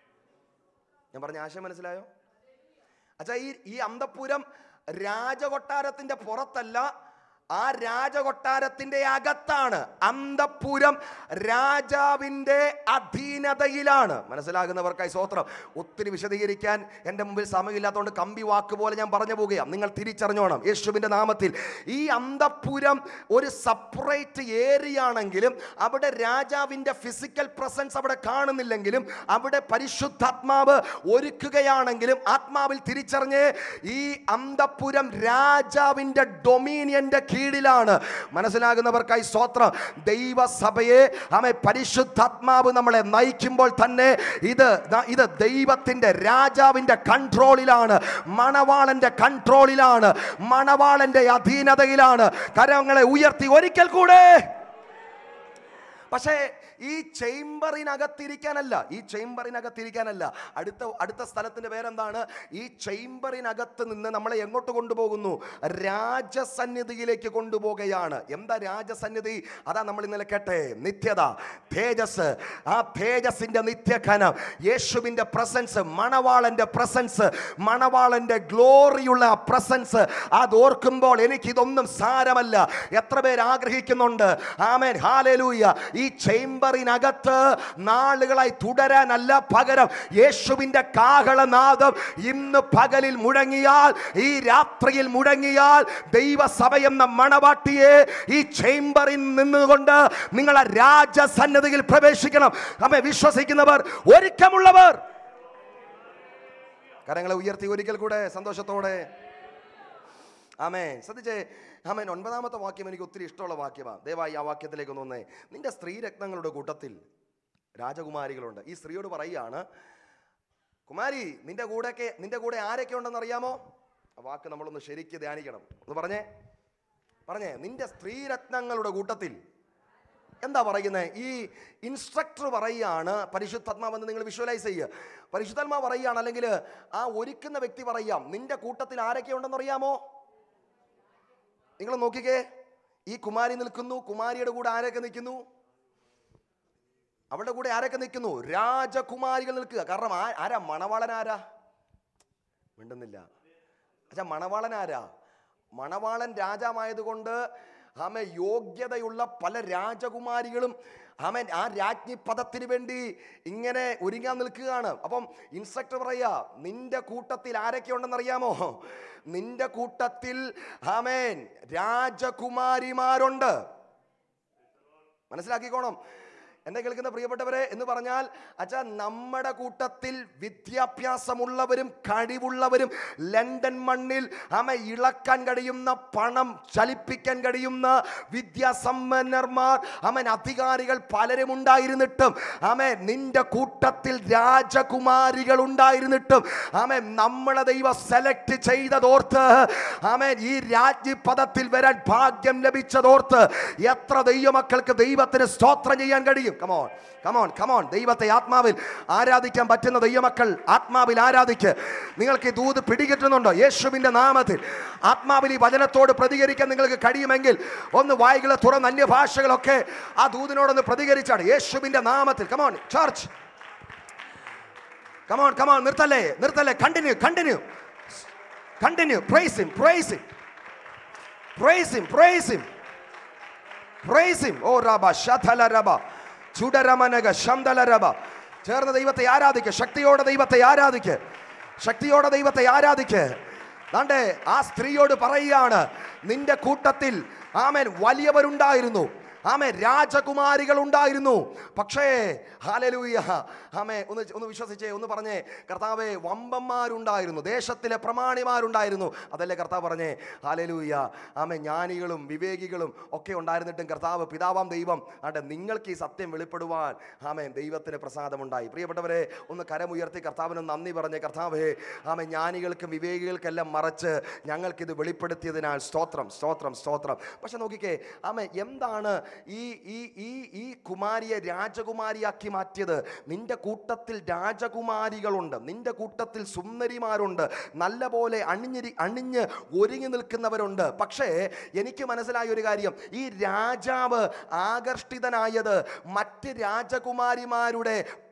ഞാൻ പറഞ്ഞ ആശയം മനസ്സിലായോ അച്ഛാ ഈ ഈ അന്തപുരം രാജകൊട്ടാരത്തിന്റെ പുറത്തല്ല ആ രാജകൊട്ടാരത്തിന്റെ അകത്താണ് അന്തപുരം രാജാവിന്റെ അധീനതയിലാണ് മനസ്സിലാകുന്നവർക്കായി സ്വോത്രം ഒത്തിരി വിശദീകരിക്കാൻ എൻ്റെ മുമ്പിൽ സമയമില്ലാത്തതുകൊണ്ട് കമ്പി വാക്ക് പോലെ ഞാൻ പറഞ്ഞു പോവുകയാണ് നിങ്ങൾ തിരിച്ചറിഞ്ഞോണം യേശുവിൻ്റെ നാമത്തിൽ ഈ അന്തപുരം ഒരു സെപ്പറേറ്റ് ഏരിയ ആണെങ്കിലും അവിടെ രാജാവിൻ്റെ ഫിസിക്കൽ പ്രസൻസ് അവിടെ കാണുന്നില്ലെങ്കിലും അവിടെ പരിശുദ്ധാത്മാവ് ഒരുക്കുകയാണെങ്കിലും ആത്മാവിൽ തിരിച്ചറിഞ്ഞ് ഈ അന്തപുരം രാജാവിൻ്റെ ഡൊമീനിയന്റെ കീഴിലാണ് മനസ്സിലാകുന്നവർക്കായി സ്വോത്രം ദൈവസഭയെ ആമേ പരിശുദ്ധാത്മാവ് നമ്മളെ നയിക്കുമ്പോൾ തന്നെ ഇത് ദാ ഇത് ദൈവത്തിൻ്റെ രാജാവിൻ്റെ കൺട്രോളിലാണ് മണവാളന്റെ കൺട്രോളിലാണ് മണവാളന്റെ അധീനതയിലാണ് കരങ്ങളെ ഉയർത്തി ഒരിക്കൽ കൂടെ പക്ഷേ ഈ ചേംബറിനകത്തിരിക്കാനല്ല ഈ ചേംബറിനകത്തിരിക്കാനല്ല അടുത്ത അടുത്ത സ്ഥലത്തിന്റെ പേരെന്താണ് ഈ ചേംബറിനകത്ത് നിന്ന് നമ്മളെ എങ്ങോട്ട് കൊണ്ടുപോകുന്നു രാജസന്നിധിയിലേക്ക് കൊണ്ടുപോകുകയാണ് എന്താ രാജസന്നിധി അതാ നമ്മൾ ഇന്നലെ കേട്ടെ നിത്യത തേജസ് ആ തേജസിന്റെ നിത്യഘനം യേശുവിന്റെ പ്രസൻസ് മണവാളന്റെ പ്രസൻസ് മണവാളന്റെ ഗ്ലോറിയുള്ള ആ പ്രസൻസ് അത് ഓർക്കുമ്പോൾ എനിക്കിതൊന്നും സാരമല്ല എത്ര പേര് ആഗ്രഹിക്കുന്നുണ്ട് ആമേൻ ഹാലേലൂയ ഈ ചേംബറിനകത്ത് നാളുകളായി തുടരാനല്ല പകരം യേശുവിൻ്റെ കാഹളനാദം ഇന്ന് പകലിൽ മുഴങ്ങിയാൽ ഈ രാത്രിയിൽ മുഴങ്ങിയാൽ ദൈവസഭ എന്ന മണവാട്ടിയെ ഈ ചേംബറിൽ നിന്നുകൊണ്ട് നിങ്ങളെ രാജസന്നതിയിൽ പ്രവേശിക്കണം അമ്മ വിശ്വസിക്കുന്നവർ ഒരുക്കമുള്ളവർ കരങ്ങളെ ഉയർത്തി ഒരിക്കൽ കൂടെ സന്തോഷത്തോടെ ആമേ ശ്രദ്ധിച്ചേ ആമേൻ ഒൻപതാമത്തെ വാക്യം എനിക്ക് ഒത്തിരി ഇഷ്ടമുള്ള വാക്യമാണ് ദയവായി ആ വാക്യത്തിലേക്ക് ഒന്ന് വന്നേ നിന്റെ സ്ത്രീരത്നങ്ങളുടെ കൂട്ടത്തിൽ രാജകുമാരികളുണ്ട് ഈ സ്ത്രീയോട് പറയുകയാണ് കുമാരി നിന്റെ കൂടെയൊക്കെ നിന്റെ കൂടെ ആരൊക്കെ ഉണ്ടെന്ന് അറിയാമോ ആ വാക്ക് നമ്മളൊന്ന് ശരിക്ക് ധ്യാനിക്കണം ഒന്ന് പറഞ്ഞേ പറഞ്ഞേ നിന്റെ സ്ത്രീരത്നങ്ങളുടെ കൂട്ടത്തിൽ എന്താ പറയുന്നത് ഈ ഇൻസ്ട്രക്ടർ പറയുകയാണ് പരിശുദ്ധാത്മാവെന്ന് നിങ്ങൾ വിഷ്വലൈസ് ചെയ്യുക പരിശുദ്ധാത്മാവ് പറയുകയാണ് അല്ലെങ്കിൽ ആ ഒരുക്കുന്ന വ്യക്തി പറയാം നിന്റെ കൂട്ടത്തിൽ ആരൊക്കെ ഉണ്ടെന്ന് അറിയാമോ നിങ്ങൾ നോക്കിക്കേ ഈ കുമാരി നിൽക്കുന്നു കുമാരിയുടെ കൂടെ ആരൊക്കെ നിൽക്കുന്നു അവളുടെ കൂടെ ആരൊക്കെ നിൽക്കുന്നു രാജകുമാരികൾ നിൽക്കുക കാരണം ആ- ആരാ മണവാളൻ ആരാ മിണ്ടുന്നില്ല അച്ഛാ മണവാളൻ ആരാ മണവാളൻ രാജാവായതുകൊണ്ട് ആമ യോഗ്യതയുള്ള പല രാജകുമാരികളും ആമൻ ആ രാജ്ഞി പദത്തിന് വേണ്ടി ഇങ്ങനെ ഒരുങ്ങാൻ നിൽക്കുകയാണ് അപ്പം ഇൻസ്ട്രക്ടർ പറയാ നിന്റെ കൂട്ടത്തിൽ ആരൊക്കെ ഉണ്ടെന്ന് അറിയാമോ നിന്റെ കൂട്ടത്തിൽ ആമേൻ രാജകുമാരിമാരുണ്ട് മനസ്സിലാക്കിക്കോണം എന്നെ കേൾക്കുന്ന പ്രിയപ്പെട്ടവരെ എന്ന് പറഞ്ഞാൽ അച്ഛാ നമ്മുടെ കൂട്ടത്തിൽ വിദ്യാഭ്യാസമുള്ളവരും കഴിവുള്ളവരും ലണ്ടൻ മണ്ണിൽ ആമ ഇളക്കാൻ കഴിയുന്ന പണം ചലിപ്പിക്കാൻ കഴിയുന്ന വിദ്യാസമ്പന്നർമാർ അമൻ അധികാരികൾ പലരും ഉണ്ടായിരുന്നിട്ടും ആമേ നിന്റെ കൂട്ടത്തിൽ രാജകുമാരികൾ ഉണ്ടായിരുന്നിട്ടും ആമേ നമ്മളെ ദൈവം സെലക്ട് ചെയ്തതോർത്ത് ആമേൻ ഈ രാജ്ഞി പദത്തിൽ വരാൻ ഭാഗ്യം ലഭിച്ചതോർത്ത് എത്ര ദൈവമക്കൾക്ക് ദൈവത്തിന് സ്തോത്രം ചെയ്യാൻ കഴിയും കമോൺ കമോൺ കമോൺ ദൈവത്തെ ആത്മാവിൽ ആരാധിക്കാൻ പറ്റുന്ന ദൈവമക്കൾ ആത്മാവിൽ ആരാധിക്ക് നിങ്ങൾക്ക് ഈ ദൂത് പിടികിട്ടുന്നുണ്ടോ യേശുവിൻ്റെ നാമത്തിൽ ആത്മാവിൽ ഈ വചനത്തോട് പ്രതികരിക്കാൻ നിങ്ങൾക്ക് കഴിയുമെങ്കിൽ ഒന്ന് വായികളെ തുറന്ന് അന്യഭാഷകളൊക്കെ ആ ദൂതിനോടൊന്ന് പ്രതികരിച്ചാണ് യേശുവിൻ്റെ നാമത്തിൽ കമോൺ ചർച്ച് കമോൺ കമോൺ നിർത്തല്ലേ നിർത്തല്ലേ continue continue continue praise him praise him praise him praise him praise him ഓ റബ ശതല റബ ചുടരമനക ശംദല റബ ചേർന്ന ദൈവത്തെ ആരാധിക്ക് ശക്തിയോടെ ദൈവത്തെ ആരാധിക്ക് ശക്തിയോടെ ദൈവത്തെ ആരാധിക്ക് ദാണ്ടേ ആ സ്ത്രീയോട് പറയുകയാണ് നിന്റെ കൂട്ടത്തിൽ ആമേൻ വലിയവരുണ്ടായിരുന്നു ആമേ രാജകുമാരികൾ ഉണ്ടായിരുന്നു പക്ഷേ ഹാലലൂയ ആമേ ഒന്ന് ഒന്ന് വിശ്വസിച്ചേ ഒന്ന് പറഞ്ഞേ കർത്താവെ വമ്പന്മാരുണ്ടായിരുന്നു ദേശത്തിലെ പ്രമാണിമാരുണ്ടായിരുന്നു അതല്ലേ കർത്താവ് പറഞ്ഞേ ഹാലലൂയ ആമേ ജ്ഞാനികളും വിവേകികളും ഒക്കെ ഉണ്ടായിരുന്നിട്ടും കർത്താവ് പിതാവാം ദൈവം ആട്ടെ നിങ്ങൾക്ക് ഈ സത്യം വെളിപ്പെടുവാൻ ആമേ ദൈവത്തിന് പ്രസാദമുണ്ടായി പ്രിയപ്പെട്ടവരെ ഒന്ന് കരമുയർത്തി കർത്താവിന് നന്ദി പറഞ്ഞേ കർത്താവേ ആമേ ജ്ഞാനികൾക്കും വിവേകികൾക്കെല്ലാം മറച്ച് ഞങ്ങൾക്കിത് വെളിപ്പെടുത്തിയതിനാൽ സ്തോത്രം സ്തോത്രം സ്തോത്രം പക്ഷെ നോക്കിക്കേ ആമേ എന്താണ് ഈ ഈ ഈ ഈ കുമാരിയെ രാജകുമാരിയാക്കി മാറ്റിയത് നിന്റെ കൂട്ടത്തിൽ രാജകുമാരികളുണ്ട് നിന്റെ കൂട്ടത്തിൽ സുന്ദരിമാരുണ്ട് നല്ല പോലെ അണിഞ്ഞിരി അണിഞ്ഞ് ഒരുങ്ങി നിൽക്കുന്നവരുണ്ട് പക്ഷേ എനിക്ക് മനസ്സിലായ ഒരു കാര്യം ഈ രാജാവ് ആകർഷിതനായത് മറ്റ് രാജകുമാരിമാരുടെ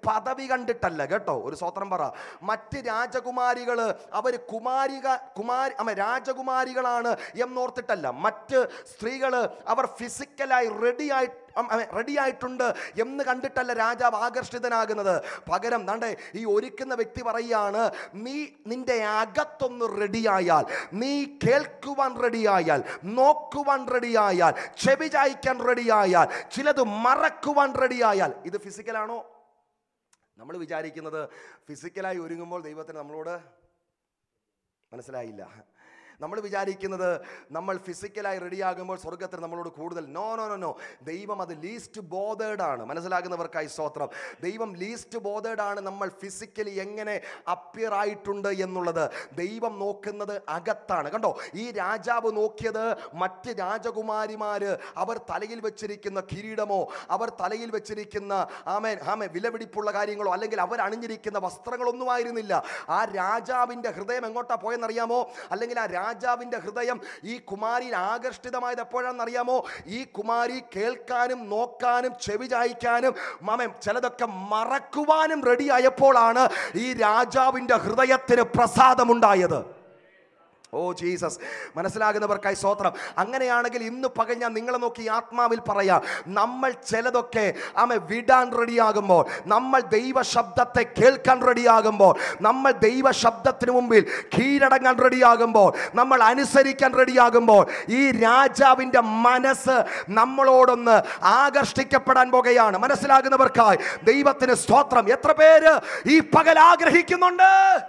പദവി കണ്ടിട്ടല്ല കേട്ടോ ഒരു സ്വത്രം പറ മറ്റ് രാജകുമാരികള് അവർ കുമാരിക കുമാരി അമ്മ രാജകുമാരികളാണ് എന്നോർത്തിട്ടല്ല മറ്റ് സ്ത്രീകള് അവർ ഫിസിക്കലായി റെഡിയായി റെഡിയായിട്ടുണ്ട് എന്ന് കണ്ടിട്ടല്ല രാജാവ് ആകർഷിതനാകുന്നത് പകരം ദാണ്ടെ ഈ ഒരുക്കുന്ന വ്യക്തി പറയാണ് നീ നിന്റെ അകത്തൊന്ന് റെഡിയായാൽ നീ കേൾക്കുവാൻ റെഡിയായാൽ നോക്കുവാൻ റെഡിയായാൽ ചെവി ചായ്ക്കാൻ റെഡിയായാൽ ചിലത് മറക്കുവാൻ റെഡിയായാൽ ഇത് ഫിസിക്കലാണോ നമ്മൾ വിചാരിക്കുന്നത് ഫിസിക്കലായി ഒരുങ്ങുമ്പോൾ ദൈവത്തിന് നമ്മളോട് മനസ്സിലായില്ല നമ്മൾ വിചാരിക്കുന്നത് നമ്മൾ ഫിസിക്കലായി റെഡിയാകുമ്പോൾ സ്വർഗത്തിൽ നമ്മളോട് കൂടുതൽ നോ നോ നോ നോ ദൈവം അത് ലീസ്റ്റ് ബോധേഡ് ആണ് മനസ്സിലാകുന്നവർക്കായി സ്തോത്രം ദൈവം ലീസ്റ്റ് ബോധേഡ് ആണ് നമ്മൾ ഫിസിക്കലി എങ്ങനെ അപ്പിയർ ആയിട്ടുണ്ട് എന്നുള്ളത് ദൈവം നോക്കുന്നത് അകത്താണ് കണ്ടോ ഈ രാജാവ് നോക്കിയത് മറ്റ് രാജകുമാരിമാര് അവർ തലയിൽ വെച്ചിരിക്കുന്ന കിരീടമോ അവർ തലയിൽ വെച്ചിരിക്കുന്ന ആമേൻ ആമേ വിലപിടിപ്പുള്ള കാര്യങ്ങളോ അല്ലെങ്കിൽ അവർ അണിഞ്ഞിരിക്കുന്ന വസ്ത്രങ്ങളൊന്നും ആയിരുന്നില്ല ആ രാജാവിൻ്റെ ഹൃദയം എങ്ങോട്ടാ പോയെന്നറിയാമോ അല്ലെങ്കിൽ ആ രാജാവിൻ്റെ ഹൃദയം ഈ കുമാരിയിൽ ആകർഷിതമായത് എപ്പോഴാണെന്നറിയാമോ ഈ കുമാരി കേൾക്കാനും നോക്കാനും ചെവി ചായ്ക്കാനും മാമേ ചിലതൊക്കെ മറക്കുവാനും റെഡിയായപ്പോഴാണ് ഈ രാജാവിൻ്റെ ഹൃദയത്തിന് പ്രസാദമുണ്ടായത് ഓ ജീസസ് മനസ്സിലാകുന്നവർക്കായി സ്വോത്രം അങ്ങനെയാണെങ്കിൽ ഇന്ന് പകൽ ഞാൻ നിങ്ങളെ നോക്കി ഈ ആത്മാവിൽ പറയാം നമ്മൾ ചിലതൊക്കെ ആമെ വിടാൻ റെഡിയാകുമ്പോൾ നമ്മൾ ദൈവ ശബ്ദത്തെ കേൾക്കാൻ റെഡിയാകുമ്പോൾ നമ്മൾ ദൈവ ശബ്ദത്തിന് മുമ്പിൽ കീഴടങ്ങാൻ റെഡിയാകുമ്പോൾ നമ്മൾ അനുസരിക്കാൻ റെഡിയാകുമ്പോൾ ഈ രാജാവിൻ്റെ മനസ്സ് നമ്മളോടൊന്ന് ആകർഷിക്കപ്പെടാൻ പോകുകയാണ് മനസ്സിലാകുന്നവർക്കായി ദൈവത്തിന് സ്തോത്രം എത്ര പേര് ഈ പകൽ ആഗ്രഹിക്കുന്നുണ്ട്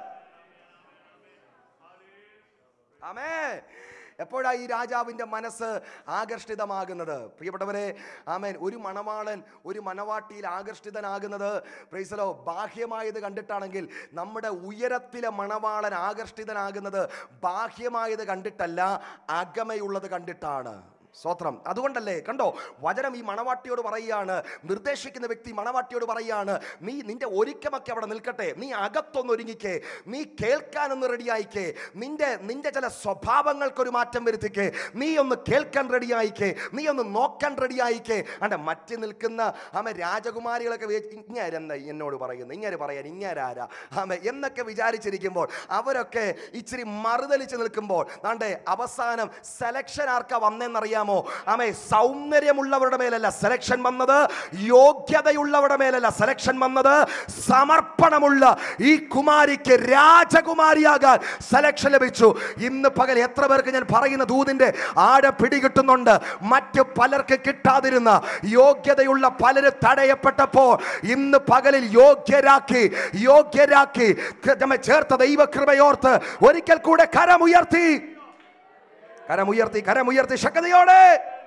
ആമേ എപ്പോഴാ ഈ രാജാവിൻ്റെ മനസ്സ് ആകർഷിതമാകുന്നത് പ്രിയപ്പെട്ടവരെ ആമേൻ ഒരു മണവാളൻ ഒരു മണവാട്ടിയിൽ ആകർഷിതനാകുന്നത് പ്രൈസലോ ബാഹ്യമായത് കണ്ടിട്ടാണെങ്കിൽ നമ്മുടെ ഉയരത്തിലെ മണവാളൻ ആകർഷിതനാകുന്നത് ബാഹ്യമായത് കണ്ടിട്ടല്ല അകമയുള്ളത് കണ്ടിട്ടാണ് സ്വത്രം അതുകൊണ്ടല്ലേ കണ്ടോ വചനം ഈ മണവാട്ടിയോട് പറയുകയാണ് നിർദ്ദേശിക്കുന്ന വ്യക്തി മണവാട്ടിയോട് പറയുകയാണ് നീ നിന്റെ ഒരുക്കമൊക്കെ അവിടെ നിൽക്കട്ടെ നീ അകത്തൊന്ന് ഒരുങ്ങിക്കേ നീ കേൾക്കാനൊന്ന് റെഡിയായിക്കേ നിന്റെ നിന്റെ ചില സ്വഭാവങ്ങൾക്കൊരു മാറ്റം വരുത്തിക്കേ നീ ഒന്ന് കേൾക്കാൻ റെഡിയായിക്കേ നീ ഒന്ന് നോക്കാൻ റെഡിയായിക്കേ അണ്ട മറ്റ് നിൽക്കുന്ന ആമ രാജകുമാരികളൊക്കെ ഇങ്ങാരെന്താ എന്നോട് പറയുന്നു ഇങ്ങനെ പറയാൻ ഇങ്ങാരാരാ ആമ എന്നൊക്കെ വിചാരിച്ചിരിക്കുമ്പോൾ അവരൊക്കെ ഇച്ചിരി മറുതലിച്ച് നിൽക്കുമ്പോൾ ദാണ്ടെ അവസാനം സെലക്ഷൻ ആർക്കാ വന്നെന്നറിയാമോ ആമേ സൗന്ദര്യമുള്ളവരുടെ മേലല്ല സെലക്ഷൻ വന്നത് യോഗ്യതയുള്ളവരുടെ മേലല്ല സെലക്ഷൻ വന്നത് സമർപ്പണമുള്ള ഈ കുമാരിക്ക് രാജകുമാരിയാകാൻ സെലക്ഷൻ ലഭിച്ചു ഇന്ന് പകൽ എത്ര പേർക്ക് ഞാൻ പറയുന്ന ദൂതിന്റെ ആഴ പിടികിട്ടുന്നുണ്ട് മറ്റ് പലർക്ക് കിട്ടാതിരുന്ന യോഗ്യതയുള്ള പലര് തടയപ്പെട്ടപ്പോൾ ഇന്ന് പകലിൽ യോഗ്യരാക്കി യോഗ്യരാക്കി നമ്മെ ചേർത്ത ദൈവകൃപയോർത്ത് ഒരിക്കൽ കൂടെ കരമുയർത്തി കരമുയർത്തി കരമുയർത്തി ശക്തിയോടെ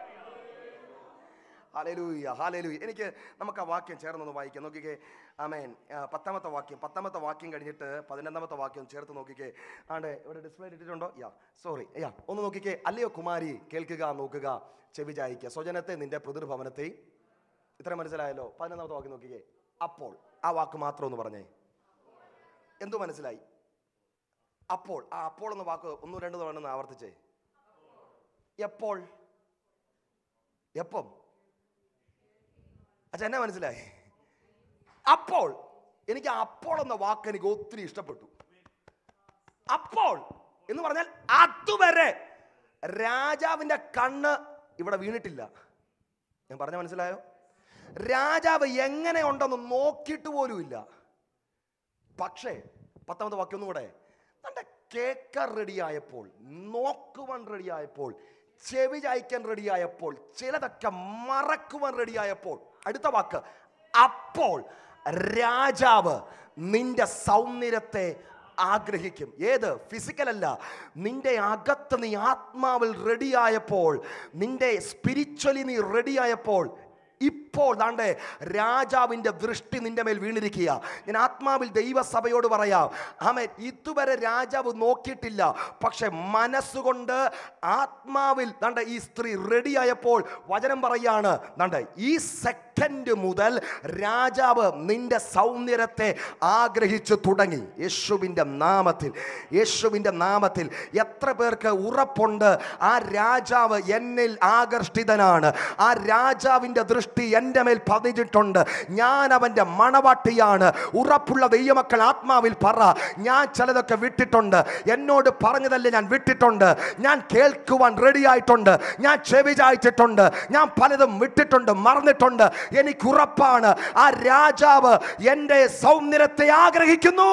ഹാലേലൂയ ഹാലേലൂയ എനിക്ക് നമുക്ക് ആ വാക്യം ചേർന്നൊന്ന് വായിക്കാം നോക്കിക്കേ ആമേൻ ആ, പത്താമത്തെ വാക്യം പത്താമത്തെ വാക്യം കഴിഞ്ഞിട്ട് പതിനൊന്നാമത്തെ വാക്യം ചേർത്ത് നോക്കിക്കേ ആണ്ട് ഇവിടെ ഡിസ്പ്ലേ ഇട്ടിട്ടുണ്ടോ യാ സോറി യാ ഒന്ന് നോക്കിക്കേ അല്ലയോ കുമാരി കേൾക്കുക നോക്കുക ചെവി ചായിക്കുക സ്വജനത്തെ നിന്റെ പിതൃഭവനത്തെ ഇത്ര മനസ്സിലായല്ലോ പതിനൊന്നാമത്തെ വാക്യം നോക്കിക്കേ അപ്പോൾ ആ വാക്ക് മാത്രം ഒന്ന് പറഞ്ഞേ എന്തു മനസ്സിലായി അപ്പോൾ ആ അപ്പോൾ എന്ന വാക്ക് ഒന്നും രണ്ടു തവണ ഒന്ന് ആവർത്തിച്ചേ എപ്പോൾ എപ്പം അച്ഛൻ എന്നെ മനസ്സിലായി അപ്പോൾ എനിക്ക് ആ അപ്പോൾ എന്ന വാക്ക് എനിക്ക് ഒത്തിരി ഇഷ്ടപ്പെട്ടു അപ്പോൾ എന്ന് പറഞ്ഞാൽ അതുവരെ രാജാവിന്റെ കണ്ണ് ഇവിടെ വീണിട്ടില്ല ഞാൻ പറഞ്ഞ മനസ്സിലായോ രാജാവ് എങ്ങനെ ഉണ്ടെന്ന് നോക്കിയിട്ട് പോലുമില്ല പക്ഷേ പത്താമത്തെ വാക്യം ഒന്നും കൂടെ തൻ്റെ കേൾക്കാൻ റെഡിയായപ്പോൾ നോക്കുവാൻ റെഡിയായപ്പോൾ ചെവി ചായ്ക്കാൻ റെഡിയായപ്പോൾ ചിലതൊക്കെ മറക്കുവാൻ റെഡിയായപ്പോൾ അടുത്ത വാക്ക് അപ്പോൾ രാജാവ് നിന്റെ സൗന്ദര്യത്തെ ആഗ്രഹിക്കും ഏത് ഫിസിക്കൽ അല്ല നിന്റെ അകത്ത് നീ ആത്മാവിൽ റെഡിയായപ്പോൾ നിന്റെ സ്പിരിച്വലി നീ റെഡിയായപ്പോൾ ഇപ്പോൾ ദാണ്ടെ രാജാവിൻ്റെ ദൃഷ്ടി നിന്റെ മേൽ വീണിരിക്കുക ഞാൻ ആത്മാവിൽ ദൈവസഭയോട് പറയാം ആമേൻ ഇതുവരെ രാജാവ് നോക്കിയിട്ടില്ല പക്ഷെ മനസ്സുകൊണ്ട് ആത്മാവിൽ ദാണ്ടെ ഈ സ്ത്രീ റെഡിയായപ്പോൾ വചനം പറയാണ് ദാണ്ടെ ഈ സെക്കൻഡ് മുതൽ രാജാവ് നിന്റെ സൗന്ദര്യത്തെ ആഗ്രഹിച്ചു തുടങ്ങി യേശുവിൻ്റെ നാമത്തിൽ യേശുവിൻ്റെ നാമത്തിൽ എത്ര പേർക്ക് ഉറപ്പുണ്ട് ആ രാജാവ് എന്നിൽ ആകർഷിതനാണ് ആ രാജാവിൻ്റെ ദൃഷ്ടി എൻ്റെ മേൽ പതിഞ്ഞിട്ടുണ്ട് ഞാൻ അവൻ്റെ മണവാട്ടിയാണ് ഉറപ്പുള്ള ദൈവമക്കൾ ആത്മാവിൽ പറ ഞാൻ ചിലതൊക്കെ വിട്ടിട്ടുണ്ട് എന്നോട് പറഞ്ഞതല്ലേ ഞാൻ വിട്ടിട്ടുണ്ട് ഞാൻ കേൾക്കുവാൻ റെഡി ആയിട്ടുണ്ട് ഞാൻ ചെവി ചായ്ച്ചിട്ടുണ്ട് ഞാൻ പലതും വിട്ടിട്ടുണ്ട് മറന്നിട്ടുണ്ട് എനിക്ക് ഉറപ്പാണ് ആ രാജാവ് എൻ്റെ സൗന്ദര്യത്തെ ആഗ്രഹിക്കുന്നു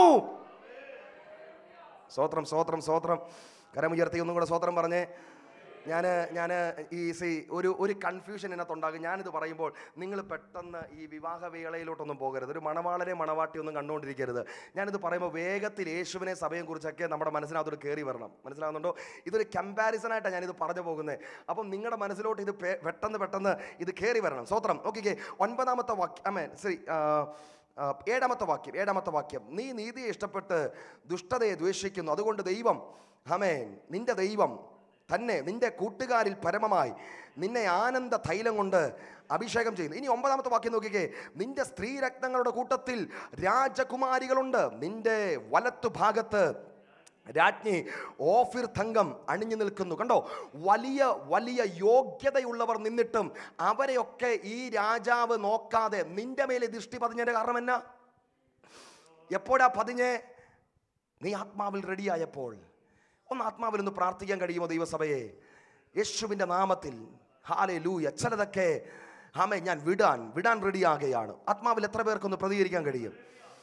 സ്വോത്രം സ്വോത്രം സ്വോത്രം കരമുയർത്തി ഒന്നും കൂടെ സ്വോത്രം പറഞ്ഞേ ഞാൻ ഞാൻ ഈ സി ഒരു ഒരു കൺഫ്യൂഷൻ ഇതിനകത്തുണ്ടാകും ഞാനിത് പറയുമ്പോൾ നിങ്ങൾ പെട്ടെന്ന് ഈ വിവാഹ വേളയിലോട്ടൊന്നും പോകരുത് ഒരു മണവാളരെ മണവാട്ടി ഒന്നും കണ്ടുകൊണ്ടിരിക്കരുത് ഞാനിത് പറയുമ്പോൾ വേഗത്തിൽ യേശുവിനെ സഭയെ കുറിച്ചൊക്കെ നമ്മുടെ മനസ്സിനകത്തോട് കയറി വരണം മനസ്സിലാകുന്നുണ്ടോ ഇതൊരു കമ്പാരിസൺ ആയിട്ടാണ് ഞാനിത് പറഞ്ഞു പോകുന്നത് അപ്പം നിങ്ങളുടെ മനസ്സിലോട്ട് ഇത് പെ- പെട്ടെന്ന് പെട്ടെന്ന് ഇത് കയറി വരണം സ്വോത്രം ഓക്കെ ഒൻപതാമത്തെ വാക്യം അമേ ശ്രീ ആ, ആ, ഏഴാമത്തെ വാക്യം ഏഴാമത്തെ വാക്യം നീ നീതിയെ ഇഷ്ടപ്പെട്ട് ദുഷ്ടതയെ ദ്വേഷിക്കുന്നു അതുകൊണ്ട് ദൈവം ഹമേൻ നിന്റെ ദൈവം തന്നെ നിന്റെ കൂട്ടുകാരിൽ പരമമായി നിന്നെ ആനന്ദ തൈലം കൊണ്ട് അഭിഷേകം ചെയ്യുന്നു ഇനി ഒമ്പതാമത്തെ വാക്യം നോക്കിക്കേ നിന്റെ സ്ത്രീരത്നങ്ങളുടെ കൂട്ടത്തിൽ രാജകുമാരികളുണ്ട് നിന്റെ വലത്തു ഭാഗത്ത് രാജ്ഞി ഓഫിർ തങ്കം അണിഞ്ഞു നിൽക്കുന്നു കണ്ടോ വലിയ വലിയ യോഗ്യതയുള്ളവർ നിന്നിട്ടും അവരെയൊക്കെ ഈ രാജാവ് നോക്കാതെ നിന്റെ മേലെ ദൃഷ്ടി പതിഞ്ഞതിന്റെ കാരണം എന്നാ എപ്പോഴാ പതിഞ്ഞേ നീ ആത്മാവിൽ റെഡിയായപ്പോൾ ഒന്ന് ആത്മാവിൽ ഒന്ന് പ്രാർത്ഥിക്കാൻ കഴിയുമോ ദൈവസഭയെ യേശുവിൻ്റെ നാമത്തിൽ ഹാലേ ലൂയ ചിലതൊക്കെ ആമേ ഞാൻ വിടാൻ വിടാൻ റെഡിയാകുകയാണ് ആത്മാവിൽ എത്ര പേർക്കൊന്ന് പ്രതികരിക്കാൻ കഴിയും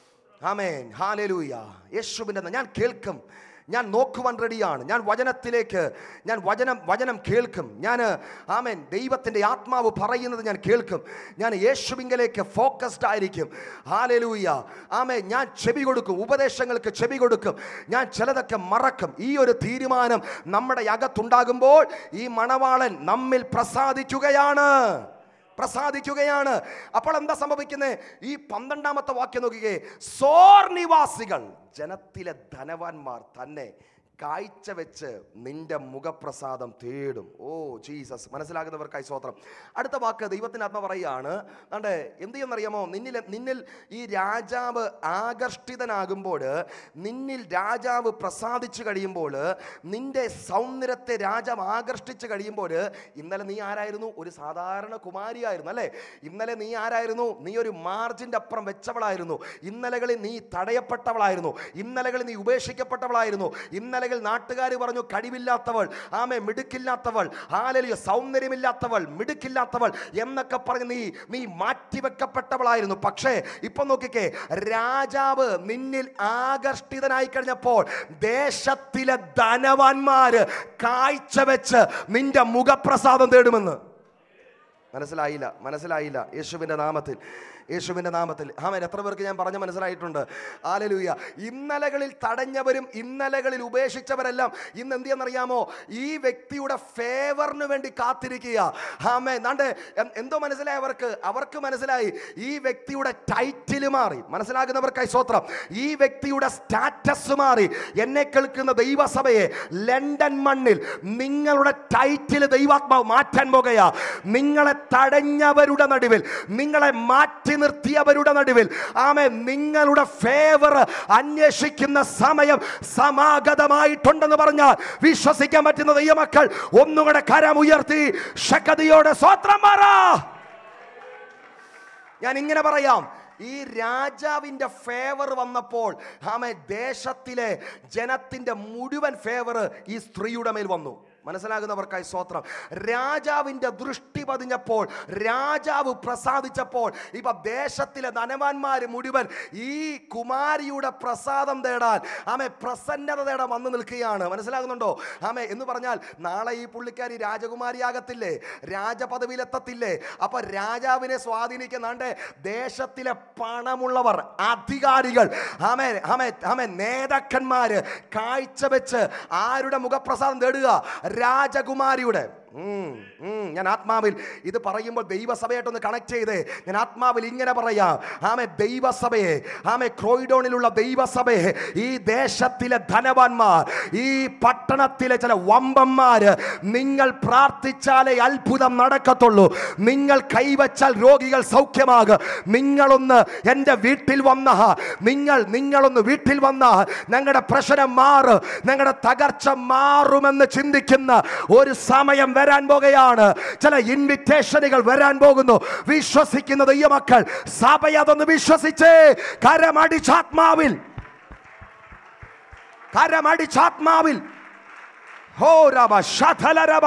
ആമേൻ ഹാലേ ലൂയ യേശുവിൻ്റെ നാ- ഞാൻ കേൾക്കും ഞാൻ നോക്കുവാൻ റെഡിയാണ് ഞാൻ വചനത്തിലേക്ക് ഞാൻ വചനം വചനം കേൾക്കും ഞാൻ ആമേൻ ദൈവത്തിൻ്റെ ആത്മാവ് പറയുന്നത് ഞാൻ കേൾക്കും ഞാൻ യേശുവിങ്കലേക്ക് ഫോക്കസ്ഡ് ആയിരിക്കും ഹാലലൂയ ആമേ ഞാൻ ചെവി കൊടുക്കും ഉപദേശങ്ങൾക്ക് ചെവി കൊടുക്കും ഞാൻ ചിലതൊക്കെ മറക്കും ഈ ഒരു തീരുമാനം നമ്മുടെ അകത്തുണ്ടാകുമ്പോൾ ഈ മണവാളൻ നമ്മിൽ പ്രസാദിക്കുകയാണ് പ്രസാദിക്കുകയാണ് അപ്പോൾ എന്താ സംഭവിക്കുന്നത് ഈ പന്ത്രണ്ടാമത്തെ വാക്യം നോക്കിക്കേ സോർ നിവാസികൾ ജനത്തിലെ ധനവാന്മാർ തന്നെ കാഴ്ചവെച്ച് നിന്റെ മുഖപ്രസാദം തേടും ഓ ജീസസ് മനസ്സിലാകുന്നവർക്കായി സ്വോത്രം അടുത്ത വാക്ക് ദൈവത്തിൻ്റെ ആത്മ പറയുകയാണ് അതെ എന്ത് ചെയ്യുന്നറിയാമോ നിന്നിൽ നിന്നിൽ ഈ രാജാവ് ആകർഷിതനാകുമ്പോൾ നിന്നിൽ രാജാവ് പ്രസാദിച്ചു കഴിയുമ്പോൾ നിന്റെ സൗന്ദര്യത്തെ രാജാവ് ആകർഷിച്ച് കഴിയുമ്പോൾ ഇന്നലെ നീ ആരായിരുന്നു ഒരു സാധാരണ കുമാരിയായിരുന്നു അല്ലേ ഇന്നലെ നീ ആരായിരുന്നു നീ ഒരു മാർജിൻ്റെ അപ്പുറം വെച്ചവളായിരുന്നു ഇന്നലകളിൽ നീ തടയപ്പെട്ടവളായിരുന്നു ഇന്നലകളിൽ നീ ഉപേക്ഷിക്കപ്പെട്ടവളായിരുന്നു ഇന്നലകളിൽ നാട്ടുകാർ പറഞ്ഞു കഴിവില്ലാത്തവൾ ആമേ മിടുക്കില്ലാത്തവൾ ആലലിയ സൗന്ദര്യമില്ലാത്തവൾ മിടുക്കില്ലാത്തവൾ എന്നൊക്കെ പറഞ്ഞ് നീ നീ മാറ്റിവെക്കപ്പെട്ടവളായിരുന്നു പക്ഷേ ഇപ്പൊ നോക്കിക്കേ രാജാവ് നിന്നിൽ ആകർഷിതനായി കഴിഞ്ഞപ്പോൾ ദേശത്തിലെ ധനവാന്മാര് കാഴ്ചവെച്ച് നിന്റെ മുഖപ്രസാദം തേടുമെന്ന് മനസ്സിലായില്ല മനസ്സിലായില്ല യേശുവിൻ്റെ നാമത്തിൽ യേശുവിൻ്റെ നാമത്തിൽ ആമേൻ എത്ര പേർക്ക് ഞാൻ പറഞ്ഞ മനസ്സിലായിട്ടുണ്ട് ആലലൂയ ഇന്നലകളിൽ തടഞ്ഞവരും ഇന്നലകളിൽ ഉപേക്ഷിച്ചവരെല്ലാം ഇന്ന് എന്ത് ചെയ്യുന്നറിയാമോ ഈ വ്യക്തിയുടെ ഫേവറിന് വേണ്ടി കാത്തിരിക്കുക ആമേ നാണ്ട് എന്തോ മനസ്സിലായി അവർക്ക് അവർക്ക് മനസ്സിലായി ഈ വ്യക്തിയുടെ ടൈറ്റിൽ മാറി മനസ്സിലാകുന്നവർക്കായി സ്വത്രം ഈ വ്യക്തിയുടെ സ്റ്റാറ്റസ് മാറി എന്നെ കേൾക്കുന്ന ദൈവസഭയെ ലണ്ടൻ മണ്ണിൽ നിങ്ങളുടെ ടൈറ്റിൽ ദൈവാത്മാവ് മാറ്റാൻ പോകുകയാ നിങ്ങളെ തടഞ്ഞവരുടെ നടുവിൽ നിങ്ങളെ മാറ്റി നിർത്തിയവരുടെ നടുവിൽ ആമേ നിങ്ങളുടെ ഫേവർ അന്വേഷിക്കുന്ന സമയം സമാഗതമായിട്ടുണ്ടെന്ന് പറഞ്ഞാൽ വിശ്വസിക്കാൻ പറ്റുന്ന ദൈവമക്കൾ ഒന്നുകൂടെ കരം ഉയർത്തി ശക്തിയോടെ സ്വത്രം മാറ ഞാൻ ഇങ്ങനെ പറയാം ഈ രാജാവിൻ്റെ ഫേവർ വന്നപ്പോൾ ആമേ ദേശത്തിലെ ജനത്തിൻ്റെ മുഴുവൻ ഫേവർ ഈ സ്ത്രീയുടെ മേൽ വന്നു മനസ്സിലാകുന്നവർക്കായി സ്വത്രം രാജാവിൻ്റെ ദൃഷ്ടി പതിഞ്ഞപ്പോൾ രാജാവ് പ്രസാദിച്ചപ്പോൾ ഇപ്പൊ ദേശത്തിലെ ധനവാന്മാർ മുഴുവൻ ഈ കുമാരിയുടെ പ്രസാദം തേടാൻ ആമെ പ്രസന്നത തേടാൻ വന്നു നിൽക്കുകയാണ് മനസ്സിലാകുന്നുണ്ടോ ആമെ എന്ന് പറഞ്ഞാൽ നാളെ ഈ പുള്ളിക്കാരി രാജകുമാരിയാകത്തില്ലേ രാജപദവിയിലെത്തത്തില്ലേ അപ്പൊ രാജാവിനെ സ്വാധീനിക്കുന്നാണ്ട് ദേശത്തിലെ പണമുള്ളവർ അധികാരികൾ ആമേ ആമേ ആമേ നേതാക്കന്മാര് കാഴ്ചവെച്ച് ആരുടെ മുഖപ്രസാദം തേടുക രാജകുമാരിയുടെ ഉം, ഉം, ഞാൻ ആത്മാവിൽ ഇത് പറയുമ്പോൾ ദൈവസഭയായിട്ടൊന്ന് കണക്ട് ചെയ്തേ ഞാൻ ആത്മാവിൽ ഇങ്ങനെ പറയാം ആമെ ദൈവസഭയെ ആമെ ക്രോയിഡോണിലുള്ള ദൈവസഭയെ ഈ ദേശത്തിലെ ധനവാന്മാർ ഈ പട്ടണത്തിലെ ചില വമ്പന്മാര് നിങ്ങൾ പ്രാർത്ഥിച്ചാലേ അത്ഭുതം നടക്കത്തുള്ളൂ നിങ്ങൾ കൈവച്ചാൽ രോഗികൾ സൗഖ്യമാകും നിങ്ങളൊന്ന് എൻ്റെ വീട്ടിൽ വന്ന നിങ്ങൾ നിങ്ങളൊന്ന് വീട്ടിൽ വന്ന ഞങ്ങളുടെ പ്രശ്നം മാറും ഞങ്ങളുടെ തകർച്ച മാറുമെന്ന് ചിന്തിക്കുന്ന ഒരു സമയം വരാൻ പോകുകയാണ് ചില ഇൻവിറ്റേഷനുകൾ വരാൻ പോകുന്നു വിശ്വസിക്കുന്ന ദൈവമക്കൾ സഭ അതൊന്ന് വിശ്വസിച്ചേ കരമടിച്ചാത്മാവിൽ കരമടിച്ചാത്മാവിൽ ഹോ രബ ശഥല രബ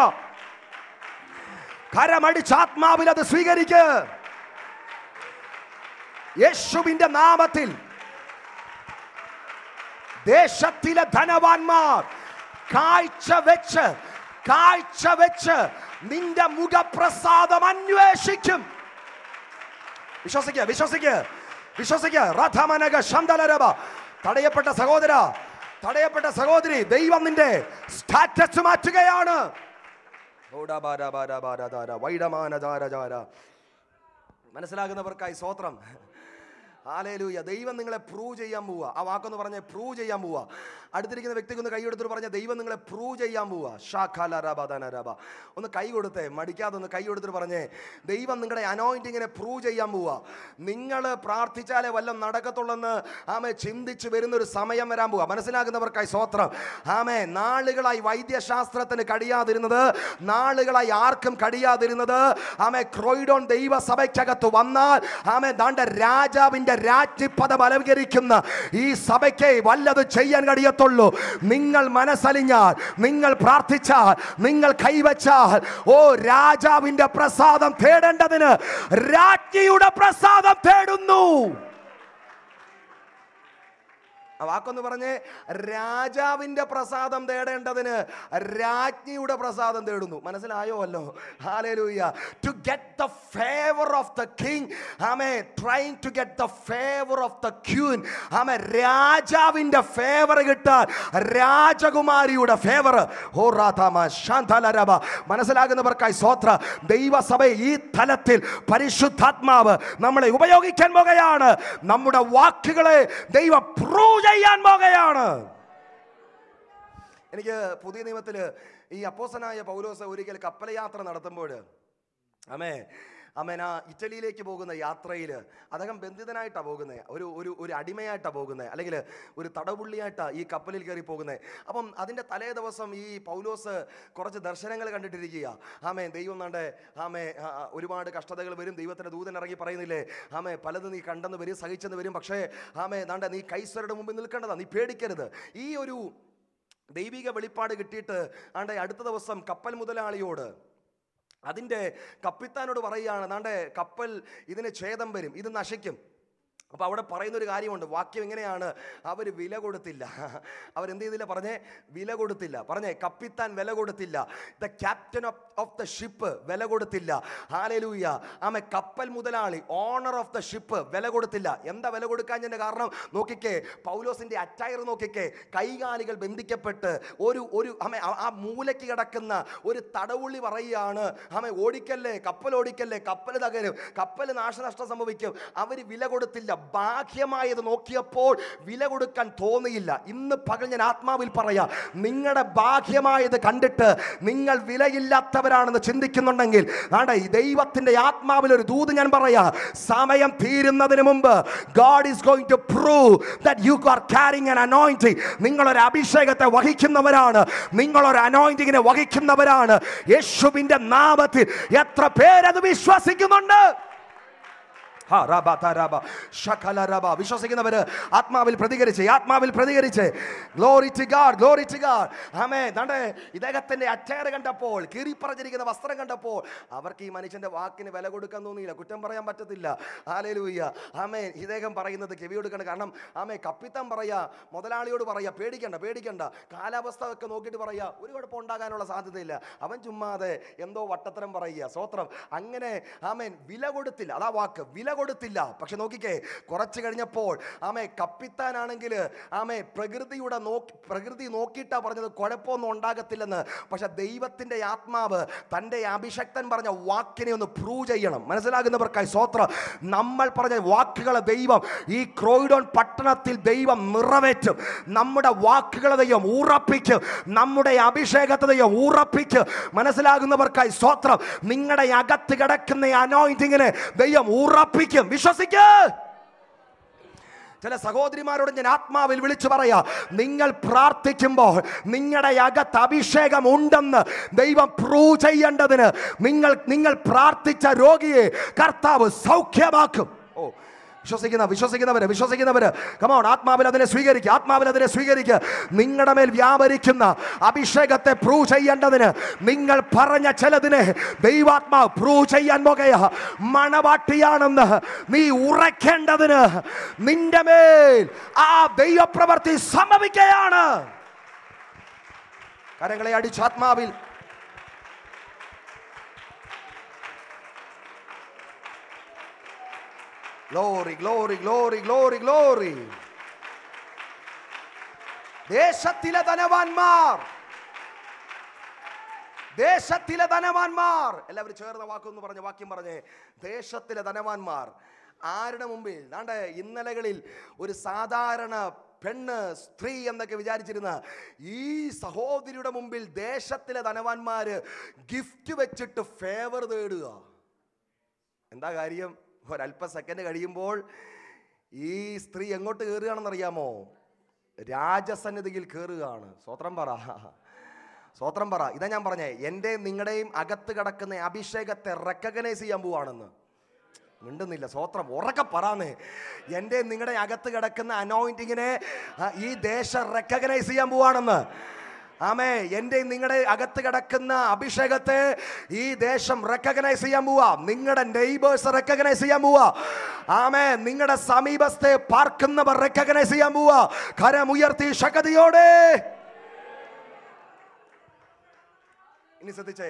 കരമടിച്ചാത്മാവിൽ അത് സ്വീകരിക്ക് യേശുവിന്റെ നാമത്തിൽ ദേശത്തിലെ ധനവാന്മാർ കാഴ്ച വെച്ച് കാഴ്ച വെച്ച് നിന്റെ മുഖപ്രസാദം അന്വേഷിക്കും വിശ്വസിക്കുക വിശ്വസിക്കുക വിശ്വസിക്കുക റഥമനക ശന്തലരവ തടയപ്പെട്ട സഹോദര തടയപ്പെട്ട സഹോദരി ദൈവം നിന്റെ സ്റ്റാറ്റസ് മാറ്റുകയാണ് വൈഡമാനധാരധാര മനസ്സിലാകുന്നവർക്കായി സ്വോത്രം ആലേലൂയ ദൈവം നിങ്ങളെ പ്രൂവ് ചെയ്യാൻ പോവുക ആ വാക്കൊന്ന് പറഞ്ഞ് പ്രൂവ് ചെയ്യാൻ പോവുക അടുത്തിരിക്കുന്ന വ്യക്തിക്ക് ഒന്ന് കൈ കൊടുത്തിട്ട് പറഞ്ഞ ദൈവം നിങ്ങളെ പ്രൂവ് ചെയ്യാൻ പോവുക ഷാഖാലറബ ഒന്ന് കൈ കൊടുത്തേ മടിക്കാതെ ഒന്ന് കൈ കൊടുത്തിട്ട് പറഞ്ഞേ ദൈവം നിങ്ങളുടെ അനോയിന്റിങ്ങിനെ പ്രൂവ് ചെയ്യാൻ പോവുക നിങ്ങൾ പ്രാർത്ഥിച്ചാലേ വല്ലതും നടക്കത്തുള്ളെന്ന് ആമെ ചിന്തിച്ച് വരുന്നൊരു സമയം വരാൻ പോവുക മനസ്സിലാകുന്നവർക്കായി സ്വോത്രം ആമേ നാളുകളായി വൈദ്യശാസ്ത്രത്തിന് കഴിയാതിരുന്നത് നാളുകളായി ആർക്കും കഴിയാതിരുന്നത് ആമെ ക്രോയിഡോൺ ദൈവസഭയ്ക്കകത്ത് വന്നാൽ ആമെ ദാണ്ട രാജാവിന്റെ രാജ്യപദം അലങ്കരിക്കുന്ന ഈ സഭയ്ക്ക് വല്ലത് ചെയ്യാൻ കഴിയത്തുള്ളൂ നിങ്ങൾ മനസ്സലിഞ്ഞാൽ നിങ്ങൾ പ്രാർത്ഥിച്ചാൽ നിങ്ങൾ കൈവച്ചാൽ ഓ രാജാവിന്റെ പ്രസാദം തേടേണ്ടതിന് രാജ്ഞിയുടെ പ്രസാദം തേടുന്നു ആ വാക്കൊന്ന് പറഞ്ഞേ രാജാവിന്റെ പ്രസാദം തേടേണ്ടതിന് രാജ്ഞിയുടെ പ്രസാദം തേടുന്നു മനസ്സിലായോ അല്ലോ ഹാലേലൂയ to get the favour of the king ആമേ trying to get the favour of the queen ആമേ രാജാവിന്റെ ഫേവർ കിട്ടാൻ രാജകുമാരിയുടെ ഫേവർ ഹോ റാഥാമ ശാന്തലരബ മനസ്സിലാകുന്നവർക്കായി സ്വോത്ര ദൈവസഭ ഈ തലത്തിൽ പരിശുദ്ധാത്മാവ് നമ്മളെ ഉപയോഗിക്കാൻ പോകുകയാണ് നമ്മുടെ വാക്കുകളെ ദൈവം പ്രൂവ് ചെയ്യാൻ പോകുകയാണ് എനിക്ക് പുതിയ നിയമത്തിൽ ഈ അപ്പോസനായ പൗലോസ് ഒരിക്കൽ കപ്പൽ യാത്ര നടത്തുമ്പോൾ അമേ അമേന ഇറ്റലിയിലേക്ക് പോകുന്ന യാത്രയിൽ അദ്ദേഹം ബന്ധിതനായിട്ടാണ് പോകുന്നത് ഒരു ഒരു ഒരു അടിമയായിട്ടാണ് പോകുന്നത് അല്ലെങ്കിൽ ഒരു തടവുള്ളിയായിട്ടാണ് ഈ കപ്പലിൽ കയറി പോകുന്നത് അപ്പം അതിൻ്റെ തലേ ദിവസം ഈ പൗലോസ് കുറച്ച് ദർശനങ്ങൾ കണ്ടിട്ടിരിക്കുക ആമേ ദൈവം നാണ്ട് ആമേ ആ, ആ, ഒരുപാട് കഷ്ടതകൾ വരും ദൈവത്തിൻ്റെ ദൂതൻ ഇറങ്ങി പറയുന്നില്ലേ ആമേ പലതും നീ കണ്ടെന്ന് വരും സഹിച്ചെന്ന് വരും പക്ഷേ ആമേ നാണ്ട നീ കൈസരുടെ മുമ്പിൽ നിൽക്കേണ്ടതാ നീ പേടിക്കരുത് ഈ ഒരു ദൈവിക വെളിപ്പാട് കിട്ടിയിട്ട് ആണ്ടെ അടുത്ത ദിവസം കപ്പൽ മുതലാളിയോട് അതിൻ്റെ കപ്പിത്താനോട് പറയുകയാണ് നാണ്ടെ കപ്പൽ ഇതിന് ഛേദം വരും ഇത് നശിക്കും അപ്പോൾ അവിടെ പറയുന്ന ഒരു കാര്യമുണ്ട് വാക്യം എങ്ങനെയാണ് അവർ വില കൊടുത്തില്ല അവരെന്ത് ചെയ്തില്ല പറഞ്ഞേ വില കൊടുത്തില്ല പറഞ്ഞേ കപ്പിത്താൻ വില കൊടുത്തില്ല the captain of of the ship വില കൊടുത്തില്ല ഹാലലൂയ ആമെ കപ്പൽ മുതലാളി ഓണർ ഓഫ് ദ ഷിപ്പ് വില കൊടുത്തില്ല എന്താ വില കൊടുക്കാഞ്ഞതിൻ്റെ കാരണം നോക്കിക്കേ പൗലോസിന്റെ അറ്റയർ നോക്കിക്കേ കൈകാലുകൾ ബന്ധിക്കപ്പെട്ട് ഒരു ഒരു ആമെ ആ- ആ മൂലയ്ക്ക് കിടക്കുന്ന ഒരു തടവുള്ളി പറയുകയാണ് ആമെ ഓടിക്കല്ലേ കപ്പൽ ഓടിക്കല്ലേ കപ്പൽ തകരും കപ്പൽ നാശനഷ്ടം സംഭവിക്കും അവർ വില കൊടുത്തില്ല ബാഹ്യമായത് നോക്കിയപ്പോൾ വില കൊടുക്കാൻ തോന്നിയില്ല ഇന്ന് പകൽ ഞാൻ ആത്മാവിൽ പറയാം നിങ്ങളുടെ ബാഹ്യമായത് കണ്ടിട്ട് നിങ്ങൾ വിലയില്ലാത്തവരാണെന്ന് ചിന്തിക്കുന്നുണ്ടെങ്കിൽ ആണ്ടെ ഈ ദൈവത്തിന്റെ ആത്മാവിൽ ഒരു ദൂത് ഞാൻ പറയാ സമയം തീരുന്നതിന് മുമ്പ് God is going to prove that you are carrying an anointing നിങ്ങളൊരു അഭിഷേകത്തെ വഹിക്കുന്നവരാണ് നിങ്ങളൊരു അനോയിന്റിങ്ങിനെ വഹിക്കുന്നവരാണ് യേശുവിന്റെ നാമത്തിൽ എത്ര പേരത് വിശ്വസിക്കുന്നുണ്ട് ഹാ, റബ, ത, റബ, ശകല, റബ. വിശ്വസിക്കുന്നവര് ആത്മാവിൽ പ്രതികരിച്ച് ആത്മാവിൽ പ്രതികരിച്ച് glory to God glory to God ആമേ ദാണ്ടെ ഇദ്ദേഹത്തിന്റെ അറ്റയർ കണ്ടപ്പോൾ കീറിപ്പറഞ്ഞിരിക്കുന്ന വസ്ത്രം കണ്ടപ്പോൾ അവർക്ക് ഈ മനുഷ്യന്റെ വാക്കിന് വില കൊടുക്കാൻ തോന്നിയില്ല കുറ്റം പറയാൻ പറ്റത്തില്ല ആലേലൂയ്യ ആമേ ഇദ്ദേഹം പറയുന്നത് ചെവി കൊടുക്കണം കാരണം ആമേ കപ്പിത്താൻ പറയാ മുതലാളിയോട് പറയാ പേടിക്കണ്ട പേടിക്കണ്ട കാലാവസ്ഥ ഒക്കെ നോക്കിയിട്ട് പറയാ ഒരു കുഴപ്പം ഉണ്ടാകാനുള്ള സാധ്യതയില്ല അവൻ ചുമ്മാതെ എന്തോ വട്ടത്തരം പറയുക സ്വത്രം അങ്ങനെ ആമേൻ വില കൊടുത്തില്ല അതാ വാക്ക് വില കൊടുത്തില്ല പക്ഷെ നോക്കിക്കേ കുറച്ച് കഴിഞ്ഞപ്പോൾ ആമേ കപ്പിത്താനാണെങ്കിൽ ആമേ പ്രകൃതിയുടെ നോക്കി പ്രകൃതി നോക്കിയിട്ടാ പറഞ്ഞത് കുഴപ്പമൊന്നും ഉണ്ടാകത്തില്ലെന്ന് പക്ഷെ ദൈവത്തിന്റെ ആത്മാവ് തൻ്റെ അഭിഷക്തൻ പറഞ്ഞ വാക്കിനെ ഒന്ന് പ്രൂവ് ചെയ്യണം മനസ്സിലാകുന്നവർക്കായി സ്വോത്രം നമ്മൾ പറഞ്ഞ വാക്കുകളെ ദൈവം ഈ ക്രോയിഡോൺ പട്ടണത്തിൽ ദൈവം നിറവേറ്റും നമ്മുടെ വാക്കുകളെ ദൈവം ഉറപ്പിക്കും നമ്മുടെ അഭിഷേകത്തെ ദൈവം ഉറപ്പിക്കും മനസ്സിലാകുന്നവർക്കായി സ്വോത്രം നിങ്ങളുടെ അകത്ത് കിടക്കുന്ന അനോയിന്റിങ്ങിനെ ദൈവം ഉറപ്പിക്കും വിശ്വസിക്കുക ചില സഹോദരിമാരോട് ഞാൻ ആത്മാവിൽ വിളിച്ചു പറയാ നിങ്ങൾ പ്രാർത്ഥിക്കുമ്പോൾ നിങ്ങളുടെ അകത്ത് അഭിഷേകം ഉണ്ടെന്ന് ദൈവം പ്രൂവ് ചെയ്യേണ്ടതിന് നിങ്ങൾ നിങ്ങൾ പ്രാർത്ഥിച്ച രോഗിയെ കർത്താവ് സൗഖ്യമാക്കും ഓ വിശ്വസിക്കുന്ന വിശ്വസിക്കുന്നവര് വിശ്വസിക്കുന്നവര് കമോൺ ആത്മാവിൽ അതിനെ സ്വീകരിക്കുക ആത്മാവിൽ അതിനെ സ്വീകരിക്കുക നിങ്ങളുടെ മേൽ വ്യാപരിക്കുന്ന അഭിഷേകത്തെ പ്രൂവ് ചെയ്യേണ്ടതിന് നിങ്ങൾ പറഞ്ഞ ചിലതിനെ ദൈവാത്മാവ് പ്രൂവ് ചെയ്യാൻ പോകുക മണവാട്ടിയാണെന്ന് നീ ഉറക്കേണ്ടതിന് നിന്റെ മേൽ ആ ദൈവപ്രവൃത്തി സംഭവിക്കുകയാണ് കരങ്ങളെ അടിച്ച് ആത്മാവിൽ glory glory glory glory glory ദേശത്തിലെ ധനവാന്മാർ ദേശത്തിലെ ധനവാന്മാർ എല്ലാവരും ചേർന്ന വാക്കൊന്ന് പറഞ്ഞ വാക്യം പറഞ്ഞേ ദേശത്തിലെ ധനവാന്മാർ ആരുടെ മുമ്പിൽ ദാണ്ടെ ഇന്നലകളിൽ ഒരു സാധാരണ പെണ്ണ് സ്ത്രീ എന്നൊക്കെ വിചാരിച്ചിരുന്ന ഈ സഹോദരിയുടെ മുമ്പിൽ ദേശത്തിലെ ധനവാന്മാര് ഗിഫ്റ്റ് വെച്ചിട്ട് ഫേവർ തേടുക എന്താ കാര്യം ഒരല്പ സെക്കൻഡ് കഴിയുമ്പോൾ ഈ സ്ത്രീ എങ്ങോട്ട് കയറുകയാണെന്നറിയാമോ രാജസന്നിധിയിൽ കയറുകയാണ് സ്വത്രം പറ സ്വത്രം പറ ഇതാ ഞാൻ പറഞ്ഞേ എൻ്റെ നിങ്ങളുടെയും അകത്ത് കിടക്കുന്ന അഭിഷേകത്തെ റെക്കഗ്നൈസ് ചെയ്യാൻ പോവാണെന്ന് മിണ്ടുന്നില്ല സ്വത്രം ഉറക്കെ പറയാന്നേ എൻ്റെ നിങ്ങളുടെ അകത്ത് കിടക്കുന്ന അനോയിന്റിങ്ങിനെ ഈ ദേശം റെക്കഗ്നൈസ് ചെയ്യാൻ പോവാണെന്ന് ആമേ എൻ്റെ നിങ്ങളുടെ അകത്ത് കിടക്കുന്ന അഭിഷേകത്തെ ഈ ദേശം റെക്കഗ്നൈസ് ചെയ്യാൻ പോവാ നിങ്ങളുടെ നെയ്ബേഴ്സ് റെക്കഗ്നൈസ് ചെയ്യാൻ പോവാ ആമേ നിങ്ങളുടെ സമീപത്തെ പാർക്കുന്നവർ റെക്കഗ്നൈസ് ചെയ്യാൻ പോവാ കരമുയർത്തി ശക്തിയോടെ ഇനി ശ്രദ്ധിച്ചേ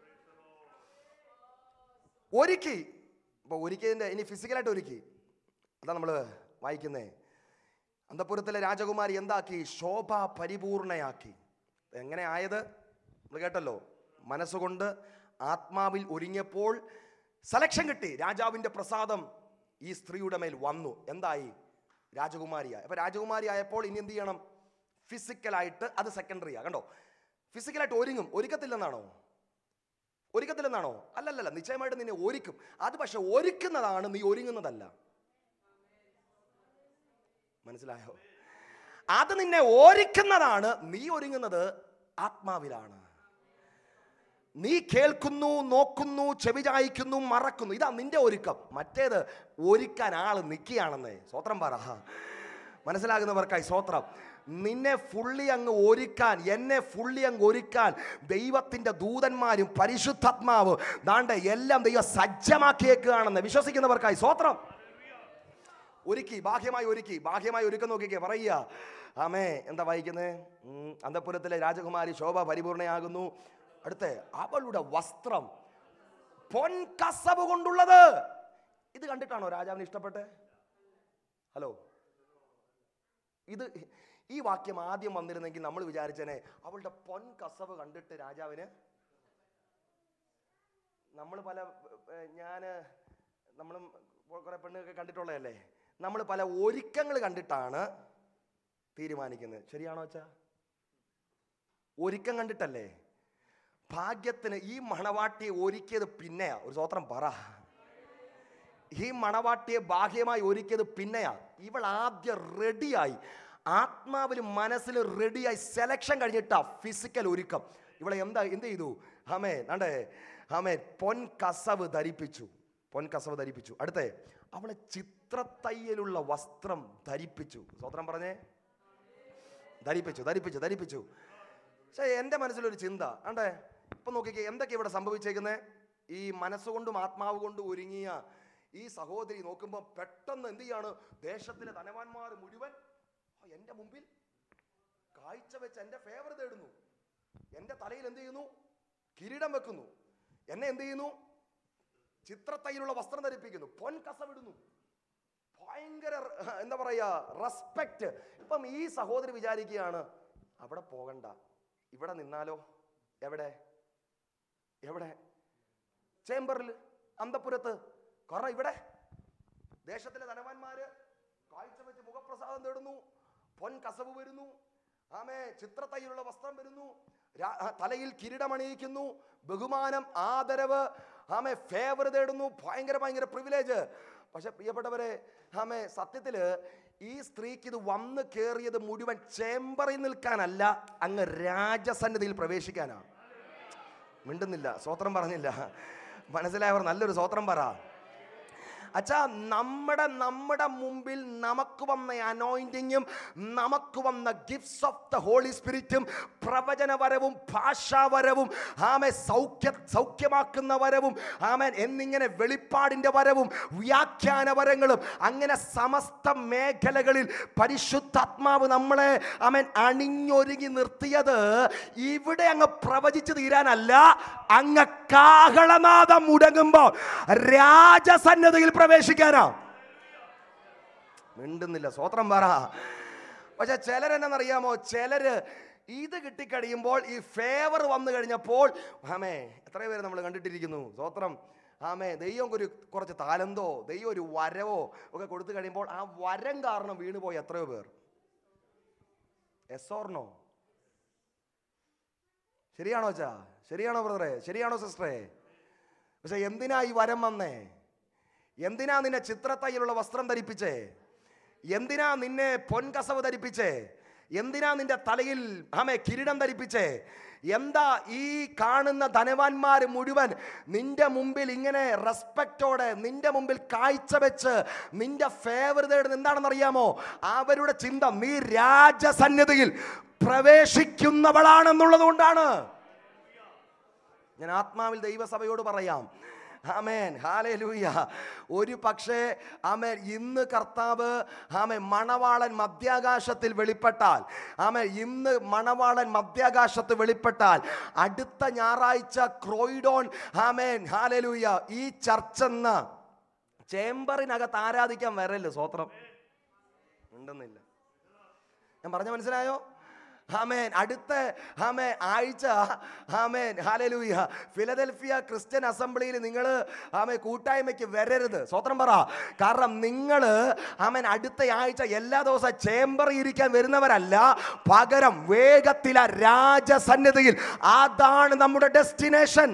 ഒരുക്കി ഇപ്പൊ ഒരുക്കിയതിന്റെ ഇനി ഫിസിക്കലായിട്ട് ഒരുക്കി അതാ നമ്മൾ വായിക്കുന്നേ അന്തപുരത്തിലെ രാജകുമാരി എന്താക്കി ശോഭ പരിപൂർണയാക്കി എങ്ങനെ ആയത് നമ്മൾ കേട്ടല്ലോ മനസ്സുകൊണ്ട് ആത്മാവിൽ ഒരുങ്ങിയപ്പോൾ സെലക്ഷൻ കിട്ടി രാജാവിൻ്റെ പ്രസാദം ഈ സ്ത്രീയുടെ മേൽ വന്നു എന്തായി രാജകുമാരിയായി അപ്പൊ രാജകുമാരി ആയപ്പോൾ ഇനി എന്ത് ചെയ്യണം ഫിസിക്കലായിട്ട് അത് സെക്കൻഡറിയാ കണ്ടോ ഫിസിക്കലായിട്ട് ഒരുങ്ങും ഒരുക്കത്തില്ലെന്നാണോ ഒരുക്കത്തില്ലെന്നാണോ അല്ലല്ലല്ല നിശ്ചയമായിട്ട് നിന്നെ ഒരുക്കും അത് പക്ഷെ ഒരുക്കുന്നതാണ് നീ ഒരുങ്ങുന്നതല്ല മനസ്സിലായോ അത് നിന്നെ ഒരുക്കുന്നതാണ് നീ ഒരുങ്ങുന്നത് ആത്മാവിലാണ് നീ കേൾക്കുന്നു നോക്കുന്നു ചെവി ചായ്ക്കുന്നു മറക്കുന്നു ഇതാ നിന്റെ ഒരുക്കം മറ്റേത് ഒരുക്കാൻ ആള് നിൽക്കുകയാണെന്നേ സ്വത്രം പറ മനസ്സിലാകുന്നവർക്കായി സ്വത്രം നിന്നെ ഫുള്ളി അങ്ങ് ഒരുക്കാൻ എന്നെ ഫുള്ളി അങ്ങ് ഒരുക്കാൻ ദൈവത്തിൻ്റെ ദൂതന്മാരും പരിശുദ്ധാത്മാവ് ദാണ്ടെ എല്ലാം ദൈവം സജ്ജമാക്കിയേക്കുകയാണെന്ന് വിശ്വസിക്കുന്നവർക്കായി സ്വത്രം ഒരുക്കി ബാഹ്യമായി ഒരുക്കി ബാഹ്യമായി ഒരുക്കം നോക്കിക്കേ പറയുക ആമേ എന്താ വായിക്കുന്നത് അന്തപുരത്തിലെ രാജകുമാരി ശോഭ പരിപൂർണയാകുന്നു അടുത്ത അവളുടെ വസ്ത്രം പൊൻകസവ് കൊണ്ടുള്ളത് ഇത് കണ്ടിട്ടാണോ രാജാവിന് ഇഷ്ടപ്പെട്ടെ ഹലോ ഇത് ഈ വാക്യം ആദ്യം വന്നിരുന്നെങ്കിൽ നമ്മൾ വിചാരിച്ചേനെ അവളുടെ പൊൻ കസവ് കണ്ടിട്ട് രാജാവിന് നമ്മൾ പല ഞാൻ നമ്മളും കുറെ പെണ്ണുകളൊക്കെ കണ്ടിട്ടുള്ളതല്ലേ നമ്മൾ പല ഒരുക്കങ്ങൾ കണ്ടിട്ടാണ് തീരുമാനിക്കുന്നത് ശരിയാണോ വെച്ചാ ഒരുക്കം കണ്ടിട്ടല്ലേ ഭാഗ്യത്തിന് ഈ മണവാട്ടിയെ ഒരുക്കിയത് പിന്നെയാ ഒരു സ്വത്രം പറ ഈ മണവാട്ടിയെ ബാഹ്യമായി ഒരുക്കിയത് പിന്നെയാ ഇവൾ ആദ്യം റെഡിയായി ആത്മാവിലും മനസ്സിലും റെഡിയായി സെലക്ഷൻ കഴിഞ്ഞിട്ടാ ഫിസിക്കൽ ഒരുക്കം ഇവളെ എന്താ എന്ത് ചെയ്തു ഹമേ നാണ്ടേ ഹമേ പൊൻ കസവ് ധരിപ്പിച്ചു പൊൻ കസവ് ധരിപ്പിച്ചു അടുത്തേ അവളെ ചിത്രത്തയ്യലുള്ള വസ്ത്രം ധരിപ്പിച്ചു സ്വത്രം പറഞ്ഞേ ധരിപ്പിച്ചു ധരിപ്പിച്ചു ധരിപ്പിച്ചു പക്ഷേ എൻ്റെ മനസ്സിലൊരു ചിന്ത ആണ്ടേ ഇപ്പൊ നോക്കിക്കേ എന്തൊക്കെ ഇവിടെ സംഭവിച്ചേക്കുന്നത് ഈ മനസ്സുകൊണ്ടും ആത്മാവ് കൊണ്ടും ഒരുങ്ങിയ ഈ സഹോദരി നോക്കുമ്പോൾ പെട്ടെന്ന് എന്ത് ചെയ്യാണ് ദേശത്തിലെ ധനവാന്മാർ മുഴുവൻ "ആ, എൻ്റെ മുമ്പിൽ കാഴ്ച വെച്ച് എൻ്റെ ഫേവർ തേടുന്നു എൻ്റെ തലയിൽ എന്ത് ചെയ്യുന്നു കിരീടം വെക്കുന്നു എന്നെ എന്ത് ചെയ്യുന്നു ചിത്രത്തൈലുള്ള വസ്ത്രം ധരിപ്പിക്കുന്നു പൊൻ കസവിടുന്നു ഭയങ്കര റെ- എന്താ പറയാ റെസ്പെക്റ്റ് ഇപ്പം ഈ സഹോദരി വിചാരിക്കുകയാണ് അവിടെ പോകണ്ട ഇവിടെ നിന്നാലോ എവിടെ എവിടെ ചേംബറിൽ അന്തപുരത്ത് കാരണം ഇവിടെ ദേശത്തിലെ ധനവാന്മാര് കാഴ്ച വെച്ച് മുഖപ്രസാദം തേടുന്നു പൊൻ കസവ് വരുന്നു ആമേ ചിത്രത്തൈലുള്ള വസ്ത്രം വരുന്നു രാ- ആ, തലയിൽ കിരീടമണിയിക്കുന്നു ബഹുമാനം ആദരവ് ആമേ ഫേവർ തേടുന്നു ഭയങ്കര ഭയങ്കര പ്രിവിലേജ് പക്ഷെ പ്രിയപ്പെട്ടവരെ ആമേ സത്യത്തില് ഈ സ്ത്രീക്ക് ഇത് വന്ന് കയറിയത് മുഴുവൻ ചേമ്പറിൽ നിൽക്കാനല്ല അങ്ങ് രാജസന്നിധിയിൽ പ്രവേശിക്കാനാണ് മിണ്ടുന്നില്ല സ്വത്രം പറഞ്ഞില്ല മനസ്സിലായവർ നല്ലൊരു സ്വത്രം പറ അച്ഛാ നമ്മുടെ നമ്മുടെ മുമ്പിൽ നമുക്ക് വന്ന അനോയിൻറ്റിങ്ങും നമുക്ക് വന്ന ഗിഫ്റ്റ്സ് ഓഫ് ദ ഹോളി സ്പിരിറ്റും പ്രവചനവരവും ഭാഷാവരവും ആമെ സൗഖ്യ സൗഖ്യമാക്കുന്ന വരവും ആമൻ എന്നിങ്ങനെ വെളിപ്പാടിൻ്റെ വരവും വ്യാഖ്യാനവരങ്ങളും അങ്ങനെ സമസ്ത മേഖലകളിൽ പരിശുദ്ധാത്മാവ് നമ്മളെ അവൻ അണിഞ്ഞൊരുങ്ങി നിർത്തിയത് ഇവിടെ അങ്ങ് പ്രവചിച്ചു തീരാനല്ല അങ്ങ് കാഹളനാദം മുടങ്ങുമ്പോൾ രാജസന്നതയിൽ പ്രവേശിക്കാനാ മിണ്ടുന്നില്ല സ്വത്രം പറ പക്ഷെ ചിലരെന്നറിയാമോ ചിലര് ഇത് കിട്ടിക്കഴിയുമ്പോൾ ഈ ഫേവർ വന്നു കഴിഞ്ഞപ്പോൾ ആമേ എത്ര പേര് നമ്മൾ കണ്ടിട്ടിരിക്കുന്നു സ്വത്രം ആമേ ദൈവം ഒരു കുറച്ച് താലന്തോ ദൈവം ഒരു വരവോ ഒക്കെ കൊടുത്തു കഴിയുമ്പോൾ ആ വരം കാരണം വീണുപോയി എത്രയോ പേർ എസോർണോ ശരിയാണോ ചാ ശരിയാണോ ബ്രദറെ ശരിയാണോ സിസ്റ്ററെ പക്ഷെ എന്തിനാ ഈ വരം വന്നേ എന്തിനാ നിന്നെ ചിത്രത്തയ്യിലുള്ള വസ്ത്രം ധരിപ്പിച്ചേ എന്തിനാ നിന്നെ പൊൻകസവ് ധരിപ്പിച്ചേ എന്തിനാ നിന്റെ തലയിൽ ആമേ കിരീടം ധരിപ്പിച്ചേ എന്താ ഈ കാണുന്ന ധനവാന്മാർ മുഴുവൻ നിന്റെ മുമ്പിൽ ഇങ്ങനെ റെസ്പെക്റ്റോടെ നിന്റെ മുമ്പിൽ കാഴ്ചവെച്ച് നിന്റെ ഫേവർ തേടുന്ന എന്താണെന്ന് അറിയാമോ അവരുടെ ചിന്ത നീ രാജസന്നിധിയിൽ പ്രവേശിക്കുന്നവളാണെന്നുള്ളത് കൊണ്ടാണ് ഞാൻ ആത്മാവിൽ ദൈവസഭയോട് പറയാം ആമേൻ ഹാലേലൂയ ഒരു പക്ഷേ ആമേൻ ഇന്ന് കർത്താവ് ആമേൻ മണവാളൻ മധ്യാകാശത്തിൽ വെളിപ്പെട്ടാൽ ആമേൻ ഇന്ന് മണവാളൻ മധ്യാകാശത്ത് വെളിപ്പെട്ടാൽ അടുത്ത ഞായറാഴ്ച ക്രോയിഡോൺ ആമേൻ ഹാലേലൂയ ഈ ചർച്ചെന്ന് ചേംബറിനകത്ത് ആരാധിക്കാൻ വരല്ലേ സ്വത്രം ഉണ്ടെന്നില്ല ഞാൻ പറഞ്ഞ മനസ്സിലായോ ആമേൻ അടുത്ത ആമേ ആഴ്ച ആമേൻ ഹാലലൂയ ഫിലദൽഫിയ ക്രിസ്ത്യൻ അസംബ്ലിയിൽ നിങ്ങൾ ആമേ കൂട്ടായ്മയ്ക്ക് വരരുത് സ്വത്രം പറ കാരണം നിങ്ങൾ ആമേൻ അടുത്ത ആഴ്ച എല്ലാ ദിവസവും ചേംബറിൽ ഇരിക്കാൻ വരുന്നവരല്ല പകരം വേഗത്തില രാജസന്നിധിയിൽ അതാണ് നമ്മുടെ ഡെസ്റ്റിനേഷൻ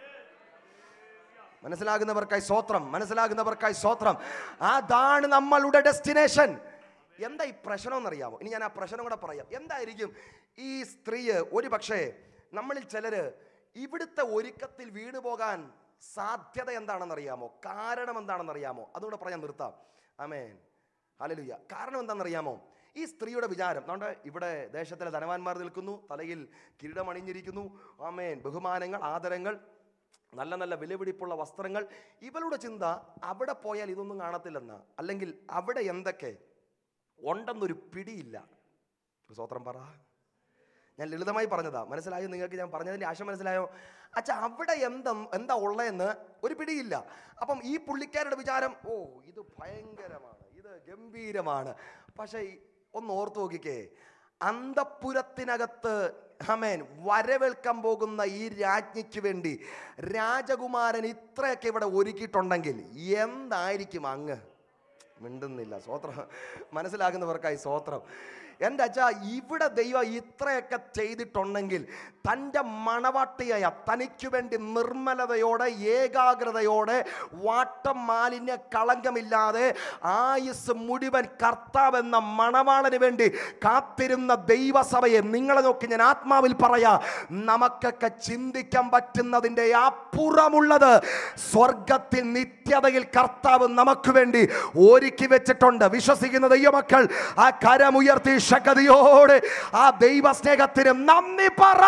മനസ്സിലാകുന്നവർക്കായി സ്വത്രം മനസ്സിലാകുന്നവർക്കായി സ്വത്രം അതാണ് നമ്മളുടെ ഡെസ്റ്റിനേഷൻ എന്താ ഈ പ്രശ്നം എന്നറിയാമോ ഇനി ഞാൻ ആ പ്രശ്നം കൂടെ പറയാം എന്തായിരിക്കും ഈ സ്ത്രീ ഒരു പക്ഷേ നമ്മളിൽ ചിലര് ഇവിടുത്തെ ഒരുക്കത്തിൽ വീണു പോകാൻ സാധ്യത എന്താണെന്നറിയാമോ കാരണം എന്താണെന്നറിയാമോ അതുകൂടെ പറയാൻ നിർത്താം ആമേൻ ഹല്ലേലൂയ കാരണം എന്താണെന്നറിയാമോ ഈ സ്ത്രീയുടെ വിചാരം നമ്മുടെ ഇവിടെ ദേശത്തിലെ ധനവാന്മാർ നിൽക്കുന്നു തലയിൽ കിരീടം അണിഞ്ഞിരിക്കുന്നു ആമേൻ ബഹുമാനങ്ങൾ ആദരങ്ങൾ നല്ല നല്ല വിലപിടിപ്പുള്ള വസ്ത്രങ്ങൾ ഇവളുടെ ചിന്ത അവിടെ പോയാൽ ഇതൊന്നും കാണത്തില്ലെന്ന് അല്ലെങ്കിൽ അവിടെ എന്തൊക്കെ ഉണ്ടെന്നൊരു പിടിയില്ല ഒരു സ്വത്രം പറ ഞാൻ ലളിതമായി പറഞ്ഞതാ മനസ്സിലായോ നിങ്ങൾക്ക് ഞാൻ പറഞ്ഞതിൻ്റെ ആശയം മനസ്സിലായോ അച്ഛാ അവിടെ എന്താ എന്താ ഉള്ളതെന്ന് ഒരു പിടിയില്ല അപ്പം ഈ പുള്ളിക്കാരുടെ വിചാരം ഓ ഇത് ഭയങ്കരമാണ് ഇത് ഗംഭീരമാണ് പക്ഷേ ഈ- ഒന്ന് ഓർത്തു നോക്കിക്കേ അന്തപ്പുരത്തിനകത്ത് ഹമേൻ വരവേൽക്കാൻ പോകുന്ന ഈ രാജ്ഞിക്ക് വേണ്ടി രാജകുമാരൻ ഇത്രയൊക്കെ ഇവിടെ ഒരുക്കിയിട്ടുണ്ടെങ്കിൽ എന്തായിരിക്കും അങ്ങ് മിണ്ടുന്നില്ല സ്വത്രം മനസ്സിലാകുന്നവർക്കായി സ്വത്രം എൻ്റെ അച്ഛാ ഇവിടെ ദൈവം ഇത്രയൊക്കെ ചെയ്തിട്ടുണ്ടെങ്കിൽ തൻ്റെ മണവാട്ടിയായ തനിക്ക് വേണ്ടി നിർമ്മലതയോടെ ഏകാഗ്രതയോടെ വാട്ടം മാലിന്യ കളങ്കമില്ലാതെ ആയുസ് മുഴുവൻ കർത്താവ് എന്ന മണവാളന് വേണ്ടി കാത്തിരുന്ന ദൈവസഭയെ നിങ്ങളെ നോക്കി ഞാൻ ആത്മാവിൽ പറയാ നമുക്കൊക്കെ ചിന്തിക്കാൻ പറ്റുന്നതിൻ്റെ അപ്പുറമുള്ളത് സ്വർഗത്തിൽ നിത്യതയിൽ കർത്താവ് നമുക്ക് വേണ്ടി ഒരുക്കി വെച്ചിട്ടുണ്ട് വിശ്വസിക്കുന്ന ദൈവമക്കൾ ആ കരമുയർത്തി ശക്തിയോടെ ആ ദൈവസ്നേഹത്തിന് നന്ദി പറ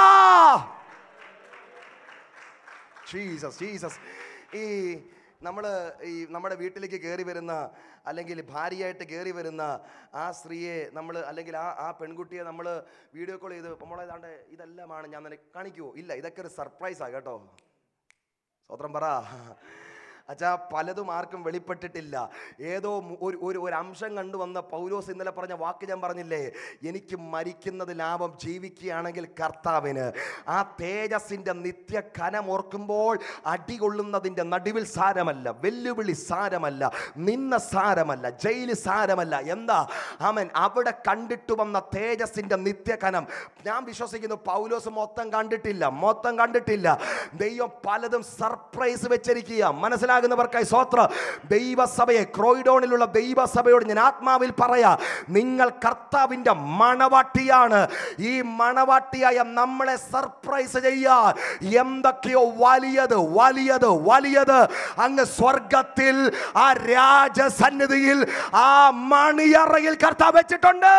ജീസസ് ജീസസ് ഈ നമ്മൾ ഈ നമ്മുടെ വീട്ടിലേക്ക് കയറി വരുന്ന അല്ലെങ്കിൽ ഭാര്യയായിട്ട് കയറി വരുന്ന ആ സ്ത്രീയെ നമ്മൾ അല്ലെങ്കിൽ ആ ആ പെൺകുട്ടിയെ നമ്മൾ വീഡിയോ കോൾ ചെയ്ത് നമ്മളെ ഏതാണ്ട് ഇതെല്ലാമാണ് ഞാൻ നിനക്ക് കാണിക്കുമോ ഇല്ല ഇതൊക്കെ ഒരു സർപ്രൈസാണ് കേട്ടോ സ്വത്രം പറ അച്ഛാ പലതും ആർക്കും വെളിപ്പെട്ടിട്ടില്ല ഏതോ മു- ഒരു ഒരു ഒരു അംശം കണ്ടുവന്ന പൗലോസ് ഇന്നലെ പറഞ്ഞ വാക്ക് ഞാൻ പറഞ്ഞില്ലേ എനിക്ക് മരിക്കുന്നത് ലാഭം ജീവിക്കുകയാണെങ്കിൽ കർത്താവിന് ആ തേജസ്സിൻ്റെ നിത്യ കനം ഓർക്കുമ്പോൾ അടികൊള്ളുന്നതിൻ്റെ നടുവിൽ സാരമല്ല വെല്ലുവിളി സാരമല്ല നിന്ന സാരമല്ല ജയില് സാരമല്ല എന്താ അവൻ അവിടെ കണ്ടിട്ട് വന്ന തേജസ്സിൻ്റെ നിത്യകനം ഞാൻ വിശ്വസിക്കുന്നു പൗലോസ് മൊത്തം കണ്ടിട്ടില്ല മൊത്തം കണ്ടിട്ടില്ല ദൈവം പലതും സർപ്രൈസ് വെച്ചിരിക്കുക മനസ്സിലാകുന്ന മനസ്സിലാകുന്നവർക്കായി സ്വോത്ര ദൈവസഭയെ ക്രോയിഡോണിലുള്ള ദൈവസഭയോട് ഞാൻ ആത്മാവിൽ പറയാ നിങ്ങൾ കർത്താവിൻ്റെ മണവാട്ടിയാണ് ഈ മണവാട്ടിയായ നമ്മളെ സർപ്രൈസ് ചെയ്യാൻ എന്തൊക്കെയോ വലിയത് വലിയത് വലിയത് അങ്ങ് സ്വർഗത്തിൽ ആ രാജസന്നിധിയിൽ ആ മണിയറയിൽ കർത്താവ് വെച്ചിട്ടുണ്ട്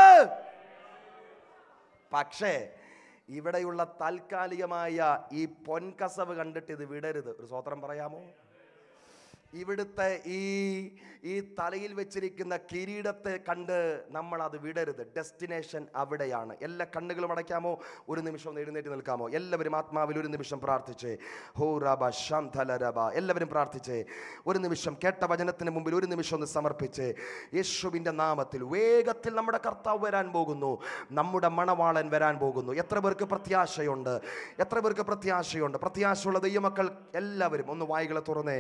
പക്ഷേ ഇവിടെയുള്ള താൽക്കാലികമായ ഈ പൊൻകസവ് കണ്ടിട്ട് ഇത് വിടരുത് ഒരു സ്വോത്രം പറയാമോ ഇവിടുത്തെ ഈ ഈ തലയിൽ വെച്ചിരിക്കുന്ന കിരീടത്തെ കണ്ട് നമ്മൾ അത് വിടരുത് ഡെസ്റ്റിനേഷൻ അവിടെയാണ് എല്ലാ കണ്ണുകളും അടയ്ക്കാമോ ഒരു നിമിഷം ഒന്ന് എഴുന്നേറ്റ് നിൽക്കാമോ എല്ലാവരും ആത്മാവിൽ ഒരു നിമിഷം പ്രാർത്ഥിച്ചേ ഹോ റബ ശാന്തലരബ എല്ലാവരും പ്രാർത്ഥിച്ചേ ഒരു നിമിഷം കേട്ട വചനത്തിന് മുമ്പിൽ ഒരു നിമിഷം ഒന്ന് സമർപ്പിച്ചേ യേശുവിൻ്റെ നാമത്തിൽ വേഗത്തിൽ നമ്മുടെ കർത്താവ് വരാൻ പോകുന്നു നമ്മുടെ മണവാളൻ വരാൻ പോകുന്നു എത്ര പേർക്ക് പ്രത്യാശയുണ്ട് എത്ര പേർക്ക് പ്രത്യാശയുണ്ട് പ്രത്യാശയുള്ള ദൈവമക്കൾ എല്ലാവരും ഒന്ന് വായികളെ തുറന്നേ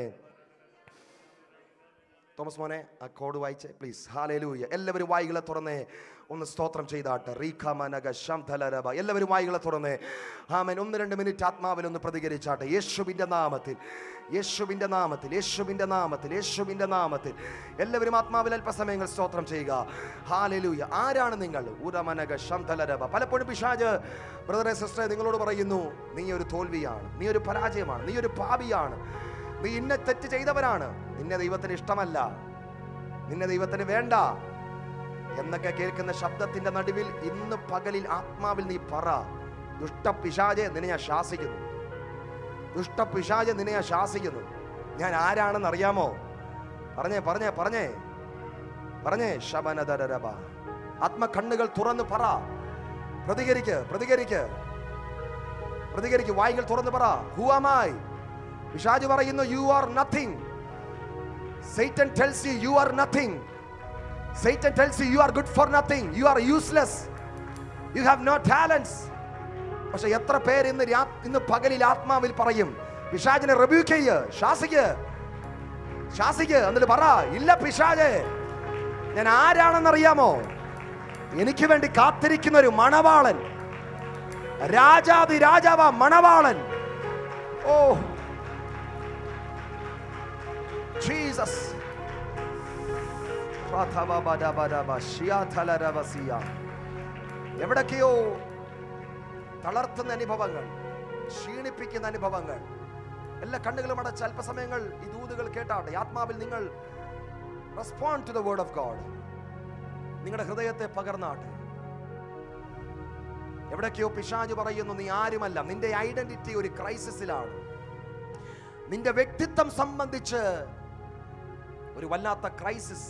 തോമസ് മോനെ ആ കോഡ് വായിച്ചേ പ്ലീസ് ഹാലേലൂയ എല്ലാവരും വായികളെ തുറന്നേ ഒന്ന് സ്തോത്രം ചെയ്താട്ടെ റീഖാമനക ശംധലരബ എല്ലാവരും വായികളെ തുറന്നേ ആമൻ ഒന്ന് രണ്ട് മിനിറ്റ് ആത്മാവിൽ ഒന്ന് പ്രതികരിച്ചാട്ടെ യേശുവിൻ്റെ നാമത്തിൽ യേശുവിൻ്റെ നാമത്തിൽ യേശുവിൻ്റെ നാമത്തിൽ യേശുവിൻ്റെ നാമത്തിൽ എല്ലാവരും ആത്മാവിൽ അല്പസമയങ്ങൾ സ്തോത്രം ചെയ്യുക ഹാലലൂയ ആരാണ് നിങ്ങൾ ഉരമനക ശംധലരബ പലപ്പോഴും പിശാജ് ബ്രദറെ സിസ്റ്ററെ നിങ്ങളോട് പറയുന്നു നീ ഒരു തോൽവിയാണ് നീ ഒരു പരാജയമാണ് നീ ഒരു പാപിയാണ് നീ ഇന്ന തെറ്റ് ചെയ്തവനാണ് നിന്നെ ദൈവത്തിന് ഇഷ്ടമല്ല നിന്നെ ദൈവത്തിന് വേണ്ട എന്നൊക്കെ കേൾക്കുന്ന ശബ്ദത്തിന്റെ നടുവിൽ ഇന്ന് പകലിൽ ആത്മാവിൽ നീ പറ ദുഷ്ടപിശാചെ നിന്നെ ഞാൻ ശാസിക്കുന്നു ദുഷ്ടപിശാചെ നിന്നെ ഞാൻ ശാസിക്കുന്നു ഞാൻ ആരാണെന്ന് അറിയാമോ പറഞ്ഞേ പറഞ്ഞേ പറഞ്ഞേ പറഞ്ഞേ ശബനധരരബ ആത്മകണ്ണുകൾ തുറന്ന് പറ പ്രതികരിക്ക് പ്രതികരിക്ക് പ്രതികരിക്ക് വായികൾ തുറന്ന് പറ ഹുവാമായി പിശാജ് പറയുന്നു you are nothing Satan tells you you are nothing Satan tells you you are good for nothing you are useless you have no talents പക്ഷെ എത്ര പേര് ഇന്ന് രാ ഇന്ന് പകലിൽ ആത്മാവിൽ പറയും പിശാജിനെ റിബ്യൂക്ക് ചെയ്യ് ശാസിക്ക് ശാസിക്ക് എന്നിട്ട് പറ ഇല്ല പിശാജ് ഞാൻ ആരാണെന്നറിയാമോ എനിക്ക് വേണ്ടി കാത്തിരിക്കുന്ന ഒരു മണവാളൻ രാജാതി രാജാവ മണവാളൻ ഓ ജീസസ് എവിടൊക്കെയോ തളർത്തുന്ന അനുഭവങ്ങൾ ക്ഷീണിപ്പിക്കുന്ന അനുഭവങ്ങൾ എല്ലാ കണ്ണുകളും അടച്ച് അല്പസമയങ്ങൾ ഈ ദൂതുകൾ കേട്ടാട്ടെ ആത്മാവിൽ നിങ്ങൾ respond to the word of God നിങ്ങളുടെ ഹൃദയത്തെ പകർന്നാട്ടെ എവിടൊക്കെയോ പിശാജ് പറയുന്നു നീ ആരുമല്ല നിന്റെ ഐഡന്റിറ്റി ഒരു ക്രൈസിസിലാണ് നിന്റെ വ്യക്തിത്വം സംബന്ധിച്ച് ഒരു വല്ലാത്ത ക്രൈസിസ്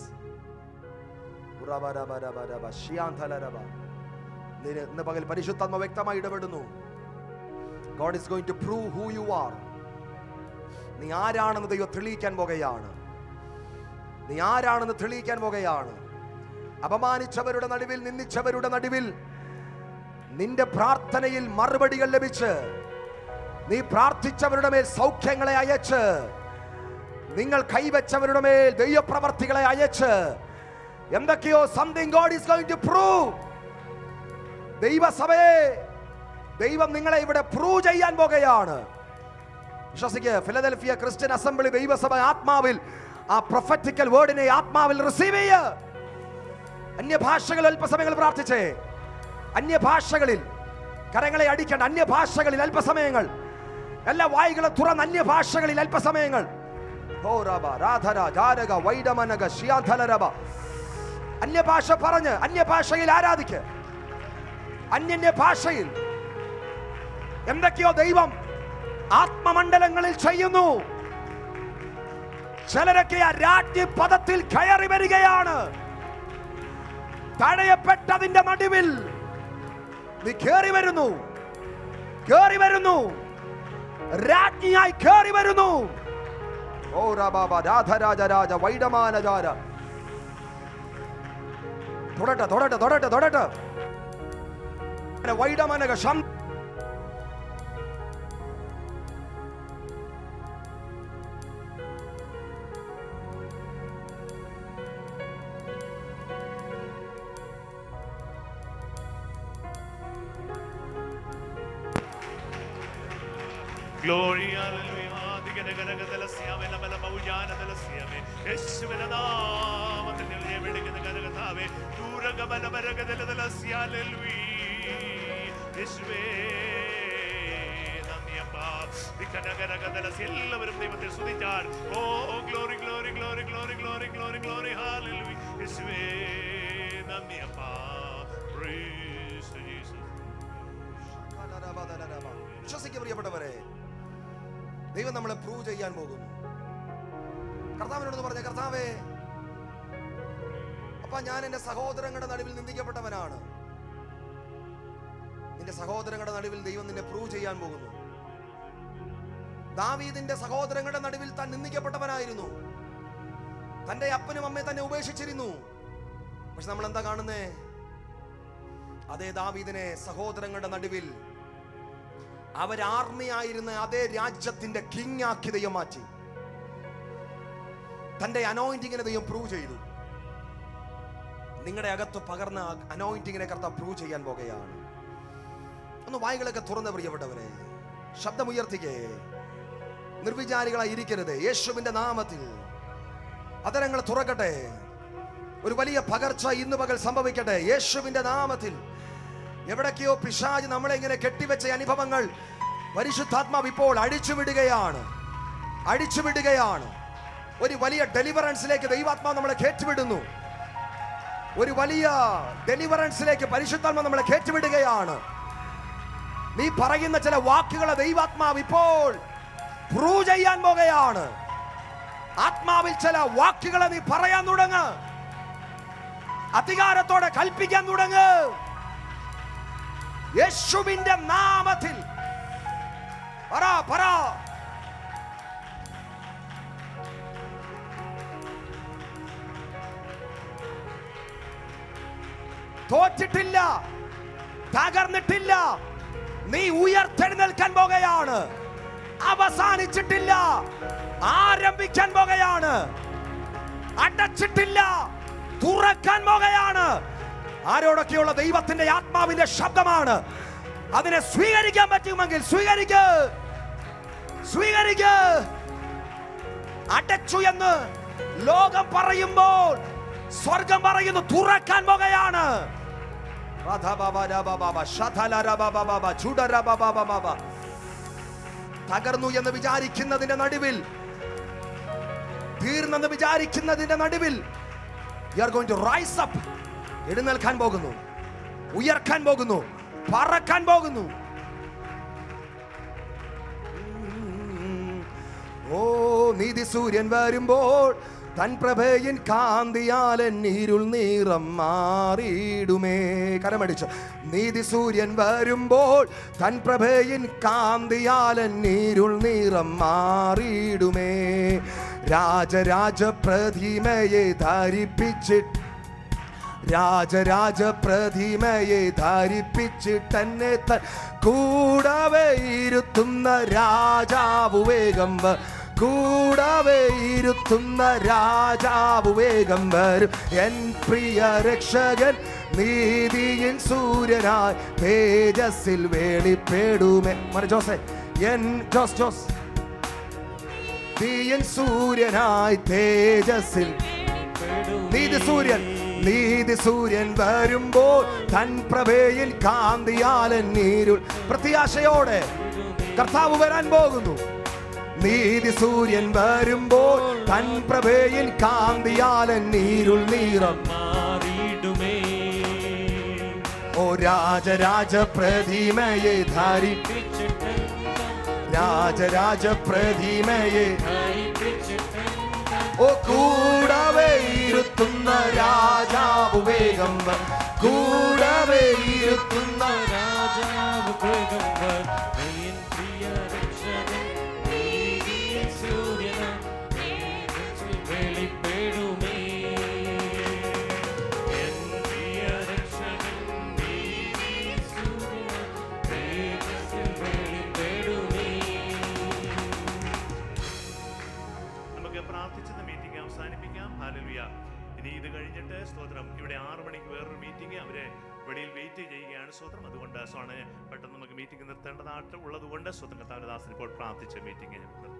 ഇന്ന് പകൽ പരിശുദ്ധാത്മ വ്യക്തമായി ഇടപെടുന്നു God is going to prove who you are നീ ആരാണെന്ന് ദൈവം തെളിയിക്കാൻ പോകുകയാണ് നീ ആരാണെന്ന് തെളിയിക്കാൻ പോകുകയാണ് അപമാനിച്ചവരുടെ നടുവിൽ നിന്ദിച്ചവരുടെ നടുവിൽ നിന്റെ പ്രാർത്ഥനയിൽ മറുപടികൾ ലഭിച്ച് നീ പ്രാർത്ഥിച്ചവരുടെ മേൽ സൗഖ്യങ്ങളെ അയച്ച് നിങ്ങൾ കൈവച്ചവരുടെ മേൽ ദൈവപ്രവർത്തികളെ അയച്ച് എന്തൊക്കെയോ something God is going to prove ദൈവസഭയെ ദൈവം നിങ്ങളെ ഇവിടെ പ്രൂവ് ചെയ്യാൻ പോകുകയാണ് വിശ്വസിക്ക് ഫിലദൽഫിയ ക്രിസ്ത്യൻ അസംബ്ലി ദൈവസഭ ആത്മാവിൽ ആ പ്രൊഫറ്റിക്കൽ വേർഡിനെ ആത്മാവിൽ റിസീവ് ചെയ്യ അന്യഭാഷകൾ അല്പസമയങ്ങൾ പ്രാർത്ഥിച്ചേ അന്യഭാഷകളിൽ കരങ്ങളെ അടിക്കേണ്ട അന്യഭാഷകളിൽ അല്പസമയങ്ങൾ എല്ലാ വായികളും തുറന്ന് അന്യഭാഷകളിൽ അല്പസമയങ്ങൾ ഓ റബ രാധര ജാരക വൈഡമനക ശിയാധലരബ അന്യഭാഷ പറഞ്ഞ് അന്യഭാഷയിൽ ആരാധിക്ക് അന്യന്യ ഭാഷയിൽ എന്തൊക്കെയോ ദൈവം ആത്മമണ്ഡലങ്ങളിൽ ചെയ്യുന്നു ചിലരൊക്കെ ആ രാജ്യപദത്തിൽ കയറി വരികയാണ് തടയപ്പെട്ടതിന്റെ നടുവിൽ നീ കേറി വരുന്നു കേറി വരുന്നു രാജ്ഞിയായി കേറി വരുന്നു ഓ രാബാബ രാധരാജ രാജ വൈഡമാനജാര തൊടട്ടെ തൊടട്ടെ തൊടട്ടെ തൊടട്ടെ വൈഡമാനക ശം Glory, hallelujah. യേശുവിന്റെ നാമത്തിൽ ഞങ്ങൾ ജയമെടുക്കുന്ന കരകഥാവേ ദൂരകബലപരകതലതലസ്യാലൽവീ യേശുവേ നന്ദിയപ്പാ വിഘനകരകതലസ് എല്ലാവരും ദൈവത്തെ സ്തുതിച്ചാൽ oh glory glory glory glory glory glory glory ഹാലൽവി യേശുവേ നന്ദിയപ്പാ Praise to Jesus. വിശ്വസിക്കുക പ്രിയപ്പെട്ടവരെ ദൈവം നമ്മളെ പ്രൂവ് ചെയ്യാൻ പോകുന്നു കർത്താവിനോട് പറഞ്ഞ കർത്താവേ അപ്പ ഞാൻ എന്റെ സഹോദരങ്ങളുടെ നടുവിൽ നിന്ദിക്കപ്പെട്ടവനാണ് നിന്റെ സഹോദരങ്ങളുടെ നടുവിൽ ദൈവം നിന്നെ പ്രൂവ് ചെയ്യാൻ പോകുന്നു ദാവീദിന്റെ സഹോദരങ്ങളുടെ നടുവിൽ താൻ നിന്ദിക്കപ്പെട്ടവനായിരുന്നു തന്റെ അപ്പനും അമ്മയും തന്നെ ഉപേക്ഷിച്ചിരുന്നു പക്ഷെ നമ്മൾ എന്താ കാണുന്നേ അതേ ദാവീദിനെ സഹോദരങ്ങളുടെ നടുവിൽ അവരാർമിയായിരുന്ന അതേ രാജ്യത്തിന്റെ കിങ് ആക്കി ദൈവം മാറ്റി തന്റെ അനോയിന്റിങ്ങിനെ ദൈവം പ്രൂവ് ചെയ്തു നിങ്ങളുടെ അകത്ത് പകർന്ന അനോയിന്റിങ്ങിനെ കർത്ത പ്രൂവ് ചെയ്യാൻ പോകുകയാണ് ഒന്ന് വായികളൊക്കെ തുറന്ന പ്രിയപ്പെട്ടവരെ ശബ്ദമുയർത്തിക്കേ നിർവിചാരികളായി ഇരിക്കരുത് യേശുവിന്റെ നാമത്തിൽ അതരങ്ങൾ തുറക്കട്ടെ ഒരു വലിയ പകർച്ച ഇന്ന് പകൽ സംഭവിക്കട്ടെ യേശുവിന്റെ നാമത്തിൽ എവിടൊക്കെയോ പിശാജ് നമ്മളെ ഇങ്ങനെ കെട്ടിവെച്ച അനുഭവങ്ങൾ പരിശുദ്ധാത്മാവ് ഇപ്പോൾ അഴിച്ചുവിടുകയാണ് അഴിച്ചുവിടുകയാണ് ഒരു വലിയ ഡെലിവറൻസിലേക്ക് ദൈവാത്മാവ് നമ്മളെ കയറ്റിവിടുന്നു ഒരു വലിയ ഡെലിവറൻസിലേക്ക് പരിശുദ്ധാത്മാവ് നമ്മളെ കയറ്റിവിടുകയാണ് നീ പറയുന്ന ചില വാക്കുകളെ ദൈവാത്മാവ് ഇപ്പോൾ പ്രൂവ് ചെയ്യാൻ പോകുകയാണ് ആത്മാവിൽ ചില വാക്കുകളെ നീ പറയാൻ തുടങ്ങ് അധികാരത്തോടെ കൽപ്പിക്കാൻ തുടങ്ങ് യേശുവിന്റെ നാമത്തിൽ പറ പറ തോറ്റിട്ടില്ല തകർന്നിട്ടില്ല നീ ഉയർത്തെഴുന്നേൽക്കാൻ പോകുകയാണ് അവസാനിച്ചിട്ടില്ല ആരംഭിക്കാൻ പോകുകയാണ് അടച്ചിട്ടില്ല തുറക്കാൻ പോകുകയാണ് ആരോടൊക്കെയുള്ള ദൈവത്തിന്റെ ആത്മാവിന്റെ ശബ്ദമാണ് അതിനെ സ്വീകരിക്കാൻ പറ്റുമെങ്കിൽ സ്വീകരിക്ക സ്വീകരിക്ക അടച്ചു എന്ന് ലോകം പറയുമ്പോൾ സ്വർഗം പറയുന്നു തുറക്കാൻ പോകുകയാണ് തകർന്നു എന്ന് വിചാരിക്കുന്നതിന്റെ നടുവിൽ തീർന്നെന്ന് വിചാരിക്കുന്നതിന്റെ നടുവിൽ you are going to rise up എഴുന്നേൽക്കാൻ പോകുന്നു ഉയർക്കാൻ പോകുന്നു പറക്കാൻ പോകുന്നു ഓ നീതി സൂര്യൻ വരുമ്പോൾ തൻ പ്രഭയിൻ കാന്തിയാലൻ ഇരുൾ നീറം മാറിയിടുമേ കരമടിച്ചു നീതി സൂര്യൻ വരുമ്പോൾ തൻ പ്രഭയിൻ കാന്തിയാലൻ ഇരുൾ നീറം മാറിയിടുമേ രാജരാജ പ്രതിമയെ ധരിപ്പിച്ചിട്ട് രാജരാജ പ്രതിമയെ ധരിപ്പിച്ചിട്ടെന്നെ തൻ കൂടവേ ഇരുത്തുന്ന രാജാവ് വേഗം വ- കൂടവേ ഇരുത്തുന്ന രാജാവ് വേഗം വരും എൻ പ്രിയ രക്ഷകൻ നീതിയിൻ സൂര്യനായി തേജസ്സിൽ വേളിപ്പെടുമേ മന ജോസേ എൻ ജോസ് ജോസ് നീയൻ സൂര്യനായി തേജസ്സിൽ നീതി സൂര്യൻ നീതി സൂര്യൻ വരുമ്പോൾ തൻ പ്രഭയിൽ കാന്തിയാലൻ നീരുൾ പ്രത്യാശയോടെ കർത്താവ് വരാൻ പോകുന്നു നീതി സൂര്യൻ വരുമ്പോൾ തൻ പ്രഭയിൽ കാന്തിയാലൻ നീരുൾ നീറം മാറിയിടുമേ ഓ രാജരാജ പ്രതിമയെ ധരിപ്പിച്ചിട്ട് രാജരാജ പ്രതിമയെ ഓ കൂടവേ ഇരുത്തുന്ന രാജാവ് വേഗം വ- കൂടവേ ഇരുത്തുന്ന രാജാവ് വേഗം വർ നീയൻ പ്രിയ രക്ഷകൻ നീതിയിൻ സൂര്യനാം തേജസ്സിൽ വെളിപ്പെടുമേ എൻ പ്രിയ രക്ഷകൻ നീതിയിൻ സൂര്യനാം തേജസ്സിൽ വെളിപ്പെടുമേ നമുക്ക് പ്രാർത്ഥിച്ചത് മീറ്റിംഗ് അവസാനിപ്പിക്കാം ഹാലലുയ ഇനി ഇത് കഴിഞ്ഞിട്ട് സ്തോത്രം ഇവിടെ ആറു മണിക്ക് വേറൊരു മീറ്റിംഗ് അവരെ വെളിയിൽ വെയിറ്റ് ചെയ്യുകയാണ് സ്വതന്ത്രം അതുകൊണ്ട് സോണ് പെട്ടെന്ന് നമുക്ക് മീറ്റിംഗ് നിർത്തേണ്ടതായിട്ട് ഉള്ളതുകൊണ്ട് സ്വതന്ത്ര കർത്താവദാസൻ ഇപ്പോൾ പ്രാർത്ഥിച്ച മീറ്റിംഗ് നിർത്തും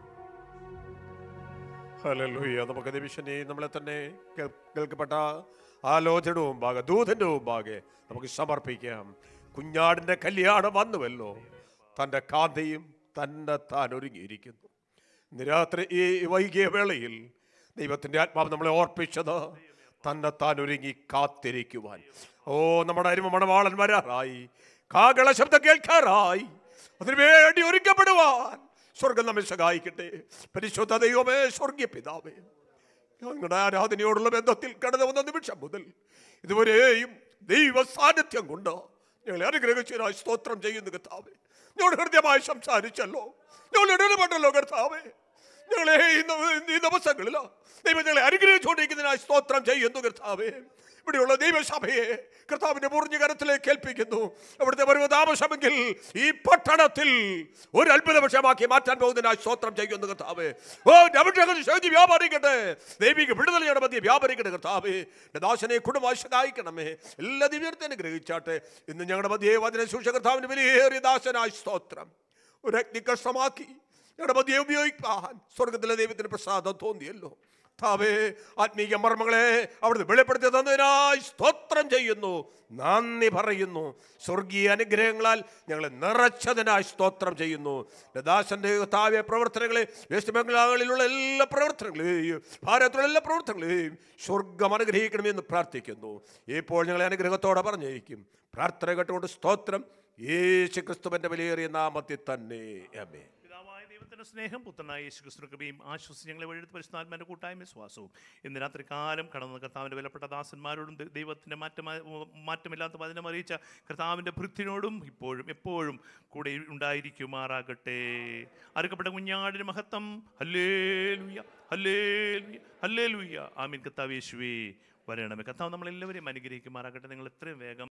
ഹല്ലേലൂയ നമുക്ക് നിമിഷനെ നമ്മളെ തന്നെ കേൾ- കേൾക്കപ്പെട്ട ആലോചനയുടെ മുമ്പാകെ ദൂതന്റെ മുമ്പാകെ നമുക്ക് സമർപ്പിക്കാം കുഞ്ഞാടിന്റെ കല്യാണം വന്നുവല്ലോ തൻ്റെ കാന്തയും തന്നെ താൻ ഒരുങ്ങിയിരിക്കുന്നു ഇന്ന് രാത്രി ഈ വൈകിയ വേളയിൽ ദൈവത്തിൻ്റെ ആത്മാവ് നമ്മളെ ഓർപ്പിച്ചത് തന്നെ താൻ ഒരുങ്ങി കാത്തിരിക്കുവാൻ ഓ നമ്മുടെ അരുമ മണവാളൻ വരാറായി കാകള ശബ്ദം കേൾക്കാറായി അതിനു വേണ്ടി ഒരുക്കപ്പെടുവാൻ സ്വർഗം നമ്മെ സഹായിക്കട്ടെ പരിശുദ്ധ ദൈവമേ സ്വർഗീയ പിതാവേ ഞങ്ങളുടെ ആരാധനയോടുള്ള ബന്ധത്തിൽ കടന്നു വന്ന നിമിഷം മുതൽ ഇതുവരെയും ദൈവ സാന്നിധ്യം കൊണ്ട് ഞങ്ങളെ അനുഗ്രഹിച്ചതിനായി സ്തോത്രം ചെയ്യുന്നു കർത്താവേ ഞങ്ങൾ ഹൃദ്യമായി സംസാരിച്ചല്ലോ ഞങ്ങൾ ഇടപെട്ടല്ലോ കർത്താവേ ഞങ്ങളെ ഈ നവ- ഈ ദിവസങ്ങളിൽ ദൈവം ഞങ്ങളെ അനുഗ്രഹിച്ചുകൊണ്ടിരിക്കുന്നതിനായി സ്തോത്രം ചെയ്യുന്നു കർത്താവേ ഇവിടെയുള്ള ദൈവസഭയെ കർത്താവിന്റെ മുറിഞ്ഞ കരത്തിലേക്ക് ഏൽപ്പിക്കുന്നു അവിടുത്തെ വരുവ താമസമെങ്കിൽ ഈ പട്ടണത്തിൽ ഒരു അത്ഭുത വിഷയമാക്കി മാറ്റാൻ പോകുന്നതിനായി സ്തോത്രം ചെയ്യുന്നു കർത്താവേ ഓ അഭിഷേകം ശോധി വ്യാപാരിക്കട്ടെ ദൈവിക വിടുതലയുടെ മധ്യ വ്യാപാരിക്കട്ടെ കർത്താവേ എൻ്റെ ദാസനെ കുടുംബമായി സഹായിക്കണമേ എല്ലാ ദിവ്യത്തെ അനുഗ്രഹിച്ചാട്ടെ ഇന്ന് ഞങ്ങളുടെ മധ്യേ വചന സൂക്ഷ കർത്താവിന് വലിയേറിയ ദാസനായി സ്തോത്രം ഒരു അഗ്നികഷ്ടമാക്കി ഞങ്ങളുടെ മധ്യേ ഉപയോഗിക്കാൻ സ്വർഗത്തിലെ ദൈവത്തിന് പ്രസാദം തോന്നിയല്ലോ താവേ ആത്മീയ മർമ്മങ്ങളെ അവിടുന്ന് വെളിപ്പെടുത്തി തന്നതിനായി സ്തോത്രം ചെയ്യുന്നു നന്ദി പറയുന്നു സ്വർഗീയ അനുഗ്രഹങ്ങളാൽ ഞങ്ങളെ നിറച്ചതിനായി സ്തോത്രം ചെയ്യുന്നു എൻ്റെ ദാസന്റെ താവ്യ പ്രവർത്തനങ്ങളെ വെസ്റ്റ് ബംഗാളിലുള്ള എല്ലാ പ്രവർത്തനങ്ങളെയും ഭാരതത്തിലുള്ള എല്ലാ പ്രവർത്തനങ്ങളെയും സ്വർഗം അനുഗ്രഹിക്കണമെന്ന് പ്രാർത്ഥിക്കുന്നു ഇപ്പോൾ ഞങ്ങളെ അനുഗ്രഹത്തോടെ പറഞ്ഞേക്കും പ്രാർത്ഥന കേട്ടുകൊണ്ട് സ്തോത്രം യേശു ക്രിസ്തുവിന്റെ വിലയേറിയ നാമത്തിൽ തന്നെ അമേ പിതാവായ ദൈവത്തിന്റെ സ്നേഹം പുത്രനായ യേശു ക്രിസ്തു കൃപയും ആശ്വസിച്ച് ഞങ്ങളെ വഴിയെടുത്ത് പരിശുദ്ധാത്മാന്റെ കൂട്ടായ്മ വിശ്വാസവും ഇന്ന് രാത്രി കാലം കടന്ന കർത്താവിന്റെ വിലപ്പെട്ട ദാസന്മാരോടും ദ- ദൈവത്തിന്റെ മാറ്റം മാറ്റമില്ലാത്ത വചനം അറിയിച്ച കർത്താവിന്റെ ഭൃത്തിനോടും ഇപ്പോഴും എപ്പോഴും കൂടെ ഉണ്ടായിരിക്കുമാറാകട്ടെ അറുക്കപ്പെട്ട കുഞ്ഞാടിന് മഹത്വം ഹല്ലേ ലുയ്യ ഹല്ലേ ലുയ്യ ഹല്ലേ ലുയ്യ ആമീൻ കർത്താവ് യേശുവേ വരണമേ കർത്താവ് നമ്മളെല്ലാവരെയും അനുഗ്രഹിക്കുമാറാകട്ടെ നിങ്ങൾ എത്രയും വേഗം